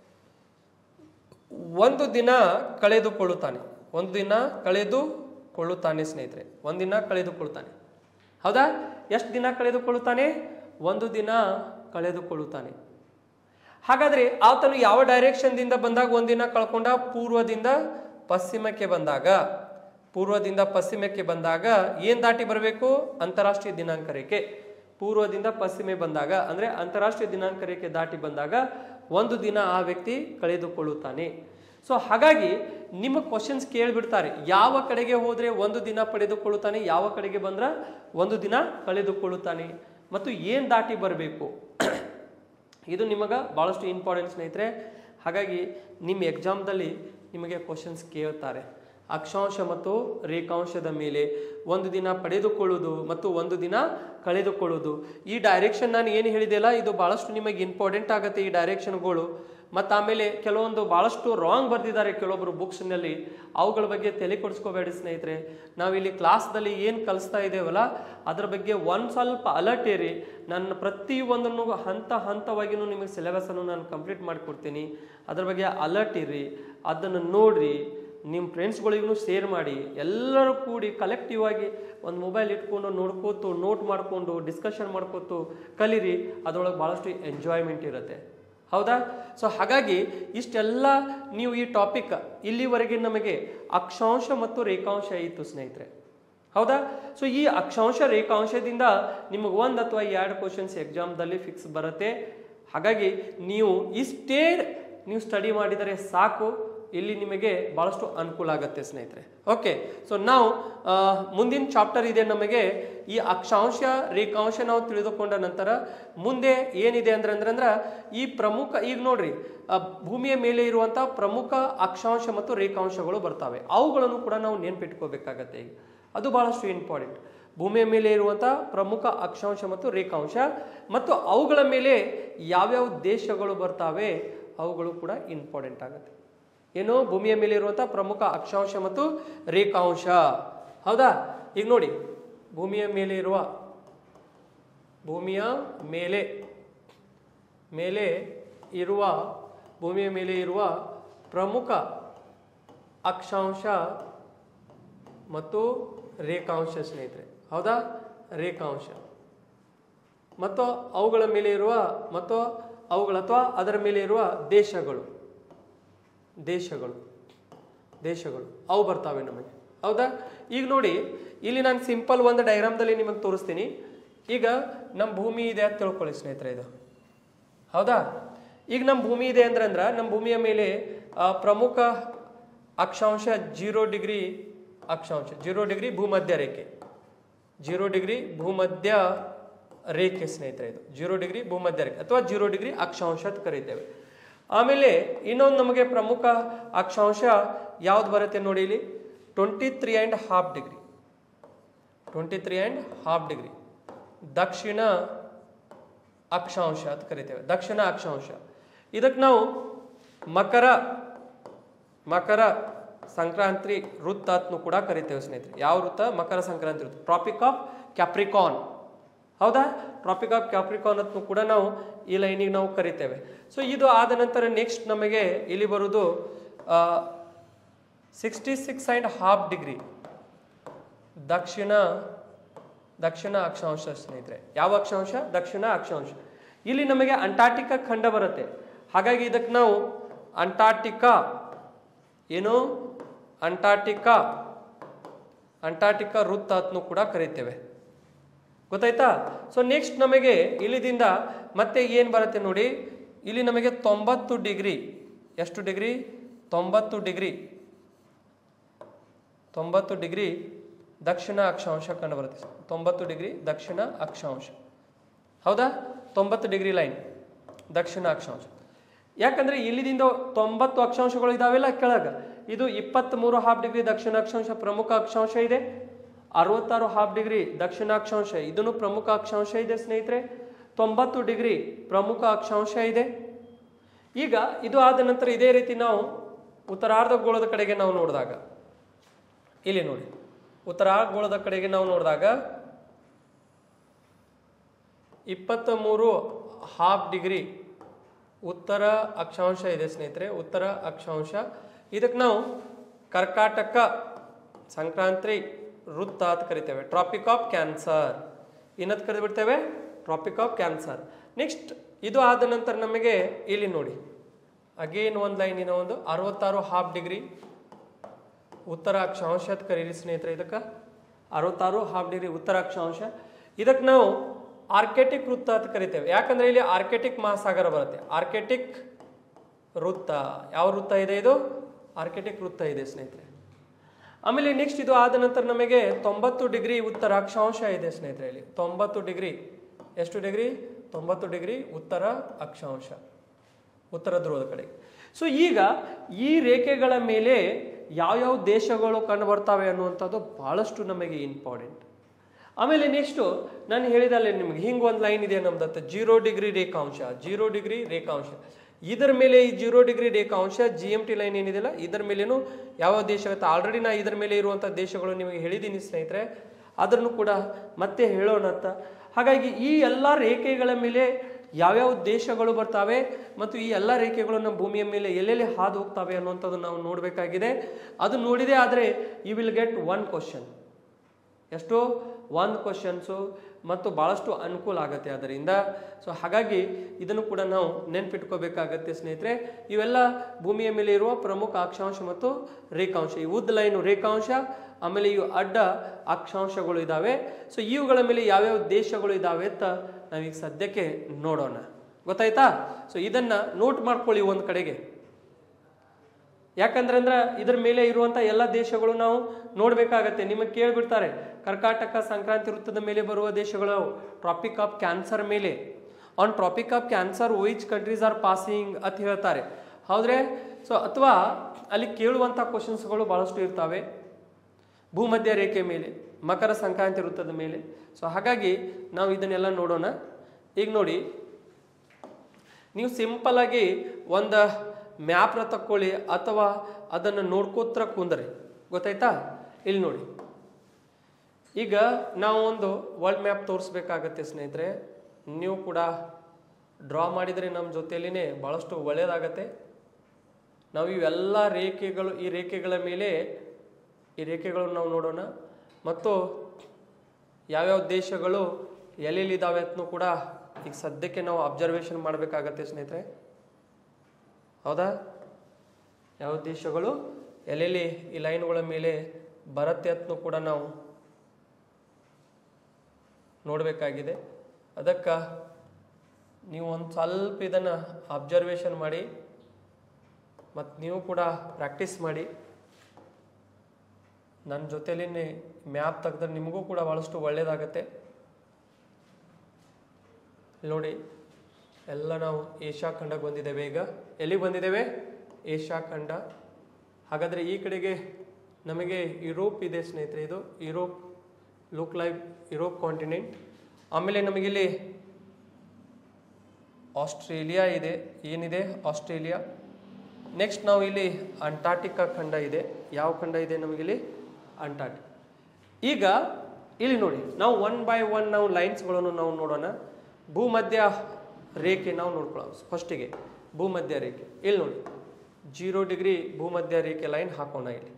ಒಂದು ದಿನ ಕಳೆದುಕೊಳ್ಳುತ್ತಾನೆ ಒಂದು ದಿನ ಕಳೆದುಕೊಳ್ಳುತ್ತಾನೆ ಸ್ನೇಹಿತರೆ ಒಂದು ದಿನ ಕಳೆದುಕೊಳ್ಳುತ್ತಾನೆ ಹೌದಾ ಎಷ್ಟು ದಿನ ಕಳೆದುಕೊಳ್ಳುತ್ತಾನೆ ಒಂದು ದಿನ ಕಳೆದುಕೊಳ್ಳುತ್ತಾನೆ ಹಾಗಾದ್ರೆ ಆತನು ಯಾವ ಡೈರೆಕ್ಷನ್ದಿಂದ ಬಂದಾಗ ಒಂದಿನ ಕಳ್ಕೊಂಡ ಪೂರ್ವದಿಂದ ಪಶ್ಚಿಮಕ್ಕೆ ಬಂದಾಗ ಪೂರ್ವದಿಂದ ಪಶ್ಚಿಮಕ್ಕೆ ಬಂದಾಗ ಏನ್ ದಾಟಿ ಬರಬೇಕು ಅಂತಾರಾಷ್ಟ್ರೀಯ ದಿನಾಂಕ ರೇಖೆ ಪೂರ್ವದಿಂದ ಪಶ್ಚಿಮೆ ಬಂದಾಗ ಅಂದ್ರೆ ಅಂತಾರಾಷ್ಟ್ರೀಯ ದಿನಾಂಕ ರೇಖೆ ದಾಟಿ ಬಂದಾಗ ಒಂದು ದಿನ ಆ ವ್ಯಕ್ತಿ ಕಳೆದುಕೊಳ್ಳುತ್ತಾನೆ ಸೊ ಹಾಗಾಗಿ ನಿಮ್ಮ ಕ್ವಶನ್ಸ್ ಕೇಳಿಬಿಡ್ತಾರೆ ಯಾವ ಕಡೆಗೆ ಹೋದ್ರೆ ಒಂದು ದಿನ ಪಡೆದುಕೊಳ್ಳುತ್ತಾನೆ ಯಾವ ಕಡೆಗೆ ಬಂದ್ರ ಒಂದು ದಿನ ಕಳೆದುಕೊಳ್ಳುತ್ತಾನೆ ಮತ್ತು ಏನ್ ದಾಟಿ ಬರಬೇಕು ಇದು ನಿಮಗ ಬಹಳಷ್ಟು ಇಂಪಾರ್ಟೆಂಟ್ ಸ್ನೇಹಿತರೆ ಹಾಗಾಗಿ ನಿಮ್ಮ ಎಕ್ಸಾಮ್ದಲ್ಲಿ ನಿಮಗೆ ಕ್ವಶನ್ಸ್ ಕೇಳ್ತಾರೆ ಅಕ್ಷಾಂಶ ಮತ್ತು ರೇಖಾಂಶದ ಮೇಲೆ ಒಂದು ದಿನ ಪಡೆದುಕೊಳ್ಳುವುದು ಮತ್ತು ಒಂದು ದಿನ ಕಳೆದುಕೊಳ್ಳುವುದು ಈ ಡೈರೆಕ್ಷನ್ ನಾನು ಏನು ಹೇಳಿದೆಲ್ಲ ಇದು ಬಹಳಷ್ಟು ನಿಮಗೆ ಇಂಪಾರ್ಟೆಂಟ್ ಆಗುತ್ತೆ ಈ ಡೈರೆಕ್ಷನ್ಗಳು ಮತ್ತು ಆಮೇಲೆ ಕೆಲವೊಂದು ಭಾಳಷ್ಟು ರಾಂಗ್ ಬರೆದಿದ್ದಾರೆ ಕೆಲವೊಬ್ಬರು ಬುಕ್ಸ್ನಲ್ಲಿ ಅವುಗಳ ಬಗ್ಗೆ ತಲೆ ಕೊಡಿಸ್ಕೋಬೇಡಿ ಸ್ನೇಹಿತರೆ ನಾವಿಲ್ಲಿ ಕ್ಲಾಸ್ದಲ್ಲಿ ಏನು ಕಲಿಸ್ತಾ ಇದ್ದೇವಲ್ಲ ಅದ್ರ ಬಗ್ಗೆ ಒಂದು ಸ್ವಲ್ಪ ಅಲರ್ಟ್ ಇರಿ ನನ್ನ ಪ್ರತಿಯೊಂದನ್ನು ಹಂತ ಹಂತವಾಗಿಯೂ ನಿಮಗೆ ಸಿಲೆಬಸನ್ನು ನಾನು ಕಂಪ್ಲೀಟ್ ಮಾಡಿಕೊಡ್ತೀನಿ ಅದ್ರ ಬಗ್ಗೆ ಅಲರ್ಟ್ ಇರಿ ಅದನ್ನು ನೋಡ್ರಿ ನಿಮ್ಮ ಫ್ರೆಂಡ್ಸ್ಗಳಿಗೂ ಶೇರ್ ಮಾಡಿ ಎಲ್ಲರೂ ಕೂಡಿ ಕಲೆಕ್ಟಿವ್ ಆಗಿ ಒಂದು ಮೊಬೈಲ್ ಇಟ್ಕೊಂಡು ನೋಡ್ಕೋತು ನೋಟ್ ಮಾಡಿಕೊಂಡು ಡಿಸ್ಕಷನ್ ಮಾಡ್ಕೋತು ಕಲೀರಿ ಅದರೊಳಗೆ ಭಾಳಷ್ಟು ಎಂಜಾಯ್ಮೆಂಟ್ ಇರುತ್ತೆ ಹೌದಾ ಸೊ ಹಾಗಾಗಿ ಇಷ್ಟೆಲ್ಲ ನೀವು ಈ ಟಾಪಿಕ್ ಇಲ್ಲಿವರೆಗೆ ನಮಗೆ ಅಕ್ಷಾಂಶ ಮತ್ತು ರೇಖಾಂಶ ಇತ್ತು ಸ್ನೇಹಿತರೆ ಹೌದಾ ಸೊ ಈ ಅಕ್ಷಾಂಶ ರೇಖಾಂಶದಿಂದ ನಿಮಗೆ ಒಂದು ಅಥವಾ ಎರಡು ಕ್ವಶನ್ಸ್ ಎಕ್ಸಾಮ್ದಲ್ಲಿ ಫಿಕ್ಸ್ ಬರುತ್ತೆ ಹಾಗಾಗಿ ನೀವು ಇಷ್ಟೇ ನೀವು ಸ್ಟಡಿ ಮಾಡಿದರೆ ಸಾಕು ಇಲ್ಲಿ ನಿಮಗೆ ಬಹಳಷ್ಟು ಅನುಕೂಲ ಆಗುತ್ತೆ ಸ್ನೇಹಿತರೆ ಓಕೆ ಸೊ ನಾವು ಆ, ಮುಂದಿನ ಚಾಪ್ಟರ್ ಇದೆ ನಮಗೆ ಈ ಅಕ್ಷಾಂಶ ರೇಖಾಂಶ ನಾವು ತಿಳಿದುಕೊಂಡ ನಂತರ ಮುಂದೆ ಏನಿದೆ ಅಂದ್ರೆ ಅಂದ್ರೆ ಅಂದ್ರೆ ಈ ಪ್ರಮುಖ ಈಗ ನೋಡ್ರಿ ಆ, ಭೂಮಿಯ ಮೇಲೆ ಇರುವಂತಹ ಪ್ರಮುಖ ಅಕ್ಷಾಂಶ ಮತ್ತು ರೇಖಾಂಶಗಳು ಬರ್ತವೆ ಅವುಗಳನ್ನು ಕೂಡ ನಾವು ನೆನ್ಪಿಟ್ಕೋಬೇಕಾಗತ್ತೆ ಈಗ ಅದು ಬಹಳಷ್ಟು ಇಂಪಾರ್ಟೆಂಟ್ ಭೂಮಿಯ ಮೇಲೆ ಇರುವಂತಹ ಪ್ರಮುಖ ಅಕ್ಷಾಂಶ ಮತ್ತು ರೇಖಾಂಶ ಮತ್ತು ಅವುಗಳ ಮೇಲೆ ಯಾವ್ಯಾವ ದೇಶಗಳು ಬರ್ತಾವೆ ಅವುಗಳು ಕೂಡ ಇಂಪಾರ್ಟೆಂಟ್ ಆಗುತ್ತೆ ಏನು ಭೂಮಿಯ ಮೇಲೆ ಇರುವಂತಹ ಪ್ರಮುಖ ಅಕ್ಷಾಂಶ ಮತ್ತು ರೇಖಾಂಶ ಹೌದಾ ಈಗ ನೋಡಿ ಭೂಮಿಯ ಮೇಲೆ ಇರುವ ಭೂಮಿಯ ಮೇಲೆ ಮೇಲೆ ಇರುವ ಭೂಮಿಯ ಮೇಲೆ ಇರುವ ಪ್ರಮುಖ ಅಕ್ಷಾಂಶ ಮತ್ತು ರೇಖಾಂಶ ಸ್ನೇಹಿತರೆ ಹೌದಾ ರೇಖಾಂಶ ಮತ್ತು ಅವುಗಳ ಮೇಲೆ ಇರುವ ಮತ್ತು ಅವುಗಳ ಅಥವಾ ಅದರ ಮೇಲೆ ಇರುವ ದೇಶಗಳು ದೇಶಗಳು ದೇಶಗಳು ಅವು ಬರ್ತಾವೆ ನಮಗೆ ಹೌದಾ ಈಗ ನೋಡಿ ಇಲ್ಲಿ ನಾನು ಸಿಂಪಲ್ ಒಂದು ಡೈಗ್ರಾಮ್ದಲ್ಲಿ ನಿಮಗೆ ತೋರಿಸ್ತೀನಿ ಈಗ ನಮ್ಮ ಭೂಮಿ ಇದೆ ಅಂತ ತಿಳ್ಕೊಳ್ಳಿ ಸ್ನೇಹಿತರೆ ಇದು ಹೌದಾ ಈಗ ನಮ್ಮ ಭೂಮಿ ಇದೆ ಅಂದ್ರೆ ಅಂದ್ರೆ ನಮ್ಮ ಭೂಮಿಯ ಮೇಲೆ ಆ, ಪ್ರಮುಖ ಅಕ್ಷಾಂಶ ಜೀರೋ ಡಿಗ್ರಿ ಅಕ್ಷಾಂಶ ಜೀರೋ ಡಿಗ್ರಿ ಭೂಮಧ್ಯ ರೇಖೆ ಜೀರೋ ಡಿಗ್ರಿ ಭೂಮಧ್ಯ ರೇಖೆ ಸ್ನೇಹಿತರೆ ಇದು ಜೀರೋ ಡಿಗ್ರಿ ಭೂಮಧ್ಯ ರೇಖೆ ಅಥವಾ ಜೀರೋ ಡಿಗ್ರಿ ಅಕ್ಷಾಂಶ ಅಂತ ಕರೀತೇವೆ ಆಮೇಲೆ ಇನ್ನೊಂದು ನಮಗೆ ಪ್ರಮುಖ ಅಕ್ಷಾಂಶ ಯಾವ್ದು ಬರುತ್ತೆ ನೋಡಿ ಇಲ್ಲಿ twenty three and half degree twenty three and half degree ದಕ್ಷಿಣ ಅಕ್ಷಾಂಶ ಅಂತ ಕರಿತೇವೆ ದಕ್ಷಿಣ ಅಕ್ಷಾಂಶ ಇದಕ್ಕೆ ನಾವು ಮಕರ ಮಕರ ಸಂಕ್ರಾಂತಿ ವೃತ್ತ ಅಂತೂ ಕೂಡ ಕರಿತೇವೆ ಸ್ನೇಹಿತರೆ ಯಾವ ವೃತ್ತ ಮಕರ ಸಂಕ್ರಾಂತಿ ವೃತ್ತ ಟ್ರಾಪಿಕ್ ಆಫ್ ಕ್ಯಾಪ್ರಿಕಾನ್ ಹೌದಾ ಟ್ರಾಪಿಕ್ ಆಫ್ ಕ್ಯಾಪ್ರಿಕಾನ್ ಅಂತೂ ಕೂಡ ನಾವು ಈ ಲೈನಿಗೆ ನಾವು ಕರಿತೇವೆ ಸೊ ಇದು ಆದ ನಂತರ ನೆಕ್ಸ್ಟ್ ನಮಗೆ ಇಲ್ಲಿ ಬರುವುದು sixty six and half degree ದಕ್ಷಿಣ ದಕ್ಷಿಣ ಅಕ್ಷಾಂಶ ಸ್ನೇಹಿತರೆ ಯಾವ ಅಕ್ಷಾಂಶ ದಕ್ಷಿಣ ಅಕ್ಷಾಂಶ ಇಲ್ಲಿ ನಮಗೆ ಅಂಟಾರ್ಟಿಕಾ ಖಂಡ ಬರುತ್ತೆ ಹಾಗಾಗಿ ಇದಕ್ಕೆ ನಾವು ಅಂಟಾರ್ಟಿಕಾ ಏನು ಅಂಟಾರ್ಟಿಕಾ ಅಂಟಾರ್ಟಿಕಾ ವೃತ್ತ ಅಂತೂ ಕೂಡ ಕರಿತೇವೆ ಗೊತ್ತಾಯ್ತಾ ಸೊ ನೆಕ್ಸ್ಟ್ ನಮಗೆ ಇಲ್ಲಿದಿಂದ ಮತ್ತೆ ಏನು ಬರುತ್ತೆ ನೋಡಿ ಇಲ್ಲಿ ನಮಗೆ ತೊಂಬತ್ತು ಡಿಗ್ರಿ ಎಷ್ಟು ಡಿಗ್ರಿ ತೊಂಬತ್ತು ಡಿಗ್ರಿ ತೊಂಬತ್ತು ಡಿಗ್ರಿ ದಕ್ಷಿಣ ಅಕ್ಷಾಂಶ ಕಂಡು ಬರುತ್ತೆ ತೊಂಬತ್ತು ಡಿಗ್ರಿ ದಕ್ಷಿಣ ಅಕ್ಷಾಂಶ ಹೌದಾ ತೊಂಬತ್ತು ಡಿಗ್ರಿ ಲೈನ್ ದಕ್ಷಿಣ ಅಕ್ಷಾಂಶ ಯಾಕಂದ್ರೆ ಇಲ್ಲಿದಿಂದ ತೊಂಬತ್ತು ಅಕ್ಷಾಂಶಗಳು ಇದಾವೆಲ್ಲ ಕೆಳಗ ಇದು ಇಪ್ಪತ್ತ್ಮೂರು ಹಾಫ್ ಡಿಗ್ರಿ ದಕ್ಷಿಣ ಅಕ್ಷಾಂಶ ಪ್ರಮುಖ ಅಕ್ಷಾಂಶ ಇದೆ ಅರವತ್ತಾರು ಹಾಫ್ ಡಿಗ್ರಿ ದಕ್ಷಿಣ ಅಕ್ಷಾಂಶ ಇದನ್ನು ಪ್ರಮುಖ ಅಕ್ಷಾಂಶ ಇದೆ ಸ್ನೇಹಿತರೆ ತೊಂಬತ್ತು ಡಿಗ್ರಿ ಪ್ರಮುಖ ಅಕ್ಷಾಂಶ ಇದೆ ಈಗ ಇದು ಆದ ನಂತರ ಇದೇ ರೀತಿ ನಾವು ಉತ್ತರಾರ್ಧ ಗೋಳದ ಕಡೆಗೆ ನಾವು ನೋಡಿದಾಗ ಇಲ್ಲಿ ನೋಡಿ ಉತ್ತರಾರ್ಧಗೋಳದ ಕಡೆಗೆ ನಾವು ನೋಡಿದಾಗ ಇಪ್ಪತ್ತ ಮೂರು ಹಾಫ್ ಡಿಗ್ರಿ ಉತ್ತರ ಅಕ್ಷಾಂಶ ಇದೆ ಸ್ನೇಹಿತರೆ ಉತ್ತರ ಅಕ್ಷಾಂಶ ಇದಕ್ಕೆ ನಾವು ಕರ್ಕಾಟಕ ಸಂಕ್ರಾಂತಿ ವೃತ್ತ ಅಂತ ಕರಿತೇವೆ ಟ್ರಾಪಿಕ್ ಆಫ್ ಕ್ಯಾನ್ಸರ್ ಏನಂತ ಕರೆದು ಬಿಡ್ತೇವೆ ಟ್ರಾಪಿಕ್ ಆಫ್ ಕ್ಯಾನ್ಸರ್ ನೆಕ್ಸ್ಟ್ ಇದು ಆದ ನಂತರ ನಮಗೆ ಇಲ್ಲಿ ನೋಡಿ ಅಗೇನ್ ಒಂದು ಲೈನಿನ ಒಂದು ಅರವತ್ತಾರು ಹಾಫ್ ಡಿಗ್ರಿ ಉತ್ತರ ಅಕ್ಷಾಂಶ ಅಂತ ಕರೀರಿ ಸ್ನೇಹಿತರೆ ಇದಕ್ಕೆ ಅರವತ್ತಾರು ಹಾಫ್ ಡಿಗ್ರಿ ಉತ್ತರ ಅಕ್ಷಾಂಶ ಇದಕ್ಕೆ ನಾವು ಆರ್ಕೆಟಿಕ್ ವೃತ್ತ ಅಂತ ಕರಿತೇವೆ ಯಾಕಂದ್ರೆ ಇಲ್ಲಿ ಆರ್ಕೆಟಿಕ್ ಮಹಾಸಾಗರ ಬರುತ್ತೆ ಆರ್ಕೆಟಿಕ್ ವೃತ್ತ ಯಾವ ವೃತ್ತ ಇದೆ ಇದು ಆರ್ಕೆಟಿಕ್ ವೃತ್ತ ಇದೆ ಸ್ನೇಹಿತರೆ ಆಮೇಲೆ ನೆಕ್ಸ್ಟ್ ಇದು ಆದ ನಂತರ ನಮಗೆ ತೊಂಬತ್ತು ಡಿಗ್ರಿ ಉತ್ತರ ಅಕ್ಷಾಂಶ ಇದೆ ಸ್ನೇಹಿತರೆ ಇಲ್ಲಿ ತೊಂಬತ್ತು ಡಿಗ್ರಿ ಎಷ್ಟು ಡಿಗ್ರಿ ತೊಂಬತ್ತು ಡಿಗ್ರಿ ಉತ್ತರ ಅಕ್ಷಾಂಶ ಉತ್ತರ ಧ್ರುವದ ಕಡೆ ಸೊ ಈಗ ಈ ರೇಖೆಗಳ ಮೇಲೆ ಯಾವ್ಯಾವ ದೇಶಗಳು ಕಂಡು ಬರ್ತವೆ ಅನ್ನುವಂಥದ್ದು ಬಹಳಷ್ಟು ನಮಗೆ ಇಂಪಾರ್ಟೆಂಟ್ ಆಮೇಲೆ ನೆಕ್ಸ್ಟು ನಾನು ಹೇಳಿದಲ್ಲೇ ನಿಮ್ಗೆ ಹಿಂಗೆ ಒಂದು ಲೈನ್ ಇದೆ ನಮ್ದತ್ತ ಜೀರೋ ಡಿಗ್ರಿ ರೇಖಾಂಶ ಜೀರೋ ಡಿಗ್ರಿ ರೇಖಾಂಶ ಇದರ ಮೇಲೆ ಈ ಜೀರೋ ಡಿಗ್ರಿ ರೇಖಾಂಶ ಜಿ ಎಮ್ ಟಿ ಲೈನ್ ಏನಿದೆಯಲ್ಲ ಇದರ ಮೇಲೇನು ಯಾವ ದೇಶ ಆಲ್ರೆಡಿ ನಾ ಇದರ ಮೇಲೆ ಇರುವಂಥ ದೇಶಗಳು ನಿಮಗೆ ಹೇಳಿದ್ದೀನಿ ಸ್ನೇಹಿತರೆ ಅದನ್ನು ಕೂಡ ಮತ್ತೆ ಹೇಳೋಣ ಅಂತ ಹಾಗಾಗಿ ಈ ಎಲ್ಲ ರೇಖೆಗಳ ಮೇಲೆ ಯಾವ್ಯಾವ ದೇಶಗಳು ಬರ್ತಾವೆ ಮತ್ತು ಈ ಎಲ್ಲ ರೇಖೆಗಳು ನಮ್ಮ ಭೂಮಿಯ ಮೇಲೆ ಎಲ್ಲೆಲ್ಲಿ ಹಾದು ಹೋಗ್ತವೆ ಅನ್ನುವಂಥದ್ದು ನಾವು ನೋಡಬೇಕಾಗಿದೆ ಅದು ನೋಡಿದೆ ಆದರೆ you will get one question ಎಷ್ಟು ಒಂದು ಕ್ವಶನ್ಸು ಮತ್ತು ಭಾಳಷ್ಟು ಅನುಕೂಲ ಆಗುತ್ತೆ ಅದರಿಂದ ಸೊ ಹಾಗಾಗಿ ಇದನ್ನು ಕೂಡ ನಾವು ನೆನ್ಪಿಟ್ಕೋಬೇಕಾಗತ್ತೆ ಸ್ನೇಹಿತರೆ ಇವೆಲ್ಲ ಭೂಮಿಯ ಮೇಲೆ ಇರುವ ಪ್ರಮುಖ ಅಕ್ಷಾಂಶ ಮತ್ತು ರೇಖಾಂಶ ಈ ಉದ್ದ ಲೈನು ರೇಖಾಂಶ ಆಮೇಲೆ ಇವು ಅಡ್ಡ ಅಕ್ಷಾಂಶಗಳು ಇದ್ದಾವೆ ಸೊ ಇವುಗಳ ಮೇಲೆ ಯಾವ್ಯಾವ ದೇಶಗಳು ಇದ್ದಾವೆ ಅಂತ ನಾವೀಗ ಸದ್ಯಕ್ಕೆ ನೋಡೋಣ ಗೊತ್ತಾಯ್ತಾ ಸೊ ಇದನ್ನ ನೋಟ್ ಮಾಡ್ಕೊಳ್ಳಿ ಒಂದು ಕಡೆಗೆ ಯಾಕಂದ್ರಂದ್ರ ಇದ್ರ ಮೇಲೆ ಇರುವಂತ ಎಲ್ಲ ದೇಶಗಳು ನಾವು ನೋಡ್ಬೇಕಾಗತ್ತೆ ನಿಮಗೆ ಕೇಳ್ಬಿಡ್ತಾರೆ ಕರ್ನಾಟಕ ಸಂಕ್ರಾಂತಿ ವೃತ್ತದ ಮೇಲೆ ಬರುವ ದೇಶಗಳು ಟ್ರಾಪಿಕ್ ಆಫ್ ಕ್ಯಾನ್ಸರ್ ಮೇಲೆ on Tropic of Cancer which countries are passing ಅಂತ ಹೇಳ್ತಾರೆ ಹೌದ್ರೆ ಸೊ ಅಥವಾ ಅಲ್ಲಿ ಕೇಳುವಂಥ ಕ್ವಶನ್ಸ್ಗಳು ಬಹಳಷ್ಟು ಇರ್ತವೆ ಭೂಮಧ್ಯ ರೇಖೆ ಮೇಲೆ ಮಕರ ಸಂಕ್ರಾಂತಿ ವೃತ್ತದ ಮೇಲೆ ಸೊ ಹಾಗಾಗಿ ನಾವು ಇದನ್ನೆಲ್ಲ ನೋಡೋಣ ಈಗ ನೋಡಿ ನೀವು ಸಿಂಪಲ್ ಆಗಿ ಒಂದು ಮ್ಯಾಪ್ನ ತಕ್ಕೊಳ್ಳಿ ಅಥವಾ ಅದನ್ನು ನೋಡ್ಕೋತ್ರ ಕುಂದ್ರಿ ಗೊತ್ತಾಯ್ತಾ ಇಲ್ಲಿ ನೋಡಿ ಈಗ ನಾವು ಒಂದು ವರ್ಲ್ಡ್ ಮ್ಯಾಪ್ ತೋರಿಸ್ಬೇಕಾಗತ್ತೆ ಸ್ನೇಹಿತರೆ ನೀವು ಕೂಡ ಡ್ರಾ ಮಾಡಿದರೆ ನಮ್ಮ ಜೊತೆಯಲ್ಲಿನೇ ಭಾಳಷ್ಟು ಒಳ್ಳೆಯದಾಗತ್ತೆ ನಾವು ಇವೆಲ್ಲ ರೇಖೆಗಳು ಈ ರೇಖೆಗಳ ಮೇಲೆ ಈ ರೇಖೆಗಳನ್ನು ನಾವು ನೋಡೋಣ ಮತ್ತು ಯಾವ್ಯಾವ ದೇಶಗಳು ಎಲ್ಲೆಲ್ಲಿದ್ದಾವೆ ಅಂತನೂ ಕೂಡ ಈಗ ಸದ್ಯಕ್ಕೆ ನಾವು ಅಬ್ಸರ್ವೇಷನ್ ಮಾಡಬೇಕಾಗತ್ತೆ ಸ್ನೇಹಿತರೆ ಹೌದಾ ಯಾವ ದೇಶಗಳು ಎಲ್ಲೆಲ್ಲಿ ಈ ಲೈನ್ಗಳ ಮೇಲೆ ಬರುತ್ತೆ ಅಂತನೂ ಕೂಡ ನಾವು ನೋಡಬೇಕಾಗಿದೆ ಅದಕ್ಕೆ ನೀವು ಒಂದು ಸ್ವಲ್ಪ ಇದನ್ನು ಅಬ್ಸರ್ವೇಷನ್ ಮಾಡಿ ಮತ್ತು ನೀವು ಕೂಡ ಪ್ರಾಕ್ಟೀಸ್ ಮಾಡಿ ನನ್ನ ಜೊತೆಲಿ ಮ್ಯಾಪ್ ತೆಗೆದ್ರೆ ನಿಮಗೂ ಕೂಡ ಭಾಳಷ್ಟು ಒಳ್ಳೆಯದಾಗತ್ತೆ ನೋಡಿ ಎಲ್ಲ ನಾವು ಏಷ್ಯಾ ಖಂಡಕ್ಕೆ ಬಂದಿದ್ದೇವೆ ಈಗ ಎಲ್ಲಿಗೆ ಬಂದಿದ್ದೇವೆ ಏಷ್ಯಾ ಖಂಡ ಹಾಗಾದರೆ ಈ ಕಡೆಗೆ ನಮಗೆ ಯುರೋಪ್ ಇದೆ ಸ್ನೇಹಿತರೆ ಇದು Europe look live Europe continent ಆಮೇಲೆ ನಮಗಿಲ್ಲಿ ಆಸ್ಟ್ರೇಲಿಯಾ ಇದೆ ಏನಿದೆ ಆಸ್ಟ್ರೇಲಿಯಾ ನೆಕ್ಸ್ಟ್ ನಾವು ಇಲ್ಲಿ ಅಂಟಾರ್ಟಿಕಾ ಖಂಡ ಇದೆ ಯಾವ ಖಂಡ ಇದೆ ನಮಗಿಲ್ಲಿ ಅಂಟಾರ್ಟಿಕ್ ಈಗ ಇಲ್ಲಿ ನೋಡಿ ನಾವು ಒನ್ ಬೈ ಒನ್ ನಾವು ಲೈನ್ಸ್ಗಳನ್ನು ನಾವು ನೋಡೋಣ ಭೂಮಧ್ಯ ರೇಖೆ ನಾವು ನೋಡ್ಕೊಳ್ಳೋಣ ಫಸ್ಟಿಗೆ ಭೂಮಧ್ಯ ರೇಖೆ ಇಲ್ಲಿ ನೋಡಿ ಜೀರೋ ಡಿಗ್ರಿ ಭೂಮಧ್ಯ ರೇಖೆ ಲೈನ್ ಹಾಕೋಣ ಇಲ್ಲಿ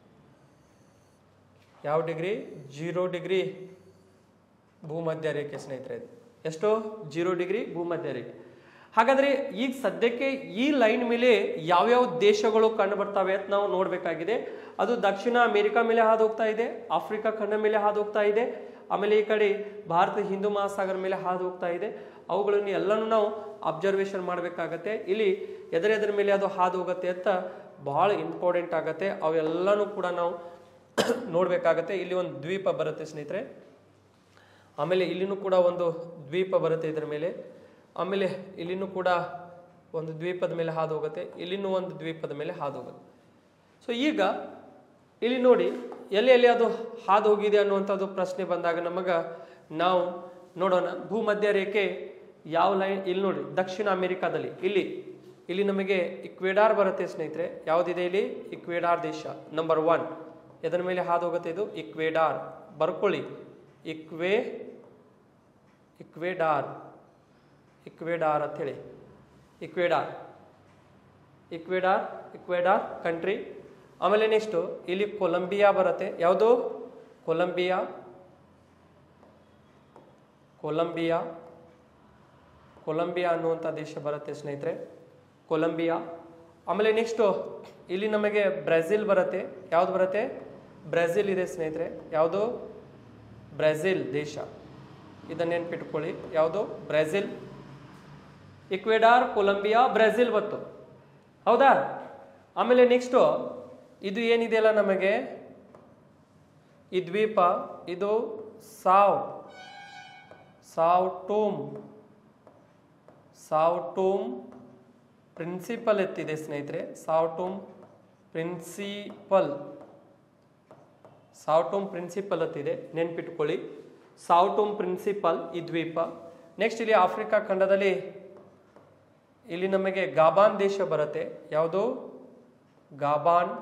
ಯಾವ ಡಿಗ್ರಿ ಜೀರೋ ಡಿಗ್ರಿ ಭೂಮಧ್ಯ ರೇಖೆ ಸ್ನೇಹಿತರೆ ಇದು ಎಷ್ಟು ಜೀರೋ ಡಿಗ್ರಿ ಭೂಮಧ್ಯ ರೇಖೆ ಹಾಗಾದ್ರೆ ಈಗ ಸದ್ಯಕ್ಕೆ ಈ ಲೈನ್ ಮೇಲೆ ಯಾವ್ಯಾವ ದೇಶಗಳು ಕಂಡು ಬರ್ತವೆ ಅಂತ ನಾವು ನೋಡಬೇಕಾಗಿದೆ ಅದು ದಕ್ಷಿಣ ಅಮೆರಿಕ ಮೇಲೆ ಹಾದು ಹೋಗ್ತಾ ಇದೆ ಆಫ್ರಿಕಾ ಖಂಡ ಮೇಲೆ ಹಾದು ಹೋಗ್ತಾ ಇದೆ ಆಮೇಲೆ ಈ ಕಡೆ ಭಾರತ ಹಿಂದೂ ಮಹಾಸಾಗರ ಮೇಲೆ ಹಾದು ಹೋಗ್ತಾ ಇದೆ ಅವುಗಳನ್ನು ಎಲ್ಲನೂ ನಾವು ಅಬ್ಸರ್ವೇಷನ್ ಮಾಡಬೇಕಾಗತ್ತೆ ಇಲ್ಲಿ ಎದರೆದರ ಮೇಲೆ ಅದು ಹಾದು ಹೋಗುತ್ತೆ ಅಂತ ಭಾಳ ಇಂಪಾರ್ಟೆಂಟ್ ಆಗತ್ತೆ ಅವೆಲ್ಲನೂ ಕೂಡ ನಾವು ನೋಡಬೇಕಾಗತ್ತೆ ಇಲ್ಲಿ ಒಂದು ದ್ವೀಪ ಬರುತ್ತೆ ಸ್ನೇಹಿತರೆ ಆಮೇಲೆ ಇಲ್ಲಿನೂ ಕೂಡ ಒಂದು ದ್ವೀಪ ಬರುತ್ತೆ ಇದರ ಮೇಲೆ ಆಮೇಲೆ ಇಲ್ಲಿನೂ ಕೂಡ ಒಂದು ದ್ವೀಪದ ಮೇಲೆ ಹಾದು ಹೋಗುತ್ತೆ ಇಲ್ಲಿನೂ ಒಂದು ದ್ವೀಪದ ಮೇಲೆ ಹಾದು ಹೋಗುತ್ತೆ ಸೊ ಈಗ ಇಲ್ಲಿ ನೋಡಿ ಎಲ್ಲಿ ಎಲ್ಲಿ ಅದು ಹಾದು ಹೋಗಿದೆ ಅನ್ನುವಂಥದ್ದು ಪ್ರಶ್ನೆ ಬಂದಾಗ ನಮಗೆ ನಾವು ನೋಡೋಣ ಭೂಮಧ್ಯ ರೇಖೆ ಯಾವ ಲೈನ್ ಇಲ್ಲಿ ನೋಡಿ ದಕ್ಷಿಣ ಅಮೆರಿಕಾದಲ್ಲಿ ಇಲ್ಲಿ ಇಲ್ಲಿ ನಮಗೆ ಇಕ್ವೇಡಾರ್ ಬರುತ್ತೆ ಸ್ನೇಹಿತರೆ ಯಾವುದಿದೆ ಇಲ್ಲಿ ಇಕ್ವೇಡಾರ್ ದೇಶ ನಂಬರ್ ಒನ್ ಎದರ ಮೇಲೆ ಹಾದು ಹೋಗುತ್ತೆ ಇದು ಇಕ್ವೇಡಾರ್ ಬರ್ಕೊಳ್ಳಿ ಇಕ್ವೇ ಇಕ್ವೇಡಾರ್ ಇಕ್ವೇಡಾರ್ ಅಂಥೇಳಿ ಇಕ್ವೇಡಾರ್ ಇಕ್ವೇಡಾರ್ ಇಕ್ವೇಡಾರ್ ಕಂಟ್ರಿ ಆಮೇಲೆ ನೆಕ್ಸ್ಟು ಇಲ್ಲಿ ಕೊಲಂಬಿಯಾ ಬರುತ್ತೆ ಯಾವುದು ಕೊಲಂಬಿಯಾ ಕೊಲಂಬಿಯಾ ಕೊಲಂಬಿಯಾ ಅನ್ನುವಂಥ ದೇಶ ಬರುತ್ತೆ ಸ್ನೇಹಿತರೆ ಕೊಲಂಬಿಯಾ ಆಮೇಲೆ ನೆಕ್ಸ್ಟು ಇಲ್ಲಿ ನಮಗೆ ಬ್ರೆಜಿಲ್ ಬರುತ್ತೆ ಯಾವ್ದು ಬರುತ್ತೆ ಬ್ರೆಜಿಲ್ ಇದೆ ಸ್ನೇಹಿತರೆ ಯಾವುದು ಬ್ರೆಜಿಲ್ ದೇಶ ಇದನ್ನ ನೆನ್ಪಿಟ್ಕೊಳ್ಳಿ ಯಾವುದು ಬ್ರೆಜಿಲ್ ಇಕ್ವೆಡಾರ್ ಕೊಲಂಬಿಯಾ ಬ್ರೆಜಿಲ್ ಬತ್ತು ಹೌದಾ ಆಮೇಲೆ ನೆಕ್ಸ್ಟು ಇದು ಏನಿದೆಯಲ್ಲ ನಮಗೆ ಈ ದ್ವೀಪ ಇದು Sao Sao Tome Sao Tome Principe ಎತ್ತಿದೆ ಸ್ನೇಹಿತರೆ Sao Tome Principe Sao Tome Principe ಅಂತಿದೆ ನೆನ್ಪಿಟ್ಕೊಳ್ಳಿ ಸಾವ್ಟೋಮ್ ಪ್ರಿನ್ಸಿಪಲ್ ಈ ದ್ವೀಪ ನೆಕ್ಸ್ಟ್ ಇಲ್ಲಿ ಆಫ್ರಿಕಾ ಖಂಡದಲ್ಲಿ ಇಲ್ಲಿ ನಮಗೆ ಗಾಬಾನ್ ದೇಶ ಬರುತ್ತೆ ಯಾವುದು ಗಾಬಾನ್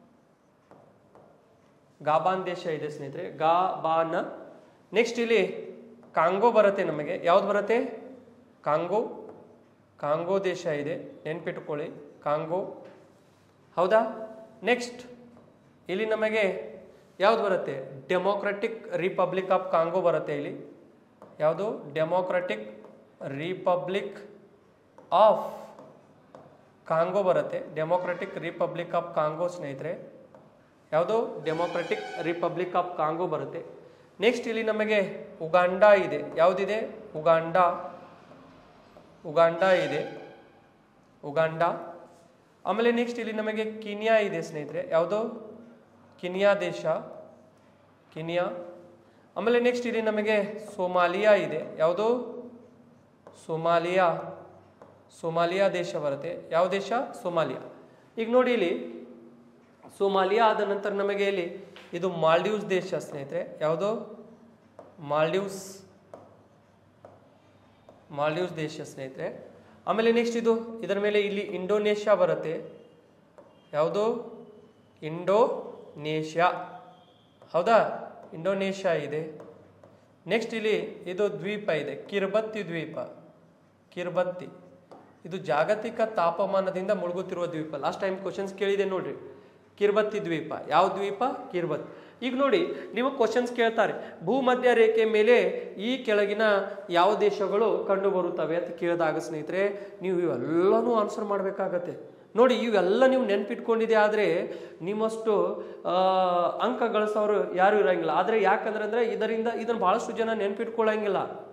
ಗಾಬಾನ್ ದೇಶ ಇದೆ ಸ್ನೇಹಿತರೆ ಗಾಬಾನ್ ನೆಕ್ಸ್ಟ್ ಇಲ್ಲಿ ಕಾಂಗೋ ಬರುತ್ತೆ ನಮಗೆ ಯಾವ್ದು ಬರುತ್ತೆ ಕಾಂಗೋ ಕಾಂಗೋ ದೇಶ ಇದೆ ನೆನ್ಪಿಟ್ಕೊಳ್ಳಿ ಕಾಂಗೋ ಹೌದಾ ನೆಕ್ಸ್ಟ್ ಇಲ್ಲಿ ನಮಗೆ ಯಾವ್ದು ಬರುತ್ತೆ ಡೆಮೋಕ್ರೆಟಿಕ್ ರಿಪಬ್ಲಿಕ್ ಆಫ್ ಕಾಂಗೋ ಬರುತ್ತೆ ಇಲ್ಲಿ ಯಾವುದು ಡೆಮೋಕ್ರೆಟಿಕ್ ರಿಪಬ್ಲಿಕ್ ಆಫ್ ಕಾಂಗೋ ಬರುತ್ತೆ ಡೆಮೋಕ್ರೆಟಿಕ್ ರಿಪಬ್ಲಿಕ್ ಆಫ್ ಕಾಂಗೋ ಸ್ನೇಹಿತರೆ ಯಾವುದು ಡೆಮೋಕ್ರೆಟಿಕ್ ರಿಪಬ್ಲಿಕ್ ಆಫ್ ಕಾಂಗೋ ಬರುತ್ತೆ ನೆಕ್ಸ್ಟ್ ಇಲ್ಲಿ ನಮಗೆ ಉಗಾಂಡಾ ಇದೆ ಯಾವುದಿದೆ ಉಗಾಂಡಾ ಉಗಾಂಡಾ ಇದೆ ಉಗಾಂಡಾ ಆಮೇಲೆ ನೆಕ್ಸ್ಟ್ ಇಲ್ಲಿ ನಮಗೆ ಕಿನಿಯಾ ಇದೆ ಸ್ನೇಹಿತರೆ ಯಾವುದು ಕಿನಿಯಾ ದೇಶ ಕಿನಿಯಾ ಆಮೇಲೆ ನೆಕ್ಸ್ಟ್ ಇಲ್ಲಿ ನಮಗೆ ಸೋಮಾಲಿಯಾ ಇದೆ ಯಾವುದು ಸೋಮಾಲಿಯಾ ಸೋಮಾಲಿಯಾ ದೇಶ ಬರುತ್ತೆ ಯಾವ ದೇಶ ಸೋಮಾಲಿಯಾ ಈಗ ನೋಡಿ ಇಲ್ಲಿ ಸೋಮಾಲಿಯಾ ಆದ ನಂತರ ನಮಗೆ ಇಲ್ಲಿ ಇದು ಮಾಲ್ಡೀವ್ಸ್ ದೇಶ ಸ್ನೇಹಿತರೆ ಯಾವುದು ಮಾಲ್ಡೀವ್ಸ್ ಮಾಲ್ಡೀವ್ಸ್ ದೇಶ ಸ್ನೇಹಿತರೆ ಆಮೇಲೆ ನೆಕ್ಸ್ಟ್ ಇದು ಇದರ ಮೇಲೆ ಇಲ್ಲಿ ಇಂಡೋನೇಷ್ಯಾ ಬರುತ್ತೆ ಯಾವುದು ಇಂಡೋನೇಷ್ಯಾ ಹೌದಾ ಇಂಡೋನೇಷ್ಯಾ ಇದೆ ನೆಕ್ಸ್ಟ್ ಇಲ್ಲಿ ಇದು ದ್ವೀಪ ಇದೆ ಕಿರ್ಬತ್ತಿ ದ್ವೀಪ ಕಿರ್ಬತ್ತಿ ಇದು ಜಾಗತಿಕ ತಾಪಮಾನದಿಂದ ಮುಳುಗುತ್ತಿರುವ ದ್ವೀಪ ಲಾಸ್ಟ್ ಟೈಮ್ ಕ್ವಶನ್ಸ್ ಕೇಳಿದೆ ನೋಡ್ರಿ ಕಿರ್ಬತ್ತಿ ದ್ವೀಪ ಯಾವ ದ್ವೀಪ ಕಿರ್ಬತ್ ಈಗ ನೋಡಿ ನೀವು ಕ್ವಶನ್ಸ್ ಕೇಳ್ತಾರೆ ಭೂಮಧ್ಯ ರೇಖೆ ಮೇಲೆ ಈ ಕೆಳಗಿನ ಯಾವ ದೇಶಗಳು ಕಂಡು ಬರುತ್ತವೆ ಅಂತ ಕೇಳಿದಾಗ ಸ್ನೇಹಿತರೆ ನೀವು ಇವೆಲ್ಲನೂ ಆನ್ಸರ್ ಮಾಡಬೇಕಾಗತ್ತೆ ನೋಡಿ ಇವೆಲ್ಲ ನೀವು ನೆನ್ಪಿಟ್ಕೊಂಡಿದೆ ಆದರೆ ನಿಮ್ಮಷ್ಟು ಆ, ಅಂಕ ಗಳಿಸೋರು ಯಾರು ಇರಂಗಿಲ್ಲ ಆದರೆ ಯಾಕಂದ್ರೆ ಅಂದ್ರೆ ಇದರಿಂದ ಇದನ್ನು ಬಹಳಷ್ಟು ಜನ ನೆನ್ಪಿಟ್ಕೊಳ್ಳಂಗಿಲ್ಲ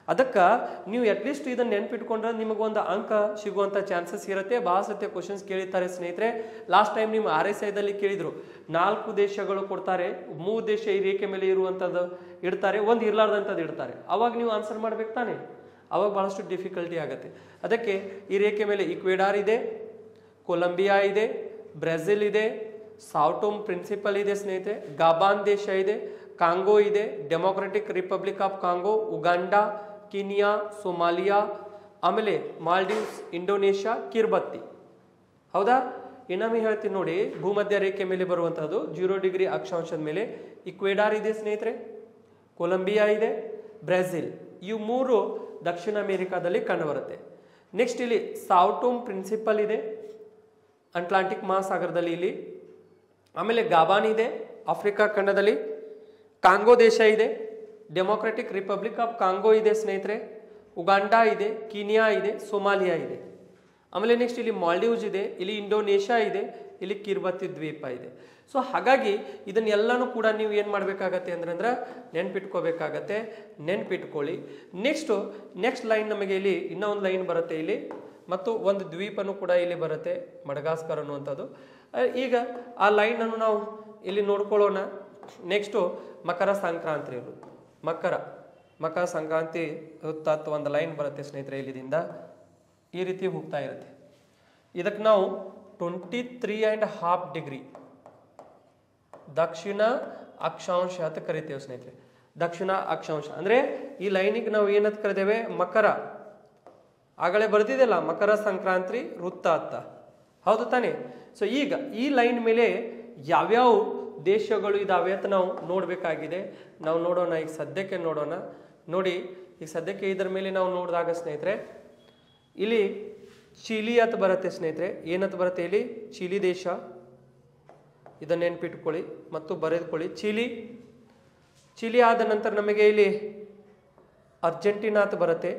ಅದಕ್ಕೆ ನೀವು ಅಟ್ಲೀಸ್ಟ್ ಇದನ್ನ ನೆನ್ಪಿಟ್ಕೊಂಡ್ರೆ ನಿಮಗೊಂದು ಅಂಕ ಸಿಗುವಂಥ ಚಾನ್ಸಸ್ ಇರುತ್ತೆ ಭಾಳ ಸತ್ಯ ಕ್ವಶನ್ಸ್ ಕೇಳಿರ್ತಾರೆ ಸ್ನೇಹಿತರೆ ಲಾಸ್ಟ್ ಟೈಮ್ ನೀವು ಆರ್ ಎಸ್ ಐದಲ್ಲಿ ಕೇಳಿದ್ರು ನಾಲ್ಕು ದೇಶಗಳು ಕೊಡ್ತಾರೆ ಮೂರು ದೇಶ ಈ ರೇಖೆ ಮೇಲೆ ಇರುವಂಥದ್ದು ಇಡ್ತಾರೆ ಒಂದು ಇರ್ಲಾರ್ದಂಥದ್ದು ಇಡ್ತಾರೆ ಅವಾಗ ನೀವು ಆನ್ಸರ್ ಮಾಡ್ಬೇಕು ತಾನೆ ಅವಾಗ ಭಾಳಷ್ಟು ಡಿಫಿಕಲ್ಟಿ ಆಗುತ್ತೆ ಅದಕ್ಕೆ ಈ ರೇಖೆ ಮೇಲೆ ಇಕ್ವೆಡಾರ್ ಇದೆ ಕೊಲಂಬಿಯಾ ಇದೆ ಬ್ರೆಜಿಲ್ ಇದೆ ಸಾವ್ಟೋಮ್ ಪ್ರಿನ್ಸಿಪಲ್ ಇದೆ ಸ್ನೇಹಿತರೆ ಗಾಬಾನ್ ದೇಶ ಇದೆ ಕಾಂಗೋ ಇದೆ Democratic Republic of Congo Uganda Kenya Somalia ಆಮೇಲೆ ಮಾಲ್ಡೀವ್ಸ್ ಇಂಡೋನೇಷ್ಯಾ ಕಿರ್ಬತ್ತಿ ಹೌದಾ ಇನ್ನೊಮ್ಮೆ ಹೇಳ್ತೀನಿ ನೋಡಿ ಭೂಮಧ್ಯ ರೇಖೆ ಮೇಲೆ ಬರುವಂತಹದ್ದು ಜೀರೋ ಡಿಗ್ರಿ ಅಕ್ಷಾಂಶದ ಮೇಲೆ ಇಕ್ವೆಡಾರ್ ಇದೆ ಸ್ನೇಹಿತರೆ ಕೊಲಂಬಿಯಾ ಇದೆ ಬ್ರೆಜಿಲ್ ಇವು ಮೂರು ದಕ್ಷಿಣ ಅಮೆರಿಕಾದಲ್ಲಿ ಕಂಡುಬರುತ್ತೆ ನೆಕ್ಸ್ಟ್ ಇಲ್ಲಿ ಸಾವ್ಟೋಮ್ ಪ್ರಿನ್ಸಿಪಲ್ ಇದೆ ಅಟ್ಲಾಂಟಿಕ್ ಮಹಾಸಾಗರದಲ್ಲಿ ಇಲ್ಲಿ ಆಮೇಲೆ ಗಾಬಾನ್ ಇದೆ ಆಫ್ರಿಕಾ ಖಂಡದಲ್ಲಿ ಕಾಂಗೋ ದೇಶ ಇದೆ ಡೆಮೊಕ್ರೆಟಿಕ್ ರಿಪಬ್ಲಿಕ್ ಆಫ್ ಕಾಂಗೋ ಇದೆ ಸ್ನೇಹಿತರೆ ಉಗಾಂಡಾ ಇದೆ ಕೀನಿಯಾ ಇದೆ ಸೊಮಾಲಿಯಾ ಇದೆ ಆಮೇಲೆ ನೆಕ್ಸ್ಟ್ ಇಲ್ಲಿ ಮಾಲ್ಡೀವ್ಸ್ ಇದೆ ಇಲ್ಲಿ ಇಂಡೋನೇಷ್ಯಾ ಇದೆ ಇಲ್ಲಿ ಕಿರ್ಬತಿ ದ್ವೀಪ ಇದೆ ಸೊ ಹಾಗಾಗಿ ಇದನ್ನೆಲ್ಲನೂ ಕೂಡ ನೀವು ಏನು ಮಾಡಬೇಕಾಗತ್ತೆ ಅಂದ್ರೆ ಅಂದ್ರೆ ನೆನ್ಪಿಟ್ಕೋಬೇಕಾಗತ್ತೆ ನೆನ್ಪಿಟ್ಕೊಳ್ಳಿ ನೆಕ್ಸ್ಟು ನೆಕ್ಸ್ಟ್ ಲೈನ್ ನಮಗೆ ಇಲ್ಲಿ ಇನ್ನೂ ಒಂದು ಲೈನ್ ಬರುತ್ತೆ ಇಲ್ಲಿ ಮತ್ತು ಒಂದು ದ್ವೀಪನೂ ಕೂಡ ಇಲ್ಲಿ ಬರುತ್ತೆ ಮಡಗಾಸ್ಕರ್ ಅನ್ನುವಂಥದ್ದು ಅಹ್, ಈಗ ಆ ಲೈನನ್ನು ನಾವು ಇಲ್ಲಿ ನೋಡ್ಕೊಳ್ಳೋಣ ನೆಕ್ಸ್ಟು ಮಕರ ಸಂಕ್ರಾಂತಿ ಇರೋದು ಮಕರ ಮಕರ ಸಂಕ್ರಾಂತಿ ಹೊತ್ತಾತ್ ಒಂದು ಲೈನ್ ಬರುತ್ತೆ ಸ್ನೇಹಿತರೆ ಇಲ್ಲಿದಿಂದ ಈ ರೀತಿ ಹೋಗ್ತಾ ಇರುತ್ತೆ ಇದಕ್ಕೆ ನಾವು twenty three and half degree ದಕ್ಷಿಣ ಅಕ್ಷಾಂಶ ಅಂತ ಕರಿತೇವೆ ಸ್ನೇಹಿತರೆ ದಕ್ಷಿಣ ಅಕ್ಷಾಂಶ ಅಂದ್ರೆ ಈ ಲೈನಿಗೆ ನಾವು ಏನಂತ ಕರಿತೇವೆ ಮಕರ ಆಗಲೇ ಬರ್ತಿದೆಯಲ್ಲ ಮಕರ ಸಂಕ್ರಾಂತಿ ವೃತ್ತ ಅಂತ ಹೌದು ತಾನೇ ಸೊ ಈಗ ಈ ಲೈನ್ ಮೇಲೆ ಯಾವ್ಯಾವ ದೇಶಗಳು ಇದಾವೆ ಅಂತ ನಾವು ನೋಡಬೇಕಾಗಿದೆ ನಾವು ನೋಡೋಣ ಈಗ ಸದ್ಯಕ್ಕೆ ನೋಡೋಣ ನೋಡಿ ಈಗ ಸದ್ಯಕ್ಕೆ ಇದರ ಮೇಲೆ ನಾವು ನೋಡಿದಾಗ ಸ್ನೇಹಿತರೆ ಇಲ್ಲಿ ಚಿಲಿ ಅಂತ ಬರುತ್ತೆ ಸ್ನೇಹಿತರೆ ಏನಂತ ಬರುತ್ತೆ ಇಲ್ಲಿ ಚಿಲಿ ದೇಶ ಇದನ್ನ ನೆನ್ಪಿಟ್ಕೊಳ್ಳಿ ಮತ್ತು ಬರೆದುಕೊಳ್ಳಿ ಚಿಲಿ ಚಿಲಿ ಆದ ನಂತರ ನಮಗೆ ಇಲ್ಲಿ ಅರ್ಜೆಂಟೀನಾ ಅಂತ ಬರುತ್ತೆ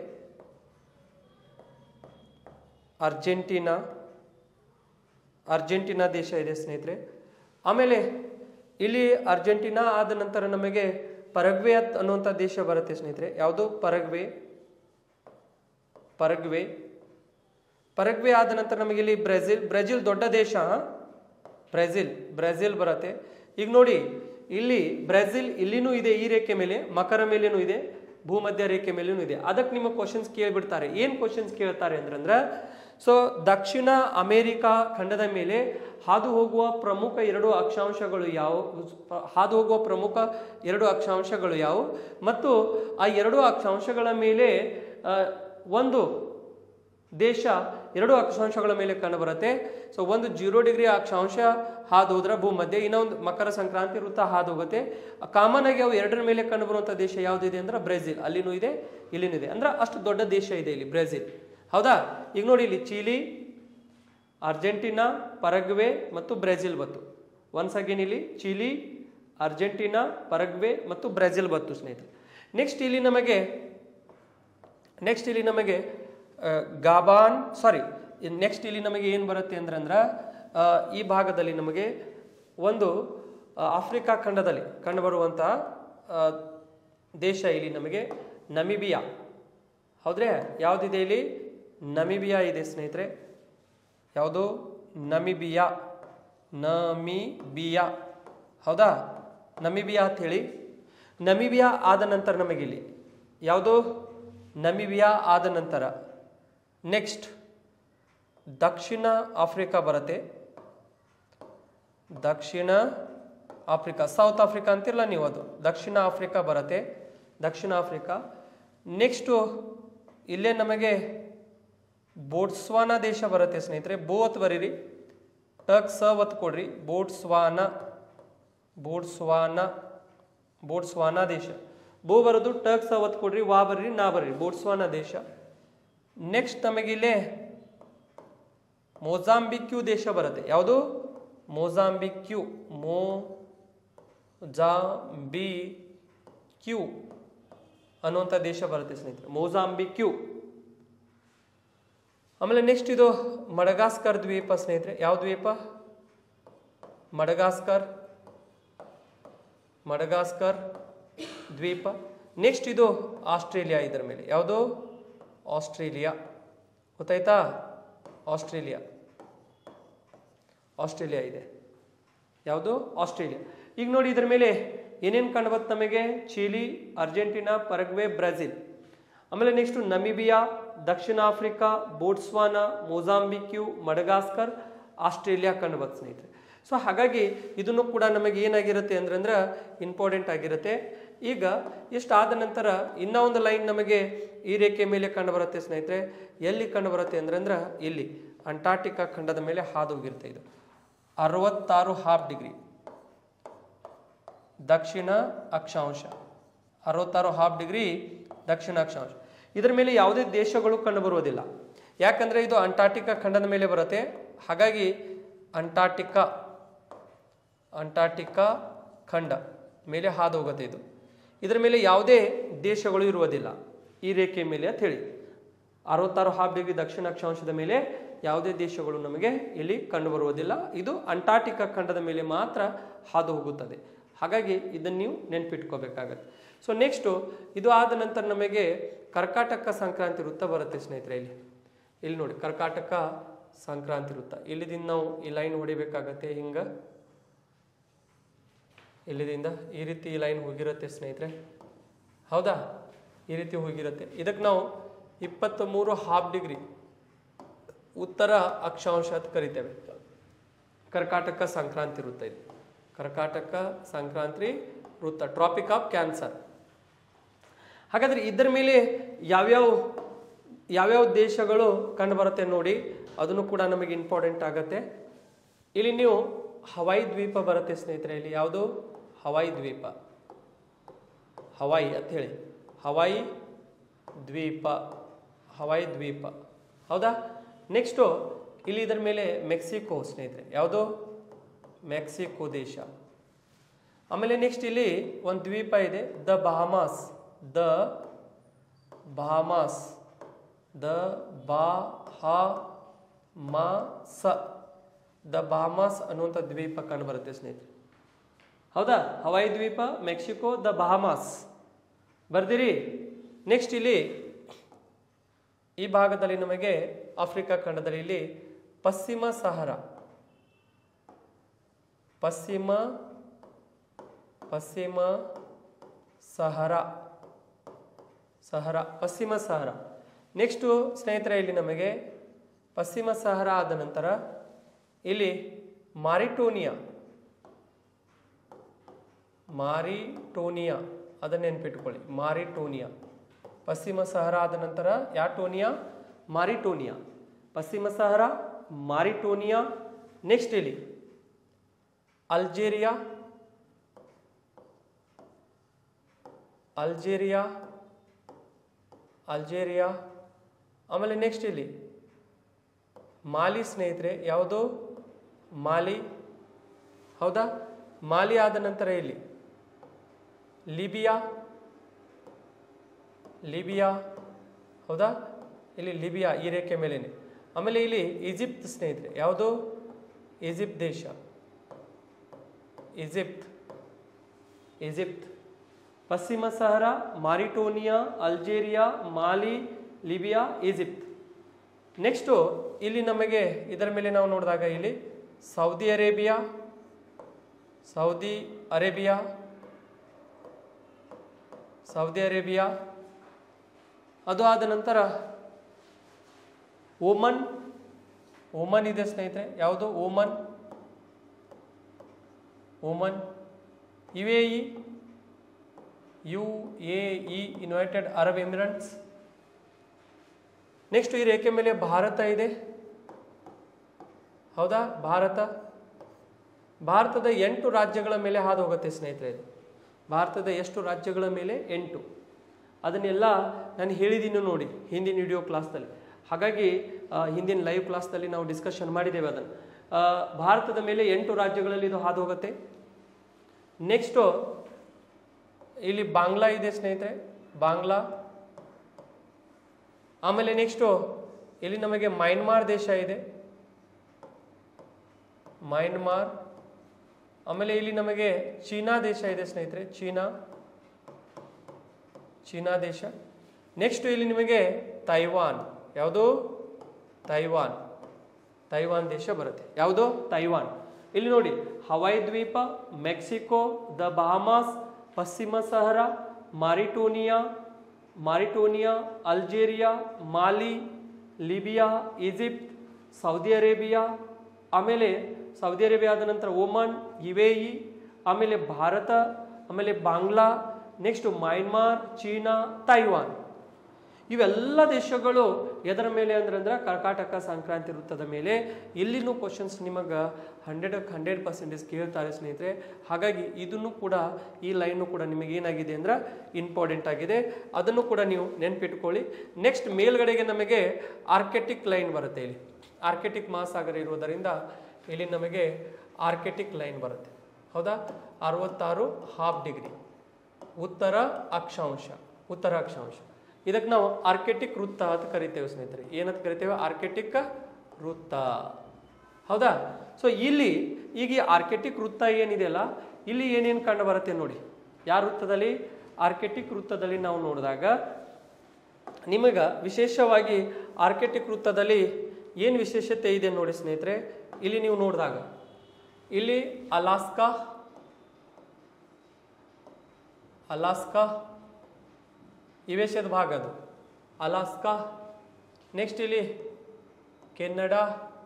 ಅರ್ಜೆಂಟೀನಾ ಅರ್ಜೆಂಟೀನಾ ದೇಶ ಇದೆ ಸ್ನೇಹಿತರೆ ಆಮೇಲೆ ಇಲ್ಲಿ ಅರ್ಜೆಂಟೀನಾ ಆದ ನಂತರ ನಮಗೆ ಪರಗ್ವೆ ಅತ್- ಅನ್ನುವಂಥ ದೇಶ ಬರುತ್ತೆ ಸ್ನೇಹಿತರೆ ಯಾವುದು ಪರಗ್ವೆ ಪರಗ್ವೆ ಪರಗ್ವೆ ಆದ ನಂತರ ನಮಗೆ ಇಲ್ಲಿ ಬ್ರೆಜಿಲ್ ಬ್ರೆಜಿಲ್ ದೊಡ್ಡ ದೇಶ ಹಾ? ಬ್ರೆಜಿಲ್ ಬ್ರೆಜಿಲ್ ಬರುತ್ತೆ ಈಗ ನೋಡಿ ಇಲ್ಲಿ ಬ್ರೆಜಿಲ್ ಇಲ್ಲಿನೂ ಇದೆ ಈ ರೇಖೆ ಮೇಲೆ ಮಕರ ಮೇಲೇನೂ ಇದೆ ಭೂಮಧ್ಯ ರೇಖೆ ಮೇಲೇನೂ ಇದೆ ಅದಕ್ಕೆ ನಿಮ್ಮ ಕ್ವಶನ್ಸ್ ಕೇಳ್ಬಿಡ್ತಾರೆ ಏನ್ ಕ್ವಶನ್ಸ್ ಕೇಳ್ತಾರೆ ಅಂದ್ರೆ ಸೊ ದಕ್ಷಿಣ ಅಮೆರಿಕಾ ಖಂಡದ ಮೇಲೆ ಹಾದು ಹೋಗುವ ಪ್ರಮುಖ ಎರಡು ಅಕ್ಷಾಂಶಗಳು ಯಾವ ಹಾದು ಹೋಗುವ ಪ್ರಮುಖ ಎರಡು ಅಕ್ಷಾಂಶಗಳು ಯಾವುವು ಮತ್ತು ಆ ಎರಡು ಅಕ್ಷಾಂಶಗಳ ಮೇಲೆ ಆ, ಒಂದು ದೇಶ ಎರಡು ಅಕ್ಷಾಂಶಗಳ ಮೇಲೆ ಕಂಡುಬರುತ್ತೆ ಸೊ ಒಂದು ಜೀರೋ ಡಿಗ್ರಿ ಅಕ್ಷಾಂಶ ಹಾದು ಹೋದ್ರೆ ಭೂಮಧ್ಯೆ ಇನ್ನೊಂದು ಮಕರ ಸಂಕ್ರಾಂತಿ ವೃತ್ತ ಹಾದು ಹೋಗುತ್ತೆ ಕಾಮನ್ ಆಗಿ ಅವು ಎರಡರ ಮೇಲೆ ಕಂಡುಬರುವಂಥ ದೇಶ ಯಾವುದಿದೆ ಅಂದ್ರೆ ಬ್ರೆಜಿಲ್ ಅಲ್ಲಿನೂ ಇದೆ ಇಲ್ಲಿನೂ ಇದೆ ಅಂದ್ರೆ ಅಷ್ಟು ದೊಡ್ಡ ದೇಶ ಇದೆ ಇಲ್ಲಿ ಬ್ರೆಜಿಲ್ ಹೌದಾ ಈಗ ನೋಡಿ ಇಲ್ಲಿ ಚೀಲಿ ಅರ್ಜೆಂಟೀನಾ ಪರಗ್ವೆ ಮತ್ತು ಬ್ರೆಜಿಲ್ ಬತ್ತು ಒನ್ಸ್ ಅಗೇನ್ ಇಲ್ಲಿ ಚಿಲಿ ಅರ್ಜೆಂಟೀನಾ ಪರಗ್ವೆ ಮತ್ತು ಬ್ರೆಜಿಲ್ ಬತ್ತು ಸ್ನೇಹಿತರೆ ನೆಕ್ಸ್ಟ್ ಇಲ್ಲಿ ನಮಗೆ ನೆಕ್ಸ್ಟ್ ಇಲ್ಲಿ ನಮಗೆ ಆ, ಗಾಬಾನ್ ಸಾರಿ ನೆಕ್ಸ್ಟ್ ಇಲ್ಲಿ ನಮಗೆ ಏನು ಬರುತ್ತೆ ಅಂದ್ರೆ ಅಂದ್ರೆ ಆ, ಈ ಭಾಗದಲ್ಲಿ ನಮಗೆ ಒಂದು ಆ, ಆಫ್ರಿಕಾ ಖಂಡದಲ್ಲಿ ಕಂಡುಬರುವಂತಹ ಆ, ದೇಶ ಇಲ್ಲಿ ನಮಗೆ ನಮಿಬಿಯಾ ಹೌದ್ರೆ ಯಾವುದಿದೆ ಇಲ್ಲಿ ನಮಿಬಿಯಾ ಇದೆ ಸ್ನೇಹಿತರೆ ಯಾವುದು ನಮಿಬಿಯಾ ನಮಿಬಿಯಾ ಹೌದಾ ನಮಿಬಿಯಾ ಅಂತ ಹೇಳಿ ನಮಿಬಿಯಾ ಆದ ನಂತರ ನಮಗಿಲ್ಲಿ ಯಾವುದು ನಮಿಬಿಯಾ ಆದ ನಂತರ ನೆಕ್ಸ್ಟ್ ದಕ್ಷಿಣ ಆಫ್ರಿಕಾ ಬರುತ್ತೆ ದಕ್ಷಿಣ ಆಫ್ರಿಕಾ ಸೌತ್ ಆಫ್ರಿಕಾ ಅಂತಿರಲ್ಲ ನೀವು ಅದು ದಕ್ಷಿಣ ಆಫ್ರಿಕಾ ಬರುತ್ತೆ ದಕ್ಷಿಣ ಆಫ್ರಿಕಾ ನೆಕ್ಸ್ಟು ಇಲ್ಲೇ ನಮಗೆ ಬೋಟ್ಸ್ವಾನ ದೇಶ ಬರುತ್ತೆ ಸ್ನೇಹಿತರೆ ಬೋ ಅತ್ ಬರೀರಿ ಟಕ್ ಸ ಒತ್ ಕೊಡ್ರಿ ಬೋಟ್ಸ್ವಾನ ಬೋಟ್ಸ್ವಾನ ಬೋಟ್ಸ್ವಾನ ದೇಶ ಬೋ ಬರೋದು ಟಕ್ ಸ ಒತ್ ಕೊಡ್ರಿ ವಾ ಬರ್ರಿ ನಾ ಬರ್ರಿ ಬೋಟ್ಸ್ವಾನ ದೇಶ ನೆಕ್ಸ್ಟ್ ನಮಗಿಲ್ಲೇ ಮೊಜಾಂಬಿಕ್ಯೂ ದೇಶ ಬರುತ್ತೆ ಯಾವುದು ಮೊಜಾಂಬಿಕ್ಯೂ ಮೋ ಜಾ ಬಿ ಕ್ಯೂ ಅನ್ನುವಂಥ ದೇಶ ಬರುತ್ತೆ ಸ್ನೇಹಿತರೆ ಮೊಜಾಂಬಿಕ್ಯೂ ಆಮೇಲೆ ನೆಕ್ಸ್ಟ್ ಇದು ಮಡಗಾಸ್ಕರ್ ದ್ವೀಪ ಸ್ನೇಹಿತರೆ ಯಾವ ದ್ವೀಪ ಮಡಗಾಸ್ಕರ್ ಮಡಗಾಸ್ಕರ್ ದ್ವೀಪ ನೆಕ್ಸ್ಟ್ ಇದು ಆಸ್ಟ್ರೇಲಿಯಾ ಇದರ ಮೇಲೆ ಯಾವುದು ಆಸ್ಟ್ರೇಲಿಯಾ ಗೊತ್ತಾಯ್ತಾ ಆಸ್ಟ್ರೇಲಿಯಾ ಆಸ್ಟ್ರೇಲಿಯಾ ಇದೆ ಯಾವುದು ಆಸ್ಟ್ರೇಲಿಯಾ ಈಗ ನೋಡಿ ಇದ್ರ ಮೇಲೆ ಏನೇನು ಕಂಡುಬತ್ತು ನಮಗೆ ಚಿಲಿ ಅರ್ಜೆಂಟಿನಾ ಪರಗ್ವೆ ಬ್ರೆಜಿಲ್ ಆಮೇಲೆ ನೆಕ್ಸ್ಟ್ ನಮಿಬಿಯಾ ದಕ್ಷಿಣ Africa Botswana Mozambique Madagascar Australia ಕಂಡುಬತ್ತು ಸ್ನೇಹಿತರೆ ಸೊ ಹಾಗಾಗಿ ಇದನ್ನು ಕೂಡ ನಮಗೆ ಏನಾಗಿರುತ್ತೆ ಅಂದ್ರೆ ಅಂದ್ರೆ ಇಂಪಾರ್ಟೆಂಟ್ ಆಗಿರುತ್ತೆ ಈಗ ಇಷ್ಟಾದ ನಂತರ ಇನ್ನೂ ಒಂದು ಲೈನ್ ನಮಗೆ ಈ ರೇಖೆ ಮೇಲೆ ಕಂಡು ಬರುತ್ತೆ ಸ್ನೇಹಿತರೆ ಎಲ್ಲಿ ಕಂಡು ಬರುತ್ತೆ ಅಂದ್ರೆ ಅಂದ್ರೆ ಇಲ್ಲಿ ಅಂಟಾರ್ಟಿಕಾ ಖಂಡದ ಮೇಲೆ ಹಾದು ಹೋಗಿರುತ್ತೆ ಇದು ಅರವತ್ತಾರು ಹಾಫ್ ಡಿಗ್ರಿ ದಕ್ಷಿಣ ಅಕ್ಷಾಂಶ ಅರವತ್ತಾರು ಹಾಫ್ ಡಿಗ್ರಿ ದಕ್ಷಿಣ ಅಕ್ಷಾಂಶ ಇದರ ಮೇಲೆ ಯಾವುದೇ ದೇಶಗಳು ಕಂಡುಬರುವುದಿಲ್ಲ ಯಾಕಂದ್ರೆ ಇದು ಅಂಟಾರ್ಟಿಕಾ ಖಂಡದ ಮೇಲೆ ಬರುತ್ತೆ ಹಾಗಾಗಿ ಅಂಟಾರ್ಟಿಕಾ ಅಂಟಾರ್ಟಿಕಾ ಖಂಡ ಮೇಲೆ ಹಾದು ಹೋಗುತ್ತೆ ಇದು ಇದರ ಮೇಲೆ ಯಾವುದೇ ದೇಶಗಳು ಇರುವುದಿಲ್ಲ ಈ ರೇಖೆ ಮೇಲೆ ಅಂತ ಹೇಳಿ ಅರವತ್ತಾರು ಹಾಫ್ ಡಿಗ್ರಿ ದಕ್ಷಿಣ ಅಕ್ಷಾಂಶದ ಮೇಲೆ ಯಾವುದೇ ದೇಶಗಳು ನಮಗೆ ಇಲ್ಲಿ ಕಂಡುಬರುವುದಿಲ್ಲ ಇದು ಅಂಟಾರ್ಟಿಕಾ ಖಂಡದ ಮೇಲೆ ಮಾತ್ರ ಹಾದು ಹೋಗುತ್ತದೆ ಹಾಗಾಗಿ ಇದನ್ನು ನೀವು ನೆನ್ಪಿಟ್ಕೋಬೇಕಾಗತ್ತೆ ಸೊ ನೆಕ್ಸ್ಟು ಇದು ಆದ ನಂತರ ನಮಗೆ ಕರ್ಕಾಟಕ ಸಂಕ್ರಾಂತಿ ವೃತ್ತ ಬರುತ್ತೆ ಸ್ನೇಹಿತರೆ ಇಲ್ಲಿ ಇಲ್ಲಿ ನೋಡಿ ಕರ್ಕಾಟಕ ಸಂಕ್ರಾಂತಿ ವೃತ್ತ ಇಲ್ಲಿದಿಂದ ನಾವು ಈ ಲೈನ್ ಹೊಡಿಬೇಕಾಗತ್ತೆ ಹಿಂಗೆ ಇಲ್ಲಿದಿಂದ ಈ ರೀತಿ ಈ ಲೈನ್ ಹೋಗಿರುತ್ತೆ ಸ್ನೇಹಿತರೆ ಹೌದಾ ಈ ರೀತಿ ಹೋಗಿರುತ್ತೆ ಇದಕ್ಕೆ ನಾವು ಇಪ್ಪತ್ತ್ ಮೂರು ಹಾಫ್ ಡಿಗ್ರಿ ಉತ್ತರ ಅಕ್ಷಾಂಶ ಅಂತ ಕರಿತೇವೆ ಕರ್ಕಾಟಕ ಸಂಕ್ರಾಂತಿ ವೃತ್ತ ಇದು ಕರ್ಕಾಟಕ ಸಂಕ್ರಾಂತಿ ವೃತ್ತ ಟ್ರಾಪಿಕ್ ಆಫ್ ಕ್ಯಾನ್ಸರ್ ಹಾಗಾದ್ರೆ ಇದರ ಮೇಲೆ ಯಾವ್ಯಾವ ಯಾವ್ಯಾವ ದೇಶಗಳು ಕಂಡು ಬರುತ್ತೆ ನೋಡಿ ಅದನ್ನು ಕೂಡ ನಮಗೆ ಇಂಪಾರ್ಟೆಂಟ್ ಆಗತ್ತೆ ಇಲ್ಲಿ ನೀವು ಹವಾಯಿ ದ್ವೀಪ ಬರುತ್ತೆ ಸ್ನೇಹಿತರೆ ಇಲ್ಲಿ ಯಾವುದು ಹವಾಯಿ ದ್ವೀಪ ಹವಾಯಿ ಅಂತ ಹೇಳಿ ಹವಾಯಿ ದ್ವೀಪ ಹವಾಯಿ ದ್ವೀಪ ಹೌದಾ ನೆಕ್ಸ್ಟು ಇಲ್ಲಿ ಇದರ ಮೇಲೆ ಮೆಕ್ಸಿಕೋ ಸ್ನೇಹಿತರೆ ಯಾವುದು ಮೆಕ್ಸಿಕೋ ದೇಶ ಆಮೇಲೆ ನೆಕ್ಸ್ಟ್ ಇಲ್ಲಿ ಒಂದು ದ್ವೀಪ ಇದೆ the Bahamas the Bahamas the ಹ ಮ ಸ ದ ಬಹಾಮಾಸ್ ಅನ್ನುವಂಥ ದ್ವೀಪ ಕಂಡು ಬರುತ್ತೆ ಸ್ನೇಹಿತರೆ ಹೌದಾ ಹವಾಯಿ ದ್ವೀಪ ಮೆಕ್ಸಿಕೋ ದ ಬಹಾಮಾಸ್ ಬರ್ದಿರಿ ನೆಕ್ಸ್ಟ್ ಇಲ್ಲಿ ಈ ಭಾಗದಲ್ಲಿ ನಮಗೆ ಆಫ್ರಿಕಾ ಖಂಡದಲ್ಲಿ ಇಲ್ಲಿ ಪಶ್ಚಿಮ ಸಹರಾ ಪಶ್ಚಿಮ ಪಶ್ಚಿಮ ಸಹರಾ ಸಹರಾ ಪಶ್ಚಿಮ ಸಹರಾ ನೆಕ್ಸ್ಟು ಸ್ನೇಹಿತರೆ ಇಲ್ಲಿ ನಮಗೆ ಪಶ್ಚಿಮ ಸಹರಾ ಆದ ನಂತರ ಇಲ್ಲಿ ಮಾರಿಟೋನಿಯಾ ಮಾರಿಟೋನಿಯಾ ಅದನ್ನ ನೆನ್ಪಿಟ್ಕೊಳ್ಳಿ ಮಾರಿಟೋನಿಯಾ ಪಶ್ಚಿಮ ಸಹರಾ ಆದ ನಂತರ ಯಾ ಟೋನಿಯಾ ಮಾರಿಟೋನಿಯಾ ಪಶ್ಚಿಮ ಸಹರಾ ಮಾರಿಟೋನಿಯಾ ನೆಕ್ಸ್ಟ್ ಇಲ್ಲಿ ಅಲ್ಜೇರಿಯಾ ಅಲ್ಜೇರಿಯಾ ಅಲ್ಜೇರಿಯಾ ಆಮೇಲೆ ನೆಕ್ಸ್ಟ್ ಇಲ್ಲಿ ಮಾಲಿ ಸ್ನೇಹಿತರೆ ಯಾವುದು ಮಾಲಿ ಹೌದಾ ಮಾಲಿ ಆದ ನಂತರ ಇಲ್ಲಿ ಲಿಬಿಯಾ ಲಿಬಿಯಾ ಹೌದಾ ಇಲ್ಲಿ ಲಿಬಿಯಾ ಈ ರೇಖೆ ಮೇಲೇನೆ ಆಮೇಲೆ ಇಲ್ಲಿ ಈಜಿಪ್ಟ್ ಸ್ನೇಹಿತರೆ ಯಾವುದು ಈಜಿಪ್ಟ್ ದೇಶ ಈಜಿಪ್ಟ್ ಈಜಿಪ್ಟ್ ಪಶ್ಚಿಮ Sahara Mauritania Algeria Mali Libya Egypt next ಇಲ್ಲಿ ನಮಗೆ ಇದರ ಮೇಲೆ ನಾವು ನೋಡಿದಾಗ ಇಲ್ಲಿ Saudi Arabia Saudi Arabia Saudi Arabia ಅದು ಆದ ನಂತರ ಓಮನ್ ಓಮನ್ ಇದೆ ಸ್ನೇಹಿತರೆ ಯಾವುದು Oman Oman U A E U A E United Arab Emirates next ಈ ರೇಖೆ ಮೇಲೆ ಭಾರತ ಇದೆ ಹೌದಾ ಭಾರತ ಭಾರತದ ಎಂಟು ರಾಜ್ಯಗಳ ಮೇಲೆ ಹಾದು ಹೋಗುತ್ತೆ ಸ್ನೇಹಿತರೆ ಇದು ಭಾರತದ ಎಷ್ಟು ರಾಜ್ಯಗಳ ಮೇಲೆ ಎಂಟು ಅದನ್ನೆಲ್ಲ ನಾನು ಹೇಳಿದ್ದೀನಿ ನೋಡಿ ಹಿಂದಿನ ವಿಡಿಯೋ ಕ್ಲಾಸ್ದಲ್ಲಿ ಹಾಗಾಗಿ ಆ, ಹಿಂದಿನ ಲೈವ್ ಕ್ಲಾಸ್ದಲ್ಲಿ ನಾವು ಡಿಸ್ಕಷನ್ ಮಾಡಿದ್ದೇವೆ ಅದನ್ನು ಆ, ಭಾರತದ ಮೇಲೆ ಎಂಟು ರಾಜ್ಯಗಳಲ್ಲಿ ಇದು ಹಾದು ಹೋಗುತ್ತೆ ನೆಕ್ಸ್ಟು ಇಲ್ಲಿ ಬಾಂಗ್ಲಾ ಇದೆ ಸ್ನೇಹಿತರೆ ಬಾಂಗ್ಲಾ ಆಮೇಲೆ ನೆಕ್ಸ್ಟು ಇಲ್ಲಿ ನಮಗೆ ಮೈನ್ಮಾರ್ ದೇಶ ಇದೆ ಮೈನ್ಮಾರ್ ಆಮೇಲೆ ಇಲ್ಲಿ ನಮಗೆ ಚೀನಾ ದೇಶ ಇದೆ ಸ್ನೇಹಿತರೆ ಚೀನಾ ಚೀನಾ ದೇಶ ನೆಕ್ಸ್ಟ್ ಇಲ್ಲಿ ನಿಮಗೆ ತೈವಾನ್ ಯಾವುದು ತೈವಾನ್ ತೈವಾನ್ ದೇಶ ಬರುತ್ತೆ ಯಾವುದು ತೈವಾನ್ ಇಲ್ಲಿ ನೋಡಿ ಹವಾಯಿ ದ್ವೀಪ ಮೆಕ್ಸಿಕೋ ದ ಬಹಾಮಾಸ್ ಪಶ್ಚಿಮ Sahara Mauritania Mauritania Algeria Mali Libya Egypt Saudi Arabia ಆಮೇಲೆ ಸೌದಿ ಅರೇಬಿಯಾ ಆದ ನಂತರ ಒಮನ್ ಇವೇಯಿ ಆಮೇಲೆ ಭಾರತ ಆಮೇಲೆ Bangla next Myanmar China Taiwan ಇವೆಲ್ಲ ದೇಶಗಳು ಎದರ ಮೇಲೆ ಅಂದ್ರೆ ಅಂದ್ರೆ ಕರ್ಕಾಟಕ ಸಂಕ್ರಾಂತಿ ವೃತ್ತದ ಮೇಲೆ ಇಲ್ಲಿನೂ ಕ್ವಶನ್ಸ್ ನಿಮಗೆ ಹಂಡ್ರೆಡ್ ಹಂಡ್ರೆಡ್ ಪರ್ಸೆಂಟೇಜ್ ಕೇಳ್ತಾರೆ ಸ್ನೇಹಿತರೆ ಹಾಗಾಗಿ ಇದನ್ನು ಕೂಡ ಈ ಲೈನು ಕೂಡ ನಿಮಗೆ ಏನಾಗಿದೆ ಅಂದ್ರೆ ಇಂಪಾರ್ಟೆಂಟ್ ಆಗಿದೆ ಅದನ್ನು ಕೂಡ ನೀವು ನೆನ್ಪಿಟ್ಕೊಳ್ಳಿ ನೆಕ್ಸ್ಟ್ ಮೇಲ್ಗಡೆಗೆ ನಮಗೆ ಆರ್ಕೆಟಿಕ್ ಲೈನ್ ಬರುತ್ತೆ ಇಲ್ಲಿ ಆರ್ಕೆಟಿಕ್ ಮಹಾಸಾಗರ ಇರುವುದರಿಂದ ಇಲ್ಲಿ ನಮಗೆ ಆರ್ಕೆಟಿಕ್ ಲೈನ್ ಬರುತ್ತೆ ಹೌದಾ ಅರವತ್ತಾರು ಹಾಫ್ ಡಿಗ್ರಿ ಉತ್ತರ ಅಕ್ಷಾಂಶ ಉತ್ತರ ಅಕ್ಷಾಂಶ ಇದಕ್ಕೆ ನಾವು ಆರ್ಕೆಟಿಕ್ ವೃತ್ತ ಅಂತ ಕರಿತೇವೆ ಸ್ನೇಹಿತರೆ ಏನಂತ ಕರಿತೇವೆ ಆರ್ಕೆಟಿಕ್ ವೃತ್ತ ಹೌದಾ ಸೊ ಇಲ್ಲಿ ಈಗ ಈ ಆರ್ಕೆಟಿಕ್ ವೃತ್ತ ಏನಿದೆಯಲ್ಲ ಇಲ್ಲಿ ಏನೇನು ಕಂಡು ಬರುತ್ತೆ ನೋಡಿ ಯಾವ ವೃತ್ತದಲ್ಲಿ ಆರ್ಕೆಟಿಕ್ ವೃತ್ತದಲ್ಲಿ ನಾವು ನೋಡಿದಾಗ ನಿಮಗ ವಿಶೇಷವಾಗಿ ಆರ್ಕೆಟಿಕ್ ವೃತ್ತದಲ್ಲಿ ಏನು ವಿಶೇಷತೆ ಇದೆ ನೋಡಿ ಸ್ನೇಹಿತರೆ ಇಲ್ಲಿ ನೀವು ನೋಡಿದಾಗ ಇಲ್ಲಿ ಅಲಾಸ್ಕಾ ಅಲಾಸ್ಕಾ ಇವೇಶದ ಭಾಗ ಅದು ಅಲಾಸ್ಕಾ ನೆಕ್ಸ್ಟ್ ಇಲ್ಲಿ ಕೆನಡಾ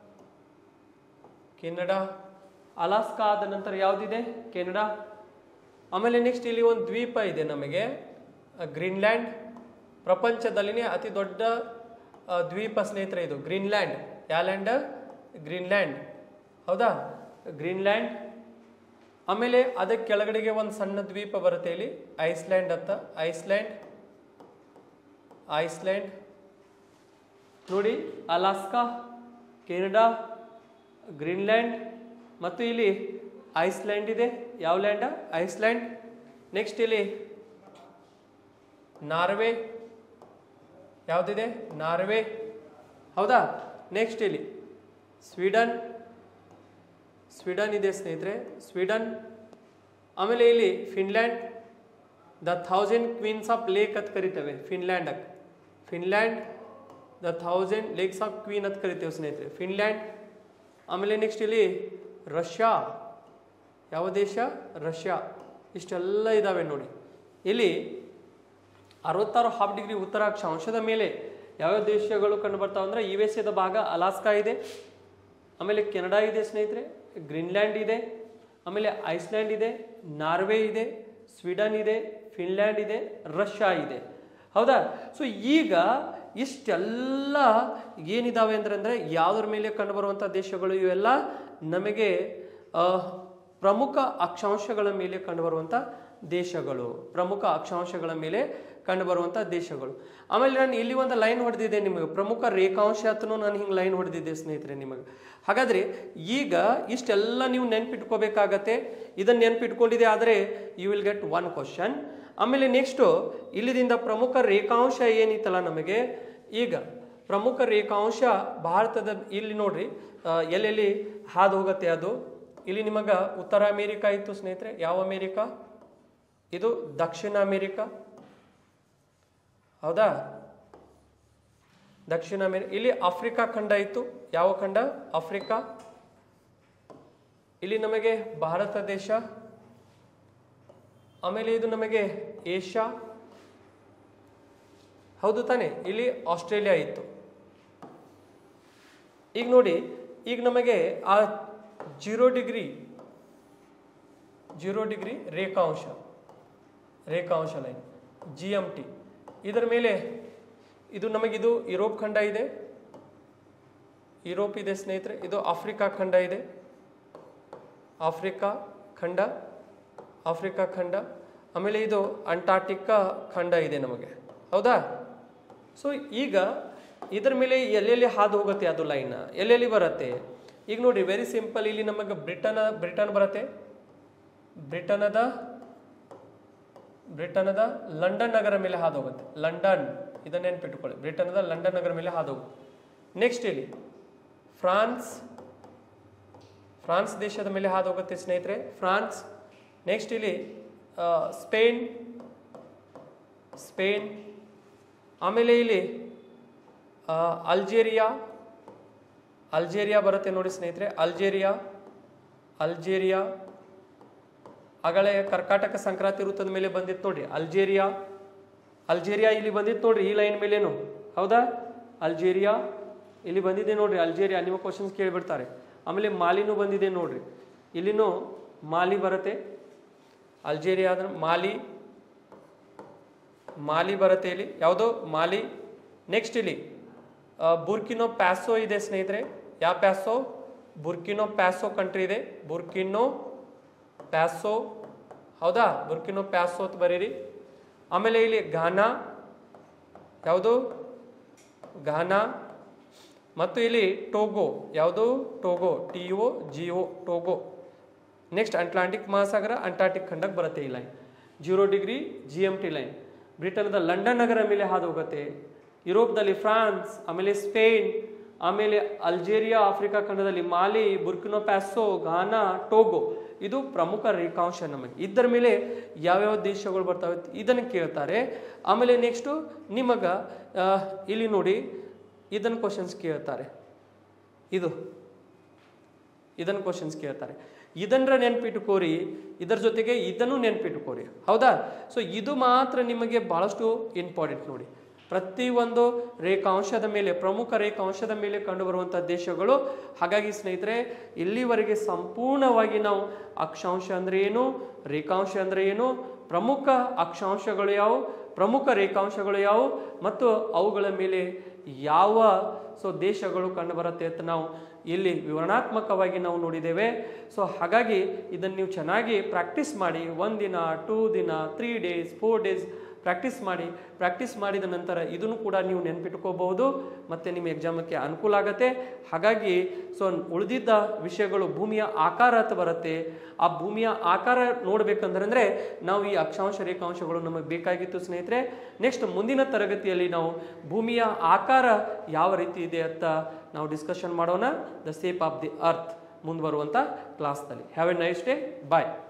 ಕೆನಡಾ ಅಲಾಸ್ಕಾ ಆದ ನಂತರ ಯಾವುದಿದೆ ಕೆನಡಾ ಆಮೇಲೆ ನೆಕ್ಸ್ಟ್ ಇಲ್ಲಿ ಒಂದು ದ್ವೀಪ ಇದೆ ನಮಗೆ ಅಹ್, ಗ್ರೀನ್ಲ್ಯಾಂಡ್ ಪ್ರಪಂಚದಲ್ಲಿನೇ ಅತಿ ದೊಡ್ಡ ಅಹ್, ದ್ವೀಪ ಸ್ನೇಹಿತರೆ ಇದು ಗ್ರೀನ್ಲ್ಯಾಂಡ್ ಯಾವ ಲ್ಯಾಂಡ್ ಗ್ರೀನ್ಲ್ಯಾಂಡ್ ಹೌದಾ ಗ್ರೀನ್ಲ್ಯಾಂಡ್ ಆಮೇಲೆ ಅದಕ್ಕೆ ಕೆಳಗಡೆಗೆ ಒಂದು ಸಣ್ಣ ದ್ವೀಪ ಬರುತ್ತೆ ಇಲ್ಲಿ ಐಸ್ಲ್ಯಾಂಡ್ ಅಂತ ಐಸ್ಲ್ಯಾಂಡ್ ಐಸ್ಲ್ಯಾಂಡ್ ನೋಡಿ ಅಲಾಸ್ಕಾ ಕೆನಡಾ ಗ್ರೀನ್ಲ್ಯಾಂಡ್ ಮತ್ತು ಇಲ್ಲಿ ಐಸ್ಲ್ಯಾಂಡ್ ಇದೆ ಯಾವ ಲ್ಯಾಂಡ ಐಸ್ಲ್ಯಾಂಡ್ ನೆಕ್ಸ್ಟ್ ಇಲ್ಲಿ ನಾರ್ವೆ ಯಾವುದಿದೆ ನಾರ್ವೆ ಹೌದಾ ನೆಕ್ಸ್ಟ್ ಇಲ್ಲಿ ಸ್ವೀಡನ್ ಸ್ವೀಡನ್ ಇದೆ ಸ್ನೇಹಿತರೆ ಸ್ವೀಡನ್ ಆಮೇಲೆ ಇಲ್ಲಿ Finland the thousand queens of lake ಅಂತ ಕರಿತೇವೆ Finland Finland the thousand lakes of queen ಅಂತ ಕರಿತೇವೆ ಸ್ನೇಹಿತರೆ ಫಿನ್ಲ್ಯಾಂಡ್ ಆಮೇಲೆ ನೆಕ್ಸ್ಟ್ ಇಲ್ಲಿ ರಷ್ಯಾ ಯಾವ ದೇಶ ರಷ್ಯಾ ಇಷ್ಟೆಲ್ಲ ಇದ್ದಾವೆ ನೋಡಿ ಇಲ್ಲಿ ಅರವತ್ತಾರು ಹಾಫ್ ಡಿಗ್ರಿ ಉತ್ತರ ಅಕ್ಷಾಂಶದ ಮೇಲೆ ಯಾವ್ಯಾವ ದೇಶಗಳು ಕಂಡು ಬರ್ತಾವೆ ಅಂದ್ರೆ ಯು ಎಸ್ ಎದ ಭಾಗ ಅಲಾಸ್ಕಾ ಇದೆ ಆಮೇಲೆ ಕೆನಡಾ ಇದೆ ಸ್ನೇಹಿತರೆ ಗ್ರೀನ್ಲ್ಯಾಂಡ್ ಇದೆ ಆಮೇಲೆ ಐಸ್ಲ್ಯಾಂಡ್ ಇದೆ ನಾರ್ವೆ ಇದೆ ಸ್ವೀಡನ್ ಇದೆ ಫಿನ್ಲ್ಯಾಂಡ್ ಇದೆ ರಷ್ಯಾ ಇದೆ ಹೌದಾ ಸೊ ಈಗ ಇಷ್ಟೆಲ್ಲ ಏನಿದಾವೆ ಅಂದ್ರೆ ಅಂದ್ರೆ ಯಾವುದ್ರ ಮೇಲೆ ಕಂಡುಬರುವಂಥ ದೇಶಗಳು ಇವೆಲ್ಲ ನಮಗೆ ಆ, ಪ್ರಮುಖ ಅಕ್ಷಾಂಶಗಳ ಮೇಲೆ ಕಂಡುಬರುವಂಥ ದೇಶಗಳು ಪ್ರಮುಖ ಅಕ್ಷಾಂಶಗಳ ಮೇಲೆ ಕಂಡುಬರುವಂಥ ದೇಶಗಳು ಆಮೇಲೆ ನಾನು ಇಲ್ಲಿ ಒಂದು ಲೈನ್ ಹೊಡೆದಿದ್ದೆ ನಿಮಗೆ ಪ್ರಮುಖ ರೇಖಾಂಶ ಅಂತನೂ ನಾನು ಹಿಂಗೆ ಲೈನ್ ಹೊಡೆದಿದ್ದೆ ಸ್ನೇಹಿತರೆ ನಿಮಗೆ ಹಾಗಾದ್ರೆ ಈಗ ಇಷ್ಟೆಲ್ಲ ನೀವು ನೆನ್ಪಿಟ್ಕೋಬೇಕಾಗತ್ತೆ ಇದನ್ನು ನೆನ್ಪಿಟ್ಕೊಂಡಿದೆ ಆದರೆ you will get one question ಆಮೇಲೆ ನೆಕ್ಸ್ಟು ಇಲ್ಲಿದಿಂದ ಪ್ರಮುಖ ರೇಖಾಂಶ ಏನಿತ್ತಲ್ಲ ನಮಗೆ ಈಗ ಪ್ರಮುಖ ರೇಖಾಂಶ ಭಾರತದ ಇಲ್ಲಿ ನೋಡ್ರಿ ಆ, ಎಲ್ಲೆಲ್ಲಿ ಹಾದು ಹೋಗುತ್ತೆ ಅದು ಇಲ್ಲಿ ನಿಮಗ ಉತ್ತರ ಅಮೇರಿಕಾ ಇತ್ತು ಸ್ನೇಹಿತರೆ ಯಾವ ಅಮೇರಿಕಾ ಇದು ದಕ್ಷಿಣ ಅಮೇರಿಕಾ ಹೌದಾ ದಕ್ಷಿಣ ಅಮೇರಿಕಾ ಇಲ್ಲಿ ಆಫ್ರಿಕಾ ಖಂಡ ಇತ್ತು ಯಾವ ಖಂಡ ಆಫ್ರಿಕಾ ಇಲ್ಲಿ ನಮಗೆ ಭಾರತ ದೇಶ ಆಮೇಲೆ ಇದು ನಮಗೆ ಏಷ್ಯಾ ಹೌದು ತಾನೆ ಇಲ್ಲಿ ಆಸ್ಟ್ರೇಲಿಯಾ ಇತ್ತು ಈಗ ನೋಡಿ ಈಗ ನಮಗೆ ಆ ಜೀರೋ ಡಿಗ್ರಿ ಜೀರೋ ಡಿಗ್ರಿ ರೇಖಾಂಶ ರೇಖಾಂಶ ಲೈನ್ ಜಿ ಎಮ್ ಟಿ ಇದರ ಮೇಲೆ ಇದು ನಮಗಿದು ಯುರೋಪ್ ಖಂಡ ಇದೆ ಯುರೋಪ್ ಇದೆ ಸ್ನೇಹಿತರೆ ಇದು ಆಫ್ರಿಕಾ ಖಂಡ ಇದೆ ಆಫ್ರಿಕಾ ಖಂಡ ಆಫ್ರಿಕಾ ಖಂಡ ಆಮೇಲೆ ಇದು ಅಂಟಾರ್ಟಿಕಾ ಖಂಡ ಇದೆ ನಮಗೆ ಹೌದಾ ಸೊ ಈಗ ಇದರ ಮೇಲೆ ಎಲ್ಲೆಲ್ಲಿ ಹಾದು ಹೋಗುತ್ತೆ ಅದು ಲೈನ್ ಎಲ್ಲೆಲ್ಲಿ ಬರುತ್ತೆ ಈಗ ನೋಡಿ ವೆರಿ ಸಿಂಪಲ್ ಇಲ್ಲಿ ನಮಗೆ ಬ್ರಿಟನ್ ಬ್ರಿಟನ್ ಬರುತ್ತೆ ಬ್ರಿಟನದ ಬ್ರಿಟನದ ಲಂಡನ್ ನಗರ ಮೇಲೆ ಹಾದು ಹೋಗುತ್ತೆ ಲಂಡನ್ ಇದನ್ನ ನೆನ್ಪಿಟ್ಕೊಳ್ಳಿ ಬ್ರಿಟನದ ಲಂಡನ್ ನಗರ ಮೇಲೆ ಹಾದು ಹೋಗುತ್ತೆ ನೆಕ್ಸ್ಟ್ ಇಲ್ಲಿ ಫ್ರಾನ್ಸ್ ಫ್ರಾನ್ಸ್ ದೇಶದ ಮೇಲೆ ಹಾದು ಹೋಗುತ್ತೆ ಸ್ನೇಹಿತರೆ ಫ್ರಾನ್ಸ್ ನೆಕ್ಸ್ಟ್ ಇಲ್ಲಿ ಆ, ಸ್ಪೇನ್ ಸ್ಪೇನ್ ಆಮೇಲೆ ಇಲ್ಲಿ ಆ, ಅಲ್ಜೇರಿಯಾ ಅಲ್ಜೇರಿಯಾ ಬರುತ್ತೆ ನೋಡಿ ಸ್ನೇಹಿತರೆ ಅಲ್ಜೇರಿಯಾ ಅಲ್ಜೇರಿಯಾ ಆಗಲೇ ಕರ್ಕಾಟಕ ಸಂಕ್ರಾಂತಿ ವೃತ್ತದ ಮೇಲೆ ಬಂದಿತ್ತು ನೋಡ್ರಿ ಅಲ್ಜೇರಿಯಾ ಅಲ್ಜೇರಿಯಾ ಇಲ್ಲಿ ಬಂದಿತ್ತು ನೋಡ್ರಿ ಈ ಲೈನ್ ಮೇಲೇನು ಹೌದಾ ಅಲ್ಜೇರಿಯಾ ಇಲ್ಲಿ ಬಂದಿದೆ ನೋಡ್ರಿ ಅಲ್ಜೇರಿಯಾ ನಿಮ್ಮ ಕ್ವಶನ್ಸ್ ಕೇಳಿಬಿಡ್ತಾರೆ ಆಮೇಲೆ ಮಾಲಿನೂ ಬಂದಿದೆ ನೋಡ್ರಿ ಇಲ್ಲಿನೂ ಮಾಲಿ ಬರುತ್ತೆ ಅಲ್ಜೇರಿಯಾ ಅಂದ್ರೆ ಮಾಲಿ ಮಾಲಿ ಬರುತ್ತೆ ಇಲ್ಲಿ ಯಾವುದು ಮಾಲಿ ನೆಕ್ಸ್ಟ್ ಇಲ್ಲಿ ಆ, ಬುರ್ಕಿನೋ ಪ್ಯಾಸೋ ಇದೆ ಸ್ನೇಹಿತರೆ ಯಾವ ಪ್ಯಾಸೋ ಬುರ್ಕಿನೋ ಪ್ಯಾಸೋ ಕಂಟ್ರಿ ಇದೆ ಬುರ್ಕಿನೋ ಪ್ಯಾಸೋ ಹೌದಾ ಬುರ್ಕಿನೋ ಪ್ಯಾಸೋ ಅಂತ ಬರೀರಿ ಆಮೇಲೆ ಇಲ್ಲಿ ಘಾನಾ ಯಾವುದು ಘಾನಾ ಮತ್ತು ಇಲ್ಲಿ ಟೋಗೋ ಯಾವುದು Togo T O G O Togo next Atlantic ಮಹಾಸಾಗರ ಅಂಟಾರ್ಟಿಕ್ ಖಂಡಕ್ಕೆ ಬರುತ್ತೆ ಈ line zero degree G M T line ಬ್ರಿಟನ್ದ ಲಂಡನ್ ನಗರ ಮೇಲೆ ಹಾದು ಹೋಗುತ್ತೆ ಯುರೋಪ್ದಲ್ಲಿ ಫ್ರಾನ್ಸ್ ಆಮೇಲೆ ಸ್ಪೇನ್ ಆಮೇಲೆ ಅಲ್ಜೇರಿಯಾ ಆಫ್ರಿಕಾ ಖಂಡದಲ್ಲಿ ಮಾಲಿ ಬುರ್ಕಿನೋ ಪ್ಯಾಸೋ ಘಾನಾ ಟೋಗೋ ಇದು ಪ್ರಮುಖ ರೇಖಾಂಶ ನಮಗೆ ಇದರ ಮೇಲೆ ಯಾವ್ಯಾವ ದೇಶಗಳು ಬರ್ತವೆ ಇದನ್ನು ಕೇಳ್ತಾರೆ ಆಮೇಲೆ ನೆಕ್ಸ್ಟು ನಿಮಗ ಆ, ಇಲ್ಲಿ ನೋಡಿ ಇದನ್ನು ಕ್ವಶನ್ಸ್ ಕೇಳ್ತಾರೆ ಇದು ಇದನ್ನು ಕ್ವಶನ್ಸ್ ಕೇಳ್ತಾರೆ ಇದನ್ನ ನೆನ್ಪಿಟ್ಟುಕೋರಿ ಇದರ ಜೊತೆಗೆ ಇದನ್ನು ನೆನ್ಪಿಟ್ಟುಕೋರಿ ಹೌದಾ ಸೊ ಇದು ಮಾತ್ರ ನಿಮಗೆ ಬಹಳಷ್ಟು ಇಂಪಾರ್ಟೆಂಟ್ ನೋಡಿ ಪ್ರತಿಯೊಂದು ರೇಖಾಂಶದ ಮೇಲೆ ಪ್ರಮುಖ ರೇಖಾಂಶದ ಮೇಲೆ ಕಂಡುಬರುವಂಥ ದೇಶಗಳು ಹಾಗಾಗಿ ಸ್ನೇಹಿತರೆ ಇಲ್ಲಿವರೆಗೆ ಸಂಪೂರ್ಣವಾಗಿ ನಾವು ಅಕ್ಷಾಂಶ ಅಂದ್ರೆ ಏನು ರೇಖಾಂಶ ಅಂದ್ರೆ ಏನು ಪ್ರಮುಖ ಅಕ್ಷಾಂಶಗಳು ಯಾವುವು ಪ್ರಮುಖ ರೇಖಾಂಶಗಳು ಯಾವುವು ಮತ್ತು ಅವುಗಳ ಮೇಲೆ ಯಾವ ಸೊ ದೇಶಗಳು ಕಂಡುಬರುತ್ತೆ ಅಂತ ನಾವು ಇಲ್ಲಿ ವಿವರಣಾತ್ಮಕವಾಗಿ ನಾವು ನೋಡಿದ್ದೇವೆ ಸೊ ಹಾಗಾಗಿ ಇದನ್ನು ನೀವು ಚೆನ್ನಾಗಿ ಪ್ರಾಕ್ಟೀಸ್ ಮಾಡಿ ಒಂದಿನ ಟೂ ದಿನ three days four days practice ಮಾಡಿ ಪ್ರಾಕ್ಟೀಸ್ ಮಾಡಿದ ನಂತರ ಇದನ್ನು ಕೂಡ ನೀವು ನೆನ್ಪಿಟ್ಕೋಬಹುದು ಮತ್ತು ನಿಮ್ಮ ಎಕ್ಸಾಮಕ್ಕೆ ಅನುಕೂಲ ಆಗುತ್ತೆ ಹಾಗಾಗಿ ಸೊ ಉಳಿದಿದ್ದ ವಿಷಯಗಳು ಭೂಮಿಯ ಆಕಾರ ಅಂತ ಬರುತ್ತೆ ಆ ಭೂಮಿಯ ಆಕಾರ ನೋಡ್ಬೇಕಂದ್ರೆ ನಾವು ಈ ಅಕ್ಷಾಂಶ ರೇಖಾಂಶಗಳು ನಮಗೆ ಬೇಕಾಗಿತ್ತು ಸ್ನೇಹಿತರೆ ನೆಕ್ಸ್ಟ್ ಮುಂದಿನ ತರಗತಿಯಲ್ಲಿ ನಾವು ಭೂಮಿಯ ಆಕಾರ ಯಾವ ರೀತಿ ಇದೆ ಅಂತ ನಾವು ಡಿಸ್ಕಷನ್ ಮಾಡೋಣ the shape of the earth ಮುಂದುವರುವಂಥ ಕ್ಲಾಸ್ನಲ್ಲಿ have a nice day bye